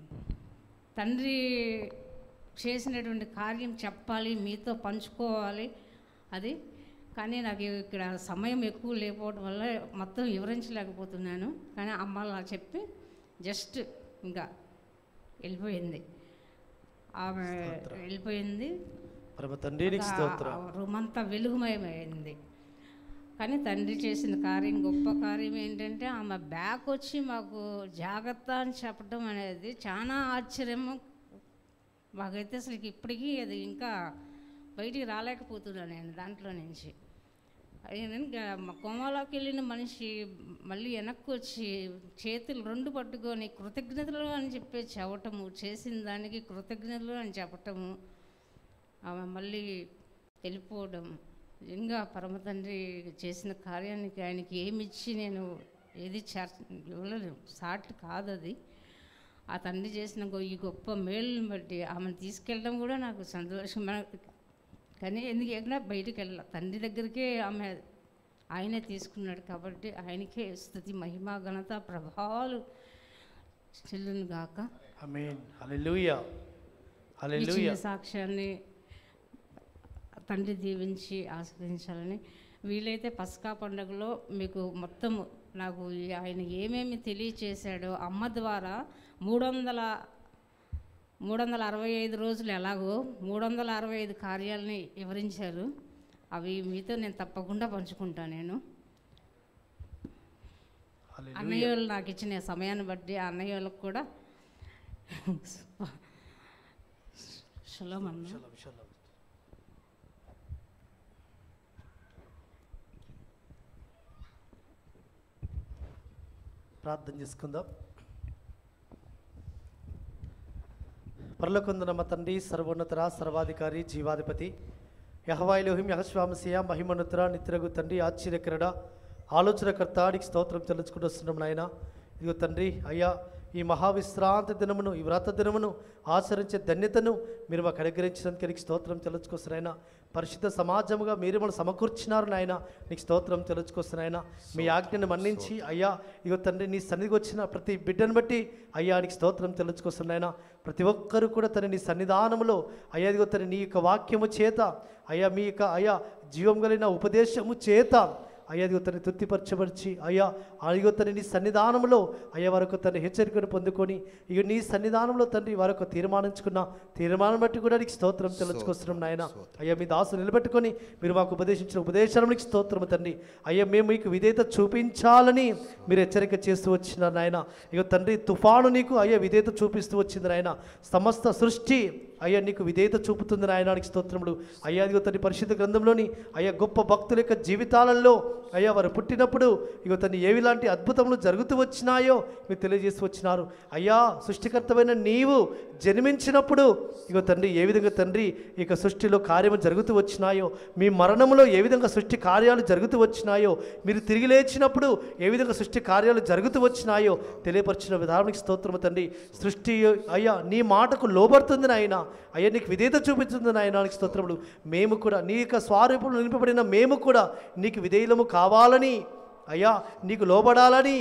తండ్రి చేసినటువంటి కార్యం చెప్పాలి మీతో పంచుకోవాలి అది కానీ నాకు ఇక్కడ సమయం ఎక్కువ లేకపోవడం వల్ల మొత్తం వివరించలేకపోతున్నాను కానీ అమ్మ అలా చెప్పి జస్ట్ ఇంకా వెళ్ళిపోయింది ఆమె వెళ్ళిపోయింది పరమ తండ్రి నీకు ఒక స్తోత్రం. ఆ రూమ్ అంతా వెలుగుమయమైంది కానీ తండ్రి చేసిన కార్యం గొప్ప కార్యం ఏంటంటే ఆమె బ్యాక్ వచ్చి మాకు జాగ్రత్త అని చెప్పడం అనేది చాలా ఆశ్చర్యము మాకైతే అసలు ఇప్పటికీ అది ఇంకా బయటికి రాలేకపోతున్నాను నేను దాంట్లో నుంచి ఇంకా మా కోమాలోకి వెళ్ళిన మనిషి మళ్ళీ వెనక్కి వచ్చి చేతులు రెండు పట్టుకొని కృతజ్ఞతలు అని చెప్పి చెప్పటము చేసిన దానికి కృతజ్ఞతలు అని చెప్పటము ఆమె మళ్ళీ వెళ్ళిపోవడం ఇంకా పరమ తండ్రి చేసిన కార్యానికి ఆయనకి ఏమి ఇచ్చి నేను ఏది చేర్ ఇవ్వలేను సాట్ కాదు అది ఆ తండ్రి చేసిన గొ- ఈ గొప్ప మేలుని బట్టి ఆమెను తీసుకెళ్ళడం కూడా నాకు సంతోషం కానీ ఎందుకు ఎక్కడ బయటికి వెళ్ళాల తండ్రి దగ్గరికే ఆమె ఆయనే తీసుకున్నాడు కాబట్టి ఆయనకే స్థుతి మహిమ ఘనత ప్రభావాలు చెల్లును గాక ఆమేన్ హల్లెలూయా ఈ హల్లెలూయా చిన్న సాక్ష్యాన్ని తండ్రి దీవించి ఆస్వాదించాలని వీలైతే పస్కా పండుగలో మీకు మొత్తం నాకు ఈ ఆయన ఏమేమి తెలియచేశాడో అమ్మ ద్వారా మూడు వందల మూడు వందల అరవై ఐదు రోజులు ఎలాగో మూడు వందల అరవై ఐదు కార్యాలని వివరించారు అవి మీతో నేను తప్పకుండా పంచుకుంటాను నేను అన్నయ్య వాళ్ళు నాకు ఇచ్చిన సమయాన్ని బట్టి ఆ అన్నయ్య వాళ్ళకి కూడా షలోమ్ అన్న ప్రార్థన చేసుకుందాం పరలోకొందున మా తండ్రి సర్వోన్నతర సర్వాధికారి జీవాధిపతి యహవాయిలోహిం యహస్వామసియ మహిమనుతర నిత్రగు తండ్రి ఆశ్చర్యకరడ ఆలోచనకర్త నీకు స్తోత్రం చెల్లించుకుంటూ వస్తున్నాం నాయన ఇదిగో తండ్రి అయ్యా ఈ మహావిశ్రాంతి దినమును ఈ వ్రత దినమును ఆచరించే ధన్యతను మీరు మాకు అనుగ్రహించినందుకు నీకు స్తోత్రం చెల్లించుకొస్తున్నాయన పరిశుద్ధ సమాజముగా మీరు మనం సమకూర్చినారు నాయన నీకు స్తోత్రం చెల్లించుకొస్తున్నాయన మీ ఆజ్ఞను మన్నించి అయ్యా ఇగో తండ్రి నీ సన్నిధికి వచ్చిన ప్రతి బిడ్డను బట్టి అయ్యా నీకు స్తోత్రం చెల్లించుకొస్తున్నాయన ప్రతి ఒక్కరు కూడా తన నీ సన్నిధానములో అయ్యా ఇదిగో తన నీ యొక్క వాక్యము చేత అయ్యా మీ యొక్క అయ్యా జీవం కలిగిన ఉపదేశము చేత అయ్యా ఇదిగో తనని తృప్తిపరచబరిచి అయ్యా అదిగో తన నీ సన్నిధానంలో అయ్యా వరకు తన హెచ్చరికను పొందుకొని ఇక నీ సన్నిధానంలో తండ్రి వరకు తీర్మానించుకున్న తీర్మానం బట్టి కూడా నీకు స్తోత్రం తెలుసుకొస్తున్నాం నాయన అయ్యా మీ దాసు నిలబెట్టుకొని మీరు మాకు ఉపదేశించిన ఉపదేశాలను నీకు స్తోత్రం తండ్రి అయ్యా మేము మీకు విధేయత చూపించాలని మీరు హెచ్చరిక చేస్తూ వచ్చినారు నాయన ఇక తండ్రి తుఫాను నీకు అయ్యా విధేయత చూపిస్తూ వచ్చింది నాయన సమస్త సృష్టి అయ్యా నీకు విధేయత చూపుతుంది నాయనానికి స్తోత్రములు అయ్యా ఇదిగో తన పరిశుద్ధ గ్రంథంలోని అయ్యా గొప్ప భక్తుల యొక్క జీవితాలలో అయ్యా వారు పుట్టినప్పుడు ఇగో తను ఏవిలాంటి అద్భుతములు జరుగుతూ వచ్చినాయో మీరు తెలియజేసి వచ్చినారు అయ్యా సృష్టికర్తమైన నీవు జన్మించినప్పుడు ఇగో తండ్రి ఏ విధంగా తండ్రి ఇక సృష్టిలో కార్యము జరుగుతూ వచ్చినాయో మీ మరణంలో ఏ విధంగా సృష్టి కార్యాలు జరుగుతూ వచ్చినాయో మీరు తిరిగి లేచినప్పుడు ఏ విధంగా సృష్టి కార్యాలు జరుగుతూ వచ్చినాయో తెలియపరిచిన విధానానికి స్తోత్రము తండ్రి సృష్టి అయ్యా నీ మాటకు లోబడుతుంది నాయన అయ్యా నీకు విధేయత చూపిస్తుంది నాయన నీకు స్తోత్రములు మేము కూడా నీ యొక్క స్వారూపంలో నింపబడిన మేము కూడా నీకు విధేయులము కావాలని అయ్యా నీకు లోబడాలని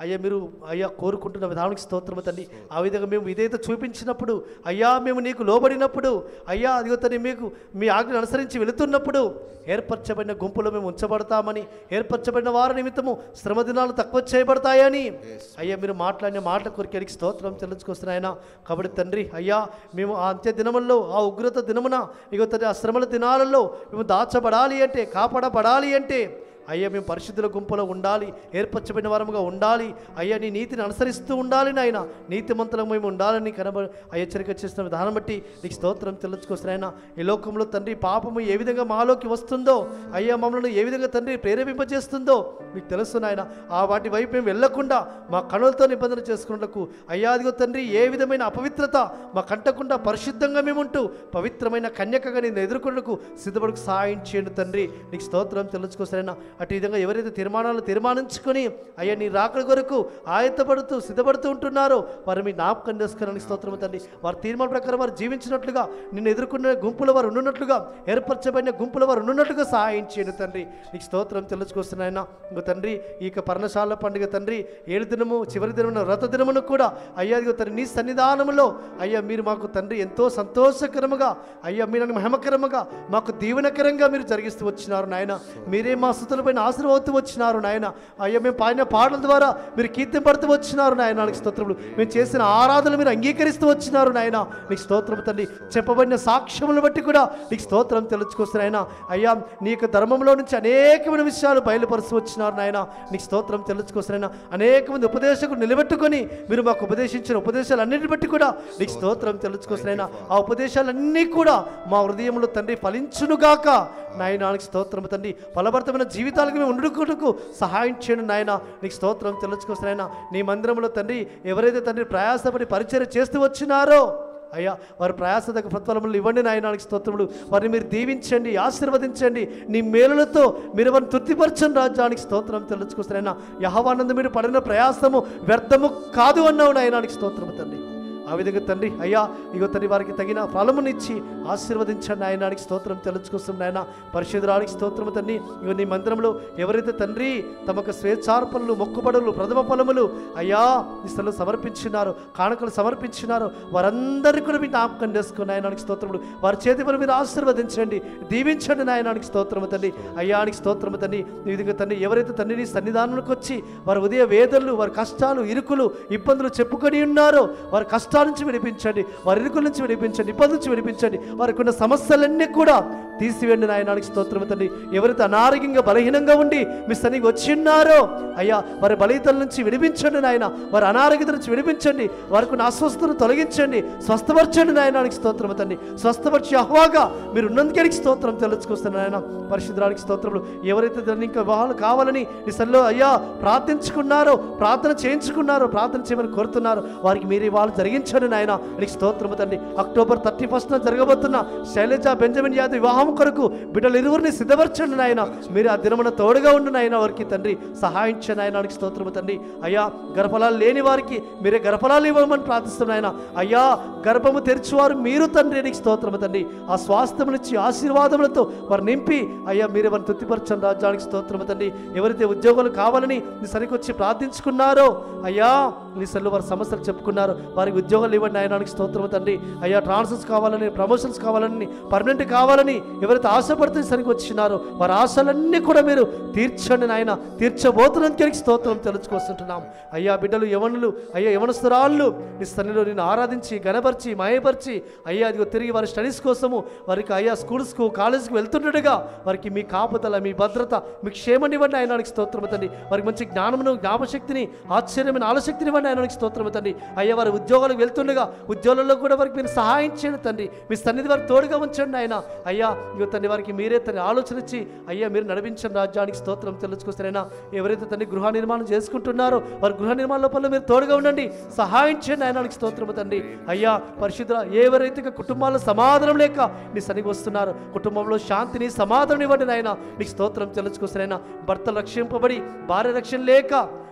అయ్యా మీరు అయ్యా కోరుకుంటున్న విధానానికి స్తోత్రము తండ్రి ఆ విధంగా మేము విధేయత చూపించినప్పుడు అయ్యా మేము నీకు లోబడినప్పుడు అయ్యా అదిగో తండ్రి మీకు మీ ఆజ్ఞను అనుసరించి వెళుతున్నప్పుడు ఏర్పరచబడిన గుంపులో మేము ఉంచబడతామని ఏర్పరచబడిన వారి నిమిత్తము శ్రమ దినాలు తక్కువ చేయబడతాయని అయ్యా మీరు మాట్లాడిన మాట కొరికెడికి స్తోత్రం చెల్లించుకొస్తున్నాయన కాబట్టి తండ్రి అయ్యా మేము ఆ అంత్య దినముల్లో ఆ ఉగ్రత దినమున ఇగో తండ్రి ఆ శ్రమల దినాలలో మేము దాచబడాలి అంటే కాపాడబడాలి అంటే అయ్యా మేము పరిశుద్ధుల గుంపులో ఉండాలి ఏర్పరచబడిన వారముగా ఉండాలి అయ్యా నీ నీతిని అనుసరిస్తూ ఉండాలి నాయన నీతిమంతులం మేము ఉండాలని కనబ హెచ్చరిక చేసిన విధానం బట్టి నీకు స్తోత్రం తెలుసుకొస్తున్నాయన ఈ లోకంలో తండ్రి పాపము ఏ విధంగా మాలోకి వస్తుందో అయ్యా మమ్మల్ని ఏ విధంగా తండ్రి ప్రేరేపింపజేస్తుందో మీకు తెలుసు నాయన ఆ వాటి వైపు మేము వెళ్లకుండా మా కనులతో నిబంధన చేసుకున్నకు అయ్యా అదిగో తండ్రి ఏ విధమైన అపవిత్రత మా కంటకుండా పరిశుద్ధంగా మేము ఉంటూ పవిత్రమైన కన్యకగా నేను ఎదుర్కొన్నకు సిద్ధపడుకు సహాయం చేయండి తండ్రి నీకు స్తోత్రం తెలుసుకొస్తారైనా అటు విధంగా ఎవరైతే తీర్మానాలు తీర్మానించుకొని అయ్యా నీ రాకడ కొరకు ఆయత్తపడుతూ సిద్ధపడుతూ ఉంటున్నారో వారు మీ జ్ఞాపకం చేసుకోవడానికి స్తోత్రం తండ్రి వారి తీర్మాన ప్రకారం వారు జీవించినట్లుగా నిన్ను ఎదుర్కొన్న గుంపుల వారు ఉన్నట్లుగా ఏర్పరచబడిన గుంపుల వారు ఉన్నట్లుగా సహాయం చేయండి తండ్రి నీకు స్తోత్రం తెలుసుకొస్తున్నాయన ఇంకో తండ్రి ఈ యొక్క పర్ణశాల పండుగ తండ్రి ఏడు దినము చివరి దినమున వ్రత దినమును కూడా అయ్యా ఇదిగో తండ్రి నీ సన్నిధానంలో అయ్యా మీరు మాకు తండ్రి ఎంతో సంతోషకరముగా అయ్యా మీరు మహిమకరముగా మాకు దీవెనకరంగా మీరు జరిగిస్తూ వచ్చినారు నాయన మీరే మా స్థుతులపైన ఆశీర్వవుతూ వచ్చినారు నాయన అయ్యా మేము పాడిన పాటల ద్వారా మీరు కీర్తింపడుతూ వచ్చినారు నాయన నీకు స్తోత్రములు మేము చేసిన ఆరాధనలు మీరు అంగీకరిస్తూ వచ్చినారు నాయన నీకు స్తోత్రం తండ్రి చెప్పబడిన సాక్ష్యములను బట్టి కూడా నీకు స్తోత్రం తెలుసుకొస్తున్నాయన అయ్యా నీ యొక్క ధర్మంలో నుంచి అనేకమైన విషయాలు బయలుపరుస్తూ వచ్చినారు నాయన నీకు స్తోత్రం తెలుసుకొస్తున్నాయన అనేక మంది ఉపదేశకులు నిలబెట్టుకొని మీరు మాకు ఉపదేశించిన ఉపదేశాలన్నిటిని బట్టి కూడా నీకు స్తోత్రం తెలుసుకొస్తున్నాయన ఆ ఉపదేశాలన్నీ కూడా మా హృదయంలో తండ్రి ఫలించునుగాక నాయనానికి స్తోత్రం తండ్రి ఫలభరితమైన జీవితాలకు మేము ఉండుకుంటూ సహాయం చేయండి నాయన నీకు స్తోత్రం తెలుసుకొస్తున్నాయన నీ మందిరంలో తండ్రి ఎవరైతే తండ్రి ప్రయాసపడి పరిచయం చేస్తూ వచ్చినారో అయ్యా వారి ప్రయాసదకు ప్రతిఫలములు ఇవ్వండి నాయనానికి స్తోత్రములు వారిని మీరు దీవించండి ఆశీర్వదించండి నీ మేలులతో మీరు వారిని తృప్తిపరచండి రాజ్యానికి స్తోత్రం తెలుసుకొస్తారైనా యహవానంద మీరు పడిన ప్రయాసము వ్యర్థము కాదు అన్నావు నాయనానికి స్తోత్రము తండ్రి ఆ విధంగా తండ్రి అయ్యా ఇగో తండ్రి వారికి తగిన ఫలమునిచ్చి ఆశీర్వదించండి ఆయనానికి స్తోత్రం తెలుసుకొస్తాం నాయన పరిశుద్ధరానికి స్తోత్రము తండ్రి ఇగో నీ మందిరంలో ఎవరైతే తండ్రి తమకు స్వేచ్ఛార్పణలు మొక్కుబడులు ప్రథమ ఫలములు అయ్యా ఈ స్థలంలో సమర్పించినారో కానుకలు సమర్పించినారో వారందరికీ కూడా మీ జ్ఞాపకం చేసుకుని ఆయనానికి స్తోత్రములు వారి చేతి పనులు మీరు ఆశీర్వదించండి దీవించండి నాయనానికి స్తోత్రము తండ్రి అయ్యానికి స్తోత్రము తండ్రి ఈ విధంగా తండ్రి ఎవరైతే తండ్రి నీ సన్నిధానానికి వచ్చి వారి ఉదయ వేదనలు వారి కష్టాలు ఇరుకులు ఇబ్బందులు చెప్పుకొని ఉన్నారో వారి కష్టాల నుంచి విడిపించండి వారి ఇరుకుల నుంచి విడిపించండి ఇబ్బంది నుంచి విడిపించండి వారికి ఉన్న సమస్యలన్నీ కూడా తీసివేయండి నాయనానికి స్తోత్రం తండ్రి ఎవరైతే అనారోగ్యంగా బలహీనంగా ఉండి మీ సన్నిధికి వచ్చిన్నారో అయ్యా వారి బలహీతల నుంచి విడిపించండి నాయన వారి అనారోగ్యత నుంచి విడిపించండి వారికి ఉన్న అస్వస్థతను తొలగించండి స్వస్థపరచండి నాయనానికి స్తోత్రం తండ్రి స్వస్థపరిచి అహ్వాగా మీరు ఉన్నందుకే స్తోత్రం తెలుసుకొస్తున్న నాయన పరిశుద్ధానికి స్తోత్రములు ఎవరైతే దాన్ని ఇంకా వివాహాలు కావాలని ఈ సల్లో అయ్యా ప్రార్థించుకున్నారో ప్రార్థన చేయించుకున్నారో ప్రార్థన చేయమని కోరుతున్నారో వారికి మీరు ఇవాళ జరిగించండి నాయన నీకు స్తోత్రము తండ్రి అక్టోబర్ థర్టీ ఫస్ట్న జరగబోతున్న శైలజ బెంజమిన్ యాదవ్ వివాహం కొరకు బిడ్డలు ఇరువురిని సిద్ధపరచండి నాయన మీరు ఆ దినమున తోడుగా ఉండు నాయన వారికి తండ్రి సహాయించండి నాయన నీకు స్తోత్రము తండ్రి అయ్యా గర్భఫలాలు లేని వారికి మీరే గర్భఫలాలు ఇవ్వమని ప్రార్థిస్తున్నాయన అయ్యా గర్భము తెరిచేవారు మీరు తండ్రి నీకు స్తోత్రము తండ్రి ఆ స్వాస్థ్యమునిచ్చి ఆశీర్వాదములతో వారు నింపి అయ్యా మీరే వారిని తృప్తిపరచండి రాజ్యానికి స్తోత్రము తండ్రి ఎవరైతే ఉద్యోగాలు కావాలని నీ సరికి వచ్చి ప్రార్థించుకున్నారో అయ్యా నీ సరిలో వారి సమస్యలు చెప్పుకున్నారు వారికి ఉద్యోగాలు ఇవ్వండి ఆయనానికి స్తోత్రము తండ్రి అయ్యా ట్రాన్స్ఫర్స్ కావాలని ప్రమోషన్స్ కావాలని పర్మనెంట్ కావాలని ఎవరైతే ఆశపడితే సరికి వచ్చినారో వారి ఆశలన్నీ కూడా మీరు తీర్చండి నాయన తీర్చబోతున్నందుకు స్తోత్రం తెలుసుకొస్తుంటున్నాం అయ్యా బిడ్డలు యవనులు అయ్యా యవనస్తురాళ్ళు నీ సన్నిలో నేను ఆరాధించి గనపరిచి మాయపరిచి అయ్యా అదిగో తిరిగి వారి స్టడీస్ కోసము వారికి అయ్యా స్కూల్స్కు కాలేజ్కి వెళ్తుండగా వారికి మీ కాపుదల మీ భద్రత మీ క్షేమనివ్వండి ఆయనానికి స్తోత్రం తండ్రి వారికి మంచి జ్ఞానమును జ్ఞాపశక్తిని ఆశ్చర్యమైన ఆలశక్తిని ఇవ్వండి ఆయనానికి స్తోత్రం తండ్రి అయ్యా వారి ఉద్యోగాలకు వెళ్తుండగా ఉద్యోగాల్లో కూడా వారికి మీరు సహాయం చేయండి తండ్రి మీ సన్నిధి వారికి తోడుగా ఉంచండి ఆయన అయ్యా ఇగో తండ్రి వారికి మీరే తండ్రి ఆలోచన ఇచ్చి అయ్యా మీరు నడిపించండి రాజ్యానికి స్తోత్రం తెలుసుకొస్తారైనా ఎవరైతే తండ్రి గృహ నిర్మాణం చేసుకుంటున్నారో వారి గృహ నిర్మాణ లోపల మీరు తోడుగా ఉండండి సహాయం చేయండి ఆయనానికి స్తోత్రం తండ్రి అయ్యా పరిశుద్ధ ఎవరైతే ఇక కుటుంబాల్లో సమాధానం లేక నీ సన్నిధి వస్తున్నారు కుటుంబంలో శాంతిని సమాధానం ఇవ్వండి నాయన నీకు స్తోత్రం తెలుసుకొస్తారైనా భర్త రక్షింపబడి భార్య రక్షణ లేక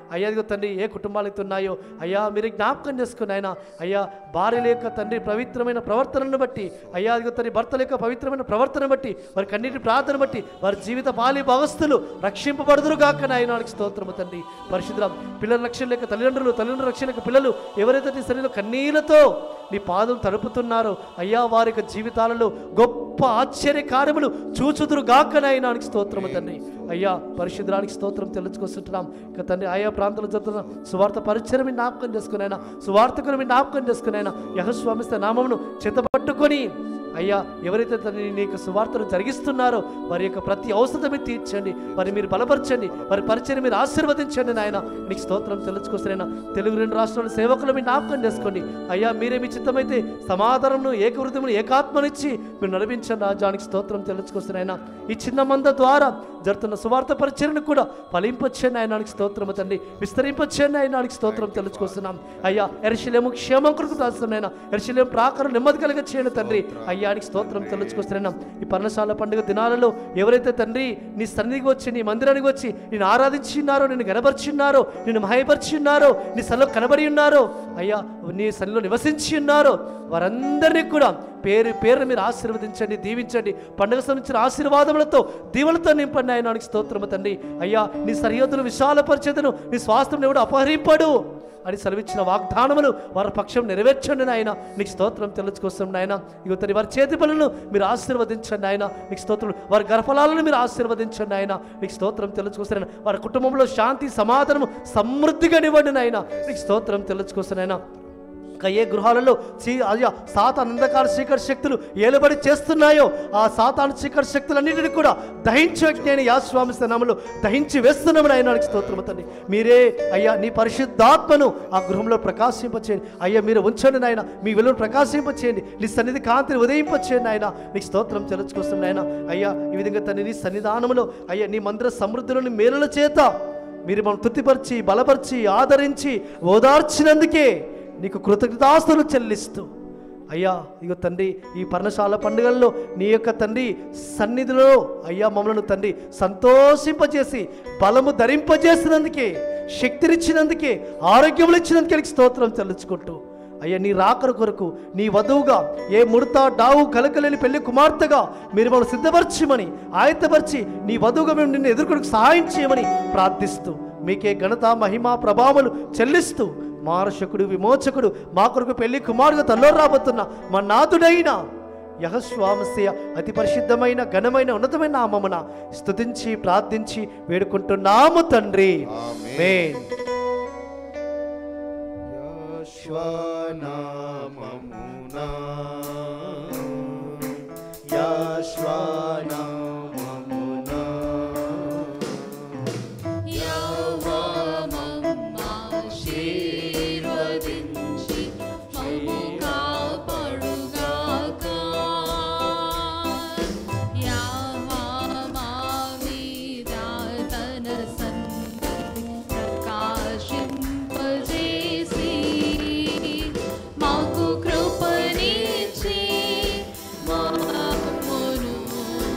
అయ్యా ఇదిగో తండ్రి ఏ కుటుంబాలైతే ఉన్నాయో అయ్యా మీరు జ్ఞాపకం చేసుకుని ఆయన అయ్యా భార్య లేక తండ్రి పవిత్రమైన ప్రవర్తనను బట్టి అయ్యా ఇదిగో తండ్రి భర్త లేక పవిత్రమైన ప్రవర్తన బట్టి వారి కన్నీటి ప్రార్థన బట్టి వారి జీవిత బాలి భవస్థులు రక్షింపబడుదురు గాక నాయన వాళ్ళకి స్తోత్రము తండ్రి పరిశుద్ధ పిల్లల రక్షణ లేక తల్లిదండ్రులు తల్లిదండ్రుల రక్షణ లేక పిల్లలు ఎవరైతే నీ శరీరంలో కన్నీళ్లతో నీ పాదం తడుపుతున్నారో అయ్యా వారి యొక్క జీవితాలలో గొప్ప ఆశ్చర్య కార్యములు చూచుదురు గాక నాయనానికి స్తోత్రము తండ్రి అయ్యా పరిశుద్ధానికి స్తోత్రం తెలుసుకొస్తుంటున్నాం ఇక తండ్రి ఆయా ప్రాంతాలు జరుగుతున్న సువార్త పరిచయం మీ జ్ఞాపకం చేసుకునైనా సువార్తకుని మీ జ్ఞాపకం చేసుకునైనా యహస్వామిస్త నామమును చేతపట్టుకొని అయ్యా ఎవరైతే తనని నీకు సువార్తను జరిగిస్తున్నారో వారి యొక్క ప్రతి అవసరం మీరు తీర్చండి వారిని మీరు బలపరచండి వారి పరిచయం మీరు ఆశీర్వదించండి నాయన నీకు స్తోత్రం తెలుసుకొస్తారైనా తెలుగు రెండు రాష్ట్రాల సేవకులు మీరు జ్ఞాపకం చేసుకోండి అయ్యా మీరే మీ చిత్తమైతే సమాధానంను ఏకవృతమును ఏకాత్మనిచ్చి మీరు నడిపించండి రాజానికి స్తోత్రం తెలుసుకొస్తారైనా ఈ చిన్న మంద ద్వారా జరుగుతున్న సువార్త పరిచయను కూడా ఫలింపచ్చండి ఆయనానికి స్తోత్రము తండ్రి విస్తరింపచ్చండి ఆయనానికి స్తోత్రం తెలుసుకొస్తున్నాం అయ్యా ఎరశలేము క్షేమం కొరకు దాస్తున్నాయినా ఎరశలేం ప్రాకారం నెమ్మది కలిగ చేయండి తండ్రి అయ్యానికి స్తోత్రం తెలుసుకొస్తున్నాం ఈ పర్ణశాల పండుగ దినాలలో ఎవరైతే తండ్రి నీ సన్నిధికి వచ్చి నీ మందిరానికి వచ్చి నేను ఆరాధించిన్నారో నేను గనపరిచిన్నారో నేను మహాయపరిచిన్నారో నీ సన్నిలో కనబడి ఉన్నారో అయ్యా నీ సన్నిలో నివసించి ఉన్నారో వారందరినీ కూడా పేరు పేరు మీరు ఆశీర్వదించండి దీవించండి పండుగ సంబంధించిన ఆశీర్వాదములతో దీవులతో నింపండి ఆయనానికి స్తోత్రము తండ్రి అయ్యా నీ సరిహద్దును విశాలపరిచేదను నీ స్వాస్థ్యం ఎవడు అపహరింపడు అని సెలవిచ్చిన వాగ్దానములు వారి పక్షం నెరవేర్చండి నాయన నీకు స్తోత్రం తెలుసుకొస్తాం నాయన ఇక తని వారి చేతి పనులను మీరు ఆశీర్వదించండి ఆయన నీకు స్తోత్రం వారి గర్భఫలాలను మీరు ఆశీర్వదించండి ఆయన నీకు స్తోత్రం తెలుసుకొస్తాను వారి కుటుంబంలో శాంతి సమాధానము సమృద్ధిగా నివ్వండి నాయన నీకు స్తోత్రం తెలుసుకొస్తాను నాయన ఇంకా ఏ గృహాలలో చీ అయ్యా సాతాన్ అంధకార చీకటి శక్తులు ఏలుబడి చేస్తున్నాయో ఆ సాతాను చీకటి శక్తులన్నింటినీ కూడా దహించి నేను యాస్వామిస్తే నామలు దహించి వేస్తున్నామని ఆయనానికి స్తోత్రము తండ్రి మీరే అయ్యా నీ పరిశుద్ధాత్మను ఆ గృహంలో ప్రకాశింపచేయండి అయ్యా మీరు ఉంచండి నాయన మీ వెలుగును ప్రకాశింపచేయండి నీ సన్నిధి కాంతిని ఉదయింపచేయండి ఆయన నీకు స్తోత్రం తెలుసుకొస్తుంది నాయన అయ్యా ఈ విధంగా తండ్రి నీ సన్నిధానములో అయ్యా నీ మందిర సమృద్ధులను మేలుల చేత మీరు మనం తృప్తిపరిచి బలపరిచి ఆదరించి ఓదార్చినందుకే నీకు కృతజ్ఞతాస్తులు చెల్లిస్తూ అయ్యా ఇగో తండ్రి ఈ పర్ణశాల పండుగల్లో నీ యొక్క తండ్రి సన్నిధిలో అయ్యా మమ్మల్ని తండ్రి సంతోషింపజేసి బలము ధరింపజేసినందుకే శక్తినిచ్చినందుకే ఆరోగ్యములు ఇచ్చినందుకే నీకు స్తోత్రం చెల్లించుకుంటూ అయ్యా నీ రాకడ కొరకు నీ వధువుగా ఏ ముడత డావు కలకలేని పెళ్లి కుమార్తెగా మీరు మమ్మల్ని సిద్ధపరచమని ఆయత్తపరిచి నీ వధువుగా మేము నిన్ను ఎదుర్కొనకు సహాయం చేయమని ప్రార్థిస్తూ మీకే ఘనత మహిమ ప్రభావములు చెల్లిస్తూ మారశకుడు విమోచకుడు మా కొరకు పెళ్లి కుమారుగా తల్లో రాబోతున్న మా నాథుడైన యహస్వామస్య అతి పరిశుద్ధమైన ఘనమైన ఉన్నతమైన నామమున స్తుతించి ప్రార్థించి వేడుకుంటున్నాము తండ్రి ఆమేన్ యశ్వనామమునా యశ్వనామమునా ఆశీర్వదించి మమ్ము కాపాడుగాక. యావా మా మీద తన సన్నిధి ప్రకాశింపజేసి, మాకు కృపనిచ్చి మమ్మును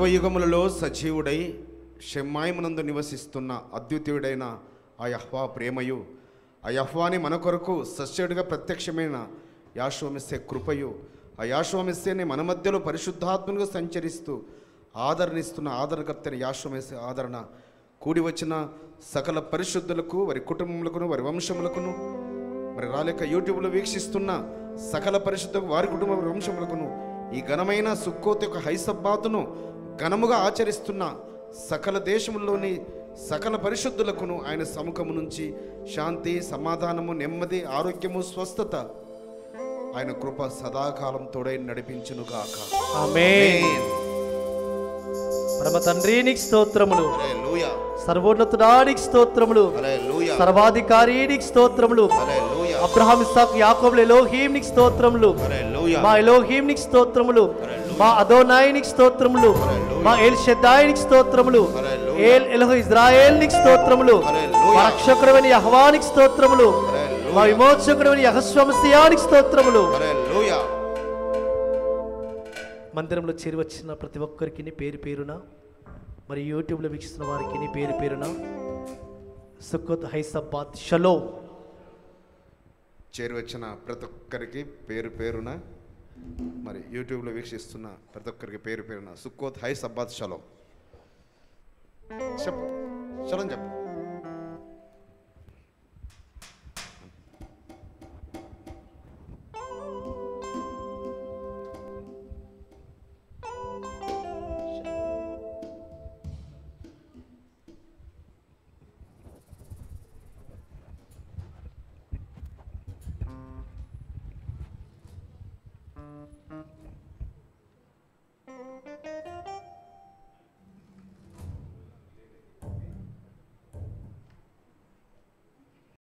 సర్వయుగములలో సజీవుడై షెమ్మాయిమునందు నివసిస్తున్న అద్వితీయుడైన ఆ యహ్వా ప్రేమయు ఆ యహ్వాని మన కొరకు సస్యుడిగా ప్రత్యక్షమైన యాశ్వమిస్సే కృపయు ఆ యాశ్వమిస్సేని మన మధ్యలో పరిశుద్ధాత్మనుగా సంచరిస్తూ ఆదరణిస్తున్న ఆదరణకర్తని యాశ్వమేసే ఆదరణ కూడి వచ్చిన సకల పరిశుద్ధులకు వారి కుటుంబములకును వారి వంశములకును మరి రాలేక యూట్యూబ్లో వీక్షిస్తున్న సకల పరిశుద్ధ వారి కుటుంబ వంశములకును ఈ ఘనమైన సుక్కోతి యొక్క హైసబ్బాతును ఘనముగా ఆచరిస్తున్న సకల దేశముల్లోని సకల పరిశుద్ధులకును ఆయన సముఖము నుంచి శాంతి సమాధానము నెమ్మది ఆరోగ్యము స్వస్థత ఆయన కృప సదాకాలం తోడై నడిపించును గాక ఆమేన్. పరమ తండ్రి నీకు స్తోత్రములు సర్వోన్నతుడానికి స్తోత్రములు సర్వాధికారి నీకు స్తోత్రములు అబ్రహాం ఇస్సాక్ యాకోబుల ఎలోహీం నీకు స్తోత్రములు మా ఎలోహీం నీకు స్తోత్రములు మా అదోనాయి నీకు స్తోత్రములు మా ఎల్ షెద్దాయి నీకు స్తోత్రములు ఏల్ ఎలహో ఇజ్రాయేల్ నీకు స్తోత్రములు మా రక్షకుడమైన యహవానికి స్తోత్రములు మా విమోచకుడమైన యహస్వమసియానికి స్తోత్రములు మందిరంలో చేరి వచ్చిన ప్రతి ఒక్కరికి పేరు పేరున మరి యూట్యూబ్లో వీక్షిస్తున్న వారికి పేరు పేరున సుఖత్ హైసబాద్ షలో చేరి వచ్చిన ప్రతి ఒక్కరికి పేరు పేరున మరి యూట్యూబ్లో వీక్షిస్తున్న ప్రతి ఒక్కరికి పేరు పేరున సుక్కోత్ హై సబ్బాత్ షలో చెప్పు షలం చెప్పు